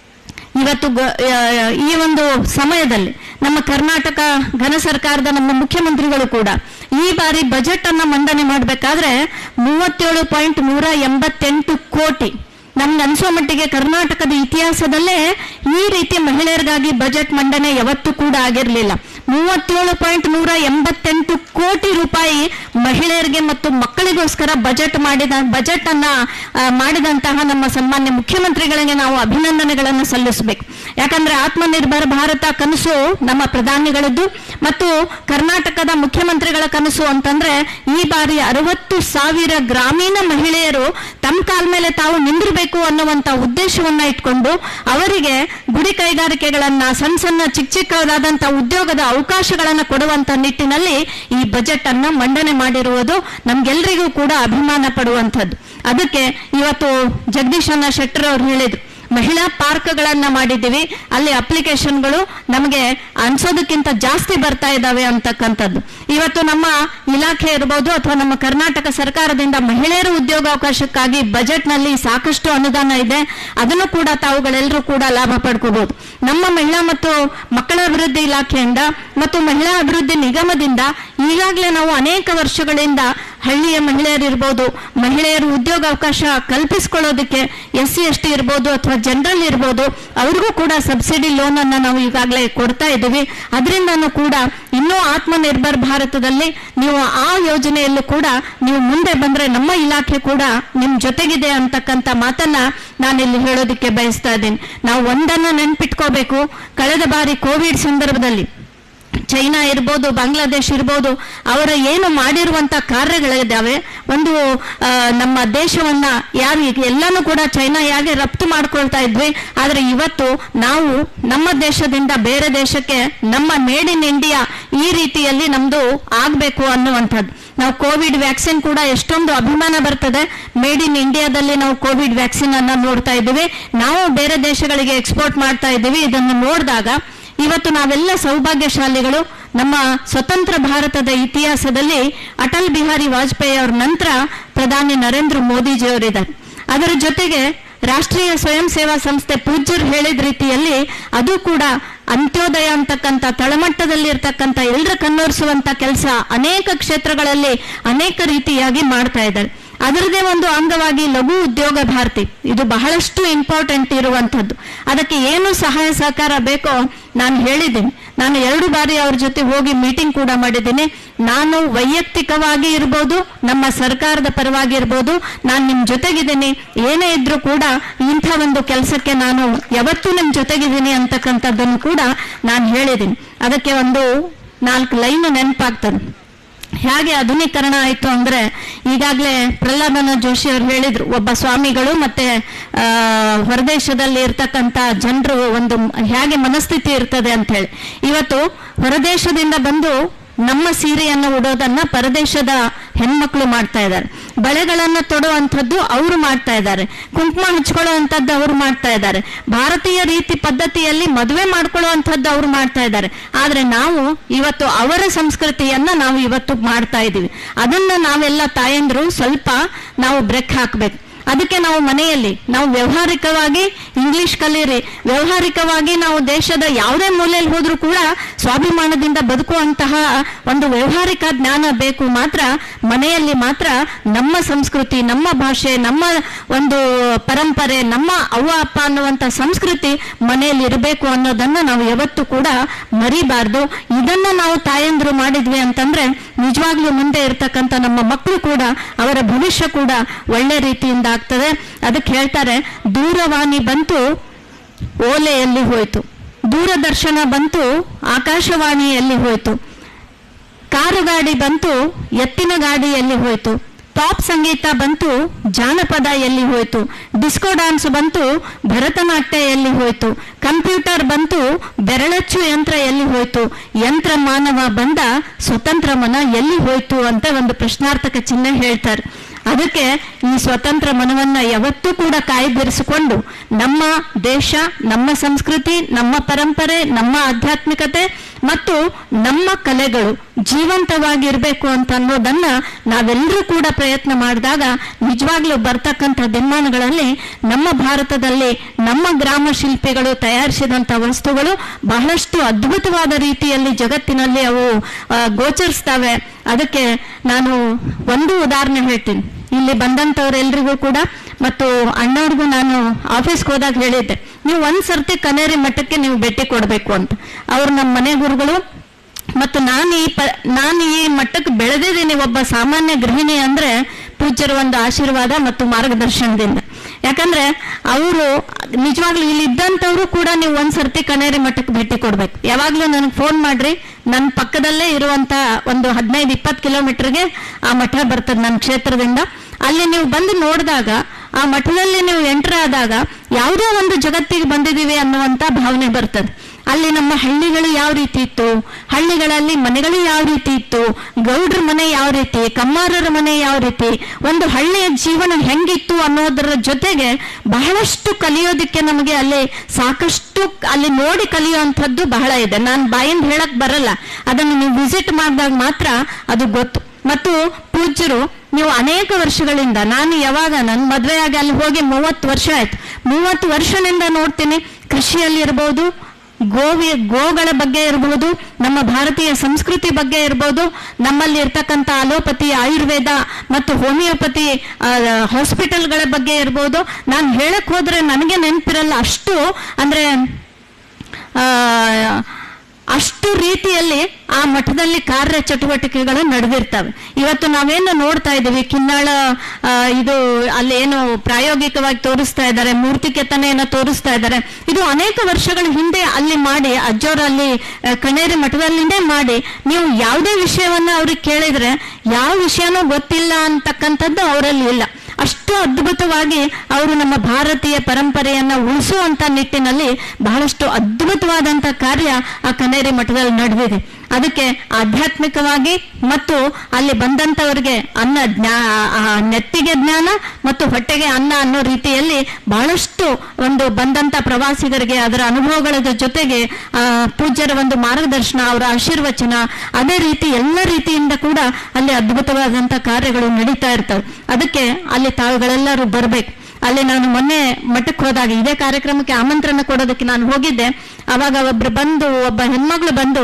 ಇವತ್ತು ಗ- ಆ, ಈ ಒಂದು ಸಮಯದಲ್ಲಿ ನಮ್ಮ ಕರ್ನಾಟಕ ಘನ ಸರ್ಕಾರದ ನಮ್ಮ ಮುಖ್ಯಮಂತ್ರಿಗಳು ಕೂಡ ಈ ಬಾರಿ ಬಜೆಟ್ ಅನ್ನ ಮಂಡನೆ ಮಾಡಬೇಕಾದ್ರೆ ಮೂವತ್ತೇಳು ಪಾಯಿಂಟ್ ನೂರ ಎಂಬತ್ತೆಂಟು ಕೋಟಿ ನಮ್ಗೆ ಅನ್ಸೋ ಮಟ್ಟಿಗೆ ಕರ್ನಾಟಕದ ಇತಿಹಾಸದಲ್ಲೇ ಈ ರೀತಿ ಮಹಿಳೆಯರಿಗಾಗಿ ಬಜೆಟ್ ಮಂಡನೆ ಯಾವತ್ತೂ ಕೂಡ ಆಗಿರಲಿಲ್ಲ ಮೂವತ್ತೇಳು ಪಾಯಿಂಟ್ ನೂರ ಎಂಬತ್ತೆಂಟು ಕೋಟಿ ರೂಪಾಯಿ ಮಹಿಳೆಯರಿಗೆ ಮತ್ತು ಮಕ್ಕಳಿಗೋಸ್ಕರ ಬಜೆಟ್ ಮಾಡಿದ ಬಜೆಟ್ ಅನ್ನ ಆ, ಮಾಡಿದಂತಹ ನಮ್ಮ ಸನ್ಮಾನ್ಯ ಮುಖ್ಯಮಂತ್ರಿಗಳಿಗೆ ನಾವು ಅಭಿನಂದನೆಗಳನ್ನು ಸಲ್ಲಿಸಬೇಕು ಯಾಕಂದ್ರೆ ಆತ್ಮನಿರ್ಭರ ಭಾರತ ಕನಸು ನಮ್ಮ ಪ್ರಧಾನಿಗಳದ್ದು ಮತ್ತು ಕರ್ನಾಟಕದ ಮುಖ್ಯಮಂತ್ರಿಗಳ ಕನಸು ಅಂತಂದ್ರೆ ಈ ಬಾರಿ ಅರವತ್ತು ಸಾವಿರ ಗ್ರಾಮೀಣ ಮಹಿಳೆಯರು ತಮ್ಮ ಕಾಲ ಮೇಲೆ ತಾವು ನಿಂದಿರಬೇಕು ಅನ್ನುವಂತ ಉದ್ದೇಶವನ್ನ ಇಟ್ಕೊಂಡು ಅವರಿಗೆ ಗುಡಿ ಕೈಗಾರಿಕೆಗಳನ್ನ ಸಣ್ಣ ಸಣ್ಣ ಚಿಕ್ಕ ಚಿಕ್ಕದಾದಂತ ಉದ್ಯೋಗದ ಅವಕಾಶಗಳನ್ನ ಕೊಡುವಂತ ನಿಟ್ಟಿನಲ್ಲಿ ಈ ಬಜೆಟ್ ಅನ್ನ ಮಂಡನೆ ಮಾಡಿರುವುದು ನಮ್ಗೆಲ್ರಿಗೂ ಕೂಡ ಅಭಿಮಾನ ಪಡುವಂಥದ್ದು ಅದಕ್ಕೆ ಇವತ್ತು ಜಗದೀಶ್ ಅನ್ನ ಶೆಟ್ಟರ್ ಅವ್ರು ಹೇಳಿದ್ರು ಮಹಿಳಾ ಪಾರ್ಕ್ಗಳನ್ನ ಮಾಡಿದ್ದೀವಿ ಅಲ್ಲಿ ಅಪ್ಲಿಕೇಶನ್ಗಳು ನಮಗೆ ಅನ್ಸೋದಕ್ಕಿಂತ ಜಾಸ್ತಿ ಬರ್ತಾ ಇದ್ದಾವೆ ಅಂತಕ್ಕಂಥದ್ದು ಇವತ್ತು ನಮ್ಮ ಇಲಾಖೆ ಇರ್ಬೋದು ಅಥವಾ ನಮ್ಮ ಕರ್ನಾಟಕ ಸರ್ಕಾರದಿಂದ ಮಹಿಳೆಯರ ಉದ್ಯೋಗಾವಕಾಶಕ್ಕಾಗಿ ಬಜೆಟ್ನಲ್ಲಿ ಸಾಕಷ್ಟು ಅನುದಾನ ಇದೆ ಅದನ್ನು ಕೂಡ ತಾವುಗಳೆಲ್ಲರೂ ಕೂಡ ಲಾಭ ಪಡ್ಕೋಬಹುದು ನಮ್ಮ ಮಹಿಳಾ ಮತ್ತು ಮಕ್ಕಳ ಅಭಿವೃದ್ಧಿ ಇಲಾಖೆಯಿಂದ ಮತ್ತು ಮಹಿಳಾ ಅಭಿವೃದ್ಧಿ ನಿಗಮದಿಂದ ಈಗಾಗಲೇ ನಾವು ಅನೇಕ ವರ್ಷಗಳಿಂದ ಹಳ್ಳಿಯ ಮಹಿಳೆಯರಿರ್ಬೋದು ಮಹಿಳೆಯರು ಉದ್ಯೋಗಾವಕಾಶ ಕಲ್ಪಿಸ್ಕೊಳ್ಳೋದಕ್ಕೆ ಎಸ್ ಸಿ ಎಸ್ ಟಿ ಇರ್ಬೋದು ಅಥವಾ ಜನರಲ್ ಇರ್ಬೋದು ಅವ್ರಿಗೂ ಕೂಡ ಸಬ್ಸಿಡಿ ಲೋನ್ ಅನ್ನ ನಾವು ಈಗಾಗಲೇ ಕೊಡ್ತಾ ಇದ್ದೀವಿ ಅದರಿಂದನೂ ಕೂಡ ಇನ್ನೂ ಆತ್ಮನಿರ್ಭರ್ ಭಾರತದಲ್ಲಿ ನೀವು ಆ ಯೋಜನೆಯಲ್ಲೂ ಕೂಡ ನೀವು ಮುಂದೆ ಬಂದ್ರೆ ನಮ್ಮ ಇಲಾಖೆ ಕೂಡ ನಿಮ್ ಜೊತೆಗಿದೆ ಅಂತಕ್ಕಂಥ ಮಾತನ್ನ ನಾನಿಲ್ಲಿ ಹೇಳೋದಕ್ಕೆ ಬಯಸ್ತಾ ಇದ್ದೀನಿ ನಾವು ಒಂದನ್ನ ನೆನ್ಪಿಟ್ಕೋಬೇಕು ಕಳೆದ ಬಾರಿ ಕೋವಿಡ್ ಸಂದರ್ಭದಲ್ಲಿ ಚೈನಾ ಇರ್ಬೋದು ಬಾಂಗ್ಲಾದೇಶ್ ಇರ್ಬೋದು ಅವರ ಏನು ಮಾಡಿರುವಂತ ಕಾರ್ಯಗಳಿದ್ದಾವೆ ಒಂದು ಆ, ನಮ್ಮ ದೇಶವನ್ನ ಯಾರು ಈಗ ಎಲ್ಲಾನು ಕೂಡ ಚೈನಾ ಯಾಕೆ ರಫ್ತು ಮಾಡ್ಕೊಳ್ತಾ ಇದ್ವಿ ಆದ್ರೆ ಇವತ್ತು ನಾವು ನಮ್ಮ ದೇಶದಿಂದ ಬೇರೆ ದೇಶಕ್ಕೆ ನಮ್ಮ ಮೇಡ್ ಇನ್ ಇಂಡಿಯಾ ಈ ರೀತಿಯಲ್ಲಿ ನಮ್ದು ಆಗ್ಬೇಕು ಅನ್ನುವಂಥದ್ದು ನಾವು ಕೋವಿಡ್ ವ್ಯಾಕ್ಸಿನ್ ಕೂಡ ಎಷ್ಟೊಂದು ಅಭಿಮಾನ ಬರ್ತದೆ ಮೇಡ್ ಇನ್ ಇಂಡಿಯಾದಲ್ಲಿ ನಾವು ಕೋವಿಡ್ ವ್ಯಾಕ್ಸಿನ್ ಅನ್ನ ನೋಡ್ತಾ ಇದ್ದೀವಿ ನಾವು ಬೇರೆ ದೇಶಗಳಿಗೆ ಎಕ್ಸ್ಪೋರ್ಟ್ ಮಾಡ್ತಾ ಇದ್ದೀವಿ ಇದನ್ನು ನೋಡಿದಾಗ ಇವತ್ತು ನಾವೆಲ್ಲ ಸೌಭಾಗ್ಯಶಾಲಿಗಳು ನಮ್ಮ ಸ್ವತಂತ್ರ ಭಾರತದ ಇತಿಹಾಸದಲ್ಲಿ ಅಟಲ್ ಬಿಹಾರಿ ವಾಜಪೇಯಿ ಅವರ ನಂತರ ಪ್ರಧಾನಿ ನರೇಂದ್ರ ಮೋದಿಜಿ ಅವರಿದ್ದಾರೆ ಅದರ ಜೊತೆಗೆ ರಾಷ್ಟ್ರೀಯ ಸ್ವಯಂ ಸೇವಾ ಸಂಸ್ಥೆ ಪೂಜ್ಯರು ಹೇಳಿದ ರೀತಿಯಲ್ಲಿ ಅದು ಕೂಡ ಅಂತ್ಯೋದಯ ಅಂತಕ್ಕಂಥ ತಳಮಟ್ಟದಲ್ಲಿ ಇರ್ತಕ್ಕಂಥ ಎಲ್ಲರ ಕಣ್ಣೋರಿಸುವಂತ ಕೆಲಸ ಅನೇಕ ಕ್ಷೇತ್ರಗಳಲ್ಲಿ ಅನೇಕ ರೀತಿಯಾಗಿ ಮಾಡ್ತಾ ಇದ್ದಾರೆ ಅದರದೇ ಒಂದು ಅಂಗವಾಗಿ ಲಘು ಉದ್ಯೋಗ ಭಾರತಿ ಇದು ಬಹಳಷ್ಟು ಇಂಪಾರ್ಟೆಂಟ್ ಇರುವಂತದ್ದು ಅದಕ್ಕೆ ಏನು ಸಹಾಯ ಸಹಕಾರ ಬೇಕೋ ನಾನು ಹೇಳಿದ್ದೀನಿ ನಾನು ಎರಡು ಬಾರಿ ಅವ್ರ ಜೊತೆ ಹೋಗಿ ಮೀಟಿಂಗ್ ಕೂಡ ಮಾಡಿದ್ದೀನಿ ನಾನು ವೈಯಕ್ತಿಕವಾಗಿ ಇರ್ಬೋದು ನಮ್ಮ ಸರ್ಕಾರದ ಪರವಾಗಿ ಇರ್ಬೋದು ನಾನು ನಿಮ್ ಜೊತೆಗಿದ್ದೀನಿ ಏನೇ ಇದ್ರೂ ಕೂಡ ಇಂಥ ಒಂದು ಕೆಲಸಕ್ಕೆ ನಾನು ಯಾವತ್ತೂ ನಿಮ್ ಜೊತೆಗಿದ್ದೀನಿ ಅಂತಕ್ಕಂಥದ್ದನ್ನು ಕೂಡ ನಾನು ಹೇಳಿದ್ದೀನಿ ಅದಕ್ಕೆ ಒಂದು ನಾಲ್ಕು ಲೈನ್ ನೆನಪಾಗ್ತದೆ ಹೇಗೆ ಆಧುನೀಕರಣ ಆಯ್ತು ಅಂದ್ರೆ ಈಗಾಗಲೇ ಪ್ರಹ್ಲಾದನ ಜೋಶಿ ಅವರು ಹೇಳಿದ್ರು ಒಬ್ಬ ಸ್ವಾಮಿಗಳು ಮತ್ತೆ ಆ, ಹೊರದೇಶದಲ್ಲಿ ಇರ್ತಕ್ಕಂಥ ಜನರು ಒಂದು ಹೇಗೆ ಮನಸ್ಥಿತಿ ಇರ್ತದೆ ಅಂತ ಹೇಳಿ ಇವತ್ತು ಹೊರದೇಶದಿಂದ ಬಂದು ನಮ್ಮ ಸೀರೆಯನ್ನು ಉಡೋದನ್ನ ಪರದೇಶದ ಹೆಣ್ಮಕ್ಳು ಮಾಡ್ತಾ ಇದ್ದಾರೆ ಬಳೆಗಳನ್ನ ತೊಡುವಂಥದ್ದು ಅವರು ಮಾಡ್ತಾ ಇದ್ದಾರೆ ಕುಂಕುಮ ಹಚ್ಕೊಳ್ಳುವಂಥದ್ದು ಅವರು ಮಾಡ್ತಾ ಇದ್ದಾರೆ ಭಾರತೀಯ ರೀತಿ ಪದ್ಧತಿಯಲ್ಲಿ ಮದುವೆ ಮಾಡ್ಕೊಳ್ಳುವಂಥದ್ದು ಅವರು ಮಾಡ್ತಾ ಇದ್ದಾರೆ ಆದ್ರೆ ನಾವು ಇವತ್ತು ಅವರ ಸಂಸ್ಕೃತಿಯನ್ನ ನಾವು ಇವತ್ತು ಮಾಡ್ತಾ ಇದ್ದೀವಿ ಅದನ್ನ ನಾವೆಲ್ಲ ತಾಯಂದ್ರು ಸ್ವಲ್ಪ ನಾವು ಬ್ರೇಕ್ ಹಾಕ್ಬೇಕು ಅದಕ್ಕೆ ನಾವು ಮನೆಯಲ್ಲಿ ನಾವು ವ್ಯವಹಾರಿಕವಾಗಿ ಇಂಗ್ಲಿಷ್ ಕಲೀರಿ ವ್ಯವಹಾರಿಕವಾಗಿ ನಾವು ದೇಶದ ಯಾವುದೇ ಮೂಲೆಯಲ್ಲಿ ಹೋದ್ರೂ ಕೂಡ ಸ್ವಾಭಿಮಾನದಿಂದ ಬದುಕುವಂತಹ ಒಂದು ವ್ಯವಹಾರಿಕ ಜ್ಞಾನ ಬೇಕು ಮಾತ್ರ ಮನೆಯಲ್ಲಿ ಮಾತ್ರ ನಮ್ಮ ಸಂಸ್ಕೃತಿ ನಮ್ಮ ಭಾಷೆ ನಮ್ಮ ಒಂದು ಪರಂಪರೆ ನಮ್ಮ ಅವ್ವ ಅಪ್ಪ ಅನ್ನುವಂಥ ಸಂಸ್ಕೃತಿ ಮನೆಯಲ್ಲಿ ಇರಬೇಕು ಅನ್ನೋದನ್ನ ನಾವು ಯಾವತ್ತೂ ಕೂಡ ಮರಿಬಾರ್ದು ಇದನ್ನ ನಾವು ತಾಯಂದ್ರು ಮಾಡಿದ್ವಿ ಅಂತಂದ್ರೆ ನಿಜವಾಗ್ಲೂ ಮುಂದೆ ಇರ್ತಕ್ಕಂಥ ನಮ್ಮ ಮಕ್ಕಳು ಕೂಡ ಅವರ ಭವಿಷ್ಯ ಕೂಡ ಒಳ್ಳೆ ರೀತಿಯಿಂದ ಆಗ್ತದೆ ಅದಕ್ಕೆ ಹೇಳ್ತಾರೆ ದೂರವಾಣಿ ಬಂತು ಓಲೆಯಲ್ಲಿ ಹೋಯ್ತು ದೂರದರ್ಶನ ಬಂತು ಆಕಾಶವಾಣಿಯಲ್ಲಿ ಹೋಯ್ತು ಕಾರು ಗಾಡಿ ಬಂತು ಎತ್ತಿನ ಗಾಡಿಯಲ್ಲಿ ಹೋಯ್ತು ಪಾಪ್ ಸಂಗೀತ ಬಂತು ಜಾನಪದ ಎಲ್ಲಿ ಹೋಯ್ತು ಡಿಸ್ಕೋ ಡ್ಯಾನ್ಸ್ ಬಂತು ಭರತನಾಟ್ಯ ಎಲ್ಲಿ ಹೋಯ್ತು ಕಂಪ್ಯೂಟರ್ ಬಂತು ಬೆರಳಚ್ಚು ಯಂತ್ರ ಎಲ್ಲಿ ಹೋಯ್ತು ಯಂತ್ರ ಮಾನವ ಬಂದ ಸ್ವತಂತ್ರ ಮನ ಎಲ್ಲಿ ಹೋಯ್ತು ಅಂತ ಒಂದು ಪ್ರಶ್ನಾರ್ಥಕ ಚಿಹ್ನೆ ಹೇಳ್ತಾರೆ ಅದಕ್ಕೆ ಈ ಸ್ವತಂತ್ರ ಮನವನ್ನ ಯಾವತ್ತೂ ಕೂಡ ಕಾಯ್ದಿರಿಸಿಕೊಂಡು ನಮ್ಮ ದೇಶ ನಮ್ಮ ಸಂಸ್ಕೃತಿ ನಮ್ಮ ಪರಂಪರೆ ನಮ್ಮ ಆಧ್ಯಾತ್ಮಿಕತೆ ಮತ್ತು ನಮ್ಮ ಕಲೆಗಳು ಜೀವಂತವಾಗಿರ್ಬೇಕು ಅಂತ ಅನ್ನೋದನ್ನ ನಾವೆಲ್ಲರೂ ಕೂಡ ಪ್ರಯತ್ನ ಮಾಡಿದಾಗ ನಿಜವಾಗ್ಲೂ ಬರ್ತಕ್ಕಂಥ ದಿನಮಾನಗಳಲ್ಲಿ ನಮ್ಮ ಭಾರತದಲ್ಲಿ ನಮ್ಮ ಗ್ರಾಮ ಶಿಲ್ಪಿಗಳು ತಯಾರಿಸಿದಂಥ ವಸ್ತುಗಳು ಬಹಳಷ್ಟು ಅದ್ಭುತವಾದ ರೀತಿಯಲ್ಲಿ ಜಗತ್ತಿನಲ್ಲಿ ಅವು ಆ, ಗೋಚರಿಸ್ತವೆ ಅದಕ್ಕೆ ನಾನು ಒಂದು ಉದಾಹರಣೆ ಹೇಳ್ತೀನಿ ಇಲ್ಲಿ ಬಂದಂಥವ್ರೆಲ್ರಿಗೂ ಕೂಡ ಮತ್ತು ಅಣ್ಣವ್ರಿಗೂ ನಾನು ಆಫೀಸ್ಗೆ ಹೋದಾಗ ಹೇಳಿದ್ದೆ ನೀವು ಒಂದ್ ಸರ್ತಿ ಕನೇರಿ ಮಠಕ್ಕೆ ನೀವು ಭೇಟಿ ಕೊಡಬೇಕು ಅಂತ ಅವ್ರು ನಮ್ಮ ಮನೆ ಗುರುಗಳು ಮತ್ತು ನಾನು ಈ ಪ ನಾನು ಈ ಮಟ್ಟಕ್ಕೆ ಬೆಳೆದಿದ್ದೀನಿ ಒಬ್ಬ ಸಾಮಾನ್ಯ ಗೃಹಿಣಿ ಅಂದ್ರೆ ಪೂಜ್ಯರ ಒಂದು ಆಶೀರ್ವಾದ ಮತ್ತು ಮಾರ್ಗದರ್ಶನದಿಂದ ಯಾಕಂದ್ರೆ ಅವರು ನಿಜವಾಗ್ಲೂ ಇಲ್ಲಿ ಇದ್ದಂಥವ್ರು ಕೂಡ ನೀವು ಒಂದ್ ಸರ್ತಿ ಕನೇರಿ ಮಠಕ್ಕೆ ಭೇಟಿ ಕೊಡ್ಬೇಕು ಯಾವಾಗ್ಲೂ ನನಗೆ ಫೋನ್ ಮಾಡ್ರಿ ನನ್ನ ಪಕ್ಕದಲ್ಲೇ ಇರುವಂತ ಒಂದು ಹದಿನೈದು ಇಪ್ಪತ್ತು ಕಿಲೋಮೀಟರ್ಗೆ ಆ ಮಠ ಬರ್ತದೆ ನನ್ನ ಕ್ಷೇತ್ರದಿಂದ ಅಲ್ಲಿ ನೀವು ಬಂದು ನೋಡಿದಾಗ ಆ ಮಠದಲ್ಲಿ ನೀವು ಎಂಟರ್ ಆದಾಗ ಯಾವುದೋ ಒಂದು ಜಗತ್ತಿಗೆ ಬಂದಿದ್ದೀವಿ ಅನ್ನುವಂತ ಭಾವನೆ ಬರ್ತದೆ ಅಲ್ಲಿ ನಮ್ಮ ಹಳ್ಳಿಗಳು ಯಾವ ರೀತಿ ಇತ್ತು ಹಳ್ಳಿಗಳಲ್ಲಿ ಮನೆಗಳು ಯಾವ ರೀತಿ ಇತ್ತು ಗೌಡ್ರ ಮನೆ ಯಾವ ರೀತಿ ಕಮ್ಮಾರರ ಮನೆ ಯಾವ ರೀತಿ ಒಂದು ಹಳ್ಳಿಯ ಜೀವನ ಹೆಂಗಿತ್ತು ಅನ್ನೋದರ ಜೊತೆಗೆ ಬಹಳಷ್ಟು ಕಲಿಯೋದಕ್ಕೆ ನಮಗೆ ಅಲ್ಲಿ ಸಾಕಷ್ಟು ಅಲ್ಲಿ ನೋಡಿ ಕಲಿಯುವಂಥದ್ದು ಬಹಳ ಇದೆ ನಾನು ಬಾಯಿಂದ ಹೇಳಕ್ ಬರಲ್ಲ ಅದನ್ನು ನೀವು ವಿಸಿಟ್ ಮಾಡಿದಾಗ ಮಾತ್ರ ಅದು ಗೊತ್ತು ಮತ್ತು ಪೂಜ್ಯರು ನೀವು ಅನೇಕ ವರ್ಷಗಳಿಂದ ನಾನು ಯಾವಾಗ ನನ್ನ ಮದುವೆ ಆಗಿ ಅಲ್ಲಿ ಹೋಗಿ ಮೂವತ್ತು ವರ್ಷ ಆಯ್ತು ಮೂವತ್ತು ವರ್ಷದಿಂದ ನೋಡ್ತೀನಿ ಕೃಷಿಯಲ್ಲಿ ಇರ್ಬೋದು ಗೋವಿ ಗೋಗಳ ಬಗ್ಗೆ ಇರಬಹುದು ನಮ್ಮ ಭಾರತೀಯ ಸಂಸ್ಕೃತಿ ಬಗ್ಗೆ ಇರಬಹುದು ನಮ್ಮಲ್ಲಿ ಇರ್ತಕ್ಕಂಥ ಅಲೋಪತಿ ಆಯುರ್ವೇದ ಮತ್ತು ಹೋಮಿಯೋಪತಿ ಹಾಸ್ಪಿಟಲ್ಗಳ ಬಗ್ಗೆ ಇರಬಹುದು ನಾನು ಹೇಳಕ್ ಹೋದ್ರೆ ನನಗೆ ನೆನಪಿರಲ್ಲ ಅಷ್ಟು ಅಂದ್ರೆ ಆ, ಅಷ್ಟು ರೀತಿಯಲ್ಲಿ ಆ ಮಠದಲ್ಲಿ ಕಾರ್ಯ ಚಟುವಟಿಕೆಗಳು ನಡೆದಿರ್ತವೆ ಇವತ್ತು ನಾವೇನು ನೋಡ್ತಾ ಇದ್ದೀವಿ ಕಿನ್ನಾಳ ಆ, ಇದು ಅಲ್ಲಿ ಏನು ಪ್ರಾಯೋಗಿಕವಾಗಿ ತೋರಿಸ್ತಾ ಇದ್ದಾರೆ ಮೂರ್ತಿ ಕೆತ್ತನೆಯನ್ನು ತೋರಿಸ್ತಾ ಇದ್ದಾರೆ ಇದು ಅನೇಕ ವರ್ಷಗಳ ಹಿಂದೆ ಅಲ್ಲಿ ಮಾಡಿ ಅಜ್ಜೋರು ಅಲ್ಲಿ ಆ, ಕಣೇರಿ ಮಠದಲ್ಲಿನೇ ಮಾಡಿ ನೀವು ಯಾವುದೇ ವಿಷಯವನ್ನ ಅವ್ರಿಗೆ ಕೇಳಿದ್ರೆ ಯಾವ ವಿಷಯನೂ ಗೊತ್ತಿಲ್ಲ ಅಂತಕ್ಕಂಥದ್ದು ಅವರಲ್ಲಿ ಇಲ್ಲ ಅಷ್ಟು ಅದ್ಭುತವಾಗಿ ಅವರು ನಮ್ಮ ಭಾರತೀಯ ಪರಂಪರೆಯನ್ನ ಉಳಿಸುವಂತ ನಿಟ್ಟಿನಲ್ಲಿ ಬಹಳಷ್ಟು ಅದ್ಭುತವಾದಂತ ಕಾರ್ಯ ಆ ಕನೇರಿ ಮಠದಲ್ಲಿ ನಡೆದಿದೆ ಅದಕ್ಕೆ ಆಧ್ಯಾತ್ಮಿಕವಾಗಿ ಮತ್ತು ಅಲ್ಲಿ ಬಂದಂತವರಿಗೆ ಅನ್ನ ಜ್ಞಾ ಆ ನೆತ್ತಿಗೆ ಜ್ಞಾನ ಮತ್ತು ಹೊಟ್ಟೆಗೆ ಅನ್ನ ಅನ್ನೋ ರೀತಿಯಲ್ಲಿ ಬಹಳಷ್ಟು ಒಂದು ಬಂದಂತ ಪ್ರವಾಸಿಗರಿಗೆ ಅದರ ಅನುಭವಗಳ ಜೊತೆಗೆ ಆ ಪೂಜ್ಯರ ಒಂದು ಮಾರ್ಗದರ್ಶನ ಅವರ ಆಶೀರ್ವಚನ ಅದೇ ರೀತಿ ಎಲ್ಲ ರೀತಿಯಿಂದ ಕೂಡ ಅಲ್ಲಿ ಅದ್ಭುತವಾದಂತ ಕಾರ್ಯಗಳು ನಡೀತಾ ಇರ್ತವೆ ಅದಕ್ಕೆ ಅಲ್ಲಿ ತಾವುಗಳೆಲ್ಲರೂ ಬರ್ಬೇಕು ಅಲ್ಲಿ ನಾನು ಮೊನ್ನೆ ಮಠಕ್ಕೆ ಹೋದಾಗ ಇದೇ ಕಾರ್ಯಕ್ರಮಕ್ಕೆ ಆಮಂತ್ರಣ ಕೊಡೋದಕ್ಕೆ ನಾನು ಹೋಗಿದ್ದೆ ಅವಾಗ ಒಬ್ರು ಬಂದು ಒಬ್ಬ ಹೆಣ್ಮಗಳು ಬಂದು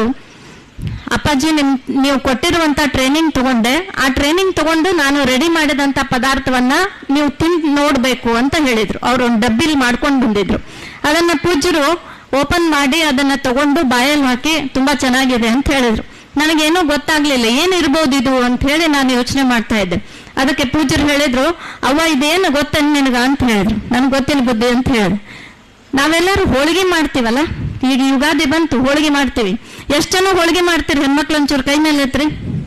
ಅಪ್ಪಾಜಿ ನಿಮ್ ನೀವು ಕೊಟ್ಟಿರುವಂತ ಟ್ರೈನಿಂಗ್ ತಗೊಂಡೆ ಆ ಟ್ರೈನಿಂಗ್ ತಗೊಂಡು ನಾನು ರೆಡಿ ಮಾಡಿದಂತ ಪದಾರ್ಥವನ್ನ ನೀವು ತಿಂದು ನೋಡ್ಬೇಕು ಅಂತ ಹೇಳಿದ್ರು ಅವ್ರು ಒಂದು ಡಬ್ಬಿಲ್ ಮಾಡ್ಕೊಂಡು ಬಂದಿದ್ರು ಅದನ್ನ ಪೂಜ್ಯರು ಓಪನ್ ಮಾಡಿ ಅದನ್ನ ತಗೊಂಡು ಬಾಯಲ್ಲಿ ಹಾಕಿ ತುಂಬಾ ಚೆನ್ನಾಗಿದೆ ಅಂತ ಹೇಳಿದ್ರು ನನಗೇನೂ ಗೊತ್ತಾಗ್ಲಿಲ್ಲ ಏನಿರ್ಬೋದು ಇದು ಅಂತ ಹೇಳಿ ನಾನು ಯೋಚನೆ ಮಾಡ್ತಾ ಇದ್ದೆ ಅದಕ್ಕೆ ಪೂಜ್ಯರು ಹೇಳಿದ್ರು ಅವ್ವ ಇದೇನು ಗೊತ್ತೇನು ನಿನಗ ಅಂತ ಹೇಳಿದ್ರು ನನಗೆ ಗೊತ್ತಿಲ್ಲ ಬುದ್ಧಿ ಅಂತ ಹೇಳಿದ್ರು ನಾವೆಲ್ಲರೂ ಹೋಳಿಗೆ ಮಾಡ್ತೀವಲ್ಲ ಈಗ ಯುಗಾದಿ ಬಂತು ಹೋಳಿಗೆ ಮಾಡ್ತೀವಿ ಎಷ್ಟು ಜನ ಹೋಳಿಗೆ ಮಾಡ್ತೀರಿ ಹೆಣ್ಮಕ್ಳು ಒಂಚೂರು ಕೈ ಮೇಲೆ ಎತ್ರಿ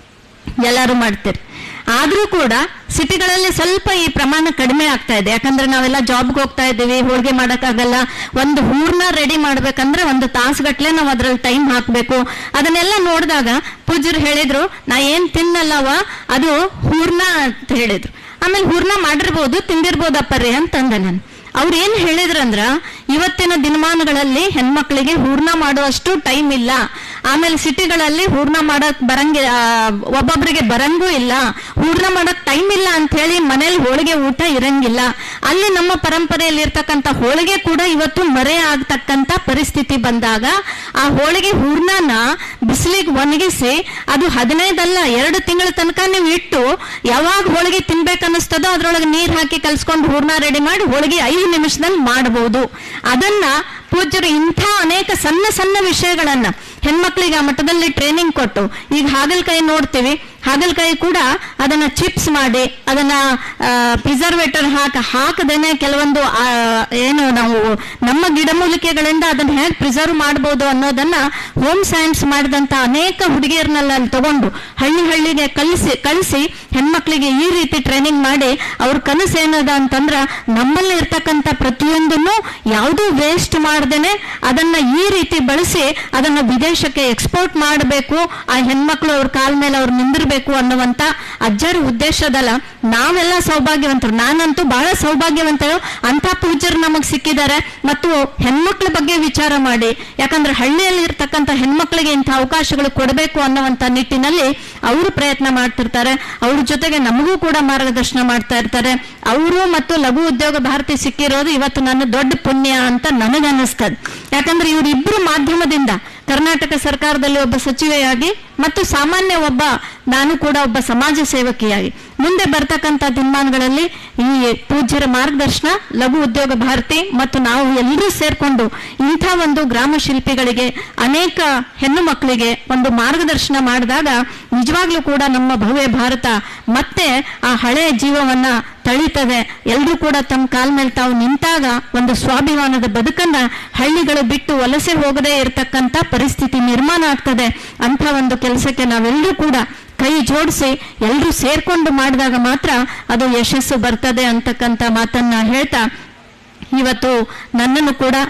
ಎಲ್ಲರೂ ಮಾಡ್ತೀರಿ ಆದ್ರೂ ಕೂಡ ಸಿಟಿಗಳಲ್ಲಿ ಸ್ವಲ್ಪ ಈ ಪ್ರಮಾಣ ಕಡಿಮೆ ಆಗ್ತಾ ಇದೆ ಯಾಕಂದ್ರೆ ನಾವೆಲ್ಲ ಜಾಬ್ಗೆ ಹೋಗ್ತಾ ಇದ್ದೀವಿ ಹೋಳಿಗೆ ಮಾಡೋಕ್ಕಾಗಲ್ಲ ಒಂದು ಹೂರ್ನ ರೆಡಿ ಮಾಡ್ಬೇಕಂದ್ರೆ ಒಂದು ತಾಸುಗಟ್ಲೆ ನಾವು ಅದ್ರಲ್ಲಿ ಟೈಮ್ ಹಾಕ್ಬೇಕು ಅದನ್ನೆಲ್ಲ ನೋಡಿದಾಗ ಪೂಜ್ಯರು ಹೇಳಿದ್ರು ನಾ ಏನ್ ತಿನ್ನಲ್ಲವ ಅದು ಹೂರ್ಣ ಅಂತ ಹೇಳಿದ್ರು ಆಮೇಲೆ ಹೂರ್ಣ ಮಾಡಿರ್ಬೋದು ತಿಂದಿರ್ಬೋದಪ್ಪ ರೀ ಅಂತಂದೆ ನಾನು ಅವ್ರು ಏನ್ ಹೇಳಿದ್ರಂದ್ರ ಇವತ್ತಿನ ದಿನಮಾನಗಳಲ್ಲಿ ಹೆಣ್ಮಕ್ಳಿಗೆ ಹೂರ್ಣ ಮಾಡುವಷ್ಟು ಟೈಮ್ ಇಲ್ಲ ಆಮೇಲೆ ಸಿಟಿಗಳಲ್ಲಿ ಹೂರ್ಣ ಮಾಡಕ್ ಬರಂಗಿ ಆ, ಒಬ್ಬೊಬ್ರಿಗೆ ಬರಂಗೂ ಇಲ್ಲ ಹೂರ್ಣ ಮಾಡಕ್ ಟೈಮ್ ಇಲ್ಲ ಅಂತ ಹೇಳಿ ಮನೇಲಿ ಹೋಳಿಗೆ ಊಟ ಇರಂಗಿಲ್ಲ ಅಲ್ಲಿ ನಮ್ಮ ಪರಂಪರೆಯಲ್ಲಿ ಇರ್ತಕ್ಕಂಥ ಹೋಳಿಗೆ ಕೂಡ ಇವತ್ತು ಮರೆ ಆಗ್ತಕ್ಕಂಥ ಪರಿಸ್ಥಿತಿ ಬಂದಾಗ ಆ ಹೋಳಿಗೆ ಹೂರ್ಣನ ಬಿಸಿಲಿಗೆ ಒಣಗಿಸಿ ಅದು ಹದಿನೈದಲ್ಲ ಎರಡು ತಿಂಗಳ ತನಕ ನೀವು ಇಟ್ಟು ಯಾವಾಗ ಹೋಳಿಗೆ ತಿನ್ಬೇಕನ್ನಿಸ್ತದೋ ಅದ್ರೊಳಗೆ ನೀರ್ ಹಾಕಿ ಕಲ್ಸ್ಕೊಂಡು ಹೂರ್ಣ ರೆಡಿ ಮಾಡಿ ಹೋಳಿಗೆ ಐದು ನಿಮಿಷದಲ್ಲಿ ಮಾಡಬಹುದು ಅದನ್ನ ಪೂಜ್ಯರು ಇಂಥ ಅನೇಕ ಸಣ್ಣ ಸಣ್ಣ ವಿಷಯಗಳನ್ನ ಹೆಣ್ಮಕ್ಳಿಗೆ ಆ ಮಟ್ಟದಲ್ಲಿ ಟ್ರೈನಿಂಗ್ ಕೊಟ್ಟು ಈಗ ಹಾಗಲಕಾಯಿ ನೋಡ್ತೀವಿ ಹಾಗಲಕಾಯಿ ಕೂಡ ಅದನ್ನ ಚಿಪ್ಸ್ ಮಾಡಿ ಅದನ್ನ ಪ್ರಿಸರ್ವೇಟರ್ ಹಾಕ ಹಾಕದೇನೆ ಕೆಲವೊಂದು ಆ, ಏನು ನಾವು ನಮ್ಮ ಗಿಡಮೂಲಿಕೆಗಳಿಂದ ಅದನ್ನ ಹೇಗೆ ಪ್ರಿಸರ್ವ್ ಮಾಡ್ಬೋದು ಅನ್ನೋದನ್ನ ಹೋಮ್ ಸೈನ್ಸ್ ಮಾಡಿದಂತ ಅನೇಕ ಹುಡುಗಿಯರನ್ನೆಲ್ಲ ಅಲ್ಲಿ ತಗೊಂಡು ಹಳ್ಳಿ ಹಳ್ಳಿಗೆ ಕಲಿಸಿ ಕಳಿಸಿ ಹೆಣ್ಮಕ್ಳಿಗೆ ಈ ರೀತಿ ಟ್ರೈನಿಂಗ್ ಮಾಡಿ ಅವ್ರ ಕನಸು ಏನದ ಅಂತಂದ್ರ ನಮ್ಮಲ್ಲಿ ಇರ್ತಕ್ಕಂಥ ಪ್ರತಿಯೊಂದನ್ನು ಯಾವುದೂ ವೇಸ್ಟ್ ಮಾಡ್ದೇನೆ ಅದನ್ನ ಈ ರೀತಿ ಬಳಸಿ ಅದನ್ನ ವಿದೇಶಕ್ಕೆ ಎಕ್ಸ್ಪೋರ್ಟ್ ಮಾಡಬೇಕು ಆ ಹೆಣ್ಮಕ್ಳು ಅವ್ರ ಕಾಲ ಮೇಲೆ ಅವ್ರು ನಿಂದಿರ್ಬೇಕು ಅನ್ನುವಂತ ಅಜ್ಜರ ಉದ್ದೇಶದಲ್ಲ ನಾವೆಲ್ಲ ಸೌಭಾಗ್ಯವಂತರು ನಾನಂತೂ ಬಹಳ ಸೌಭಾಗ್ಯವಂತರು ಅಂತ ಪೂಜ್ಯರು ನಮಗ್ ಸಿಕ್ಕಿದ್ದಾರೆ ಮತ್ತು ಹೆಣ್ಮಕ್ಳ ಬಗ್ಗೆ ವಿಚಾರ ಮಾಡಿ ಯಾಕಂದ್ರೆ ಹಳ್ಳಿಯಲ್ಲಿ ಇರ್ತಕ್ಕಂಥ ಹೆಣ್ಮಕ್ಳಿಗೆ ಇಂಥ ಅವಕಾಶಗಳು ಕೊಡಬೇಕು ಅನ್ನುವಂತ ನಿಟ್ಟಿನಲ್ಲಿ ಅವರು ಪ್ರಯತ್ನ ಮಾಡ್ತಿರ್ತಾರೆ ಅವ್ರ ಜೊತೆಗೆ ನಮಗೂ ಕೂಡ ಮಾರ್ಗದರ್ಶನ ಮಾಡ್ತಾ ಇರ್ತಾರೆ ಅವರು ಮತ್ತು ಲಘು ಉದ್ಯೋಗ ಭಾರತಿ ಸಿಕ್ಕಿರೋದು ಇವತ್ತು ನನ್ನ ದೊಡ್ಡ ಪುಣ್ಯ ಅಂತ ನನಗನ್ನಿಸ್ತದೆ ಯಾಕಂದ್ರೆ ಇವರಿಬ್ರು ಮಾಧ್ಯಮದಿಂದ ಕರ್ನಾಟಕ ಸರ್ಕಾರದಲ್ಲಿ ಒಬ್ಬ ಸಚಿವೆಯಾಗಿ ಮತ್ತು ಸಾಮಾನ್ಯ ಒಬ್ಬ ನಾನು ಕೂಡ ಒಬ್ಬ ಸಮಾಜ ಸೇವಕಿಯಾಗಿ ಮುಂದೆ ಬರ್ತಕ್ಕಂಥ ದಿನಮಾನಗಳಲ್ಲಿ ಈ ಪೂಜ್ಯರ ಮಾರ್ಗದರ್ಶನ ಲಘು ಉದ್ಯೋಗ ಭಾರತಿ ಮತ್ತು ನಾವು ಎಲ್ಲರೂ ಸೇರ್ಕೊಂಡು ಇಂಥ ಒಂದು ಗ್ರಾಮ ಶಿಲ್ಪಿಗಳಿಗೆ ಅನೇಕ ಹೆಣ್ಣು ಮಕ್ಕಳಿಗೆ ಒಂದು ಮಾರ್ಗದರ್ಶನ ಮಾಡಿದಾಗ ನಿಜವಾಗ್ಲೂ ಕೂಡ ನಮ್ಮ ಭವ್ಯ ಭಾರತ ಮತ್ತೆ ಆ ಹಳೆಯ ಜೀವವನ್ನ ತಳೀತದೆ ಎಲ್ಲರೂ ಕೂಡ ತಮ್ಮ ಕಾಲ ಮೇಲೆ ತಾವು ನಿಂತಾಗ ಒಂದು ಸ್ವಾಭಿಮಾನದ ಬದುಕನ್ನ ಹಳ್ಳಿಗಳು ಬಿಟ್ಟು ವಲಸೆ ಹೋಗದೇ ಇರತಕ್ಕಂತ ಪರಿಸ್ಥಿತಿ ನಿರ್ಮಾಣ ಆಗ್ತದೆ ಅಂತ ಒಂದು ಕೆಲಸಕ್ಕೆ ನಾವೆಲ್ಲರೂ ಕೂಡ ಕೈ ಜೋಡಿಸಿ ಎಲ್ಲರೂ ಸೇರ್ಕೊಂಡು ಮಾಡಿದಾಗ ಮಾತ್ರ ಅದು ಯಶಸ್ಸು ಬರ್ತದೆ ಅಂತಕ್ಕಂಥ ಮಾತನ್ನ ಹೇಳ್ತಾ ಇವತ್ತು ನನ್ನನ್ನು ಕೂಡ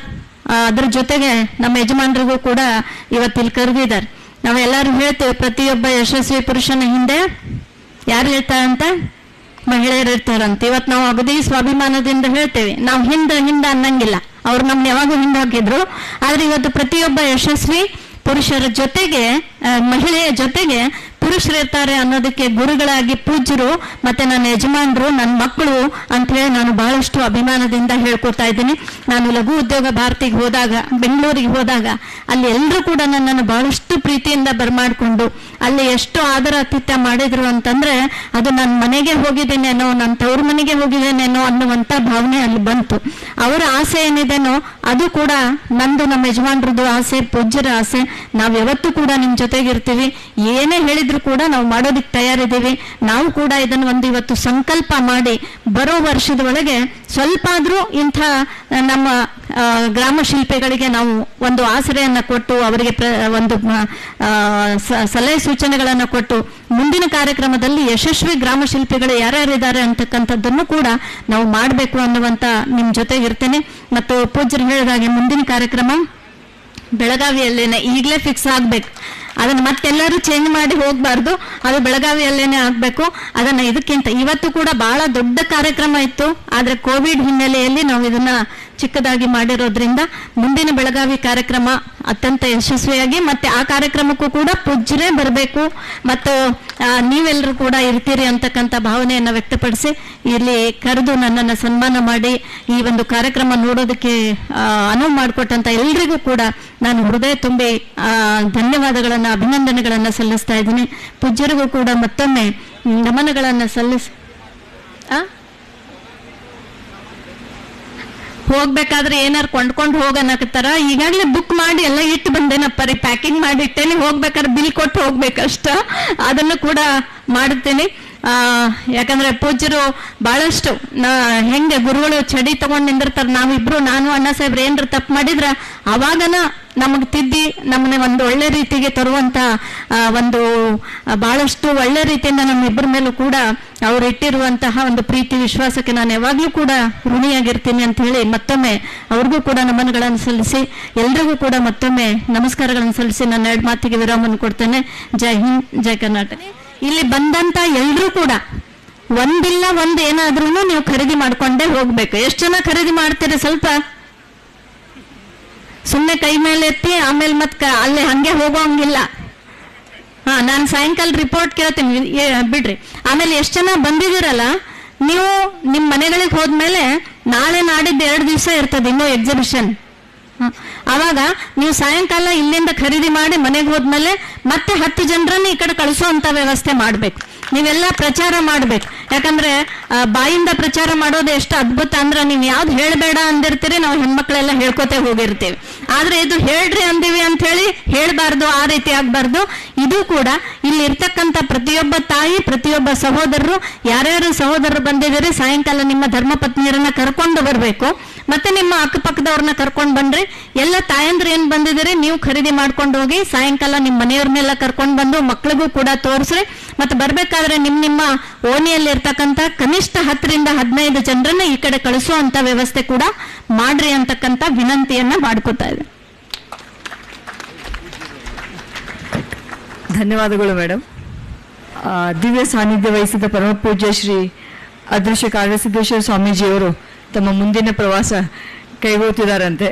ಆ, ಅದ್ರ ಜೊತೆಗೆ ನಮ್ಮ ಯಜಮಾನರಿಗೂ ಕೂಡ ಇವತ್ತಿಲ್ಲಿ ಕರೆದಿದ್ದಾರೆ ನಾವೆಲ್ಲರೂ ಹೇಳ್ತೇವೆ ಪ್ರತಿಯೊಬ್ಬ ಯಶಸ್ವಿ ಪುರುಷನ ಹಿಂದೆ ಯಾರು ಹೇಳ್ತಾರಂತ ಮಹಿಳೆಯರು ಇರ್ತಾರಂತೆ ಇವತ್ತು ನಾವು ಅಗದಿ ಸ್ವಾಭಿಮಾನದಿಂದ ಹೇಳ್ತೇವೆ ನಾವು ಹಿಂದೆ ಹಿಂದೆ ಅನ್ನಂಗಿಲ್ಲ ಅವ್ರು ನಮ್ನ ಯಾವಾಗೂ ಹಿಂದೆ ಹಾಕಿದ್ರು ಆದ್ರೆ ಇವತ್ತು ಪ್ರತಿಯೊಬ್ಬ ಯಶಸ್ವಿ ಪುರುಷರ ಜೊತೆಗೆ ಆ, ಮಹಿಳೆಯ ಜೊತೆಗೆ ಪುರುಷರು ಇರ್ತಾರೆ ಅನ್ನೋದಕ್ಕೆ ಗುರುಗಳಾಗಿ ಪೂಜ್ಯರು ಮತ್ತೆ ನನ್ನ ಯಜಮಾನರು ನನ್ನ ಮಕ್ಕಳು ಅಂತ ಹೇಳಿ ನಾನು ಬಹಳಷ್ಟು ಅಭಿಮಾನದಿಂದ ಹೇಳ್ಕೊತಾ ಇದ್ದೀನಿ ನಾನು ಲಘು ಉದ್ಯೋಗ ಭಾರತಿಗೆ ಹೋದಾಗ ಬೆಂಗಳೂರಿಗೆ ಹೋದಾಗ ಅಲ್ಲಿ ಎಲ್ಲರೂ ಕೂಡ ನನ್ನನ್ನು ಬಹಳಷ್ಟು ಪ್ರೀತಿಯಿಂದ ಬರಮಾಡ್ಕೊಂಡು ಅಲ್ಲಿ ಎಷ್ಟು ಆದರ ಆತಿಥ್ಯ ಮಾಡಿದ್ರು ಅಂತಂದ್ರೆ ಅದು ನನ್ನ ಮನೆಗೆ ಹೋಗಿದ್ದೇನೇನೋ ನನ್ನ ತವ್ರ ಮನೆಗೆ ಹೋಗಿದ್ದೇನೇನೋ ಅನ್ನುವಂತ ಭಾವನೆ ಅಲ್ಲಿ ಬಂತು ಅವರ ಆಸೆ ಏನಿದೆನೋ ಅದು ಕೂಡ ನಂದು ನಮ್ಮ ಯಜಮಾನ್ರದ್ದು ಆಸೆ ಪೂಜ್ಯರ ಆಸೆ ನಾವ್ ಯಾವತ್ತೂ ಕೂಡ ನಿಮ್ ಜೊತೆಗಿರ್ತೀವಿ ಏನೇ ಹೇಳಿದ್ರು ಕೂಡ ನಾವು ಮಾಡೋದಕ್ಕೆ ತಯಾರಿದ್ದೀವಿ ನಾವು ಕೂಡ ಇದನ್ನು ಒಂದು ಇವತ್ತು ಸಂಕಲ್ಪ ಮಾಡಿ ಬರೋ ವರ್ಷದ ಒಳಗೆ ಸ್ವಲ್ಪ ಆದ್ರೂ ಇಂಥ ಆ, ನಮ್ಮ ಆ, ಗ್ರಾಮ ಶಿಲ್ಪಿಗಳಿಗೆ ನಾವು ಒಂದು ಆಸರೆಯನ್ನ ಕೊಟ್ಟು ಅವರಿಗೆ ಪ್ರ- ಒಂದು ಮ- ಆ, ಸ- ಸಲಹೆ ಸೂಚನೆಗಳನ್ನು ಕೊಟ್ಟು ಮುಂದಿನ ಕಾರ್ಯಕ್ರಮದಲ್ಲಿ ಯಶಸ್ವಿ ಗ್ರಾಮ ಶಿಲ್ಪಿಗಳು ಯಾರ್ಯಾರಿದ್ದಾರೆ ಅಂತಕ್ಕಂಥದ್ದನ್ನು ಕೂಡ ನಾವು ಮಾಡಬೇಕು ಅನ್ನುವಂತ ನಿಮ್ ಜೊತೆಗೆ ಇರ್ತೇನೆ ಮತ್ತು ಪೂಜ್ಯರು ಹೇಳಿದಾಗೆ ಮುಂದಿನ ಕಾರ್ಯಕ್ರಮ ಬೆಳಗಾವಿಯಲ್ಲೇನೆ ಈಗಲೇ ಫಿಕ್ಸ್ ಆಗ್ಬೇಕು ಅದನ್ನ ಮತ್ತೆಲ್ಲರೂ ಚೇಂಜ್ ಮಾಡಿ ಹೋಗ್ಬಾರ್ದು ಅದು ಬೆಳಗಾವಿಯಲ್ಲೇನೆ ಆಗ್ಬೇಕು ಅದನ್ನ ಇದಕ್ಕಿಂತ ಇವತ್ತು ಕೂಡ ಬಹಳ ದೊಡ್ಡ ಕಾರ್ಯಕ್ರಮ ಇತ್ತು ಆದ್ರೆ ಕೋವಿಡ್ ಹಿನ್ನೆಲೆಯಲ್ಲಿ ನಾವು ಇದನ್ನ ಚಿಕ್ಕದಾಗಿ ಮಾಡಿರೋದ್ರಿಂದ ಮುಂದಿನ ಬೆಳಗಾವಿ ಕಾರ್ಯಕ್ರಮ ಅತ್ಯಂತ ಯಶಸ್ವಿಯಾಗಿ ಮತ್ತೆ ಆ ಕಾರ್ಯಕ್ರಮಕ್ಕೂ ಕೂಡ ಪೂಜ್ಯರೇ ಬರಬೇಕು ಮತ್ತು ಆ, ನೀವೆಲ್ಲರೂ ಕೂಡ ಇರ್ತೀರಿ ಅಂತಕ್ಕಂಥ ಭಾವನೆಯನ್ನ ವ್ಯಕ್ತಪಡಿಸಿ ಇಲ್ಲಿ ಕರೆದು ನನ್ನನ್ನು ಸನ್ಮಾನ ಮಾಡಿ ಈ ಒಂದು ಕಾರ್ಯಕ್ರಮ ನೋಡೋದಕ್ಕೆ ಆ, ಅನುವು ಮಾಡಿಕೊಟ್ಟಂತ ಎಲ್ರಿಗೂ ಕೂಡ ನಾನು ಹೃದಯ ತುಂಬಿ ಆ, ಧನ್ಯವಾದಗಳನ್ನ ಅಭಿನಂದನೆಗಳನ್ನ ಸಲ್ಲಿಸ್ತಾ ಇದ್ದೀನಿ ಪೂಜ್ಯರಿಗೂ ಕೂಡ ಮತ್ತೊಮ್ಮೆ ನಮನಗಳನ್ನ ಸಲ್ಲಿಸ್ ಆ ಹೋಗ್ಬೇಕಾದ್ರೆ ಏನಾರು ಕೊಂಡ್ಕೊಂಡು ಹೋಗನಕತ್ತಾರ ಈಗಾಗಲೇ ಬುಕ್ ಮಾಡಿ ಎಲ್ಲ ಇಟ್ಟು ಬಂದೇನಪ್ಪ ರೀ ಪ್ಯಾಕಿಂಗ್ ಮಾಡಿ ಇಟ್ಟೇನೆ ಹೋಗ್ಬೇಕಾದ್ರೆ ಬಿಲ್ ಕೊಟ್ಟು ಹೋಗ್ಬೇಕಷ್ಟ ಅದನ್ನು ಕೂಡ ಮಾಡುತ್ತೇನೆ ಆ ಯಾಕಂದ್ರೆ ಪೂಜ್ಯರು ಬಹಳಷ್ಟು ನಾ ಹೆಂಗೆ ಗುರುಗಳು ಚಡಿ ತಗೊಂಡ್ ನಿಂದಿರ್ತಾರ ನಾವಿಬ್ರು ನಾನು ಅಣ್ಣ ಸಾಹೇಬ್ರು ಏನ್ರ ತಪ್ಪು ಮಾಡಿದ್ರ ಅವಾಗನ ನಮಗ್ ತಿದ್ದಿ ನಮ್ಮನ್ನ ಒಂದು ಒಳ್ಳೆ ರೀತಿಗೆ ತರುವಂತ ಆ, ಒಂದು ಆ, ಬಹಳಷ್ಟು ಒಳ್ಳೆ ರೀತಿಯಿಂದ ನಮ್ಮಿಬ್ಬರ ಮೇಲೂ ಕೂಡ ಅವ್ರು ಇಟ್ಟಿರುವಂತಹ ಒಂದು ಪ್ರೀತಿ ವಿಶ್ವಾಸಕ್ಕೆ ನಾನು ಯಾವಾಗ್ಲೂ ಕೂಡ ಋಣಿಯಾಗಿರ್ತೀನಿ ಅಂತ ಹೇಳಿ ಮತ್ತೊಮ್ಮೆ ಅವ್ರಿಗೂ ಕೂಡ ನಮನಗಳನ್ನು ಸಲ್ಲಿಸಿ ಎಲ್ರಿಗೂ ಕೂಡ ಮತ್ತೊಮ್ಮೆ ನಮಸ್ಕಾರಗಳನ್ನು ಸಲ್ಲಿಸಿ ನನ್ನ ಎರಡು ಮಾತಿಗೆ ವಿರಾಮವನ್ನು ಕೊಡ್ತೇನೆ ಜೈ ಹಿಂದ್ ಜೈ ಕರ್ನಾಟಕ ಇಲ್ಲಿ ಬಂದಂತ ಎಲ್ರೂ ಕೂಡ ಒಂದಿಲ್ಲ ಒಂದ್ ಏನಾದ್ರೂ ನೀವು ಖರೀದಿ ಮಾಡ್ಕೊಂಡೇ ಹೋಗ್ಬೇಕು ಎಷ್ಟು ಜನ ಖರೀದಿ ಮಾಡ್ತೀರಿ ಸ್ವಲ್ಪ ಸುಮ್ಮನೆ ಕೈ ಮೇಲೆ ಎತ್ತಿ ಆಮೇಲೆ ಮತ್ ಕ- ಅಲ್ಲೇ ಹಂಗೆ ಹೋಗೋಂಗಿಲ್ಲ ಹಾ ನಾನು ಸಾಯಂಕಾಲ ರಿಪೋರ್ಟ್ ಕೇಳ್ತೀನಿ ಏ, ಬಿಡ್ರಿ ಆಮೇಲೆ ಎಷ್ಟು ಜನ ಬಂದಿದ್ದೀರಲ್ಲ ನೀವು ನಿಮ್ಮ ಮನೆಗಳಿಗೆ ಹೋದ್ಮೇಲೆ ನಾಳೆ ನಾಡಿದ್ದು ಎರಡು ದಿವಸ ಇರ್ತದೆ ಇನ್ನೂ ಎಕ್ಸಿಬಿಷನ್ ಅವಾಗ ನೀವು ಸಾಯಂಕಾಲ ಇಲ್ಲಿಂದ ಖರೀದಿ ಮಾಡಿ ಮನೆಗೆ ಹೋದ್ಮೇಲೆ ಮತ್ತೆ ಹತ್ತು ಜನರನ್ನ ಈ ಕಡೆ ಕಳಿಸುವಂತ ವ್ಯವಸ್ಥೆ ಮಾಡ್ಬೇಕು ನೀವೆಲ್ಲ ಪ್ರಚಾರ ಮಾಡ್ಬೇಕು ಯಾಕಂದ್ರೆ ಆ, ಬಾಯಿಂದ ಪ್ರಚಾರ ಮಾಡೋದು ಎಷ್ಟು ಅದ್ಭುತ ಅಂದ್ರೆ ನೀವು ಯಾವ್ದು ಹೇಳ್ಬೇಡ ಅಂದಿರ್ತೀರಿ ನಾವು ಹೆಣ್ಮಕ್ಳೆಲ್ಲ ಹೇಳ್ಕೊತೇ ಹೋಗಿರ್ತೀವಿ ಆದ್ರೆ ಇದು ಹೇಳ್ರಿ ಅಂದಿವಿ ಅಂತ ಹೇಳಿ ಹೇಳ್ಬಾರ್ದು ಆ ರೀತಿ ಆಗ್ಬಾರ್ದು ಇದು ಕೂಡ ಇಲ್ಲಿ ಇರ್ತಕ್ಕಂಥ ಪ್ರತಿಯೊಬ್ಬ ತಾಯಿ ಪ್ರತಿಯೊಬ್ಬ ಸಹೋದರರು ಯಾರ್ಯಾರು ಸಹೋದರರು ಬಂದಿದ್ದೀರಿ ಸಾಯಂಕಾಲ ನಿಮ್ಮ ಧರ್ಮಪತ್ನಿಯರನ್ನ ಕರ್ಕೊಂಡು ಬರಬೇಕು ಮತ್ತೆ ನಿಮ್ಮ ಅಕ್ಕಪಕ್ಕದವ್ರನ್ನ ಕರ್ಕೊಂಡು ಬನ್ರಿ ಎಲ್ಲ ತಾಯಂದ್ರು ಏನ್ ಬಂದಿದ್ದೀರಿ ನೀವು ಖರೀದಿ ಮಾಡ್ಕೊಂಡು ಹೋಗಿ ಸಾಯಂಕಾಲ ನಿಮ್ಮ ಮನೆಯವ್ರನ್ನೆಲ್ಲ ಕರ್ಕೊಂಡು ಬಂದು ಮಕ್ಳಿಗೂ ಕೂಡ ತೋರಿಸ್ರಿ ಮತ್ತೆ ಬರ್ಬೇಕಾದ್ರೆ ನಿಮ್ ನಿಮ್ಮ ಓಣಿಯಲ್ಲಿ ಇರ್ತಕ್ಕಂಥ ಕನಿಷ್ಠ ಹತ್ತರಿಂದ ಹದಿನೈದು ಜನರನ್ನ ಈ ಕಡೆ ಕಳಿಸುವಂತ ವ್ಯವಸ್ಥೆ ಕೂಡ ಮಾಡ್ರಿ ಅಂತಕ್ಕಂಥ ವಿನಂತಿಯನ್ನ ಮಾಡ್ಕೊತಾ ಇದೆ ಧನ್ಯವಾದಗಳು ಮೇಡಮ್ ಆ, ದಿವ್ಯ ಸಾನ್ನಿಧ್ಯ ವಹಿಸಿದ ಪರಮ ಪೂಜ್ಯ ಶ್ರೀ ಅದೃಶ್ಯ ಕಾರ್ಯಸಿದ್ದೇಶ್ವರ ಸ್ವಾಮೀಜಿಯವರು ತಮ್ಮ ಮುಂದಿನ ಪ್ರವಾಸ ಕೈಗೊಳ್ತಿದ್ದಾರಂತೆ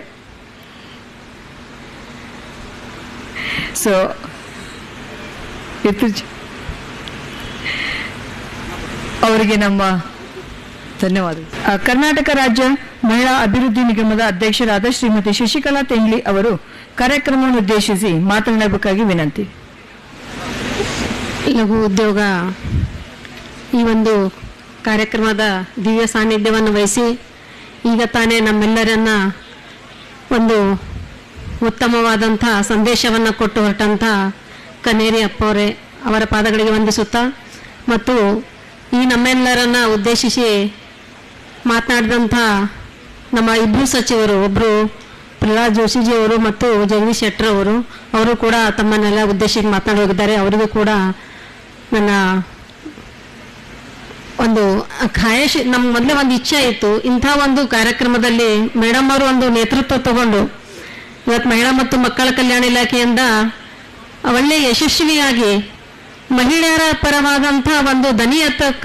ಸೊ ಇತ್ತೀಚೆ ಅವರಿಗೆ ನಮ್ಮ ಧನ್ಯವಾದ ಆ, ಕರ್ನಾಟಕ ರಾಜ್ಯ ಮಹಿಳಾ ಅಭಿವೃದ್ಧಿ ನಿಗಮದ ಅಧ್ಯಕ್ಷರಾದ ಶ್ರೀಮತಿ ಶಶಿಕಲಾ ತೆಂಗ್ಲಿ ಅವರು ಕಾರ್ಯಕ್ರಮವನ್ನು ಉದ್ದೇಶಿಸಿ ಮಾತನಾಡಬೇಕಾಗಿ ವಿನಂತಿ ಲಘು ಉದ್ಯೋಗ ಈ ಒಂದು ಕಾರ್ಯಕ್ರಮದ ದಿವ್ಯ ಸಾನ್ನಿಧ್ಯವನ್ನು ವಹಿಸಿ ಈಗ ತಾನೇ ನಮ್ಮೆಲ್ಲರನ್ನ ಒಂದು ಉತ್ತಮವಾದಂಥ ಸಂದೇಶವನ್ನು ಕೊಟ್ಟು ಹೊರಟಂಥ ಕನೇರಿ ಅಪ್ಪವರೇ ಅವರ ಪಾದಗಳಿಗೆ ವಂದಿಸುತ್ತಾ ಮತ್ತು ಈ ನಮ್ಮೆಲ್ಲರನ್ನ ಉದ್ದೇಶಿಸಿ ಮಾತನಾಡಿದಂಥ ನಮ್ಮ ಇಬ್ಬರು ಸಚಿವರು ಒಬ್ಬರು ಪ್ರಹ್ಲಾದ್ ಜೋಶಿಜಿ ಅವರು ಮತ್ತು ಜಗದೀಶ್ ಶೆಟ್ಟರ್ ಅವರು ಅವರು ಕೂಡ ತಮ್ಮನ್ನೆಲ್ಲ ಉದ್ದೇಶಿಸಿ ಮಾತನಾಡಿ ಹೋಗಿದ್ದಾರೆ ಅವರಿಗೂ ಕೂಡ ನನ್ನ ಒಂದು ಖಾಯಶ್ ನಮ್ಮ ಮೊದಲೇ ಒಂದು ಇಚ್ಛೆ ಇತ್ತು ಇಂಥ ಒಂದು ಕಾರ್ಯಕ್ರಮದಲ್ಲಿ ಮೇಡಮ್ ಅವರು ಒಂದು ನೇತೃತ್ವ ತಗೊಂಡು ಇವತ್ತು ಮಹಿಳಾ ಮತ್ತು ಮಕ್ಕಳ ಕಲ್ಯಾಣ ಇಲಾಖೆಯಿಂದ ಒಳ್ಳೆ ಯಶಸ್ವಿಯಾಗಿ ಮಹಿಳೆಯರ ಪರವಾದಂಥ ಒಂದು ದನಿ ಎತ್ತಕ್ಕ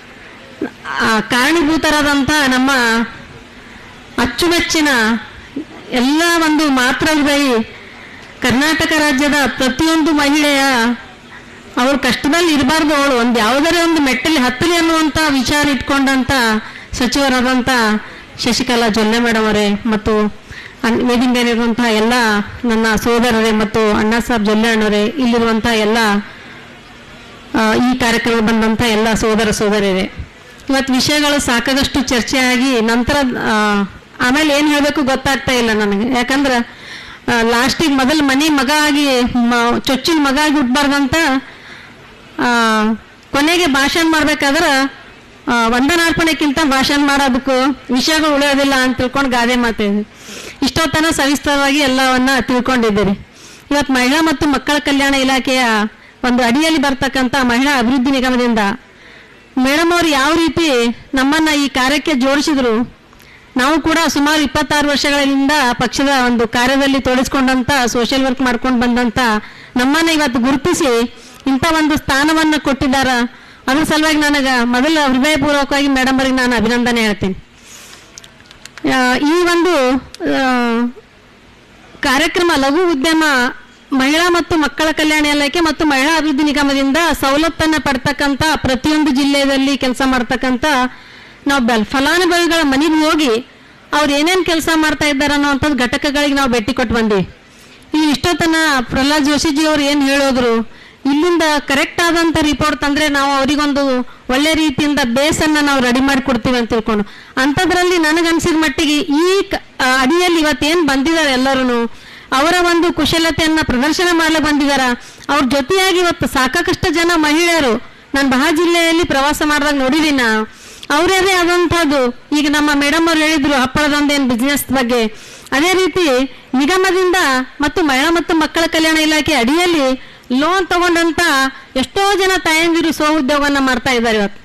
ಆ, ಕಾರಣೀಭೂತರಾದಂಥ ನಮ್ಮ ಅಚ್ಚುಮೆಚ್ಚಿನ ಎಲ್ಲ ಒಂದು ಮಾತೃಹೃದಯಿ ಕರ್ನಾಟಕ ರಾಜ್ಯದ ಪ್ರತಿಯೊಂದು ಮಹಿಳೆಯ ಅವ್ರ ಕಷ್ಟದಲ್ಲಿ ಇರಬಾರ್ದು ಅವಳು ಒಂದು ಯಾವುದರೇ ಒಂದು ಮೆಟ್ಟಲಿ ಹತ್ತಲಿ ಅನ್ನುವಂಥ ವಿಚಾರ ಇಟ್ಕೊಂಡಂತ ಸಚಿವರಾದಂಥ ಶಶಿಕಲಾ ಜೊಲ್ಲೆ ಮೇಡಮ್ ಅವರೇ ಮತ್ತು ಅನ್- ವೇದಿಕೆ ಮೇಲಿರುವಂತಹ ಎಲ್ಲ ನನ್ನ ಸೋದರರೇ ಮತ್ತು ಅಣ್ಣಾ ಸಾಹೇಬ್ ಜೊಲ್ಲೆ ಅಣ್ಣವರೇ ಇಲ್ಲಿರುವಂಥ ಎಲ್ಲ ಆ, ಈ ಕಾರ್ಯಕ್ರಮ ಬಂದಂಥ ಎಲ್ಲ ಸೋದರ ಸೋದರಿಯರೇ ಇವತ್ತು ವಿಷಯಗಳು ಸಾಕಾಗಷ್ಟು ಚರ್ಚೆಯಾಗಿ ನಂತರ ಆ, ಆಮೇಲೆ ಏನು ಹೇಳಬೇಕು ಗೊತ್ತಾಗ್ತಾ ಇಲ್ಲ ನನಗೆ ಯಾಕಂದ್ರೆ ಲಾಸ್ಟಿಗೆ ಮೊದಲು ಮನೆ ಮಗ ಆಗಿ ಮ- ಚೊಚ್ಚಿನ ಮಗ ಆಗಿ ಹುಟ್ಬಾರ್ದಂತ ಆ, ಕೊನೆಗೆ ಭಾಷಣ ಮಾಡ್ಬೇಕಾದ್ರೆ ಆ, ವಂದನಾರ್ಪಣೆಕ್ಕಿಂತ ಭಾಷಣ ಮಾಡೋದಕ್ಕೂ ವಿಷಯಗಳು ಉಳಿಯೋದಿಲ್ಲ ಅಂತ ತಿಳ್ಕೊಂಡು ಗಾದೆ ಮಾತಿದೆ ಇಷ್ಟೊತ್ತನ ಸವಿಸ್ತರವಾಗಿ ಎಲ್ಲವನ್ನ ತಿಳ್ಕೊಂಡಿದ್ದೀರಿ ಇವತ್ತು ಮಹಿಳಾ ಮತ್ತು ಮಕ್ಕಳ ಕಲ್ಯಾಣ ಇಲಾಖೆಯ ಒಂದು ಅಡಿಯಲ್ಲಿ ಬರ್ತಕ್ಕಂಥ ಮಹಿಳಾ ಅಭಿವೃದ್ಧಿ ನಿಗಮದಿಂದ ಮೇಡಮ್ ಅವರು ಯಾವ ರೀತಿ ನಮ್ಮನ್ನ ಈ ಕಾರ್ಯಕ್ಕೆ ಜೋಡಿಸಿದ್ರು ನಾವು ಕೂಡ ಸುಮಾರು ಇಪ್ಪತ್ತಾರು ವರ್ಷಗಳಿಂದ ಪಕ್ಷದ ಒಂದು ಕಾರ್ಯದಲ್ಲಿ ತೊಡಗಿಸ್ಕೊಂಡಂತ ಸೋಷಿಯಲ್ ವರ್ಕ್ ಮಾಡ್ಕೊಂಡು ಬಂದಂತ ನಮ್ಮನ್ನ ಇವತ್ತು ಗುರುತಿಸಿ ಇಂಥ ಒಂದು ಸ್ಥಾನವನ್ನು ಕೊಟ್ಟಿದ್ದಾರ ಅದ್ರ ಸಲುವಾಗಿ ನನಗೆ ಮೊದಲು ಹೃದಯಪೂರ್ವಕವಾಗಿ ಮೇಡಮ್ ಅವರಿಗೆ ನಾನು ಅಭಿನಂದನೆ ಹೇಳ್ತೀನಿ ಆ, ಈ ಒಂದು ಆ, ಕಾರ್ಯಕ್ರಮ ಲಘು ಉದ್ಯಮ ಮಹಿಳಾ ಮತ್ತು ಮಕ್ಕಳ ಕಲ್ಯಾಣ ಇಲಾಖೆ ಮತ್ತು ಮಹಿಳಾ ಅಭಿವೃದ್ಧಿ ನಿಗಮದಿಂದ ಸವಲತ್ತನ್ನ ಪಡ್ತಕ್ಕಂಥ ಪ್ರತಿಯೊಂದು ಜಿಲ್ಲೆಯಲ್ಲಿ ಕೆಲಸ ಮಾಡ್ತಕ್ಕಂಥ ನಾವು ಬೆಲ್ ಫಲಾನುಭವಿಗಳ ಮನೆಗೆ ಹೋಗಿ ಅವ್ರು ಏನೇನು ಕೆಲಸ ಮಾಡ್ತಾ ಇದ್ದಾರೆ ಅನ್ನೋವಂಥದ್ದು ಘಟಕಗಳಿಗೆ ನಾವು ಭೇಟಿ ಕೊಟ್ಟು ಬಂದ್ವಿ ಈ ಇಷ್ಟೊತ್ತನ ಪ್ರಹ್ಲಾದ್ ಜೋಶಿಜಿ ಅವ್ರು ಏನು ಹೇಳೋದ್ರು ಇಲ್ಲಿಂದ ಕರೆಕ್ಟ್ ಆದಂತ ರಿಪೋರ್ಟ್ ತಂದ್ರೆ ನಾವು ಅವರಿಗೊಂದು ಒಳ್ಳೆ ರೀತಿಯಿಂದ ಬೇಸನ್ನ ನಾವು ರೆಡಿ ಮಾಡಿ ಕೊಡ್ತೀವಿ ಅಂತ ತಿಳ್ಕೊಂಡು ಅಂಥದ್ರಲ್ಲಿ ನನಗನ್ಸಿದ ಮಟ್ಟಿಗೆ ಈ ಕ- ಆ, ಅಡಿಯಲ್ಲಿ ಇವತ್ತೇನು ಬಂದಿದ್ದಾರೆ ಎಲ್ಲರೂ ಅವರ ಒಂದು ಕುಶಲತೆಯನ್ನ ಪ್ರದರ್ಶನ ಮಾಡಲು ಬಂದಿದಾರ ಅವ್ರ ಜೊತೆಯಾಗಿ ಇವತ್ತು ಸಾಕಷ್ಟು ಜನ ಮಹಿಳೆಯರು ನಾನು ಬಹಳ ಜಿಲ್ಲೆಯಲ್ಲಿ ಪ್ರವಾಸ ಮಾಡಿದಾಗ ನೋಡಿದೀನಿ ನಾ ಅವರದೇ ಆದಂಥದ್ದು ಈಗ ನಮ್ಮ ಮೇಡಮ್ ಅವ್ರು ಹೇಳಿದ್ರು ಹಪ್ಪಳದೊಂದೇನು ಬಿಸ್ನೆಸ್ ಬಗ್ಗೆ ಅದೇ ರೀತಿ ನಿಗಮದಿಂದ ಮತ್ತು ಮಹಿಳಾ ಮತ್ತು ಮಕ್ಕಳ ಕಲ್ಯಾಣ ಇಲಾಖೆ ಅಡಿಯಲ್ಲಿ ಲೋನ್ ತಗೊಂಡಂತ ಎಷ್ಟೋ ಜನ ತಾಯಂದಿರು ಸ್ವ ಉದ್ಯೋಗವನ್ನ ಮಾಡ್ತಾ ಇದ್ದಾರೆ ಇವತ್ತು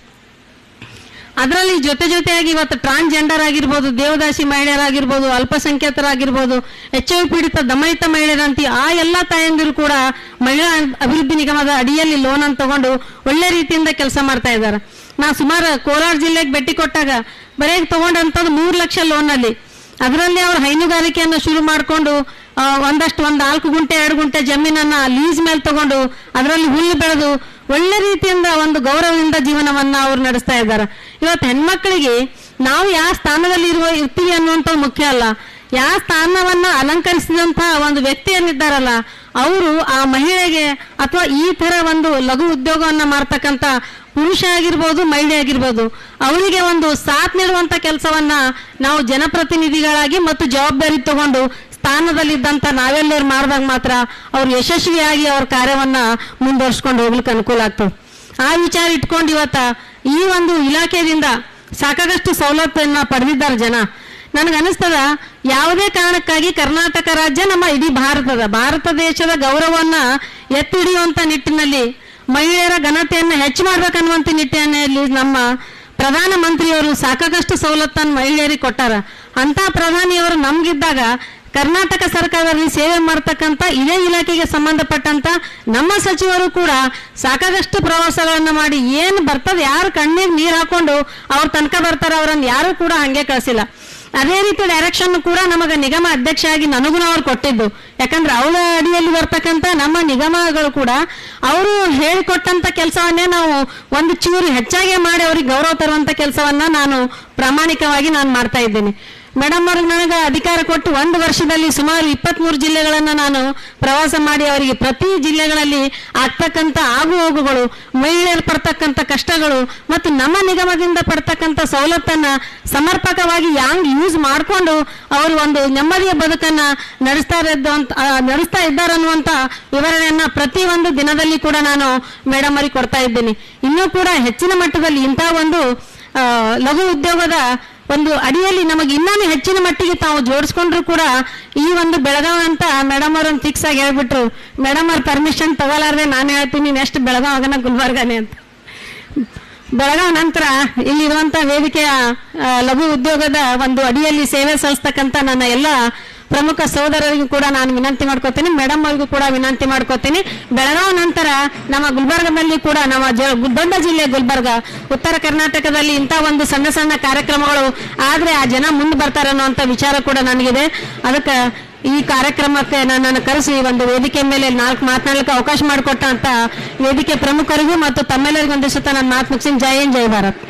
ಅದರಲ್ಲಿ ಜೊತೆ ಜೊತೆಯಾಗಿ ಇವತ್ತು ಟ್ರಾನ್ಸ್ಜೆಂಡರ್ ಆಗಿರ್ಬೋದು ದೇವದಾಸಿ ಮಹಿಳೆಯರಾಗಿರ್ಬೋದು ಅಲ್ಪಸಂಖ್ಯಾತರಾಗಿರ್ಬೋದು ಎಚ್ ಐ ಪೀಡಿತ ದಮನಿತ ಮಹಿಳೆಯರಂತಿ ಆ ಎಲ್ಲ ತಾಯಂದಿರು ಕೂಡ ಮಹಿಳಾ ಅಭಿವೃದ್ಧಿ ನಿಗಮದ ಅಡಿಯಲ್ಲಿ ಲೋನ್ ಅನ್ನು ತಗೊಂಡು ಒಳ್ಳೆ ರೀತಿಯಿಂದ ಕೆಲಸ ಮಾಡ್ತಾ ಇದ್ದಾರೆ ನಾ ಸುಮಾರು ಕೋಲಾರ ಜಿಲ್ಲೆಗೆ ಭೇಟಿ ಕೊಟ್ಟಾಗ ಬರೀ ತಗೊಂಡಂಥದ್ದು ಮೂರು ಲಕ್ಷ ಲೋನಲ್ಲಿ ಅದರಲ್ಲಿ ಅವ್ರು ಹೈನುಗಾರಿಕೆಯನ್ನು ಶುರು ಮಾಡಿಕೊಂಡು ಒಂದಷ್ಟು ಒಂದು ನಾಲ್ಕು ಗುಂಟೆ ಎರಡು ಗುಂಟೆ ಜಮೀನನ್ನ ಲೀಸ್ ಮೇಲೆ ತಗೊಂಡು ಅದರಲ್ಲಿ ಹುಲ್ಲು ಬೆಳೆದು ಒಳ್ಳೆ ರೀತಿಯಿಂದ ಒಂದು ಗೌರವದಿಂದ ಜೀವನವನ್ನ ಅವ್ರು ನಡೆಸ್ತಾ ಇದ್ದಾರೆ ಇವತ್ತು ಹೆಣ್ಮಕ್ಳಿಗೆ ನಾವು ಯಾವ ಸ್ಥಾನದಲ್ಲಿ ಇರುವ ಇರ್ತೀವಿ ಅನ್ನುವಂಥದ್ದು ಮುಖ್ಯ ಅಲ್ಲ ಯಾವ ಸ್ಥಾನವನ್ನ ಅಲಂಕರಿಸಿದಂತಹ ಒಂದು ವ್ಯಕ್ತಿಯನ್ನಿದ್ದಾರಲ್ಲ ಅವರು ಆ ಮಹಿಳೆಗೆ ಅಥವಾ ಈ ತರ ಒಂದು ಲಘು ಉದ್ಯೋಗವನ್ನ ಮಾಡ್ತಕ್ಕಂಥ ಪುರುಷ ಆಗಿರ್ಬೋದು ಮಹಿಳೆ ಆಗಿರ್ಬೋದು ಅವರಿಗೆ ಒಂದು ಸಾಥ್ ನೀಡುವಂತ ಕೆಲಸವನ್ನ ನಾವು ಜನಪ್ರತಿನಿಧಿಗಳಾಗಿ ಮತ್ತು ಜವಾಬ್ದಾರಿ ತಗೊಂಡು ಸ್ಥಾನದಲ್ಲಿದ್ದಂತ ನಾವೆಲ್ಲರೂ ಮಾಡಿದಾಗ ಮಾತ್ರ ಅವ್ರು ಯಶಸ್ವಿಯಾಗಿ ಅವ್ರ ಕಾರ್ಯವನ್ನ ಮುಂದುವರ್ಸ್ಕೊಂಡು ಹೋಗ್ಲಿಕ್ಕೆ ಅನುಕೂಲ ಆಗ್ತದೆ ಆ ವಿಚಾರ ಇಟ್ಕೊಂಡು ಇವತ್ತ ಈ ಒಂದು ಇಲಾಖೆಯಿಂದ ಸಾಕಾಗಷ್ಟು ಸವಲತ್ತನ್ನ ಪಡೆದಿದ್ದಾರೆ ಜನ ನನಗನ್ನಿಸ್ತದ ಯಾವುದೇ ಕಾರಣಕ್ಕಾಗಿ ಕರ್ನಾಟಕ ರಾಜ್ಯ ನಮ್ಮ ಇಡೀ ಭಾರತದ ಭಾರತ ದೇಶದ ಗೌರವವನ್ನ ಎತ್ತಿ ಹಿಡಿಯುವಂತ ನಿಟ್ಟಿನಲ್ಲಿ ಮಹಿಳೆಯರ ಘನತೆಯನ್ನ ಹೆಚ್ಚು ಮಾಡ್ಬೇಕನ್ನುವಂತ ನಿಟ್ಟಿನಲ್ಲಿ ನಮ್ಮ ಪ್ರಧಾನ ಮಂತ್ರಿಯವರು ಸಾಕಾಗಷ್ಟು ಸವಲತ್ತನ್ನು ಮಹಿಳೆಯರಿಗೆ ಕೊಟ್ಟಾರ ಅಂತ ಪ್ರಧಾನಿಯವರು ನಮ್ಗಿದ್ದಾಗ ಕರ್ನಾಟಕ ಸರ್ಕಾರದಲ್ಲಿ ಸೇವೆ ಮಾಡ್ತಕ್ಕಂಥ ಇದೇ ಇಲಾಖೆಗೆ ಸಂಬಂಧಪಟ್ಟಂತ ನಮ್ಮ ಸಚಿವರು ಕೂಡ ಸಾಕಾಗಷ್ಟು ಪ್ರವಾಸಗಳನ್ನ ಮಾಡಿ ಏನು ಬರ್ತದೆ ಯಾರು ಕಣ್ಣಿಗೆ ನೀರು ಹಾಕೊಂಡು ಅವ್ರ ತನಕ ಬರ್ತಾರ ಅವರನ್ನು ಯಾರು ಕೂಡ ಹಂಗೆ ಕಳಿಸಿಲ್ಲ ಅದೇ ರೀತಿ ಡೈರೆಕ್ಷನ್ ಕೂಡ ನಮಗೆ ನಿಗಮ ಅಧ್ಯಕ್ಷ ಆಗಿ ನನಗೂ ಅವ್ರು ಕೊಟ್ಟಿದ್ದು ಯಾಕಂದ್ರೆ ಅವಳ ಅಡಿಯಲ್ಲಿ ಬರ್ತಕ್ಕಂಥ ನಮ್ಮ ನಿಗಮಗಳು ಕೂಡ ಅವರು ಹೇಳಿಕೊಟ್ಟಂತ ಕೆಲಸವನ್ನೇ ನಾವು ಒಂದು ಚೂರು ಹೆಚ್ಚಾಗಿ ಮಾಡಿ ಅವ್ರಿಗೆ ಗೌರವ ತರುವಂತ ಕೆಲಸವನ್ನ ನಾನು ಪ್ರಾಮಾಣಿಕವಾಗಿ ನಾನು ಮಾಡ್ತಾ ಇದ್ದೀನಿ ಮೇಡಮ್ ಅವ್ರಿಗೆ ನನಗೆ ಅಧಿಕಾರ ಕೊಟ್ಟು ಒಂದು ವರ್ಷದಲ್ಲಿ ಸುಮಾರು ಇಪ್ಪತ್ಮೂರು ಜಿಲ್ಲೆಗಳನ್ನ ನಾನು ಪ್ರವಾಸ ಮಾಡಿ ಅವರಿಗೆ ಪ್ರತಿ ಜಿಲ್ಲೆಗಳಲ್ಲಿ ಆಗ್ತಕ್ಕಂಥ ಆಗು ಹೋಗುಗಳು ಮಹಿಳೆಯರು ಪಡ್ತಕ್ಕಂಥ ಕಷ್ಟಗಳು ಮತ್ತು ನಮ್ಮ ನಿಗಮದಿಂದ ಪಡ್ತಕ್ಕಂಥ ಸವಲತ್ತನ್ನ ಸಮರ್ಪಕವಾಗಿ ಯಾಂಗ್ ಯೂಸ್ ಮಾಡಿಕೊಂಡು ಅವರು ಒಂದು ನೆಮ್ಮದಿಯ ಬದುಕನ್ನ ನಡೆಸ್ತಾ ಇದ್ದು ಅಂತ ಆ, ನಡೆಸ್ತಾ ಇದ್ದಾರೆ ಅನ್ನುವಂತ ವಿವರಣೆಯನ್ನ ಪ್ರತಿ ಒಂದು ದಿನದಲ್ಲಿ ಕೂಡ ನಾನು ಮೇಡಮ್ ಅವರಿಗೆ ಕೊಡ್ತಾ ಇದ್ದೀನಿ ಇನ್ನೂ ಕೂಡ ಹೆಚ್ಚಿನ ಮಟ್ಟದಲ್ಲಿ ಇಂತಹ ಒಂದು ಆ, ಲಘು ಉದ್ಯೋಗದ ಒಂದು ಅಡಿಯಲ್ಲಿ ನಮಗೆ ಇನ್ನೂ ಹೆಚ್ಚಿನ ಮಟ್ಟಿಗೆ ತಾವು ಜೋಡಿಸ್ಕೊಂಡ್ರು ಕೂಡ ಈ ಒಂದು ಬೆಳಗಾವಿ ಅಂತ ಮೇಡಮ್ ಅವ್ರನ್ನ ಫಿಕ್ಸ್ ಆಗಿ ಹೇಳ್ಬಿಟ್ರು ಮೇಡಮ್ ಅವ್ರ ಪರ್ಮಿಷನ್ ತಗೊಲಾರ್ದೆ ನಾನು ಹೇಳ್ತೀನಿ ನೆಕ್ಸ್ಟ್ ಬೆಳಗಾವಗನ ಗುಲ್ಬರ್ಗಾನೆ ಅಂತ ಬೆಳಗಾವ್ ನಂತರ ಇಲ್ಲಿರುವಂತ ವೇದಿಕೆಯ ಆ, ಲಘು ಉದ್ಯೋಗದ ಒಂದು ಅಡಿಯಲ್ಲಿ ಸೇವೆ ಸಲ್ಲಿಸ್ತಕ್ಕಂಥ ನನ್ನ ಎಲ್ಲ ಪ್ರಮುಖ ಸಹೋದರರಿಗೂ ಕೂಡ ನಾನು ವಿನಂತಿ ಮಾಡ್ಕೋತೀನಿ ಮೇಡಮ್ ಅವರಿಗೂ ಕೂಡ ವಿನಂತಿ ಮಾಡ್ಕೋತೀನಿ ಬೆಳಗಾವಿ ನಂತರ ನಮ್ಮ ಗುಲ್ಬರ್ಗದಲ್ಲಿ ಕೂಡ ನಮ್ಮ ಜ- ದೊಡ್ಡ ಜಿಲ್ಲೆ ಗುಲ್ಬರ್ಗ ಉತ್ತರ ಕರ್ನಾಟಕದಲ್ಲಿ ಇಂಥ ಒಂದು ಸಣ್ಣ ಸಣ್ಣ ಕಾರ್ಯಕ್ರಮಗಳು ಆದ್ರೆ ಆ ಜನ ಮುಂದೆ ಬರ್ತಾರೆ ಅನ್ನುವಂಥ ವಿಚಾರ ಕೂಡ ನನಗಿದೆ ಅದಕ್ಕೆ ಈ ಕಾರ್ಯಕ್ರಮಕ್ಕೆ ನನ್ನನ್ನು ಕರೆಸಿ ಒಂದು ವೇದಿಕೆ ಮೇಲೆ ನಾಲ್ಕು ಮಾತನಾಡಲಿಕ್ಕೆ ಅವಕಾಶ ಮಾಡಿಕೊಟ್ಟ ಅಂತ ವೇದಿಕೆ ಪ್ರಮುಖರಿಗೂ ಮತ್ತು ತಮ್ಮೆಲ್ಲರಿಗೂ ಒಂದಿಸುತ್ತಾ ನಾನು ಮಾತು ಮುಗಿಸಿನ ಜೈ ಹಿಂದ್ ಜೈ ಭಾರತ್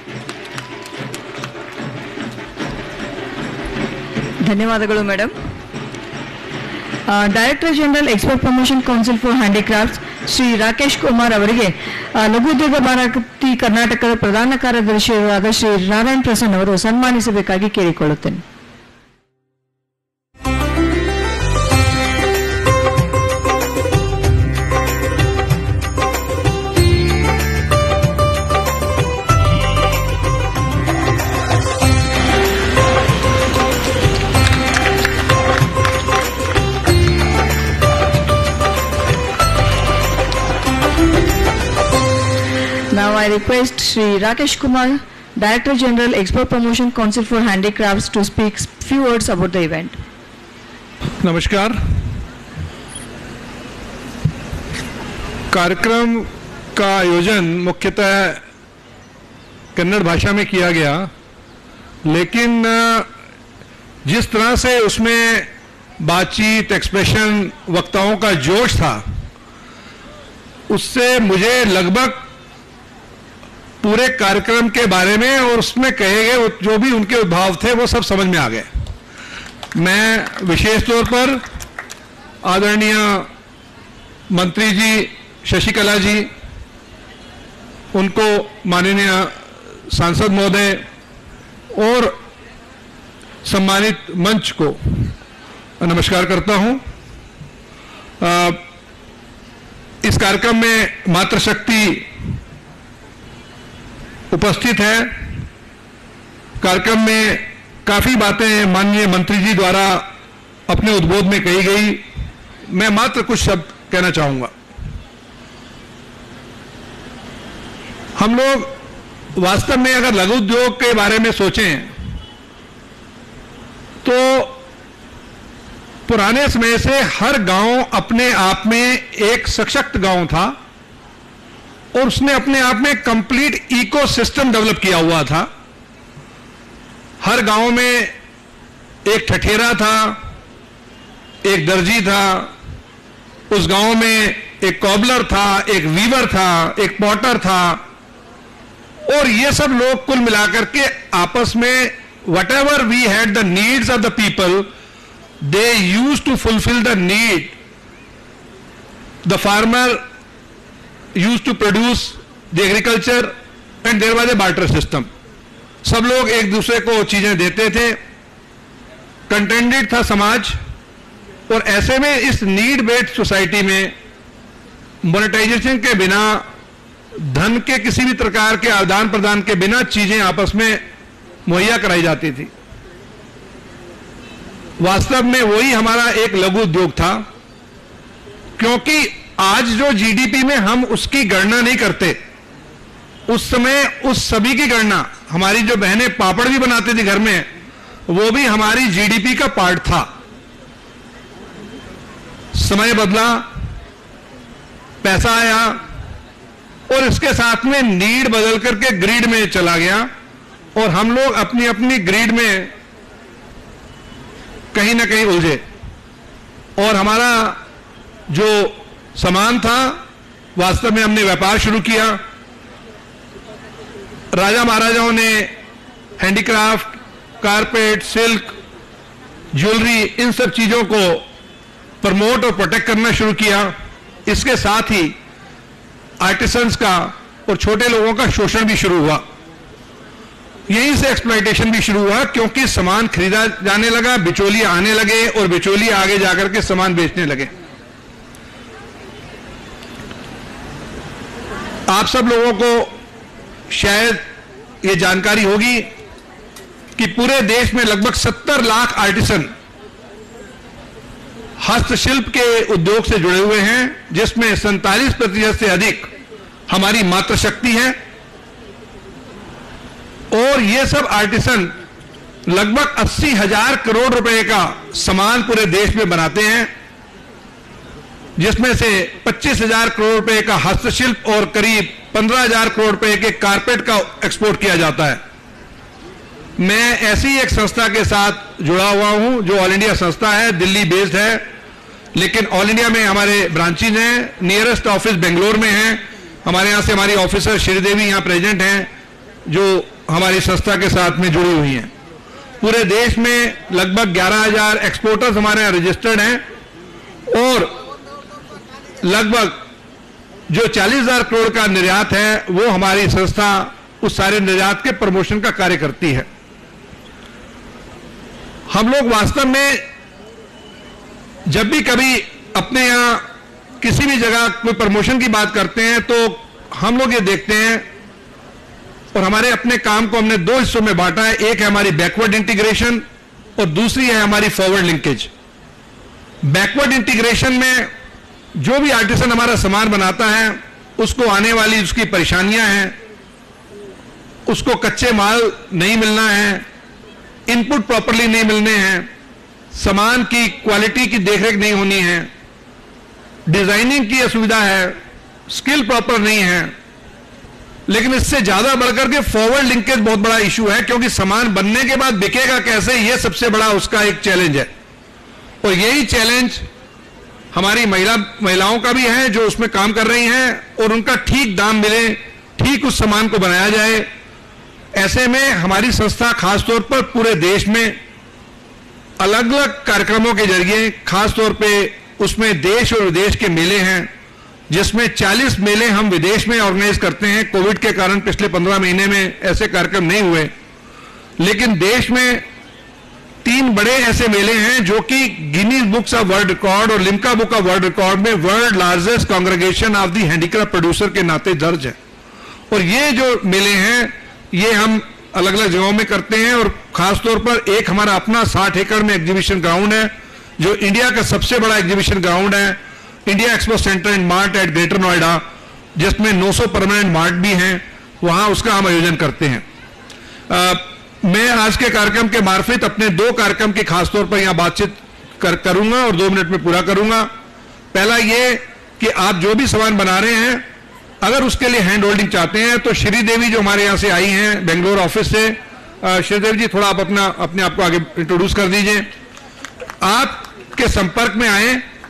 ಧನ್ಯವಾದಗಳು madam director general export promotion council for handicrafts Shri Rakesh Kumar ಅವರಿಗೆ ಆ, ಲಘು ಉದ್ಯೋಗ ಭಾರತಿ ಕರ್ನಾಟಕದ ಪ್ರಧಾನ ಕಾರ್ಯದರ್ಶಿಯಾದ ಶ್ರೀ ನಾರಾಯಣ್ ಪ್ರಸನ್ನ ಅವರು ಸನ್ಮಾನಿಸಬೇಕಾಗಿ ಕೇಳಿಕೊಳ್ಳುತ್ತೇನೆ Now I request Sri Rakesh Kumar, Director General Export Promotion Council for Handicrafts to speak few words about the event. नमस्कार कार्यक्रम का आयोजन मुख्यतः कन्नड़ भाषा में किया गया लेकिन अ, जिस तरह से उसमें बातचीत एक्सप्रेशन वक्ताओं का जोश था उससे मुझे लगभग पूरे कार्यक्रम के बारे में और उसमें कहे गए जो भी उनके उद्भाव थे वो सब समझ में आ गए मैं विशेष तौर पर आदरणीय मंत्री जी शशिकला जी उनको माननीय सांसद महोदय और सम्मानित मंच को नमस्कार करता हूं अ, इस कार्यक्रम में मातृशक्ति उपस्थित है कार्यक्रम में काफी बातें माननीय मंत्री जी द्वारा अपने उद्बोध में कही गई मैं मात्र कुछ शब्द कहना चाहूंगा हम लोग वास्तव में अगर लघु उद्योग के बारे में सोचें तो पुराने समय से हर गांव अपने आप में एक सशक्त गांव था और उसने अपने आप में कंप्लीट इकोसिस्टम डेवलप किया हुआ था हर गांव में एक ठठेरा था एक दर्जी था उस गांव में एक कॉबलर था एक वीवर था एक पॉटर था और ये सब लोग कुल मिलाकर के आपस में whatever we had the needs of the people they used to fulfil the need the farmer used to produce the agriculture and there was a barter system सब लोग एक दूसरे को चीजें देते थे कंटेंडेड था समाज और ऐसे में इस नीड बेस्ड सोसाइटी में मोनेटाइजेशन के बिना धन के किसी भी प्रकार के आदान प्रदान के बिना चीजें आपस में मुहैया कराई जाती थी वास्तव में वही हमारा एक लघु उद्योग था क्योंकि आज जो जीडीपी में हम उसकी गणना नहीं करते उस समय उस सभी की गणना हमारी जो बहनें पापड़ भी बनाती थी घर में वो भी हमारी जीडीपी का पार्ट था समय बदला पैसा आया और इसके साथ में नीड बदल करके ग्रिड में चला गया और हम लोग अपनी अपनी ग्रिड में कहीं ना कहीं उलझे और हमारा जो सामान था वास्तव में हमने व्यापार शुरू किया राजा महाराजाओं ने हैंडीक्राफ्ट कारपेट सिल्क ज्वेलरी इन सब चीजों को प्रमोट और प्रोटेक्ट करना शुरू किया इसके साथ ही आर्टिसंस का और छोटे लोगों का शोषण भी शुरू हुआ यहीं से एक्सप्लाइटेशन भी शुरू हुआ क्योंकि सामान खरीदा जाने लगा बिचौलिए आने लगे और बिचौलिए आगे जाकर के सामान बेचने लगे आप सब लोगों को शायद ये जानकारी होगी कि पूरे देश में लगभग 70 लाख आर्टिसन हस्तशिल्प के उद्योग से जुड़े हुए हैं जिसमें सैंतालीस प्रतिशत से अधिक हमारी मातृशक्ति है और ये सब आर्टिसन लगभग अस्सी हजार करोड़ रुपए का सामान पूरे देश में बनाते हैं जिसमें से पच्चीस हजार करोड़ रुपए का हस्तशिल्प और करीब पंद्रह हजार करोड़ रुपए के कारपेट का एक्सपोर्ट किया जाता है मैं ऐसी एक संस्था के साथ जुड़ा हुआ हूं जो ऑल इंडिया संस्था है दिल्ली बेस्ड है लेकिन ऑल इंडिया में हमारे ब्रांचेज हैं नियरेस्ट ऑफिस बेंगलोर में है हमारे यहां से हमारी ऑफिसर श्रीदेवी यहां प्रेजेंट हैं जो हमारी संस्था के साथ में जुड़ी हुई हैं पूरे देश में लगभग 11000 एक्सपोर्टर्स हमारे यहाँ रजिस्टर्ड हैं और लगभग जो 40000 करोड़ का निर्यात है वो हमारी संस्था उस सारे निर्यात के प्रमोशन का कार्य करती है हम लोग वास्तव में जब भी कभी अपने यहां किसी भी जगह कोई प्रमोशन की बात करते हैं तो हम लोग ये देखते हैं और हमारे अपने काम को हमने दो हिस्सों में बांटा है एक है हमारी बैकवर्ड इंटीग्रेशन और दूसरी है हमारी फॉरवर्ड लिंकेज बैकवर्ड इंटीग्रेशन में जो भी आर्टिसन हमारा सामान बनाता है उसको आने वाली उसकी परेशानियां हैं उसको कच्चे माल नहीं मिलना है इनपुट प्रॉपरली नहीं मिलने हैं सामान की क्वालिटी की देखरेख नहीं होनी है डिजाइनिंग की असुविधा है स्किल प्रॉपर नहीं है लेकिन इससे ज्यादा बढ़कर के फॉरवर्ड लिंकेज बहुत बड़ा इशू है क्योंकि सामान बनने के बाद बिकेगा कैसे यह सबसे बड़ा उसका एक चैलेंज है और यही चैलेंज हमारी महिला महिलाओं का भी है जो उसमें काम कर रही हैं और उनका ठीक दाम मिले ठीक उस सामान को बनाया जाए ऐसे में हमारी संस्था खासतौर पर पूरे देश में अलग अलग कार्यक्रमों के जरिए खासतौर पे उसमें देश और विदेश के मेले हैं जिसमें 40 मेले हम विदेश में ऑर्गेनाइज करते हैं कोविड के कारण पिछले 15 महीने में ऐसे कार्यक्रम नहीं हुए लेकिन देश में तीन बड़े ऐसे मेले हैं जो कि Guinness books of world record और Limca book of world record में world largest congregation of the handicraft producer के नाते दर्ज है और ये जो मेले हैं ये हम अलग अलग जगहों में करते हैं और खासतौर पर एक हमारा अपना 60 एकड़ में एग्जीबिशन ग्राउंड है जो इंडिया का सबसे बड़ा एग्जीबिशन ग्राउंड है India Expo Centre and Mart at Greater Noida जिसमें 900 परमानेंट मार्ट भी हैं वहां उसका हम आयोजन करते हैं आ, मैं आज के कार्यक्रम के मार्फित अपने दो कार्यक्रम की खासतौर पर यहां बातचीत कर, करूंगा और दो मिनट में पूरा करूंगा पहला ये कि आप जो भी सामान बना रहे हैं अगर उसके लिए हैंड होल्डिंग चाहते हैं तो श्री देवी जो हमारे यहां से आई हैं बेंगलोर ऑफिस से श्रीदेवी जी थोड़ा आप अपना अपने आप को आगे इंट्रोड्यूस कर दीजिए आपके संपर्क में आए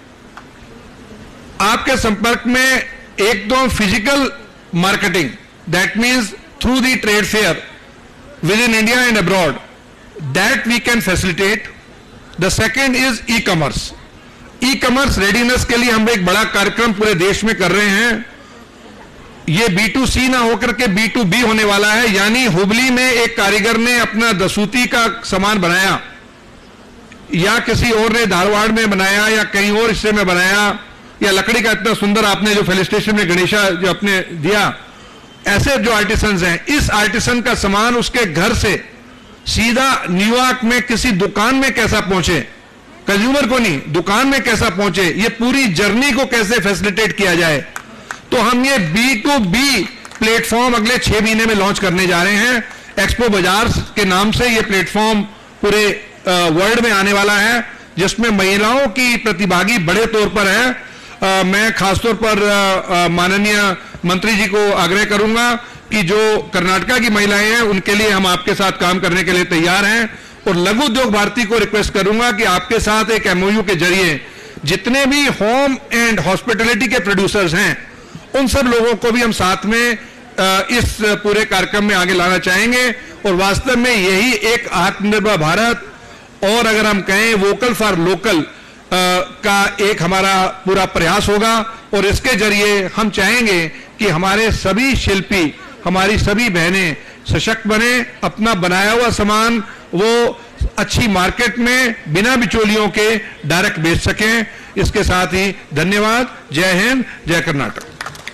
आपके संपर्क में एक तो physical marketing that means through the trade fair with in India and abroad that we can facilitate the second is e commerce e commerce readiness के लिए हम एक बड़ा कार्यक्रम पूरे देश में कर रहे हैं ये बी टू सी ना होकर के बी टू बी होने वाला है यानी हुबली में एक कारीगर ने अपना दसूती का सामान बनाया या किसी और ने धारवाड़ में बनाया या कहीं और हिस्से में बनाया या लकड़ी का इतना सुंदर आपने जो फेलिस्टेशन में गणेशा जो आपने दिया ऐसे जो आर्टिसन हैं इस आर्टिसन का सामान उसके घर से सीधा न्यूयॉर्क में किसी दुकान में कैसा पहुंचे कंज्यूमर को नहीं दुकान में कैसा पहुंचे ये पूरी जर्नी को कैसे फैसिलिटेट किया जाए तो हम ये बी टू बी प्लेटफॉर्म अगले छह महीने में लॉन्च करने जा रहे हैं एक्सपो बाजार के नाम से ये प्लेटफॉर्म पूरे वर्ल्ड में आने वाला है जिसमें महिलाओं की प्रतिभागी बड़े तौर पर है आ, मैं खासतौर पर माननीय मंत्री जी को आग्रह करूंगा कि जो कर्नाटका की महिलाएं हैं उनके लिए हम आपके साथ काम करने के लिए तैयार हैं और लघु उद्योग भारती को रिक्वेस्ट करूंगा कि आपके साथ एक एमओयू के जरिए जितने भी होम एंड हॉस्पिटलिटी के प्रोड्यूसर्स हैं उन सब लोगों को भी हम साथ में इस पूरे कार्यक्रम में आगे लाना चाहेंगे और वास्तव में यही एक आत्मनिर्भर भारत और अगर हम कहें वोकल फॉर लोकल का एक हमारा पूरा प्रयास होगा और इसके जरिए हम चाहेंगे कि हमारे सभी शिल्पी हमारी सभी बहनें सशक्त बने अपना बनाया हुआ सामान वो अच्छी मार्केट में बिना बिचौलियों के डायरेक्ट बेच सकें इसके साथ ही धन्यवाद जय हिंद जय Karnataka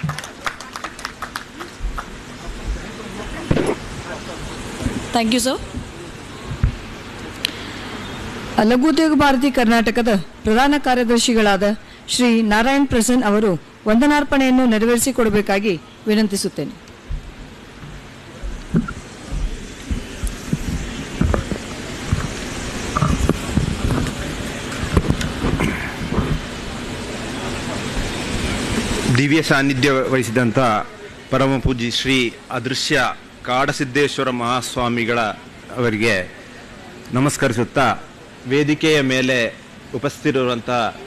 thank you sir Laghudyog Bharati ಕರ್ನಾಟಕದ ಪ್ರಧಾನ ಕಾರ್ಯದರ್ಶಿಗಳಾದ ಶ್ರೀ ನಾರಾಯಣ್ ಪ್ರಸನ್ ಅವರು ವಂದನಾರ್ಪಣೆಯನ್ನು ನೆರವೇರಿಸಿಕೊಡಬೇಕಾಗಿ ವಿನಂತಿಸುತ್ತೇನೆ ದಿವ್ಯ ಸಾನ್ನಿಧ್ಯ ವಹಿಸಿದಂಥ ಪರಮ ಪೂಜ್ಯ ಶ್ರೀ ಅದೃಶ್ಯ ಕಾಡಸಿದ್ದೇಶ್ವರ ಮಹಾಸ್ವಾಮಿಗಳ ಅವರಿಗೆ ನಮಸ್ಕರಿಸುತ್ತಾ ವೇದಿಕೆಯ ಮೇಲೆ ಉಪಸ್ಥಿತಿರುವಂಥ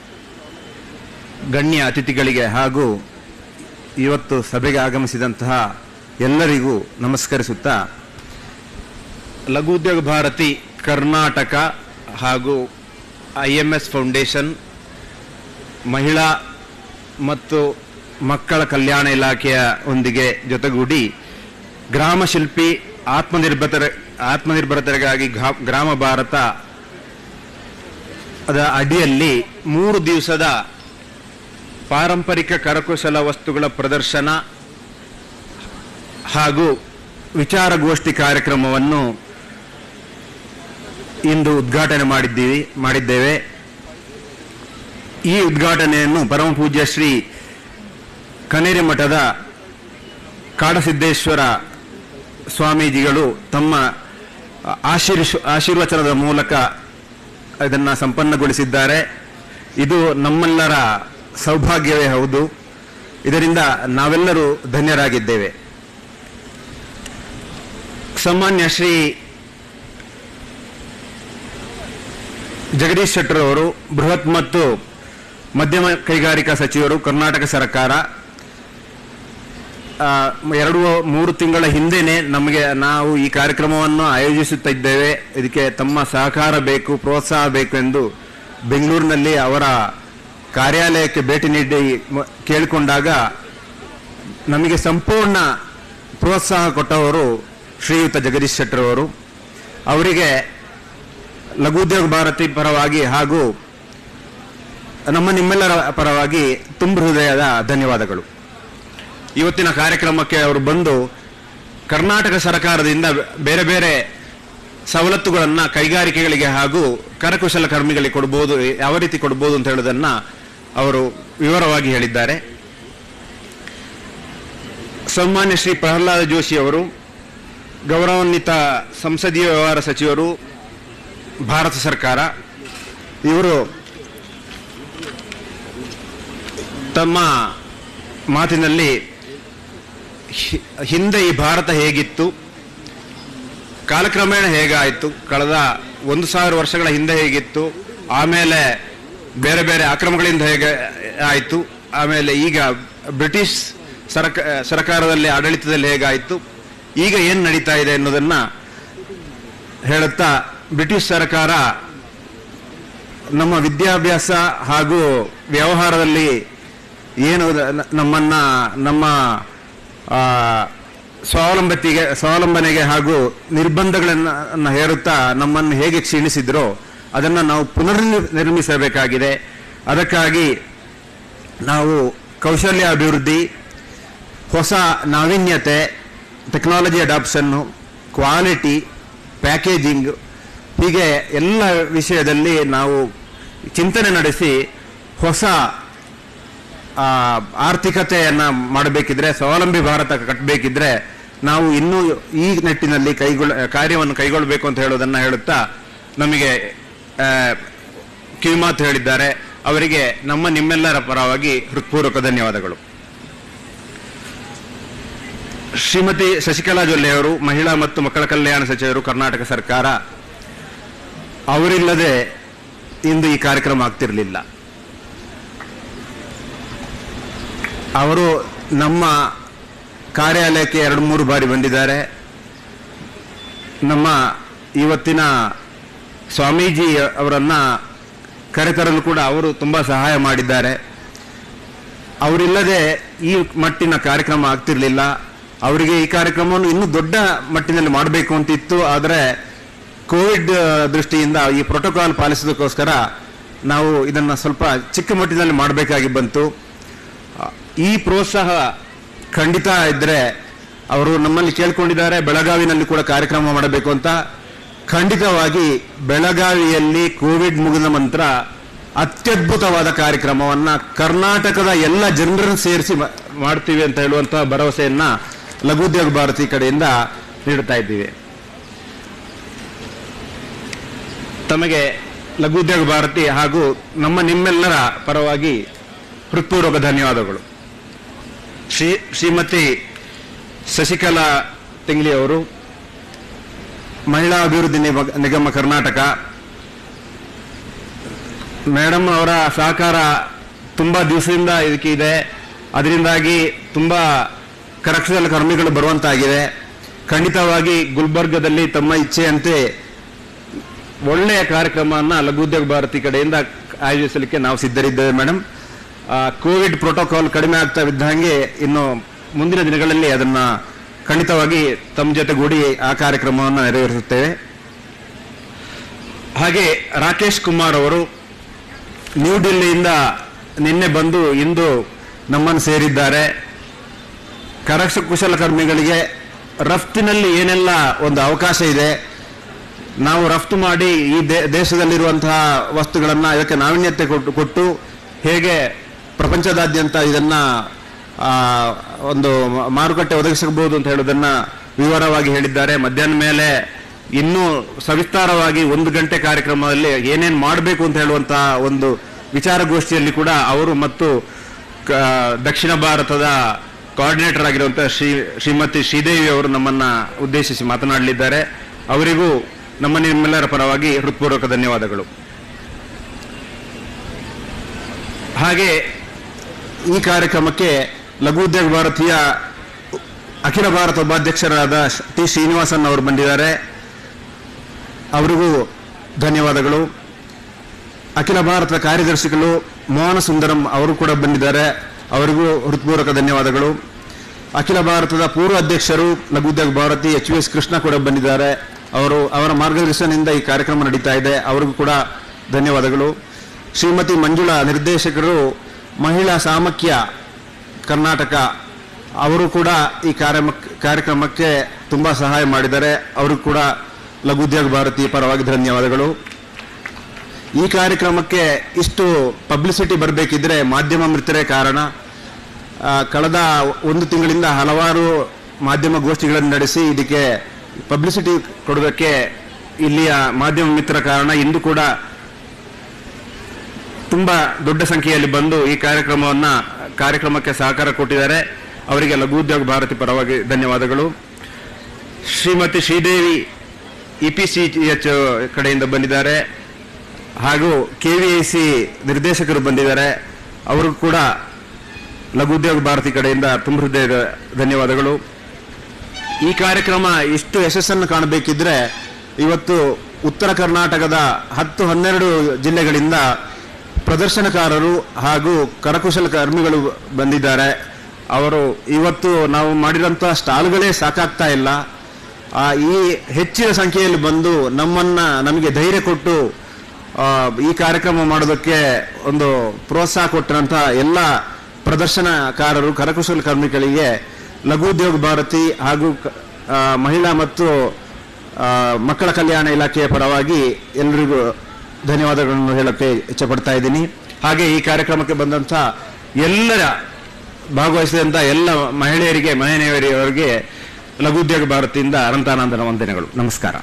ಗಣ್ಯ ಅತಿಥಿಗಳಿಗೆ ಹಾಗೂ ಇವತ್ತು ಸಭೆಗೆ ಆಗಮಿಸಿದಂತಹ ಎಲ್ಲರಿಗೂ ನಮಸ್ಕರಿಸುತ್ತಾ ಲಘು ಉದ್ಯೋಗ ಭಾರತಿ ಕರ್ನಾಟಕ ಹಾಗೂ ಐ ಎಮ್ ಎಸ್ ಫೌಂಡೇಶನ್ ಮಹಿಳಾ ಮತ್ತು ಮಕ್ಕಳ ಕಲ್ಯಾಣ ಇಲಾಖೆಯ ಒಂದಿಗೆ ಜೊತೆಗೂಡಿ ಗ್ರಾಮ ಶಿಲ್ಪಿ ಆತ್ಮನಿರ್ಭರ ಆತ್ಮನಿರ್ಭರತೆಗಾಗಿ ಘಾ- ಗ್ರಾಮ ಭಾರತ ಅದ ಅಡಿಯಲ್ಲಿ ಮೂರು ದಿವಸದ ಪಾರಂಪರಿಕ ಕರಕುಶಲ ವಸ್ತುಗಳ ಪ್ರದರ್ಶನ ಹಾಗೂ ವಿಚಾರಗೋಷ್ಠಿ ಕಾರ್ಯಕ್ರಮವನ್ನು ಇಂದು ಉದ್ಘಾಟನೆ ಮಾಡಿದ್ದೀವಿ ಮಾಡಿದ್ದೇವೆ ಈ ಉದ್ಘಾಟನೆಯನ್ನು ಪರಮ ಪೂಜ್ಯ ಶ್ರೀ ಕನೇರಿ ಮಠದ ಕಾಡಸಿದ್ದೇಶ್ವರ ಸ್ವಾಮೀಜಿಗಳು ತಮ್ಮ ಆಶೀರ್ಷ ಆಶೀರ್ವಚನದ ಮೂಲಕ ಇದನ್ನು ಸಂಪನ್ನಗೊಳಿಸಿದ್ದಾರೆ ಇದು ನಮ್ಮೆಲ್ಲರ ಸೌಭಾಗ್ಯವೇ ಹೌದು ಇದರಿಂದ ನಾವೆಲ್ಲರೂ ಧನ್ಯರಾಗಿದ್ದೇವೆ ಸಾಮಾನ್ಯ ಶ್ರೀ ಜಗದೀಶ್ ಶೆಟ್ಟರ್ ಅವರು ಬೃಹತ್ ಮತ್ತು ಮಧ್ಯಮ ಕೈಗಾರಿಕಾ ಸಚಿವರು ಕರ್ನಾಟಕ ಸರ್ಕಾರ ಆ, ಎರಡು ಮೂರು ತಿಂಗಳ ಹಿಂದೆನೆ ನಮಗೆ ನಾವು ಈ ಕಾರ್ಯಕ್ರಮವನ್ನು ಆಯೋಜಿಸುತ್ತಿದ್ದೇವೆ ಇದಕ್ಕೆ ತಮ್ಮ ಸಹಕಾರ ಬೇಕು ಪ್ರೋತ್ಸಾಹ ಬೇಕು ಎಂದು ಬೆಂಗಳೂರಿನಲ್ಲಿ ಅವರ ಕಾರ್ಯಾಲಯಕ್ಕೆ ಭೇಟಿ ನೀಡಿ ಮ- ಕೇಳಿಕೊಂಡಾಗ ನಮಗೆ ಸಂಪೂರ್ಣ ಪ್ರೋತ್ಸಾಹ ಕೊಟ್ಟವರು ಶ್ರೀಯುತ ಜಗದೀಶ್ ಶೆಟ್ಟರ್ ಅವರು ಅವರಿಗೆ ಲಘುದ್ಯೋಗ ಭಾರತಿ ಪರವಾಗಿ ಹಾಗೂ ನಮ್ಮ ನಿಮ್ಮೆಲ್ಲರ ಪರವಾಗಿ ತುಂಬ ಹೃದಯದ ಧನ್ಯವಾದಗಳು ಇವತ್ತಿನ ಕಾರ್ಯಕ್ರಮಕ್ಕೆ ಅವರು ಬಂದು ಕರ್ನಾಟಕ ಸರ್ಕಾರದಿಂದ ಬೇರೆ ಬೇರೆ ಸವಲತ್ತುಗಳನ್ನು ಕೈಗಾರಿಕೆಗಳಿಗೆ ಹಾಗೂ ಕರಕುಶಲ ಕರ್ಮಿಗಳಿಗೆ ಕೊಡ್ಬೋದು ಯಾವ ರೀತಿ ಕೊಡ್ಬೋದು ಅಂತ ಹೇಳೋದನ್ನ ಅವರು ವಿವರವಾಗಿ ಹೇಳಿದ್ದಾರೆ ಸನ್ಮಾನ್ಯ ಶ್ರೀ ಪ್ರಹ್ಲಾದ ಜೋಶಿ ಅವರು ಗೌರವಾನ್ವಿತ ಸಂಸದೀಯ ವ್ಯವಹಾರ ಸಚಿವರು ಭಾರತ ಸರ್ಕಾರ ಇವರು ತಮ್ಮ ಮಾತಿನಲ್ಲಿ ಹಿ- ಹಿಂದೆ ಈ ಭಾರತ ಹೇಗಿತ್ತು ಕಾಲಕ್ರಮೇಣ ಹೇಗಾಯಿತು ಕಳೆದ ಒಂದು ಸಾವಿರ ವರ್ಷಗಳ ಹಿಂದೆ ಹೇಗಿತ್ತು ಆಮೇಲೆ ಬೇರೆ ಬೇರೆ ಆಕ್ರಮಗಳಿಂದ ಹೇಗೆ ಆಯಿತು ಆಮೇಲೆ ಈಗ ಬ್ರಿಟಿಷ್ ಸರ್ಕ ಸರ್ಕಾರದಲ್ಲಿ ಆಡಳಿತದಲ್ಲಿ ಹೇಗಾಯಿತು ಈಗ ಏನು ನಡೀತಾ ಇದೆ ಅನ್ನೋದನ್ನ ಹೇಳುತ್ತಾ ಬ್ರಿಟಿಷ್ ಸರ್ಕಾರ ನಮ್ಮ ವಿದ್ಯಾಭ್ಯಾಸ ಹಾಗೂ ವ್ಯವಹಾರದಲ್ಲಿ ಏನು ನ- ನಮ್ಮನ್ನ ನಮ್ಮ ಆ, ಸ್ವಾವಲಂಬತಿಗೆ ಸ್ವಾವಲಂಬನೆಗೆ ಹಾಗೂ ನಿರ್ಬಂಧಗಳನ್ನು ಹೇರುತ್ತಾ ನಮ್ಮನ್ನು ಹೇಗೆ ಕ್ಷೀಣಿಸಿದ್ರೋ ಅದನ್ನು ನಾವು ಪುನರ್ ನಿರ್ಮಿಸಬೇಕಾಗಿದೆ ಅದಕ್ಕಾಗಿ ನಾವು ಕೌಶಲ್ಯ ಅಭಿವೃದ್ಧಿ ಹೊಸ ನಾವೀನ್ಯತೆ ಟೆಕ್ನಾಲಜಿ ಅಡಾಪ್ಷನ್ನು ಕ್ವಾಲಿಟಿ ಪ್ಯಾಕೇಜಿಂಗ್ ಹೀಗೆ ಎಲ್ಲ ವಿಷಯದಲ್ಲಿ ನಾವು ಚಿಂತನೆ ನಡೆಸಿ ಹೊಸ ಆ, ಆರ್ಥಿಕತೆಯನ್ನ ಮಾಡಬೇಕಿದ್ರೆ ಸ್ವಾವಲಂಬಿ ಭಾರತ ಕಟ್ಟಬೇಕಿದ್ರೆ ನಾವು ಇನ್ನೂ ಈ ನಿಟ್ಟಿನಲ್ಲಿ ಕೈಗೊಳ್ಳ ಕಾರ್ಯವನ್ನು ಕೈಗೊಳ್ಳಬೇಕು ಅಂತ ಹೇಳೋದನ್ನ ಹೇಳುತ್ತಾ ನಮಗೆ ಆ, ಕಿವಿಮಾತು ಹೇಳಿದ್ದಾರೆ ಅವರಿಗೆ ನಮ್ಮ ನಿಮ್ಮೆಲ್ಲರ ಪರವಾಗಿ ಹೃತ್ಪೂರ್ವಕ ಧನ್ಯವಾದಗಳು ಶ್ರೀಮತಿ ಶಶಿಕಲಾ ಜೊಲ್ಲೆ ಅವರು ಮಹಿಳಾ ಮತ್ತು ಮಕ್ಕಳ ಕಲ್ಯಾಣ ಸಚಿವರು ಕರ್ನಾಟಕ ಸರ್ಕಾರ ಅವರಿಲ್ಲದೆ ಇಂದು ಈ ಕಾರ್ಯಕ್ರಮ ಆಗ್ತಿರಲಿಲ್ಲ ಅವರು ನಮ್ಮ ಕಾರ್ಯಾಲಯಕ್ಕೆ ಎರಡು ಮೂರು ಬಾರಿ ಬಂದಿದ್ದಾರೆ ನಮ್ಮ ಇವತ್ತಿನ ಸ್ವಾಮೀಜಿ ಅವರನ್ನ ಕರೆತರಲು ಕೂಡ ಅವರು ತುಂಬ ಸಹಾಯ ಮಾಡಿದ್ದಾರೆ ಅವರಿಲ್ಲದೆ ಈ ಮಟ್ಟಿನ ಕಾರ್ಯಕ್ರಮ ಆಗ್ತಿರ್ಲಿಲ್ಲ ಅವರಿಗೆ ಈ ಕಾರ್ಯಕ್ರಮವನ್ನು ಇನ್ನೂ ದೊಡ್ಡ ಮಟ್ಟಿನಲ್ಲಿ ಮಾಡಬೇಕು ಅಂತ ಇತ್ತು ಆದರೆ ಕೋವಿಡ್ ದೃಷ್ಟಿಯಿಂದ ಈ ಪ್ರೋಟೋಕಾಲ್ ಪಾಲಿಸೋದಕ್ಕೋಸ್ಕರ ನಾವು ಇದನ್ನು ಸ್ವಲ್ಪ ಚಿಕ್ಕ ಮಟ್ಟಿನಲ್ಲಿ ಮಾಡಬೇಕಾಗಿ ಬಂತು ಈ ಪ್ರೋತ್ಸಾಹ ಖಂಡಿತ ಇದ್ರೆ ಅವರು ನಮ್ಮಲ್ಲಿ ಕೇಳ್ಕೊಂಡಿದ್ದಾರೆ ಬೆಳಗಾವಿನಲ್ಲಿ ಕೂಡ ಕಾರ್ಯಕ್ರಮ ಮಾಡಬೇಕು ಅಂತ ಖಂಡಿತವಾಗಿ ಬೆಳಗಾವಿಯಲ್ಲಿ ಕೋವಿಡ್ ಮುಗಿದ ನಂತರ ಅತ್ಯದ್ಭುತವಾದ ಕಾರ್ಯಕ್ರಮವನ್ನ ಕರ್ನಾಟಕದ ಎಲ್ಲ ಜನರನ್ನು ಸೇರಿಸಿ ಮಾ- ಮಾಡ್ತೀವಿ ಅಂತ ಹೇಳುವಂತಹ ಭರವಸೆಯನ್ನ ಲಘುದ್ಯೋಗ ಭಾರತಿ ಕಡೆಯಿಂದ ನೀಡುತ್ತಾ ಇದ್ದೀವಿ ತಮಗೆ ಲಘುದ್ಯೋಗ ಭಾರತಿ ಹಾಗೂ ನಮ್ಮ ನಿಮ್ಮೆಲ್ಲರ ಪರವಾಗಿ ಹೃತ್ಪೂರ್ವಕ ಧನ್ಯವಾದಗಳು ಶ್ರೀ ಶ್ರೀಮತಿ ಶಶಿಕಲಾ ತಿಂಗ್ಲಿ ಅವರು ಮಹಿಳಾ ಅಭಿವೃದ್ಧಿ ನಿಮ- ನಿಗಮ ಕರ್ನಾಟಕ ಮೇಡಮ್ ಅವರ ಸಹಕಾರ ತುಂಬ ದಿವಸದಿಂದ ಇದಕ್ಕೆ ಇದೆ ಅದರಿಂದಾಗಿ ತುಂಬ ಕರಕುಶಲ ಕರ್ಮಿಗಳು ಬರುವಂತಾಗಿದೆ ಖಂಡಿತವಾಗಿ ಗುಲ್ಬರ್ಗದಲ್ಲಿ ತಮ್ಮ ಇಚ್ಛೆಯಂತೆ ಒಳ್ಳೆಯ ಕಾರ್ಯಕ್ರಮವನ್ನು ಲಘುದ್ಯೋಗ ಭಾರತಿ ಕಡೆಯಿಂದ ಆಯೋಜಿಸಲಿಕ್ಕೆ ನಾವು ಸಿದ್ಧರಿದ್ದೇವೆ ಮೇಡಮ್ ಆ, ಕೋವಿಡ್ ಪ್ರೋಟೋಕಾಲ್ ಕಡಿಮೆ ಆಗ್ತಾ ಇದ್ದಂಗೆ ಇನ್ನು ಮುಂದಿನ ದಿನಗಳಲ್ಲಿ ಅದನ್ನ ಖಂಡಿತವಾಗಿ ತಮ್ಮ ಜೊತೆಗೂಡಿ ಆ ಕಾರ್ಯಕ್ರಮವನ್ನು ನೆರವೇರಿಸುತ್ತೇವೆ ಹಾಗೆ ರಾಕೇಶ್ ಕುಮಾರ್ ಅವರು ನ್ಯೂ ಡೆಲ್ಲಿಯಿಂದ ನಿನ್ನೆ ಬಂದು ಇಂದು ನಮ್ಮನ್ನು ಸೇರಿದ್ದಾರೆ ಕರಕ್ಷ ಕುಶಲಕರ್ಮಿಗಳಿಗೆ ರಫ್ತಿನಲ್ಲಿ ಏನೆಲ್ಲ ಒಂದು ಅವಕಾಶ ಇದೆ ನಾವು ರಫ್ತು ಮಾಡಿ ಈ ದೇ- ದೇಶದಲ್ಲಿರುವಂತಹ ವಸ್ತುಗಳನ್ನು ಇದಕ್ಕೆ ನಾವೀನ್ಯತೆ ಕೊಟ್ಟು ಕೊಟ್ಟು ಹೇಗೆ ಪ್ರಪಂಚದಾದ್ಯಂತ ಇದನ್ನ ಆ, ಒಂದು ಮ- ಮಾರುಕಟ್ಟೆ ಒದಗಿಸಬಹುದು ಅಂತ ಹೇಳೋದನ್ನ ವಿವರವಾಗಿ ಹೇಳಿದ್ದಾರೆ ಮಧ್ಯಾಹ್ನ ಮೇಲೆ ಇನ್ನೂ ಸವಿಸ್ತಾರವಾಗಿ ಒಂದು ಗಂಟೆ ಕಾರ್ಯಕ್ರಮದಲ್ಲಿ ಏನೇನು ಮಾಡಬೇಕು ಅಂತ ಹೇಳುವಂತಹ ಒಂದು ವಿಚಾರಗೋಷ್ಠಿಯಲ್ಲಿ ಕೂಡ ಅವರು ಮತ್ತು ಕ- ದಕ್ಷಿಣ ಭಾರತದ ಕೋಆರ್ಡಿನೇಟರ್ ಆಗಿರುವಂತಹ ಶ್ರೀ ಶ್ರೀಮತಿ ಶ್ರೀದೇವಿ ಅವರು ನಮ್ಮನ್ನ ಉದ್ದೇಶಿಸಿ ಮಾತನಾಡಲಿದ್ದಾರೆ ಅವರಿಗೂ ನಮ್ಮ ನಿಮ್ಮೆಲ್ಲರ ಪರವಾಗಿ ಹೃತ್ಪೂರ್ವಕ ಧನ್ಯವಾದಗಳು ಹಾಗೆ ಈ ಕಾರ್ಯಕ್ರಮಕ್ಕೆ ಲಘು ಉದ್ಯೋಗ ಭಾರತೀಯ ಅಖಿಲ ಭಾರತ ಉಪಾಧ್ಯಕ್ಷರಾದ ಶ- ಟಿ ಶ್ರೀನಿವಾಸನ್ ಅವರು ಬಂದಿದ್ದಾರೆ ಅವರಿಗೂ ಧನ್ಯವಾದಗಳು ಅಖಿಲ ಭಾರತ ಕಾರ್ಯದರ್ಶಿಗಳು ಮೋಹನ ಸುಂದರಂ ಅವರು ಕೂಡ ಬಂದಿದ್ದಾರೆ ಅವರಿಗೂ ಹೃತ್ಪೂರ್ವಕ ಧನ್ಯವಾದಗಳು ಅಖಿಲ ಭಾರತದ ಪೂರ್ವ ಅಧ್ಯಕ್ಷರು Laghu Udyog Bharati H V S Krishna ಕೂಡ ಬಂದಿದ್ದಾರೆ ಅವರು ಅವರ ಮಾರ್ಗದರ್ಶನದಿಂದ ಈ ಕಾರ್ಯಕ್ರಮ ನಡೀತಾ ಇದೆ ಅವರಿಗೂ ಕೂಡ ಧನ್ಯವಾದಗಳು ಶ್ರೀಮತಿ ಮಂಜುಳಾ ನಿರ್ದೇಶಕರು ಮಹಿಳಾ ಸಾಮಖ್ಯ ಕರ್ನಾಟಕ ಅವರು ಕೂಡ ಈ ಕಾರ್ಯಕ್ರಮ ಕಾರ್ಯಕ್ರಮಕ್ಕೆ ತುಂಬ ಸಹಾಯ ಮಾಡಿದ್ದಾರೆ ಅವರು ಕೂಡ ಲಘು ಉದ್ಯೋಗ ಭಾರತಿ ಪರವಾಗಿ ಧನ್ಯವಾದಗಳು ಈ ಕಾರ್ಯಕ್ರಮಕ್ಕೆ ಇಷ್ಟು ಪಬ್ಲಿಸಿಟಿ ಬರಬೇಕಿದ್ರೆ ಮಾಧ್ಯಮ ಮಿತ್ರರೇ ಕಾರಣ ಆ, ಕಳೆದ ಒಂದು ತಿಂಗಳಿಂದ ಹಲವಾರು ಮಾಧ್ಯಮ ಗೋಷ್ಠಿಗಳನ್ನು ನಡೆಸಿ ಇದಕ್ಕೆ ಪಬ್ಲಿಸಿಟಿ ಕೊಡೋದಕ್ಕೆ ಇಲ್ಲಿಯ ಮಾಧ್ಯಮ ಮಿತ್ರ ಕಾರಣ ಇಂದು ಕೂಡ ತುಂಬಾ ದೊಡ್ಡ ಸಂಖ್ಯೆಯಲ್ಲಿ ಬಂದು ಈ ಕಾರ್ಯಕ್ರಮವನ್ನ ಕಾರ್ಯಕ್ರಮಕ್ಕೆ ಸಹಕಾರ ಕೊಟ್ಟಿದ್ದಾರೆ ಅವರಿಗೆ ಲಘು ಉದ್ಯೋಗ ಭಾರತಿ ಪರವಾಗಿ ಧನ್ಯವಾದಗಳು ಶ್ರೀಮತಿ ಶ್ರೀದೇವಿ ಇಪಿಸಿ ಎಚ್ ಕಡೆಯಿಂದ ಬಂದಿದ್ದಾರೆ ಹಾಗೂ ಕೆವಿಐಸಿ ನಿರ್ದೇಶಕರು ಬಂದಿದ್ದಾರೆ ಅವರು ಕೂಡ ಲಘು ಉದ್ಯೋಗ ಭಾರತಿ ಕಡೆಯಿಂದ ತುಂಬ ಹೃದಯದ ಧನ್ಯವಾದಗಳು ಈ ಕಾರ್ಯಕ್ರಮ ಇಷ್ಟು ಯಶಸ್ಸನ್ನು ಕಾಣಬೇಕಿದ್ರೆ ಇವತ್ತು ಉತ್ತರ ಕರ್ನಾಟಕದ ಹತ್ತು ಹನ್ನೆರಡು ಜಿಲ್ಲೆಗಳಿಂದ ಪ್ರದರ್ಶನಕಾರರು ಹಾಗೂ ಕರಕುಶಲ ಕರ್ಮಿಗಳು ಬಂದಿದ್ದಾರೆ ಅವರು ಇವತ್ತು ನಾವು ಮಾಡಿರೋಂಥ ಸ್ಟಾಲ್ಗಳೇ ಸಾಕಾಗ್ತಾ ಇಲ್ಲ ಆ, ಈ ಹೆಚ್ಚಿನ ಸಂಖ್ಯೆಯಲ್ಲಿ ಬಂದು ನಮ್ಮನ್ನ ನಮಗೆ ಧೈರ್ಯ ಕೊಟ್ಟು ಆ, ಈ ಕಾರ್ಯಕ್ರಮ ಮಾಡೋದಕ್ಕೆ ಒಂದು ಪ್ರೋತ್ಸಾಹ ಕೊಟ್ಟಂತ ಎಲ್ಲ ಪ್ರದರ್ಶನಕಾರರು ಕರಕುಶಲ ಕಾರ್ಮಿಕರಿಗೆ ಲಘು ಉದ್ಯೋಗ ಭಾರತಿ ಹಾಗೂ ಕ- ಆ, ಮಹಿಳಾ ಮತ್ತು ಆ, ಮಕ್ಕಳ ಕಲ್ಯಾಣ ಇಲಾಖೆಯ ಪರವಾಗಿ ಎಲ್ಲರಿಗೂ ಧನ್ಯವಾದಗಳನ್ನು ಹೇಳಕ್ಕೆ ಇಚ್ಛಪಡ್ತಾ ಇದ್ದೀನಿ ಹಾಗೆ ಈ ಕಾರ್ಯಕ್ರಮಕ್ಕೆ ಬಂದಂಥ ಎಲ್ಲರ ಭಾಗವಹಿಸಿದಂಥ ಎಲ್ಲ ಮಹಿಳೆಯರಿಗೆ ಮಹಿಳೆಯರಿಗೆ ಲಘು ಉದ್ಯೋಗ ಭಾರತಿಯಿಂದ ಅನಂತಾನಂದನ ವಂದನೆಗಳು ನಮಸ್ಕಾರ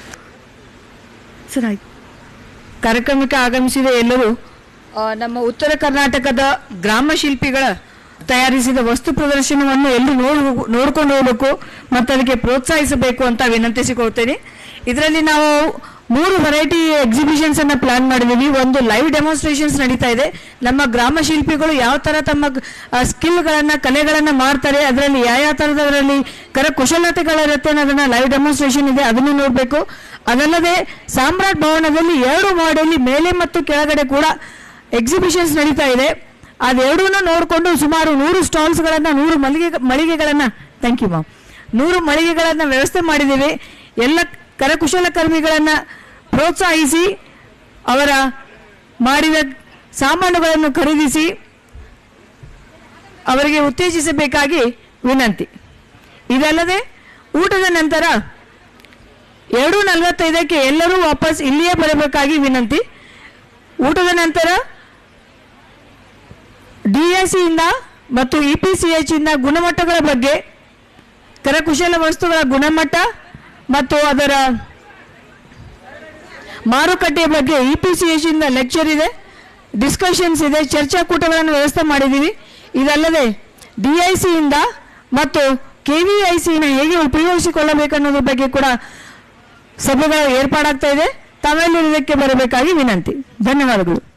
ಸರ್ ಆಯ್ತು ಕಾರ್ಯಕ್ರಮಕ್ಕೆ ಆಗಮಿಸಿದ ಎಲ್ಲರೂ ಆ, ನಮ್ಮ ಉತ್ತರ ಕರ್ನಾಟಕದ ಗ್ರಾಮ ಶಿಲ್ಪಿಗಳ ತಯಾರಿಸಿದ ವಸ್ತು ಪ್ರದರ್ಶನವನ್ನು ಎಲ್ಲರೂ ನೋಡ್ ನೋಡ್ಕೊಂಡು ಹೋಗ್ಬೇಕು ಮತ್ತು ಅದಕ್ಕೆ ಪ್ರೋತ್ಸಾಹಿಸಬೇಕು ಅಂತ ವಿನಂತಿಸಿಕೊಳ್ತೇನೆ ಇದರಲ್ಲಿ ನಾವು ಮೂರು ವೆರೈಟಿ ಎಕ್ಸಿಬಿಷನ್ಸ್ ಅನ್ನ ಪ್ಲಾನ್ ಮಾಡಿದ್ದೀವಿ ಒಂದು ಲೈವ್ ಡೆಮಾನ್ಸ್ಟ್ರೇಷನ್ಸ್ ನಡೀತಾ ಇದೆ ನಮ್ಮ ಗ್ರಾಮ ಶಿಲ್ಪಿಗಳು ಯಾವ ತರ ತಮ್ಮ ಸ್ಕಿಲ್ಗಳನ್ನ ಕಲೆಗಳನ್ನ ಮಾಡ್ತಾರೆ ಅದರಲ್ಲಿ ಯಾವ ಯಾವ ತರದರಲ್ಲಿ ಕರಕುಶಲತೆಗಳಿರುತ್ತೆ ಅನ್ನೋದನ್ನ ಲೈವ್ ಡೆಮಾನ್ಸ್ಟ್ರೇಷನ್ ಇದೆ ಅದನ್ನು ನೋಡಬೇಕು ಅದಲ್ಲದೆ ಸಾಮ್ರಾಟ್ ಭವನದಲ್ಲಿ ಎರಡು ಮಾಡಲಿ ಮೇಲೆ ಮತ್ತು ಕೆಳಗಡೆ ಕೂಡ ಎಕ್ಸಿಬಿಷನ್ಸ್ ನಡೀತಾ ಇದೆ ಅದೆರಡೂ ನೋಡಿಕೊಂಡು ಸುಮಾರು ನೂರು ಸ್ಟಾಲ್ಸ್ಗಳನ್ನ ನೂರು ಮಳಿಗೆ ಮಳಿಗೆಗಳನ್ನ ಥ್ಯಾಂಕ್ ಯು ಮ್ಯಾಮ್ ನೂರು ಮಳಿಗೆಗಳನ್ನ ವ್ಯವಸ್ಥೆ ಮಾಡಿದ್ದೀವಿ ಎಲ್ಲ ಕರಕುಶಲ ಕರ್ಮಿಗಳನ್ನ ಪ್ರೋತ್ಸಾಹಿಸಿ ಅವರ ಮಾಡಿದ ಸಾಮಾನುಗಳನ್ನು ಖರೀದಿಸಿ ಅವರಿಗೆ ಉತ್ತೇಜಿಸಬೇಕಾಗಿ ವಿನಂತಿ ಇದಲ್ಲದೆ ಊಟದ ನಂತರ ಎರಡು ನಲವತ್ತೈದಕ್ಕೆ ಎಲ್ಲರೂ ವಾಪಸ್ ಇಲ್ಲಿಯೇ ಬರಬೇಕಾಗಿ ವಿನಂತಿ ಊಟದ ನಂತರ ಡಿ ಎಸ್ ಇಂದ ಮತ್ತು ಇ ಪಿ ಸಿ ಎಚ್ ಇಂದ ಗುಣಮಟ್ಟಗಳ ಬಗ್ಗೆ ಕರಕುಶಲ ವಸ್ತುಗಳ ಗುಣಮಟ್ಟ ಮತ್ತು ಅದರ ಮಾರುಕಟ್ಟೆಯ ಬಗ್ಗೆ ಇ ಪಿ ಸಿ ಎಚ್ ಇಂದ ಲೆಕ್ಚರ್ ಇದೆ ಡಿಸ್ಕಷನ್ಸ್ ಇದೆ ಚರ್ಚಾಕೂಟಗಳನ್ನು ವ್ಯವಸ್ಥೆ ಮಾಡಿದ್ದೀವಿ ಇದಲ್ಲದೆ ಡಿಐಸಿಯಿಂದ ಮತ್ತು ಕೆವಿಐಸಿನ ಹೇಗೆ ಉಪಯೋಗಿಸಿಕೊಳ್ಳಬೇಕನ್ನೋದ್ರ ಬಗ್ಗೆ ಕೂಡ ಸಭೆಗಳು ಏರ್ಪಾಡಾಗ್ತಾ ಇದೆ ತಾವೆಲ್ಲರೂ ಇದಕ್ಕೆ ಬರಬೇಕಾಗಿ ವಿನಂತಿ ಧನ್ಯವಾದಗಳು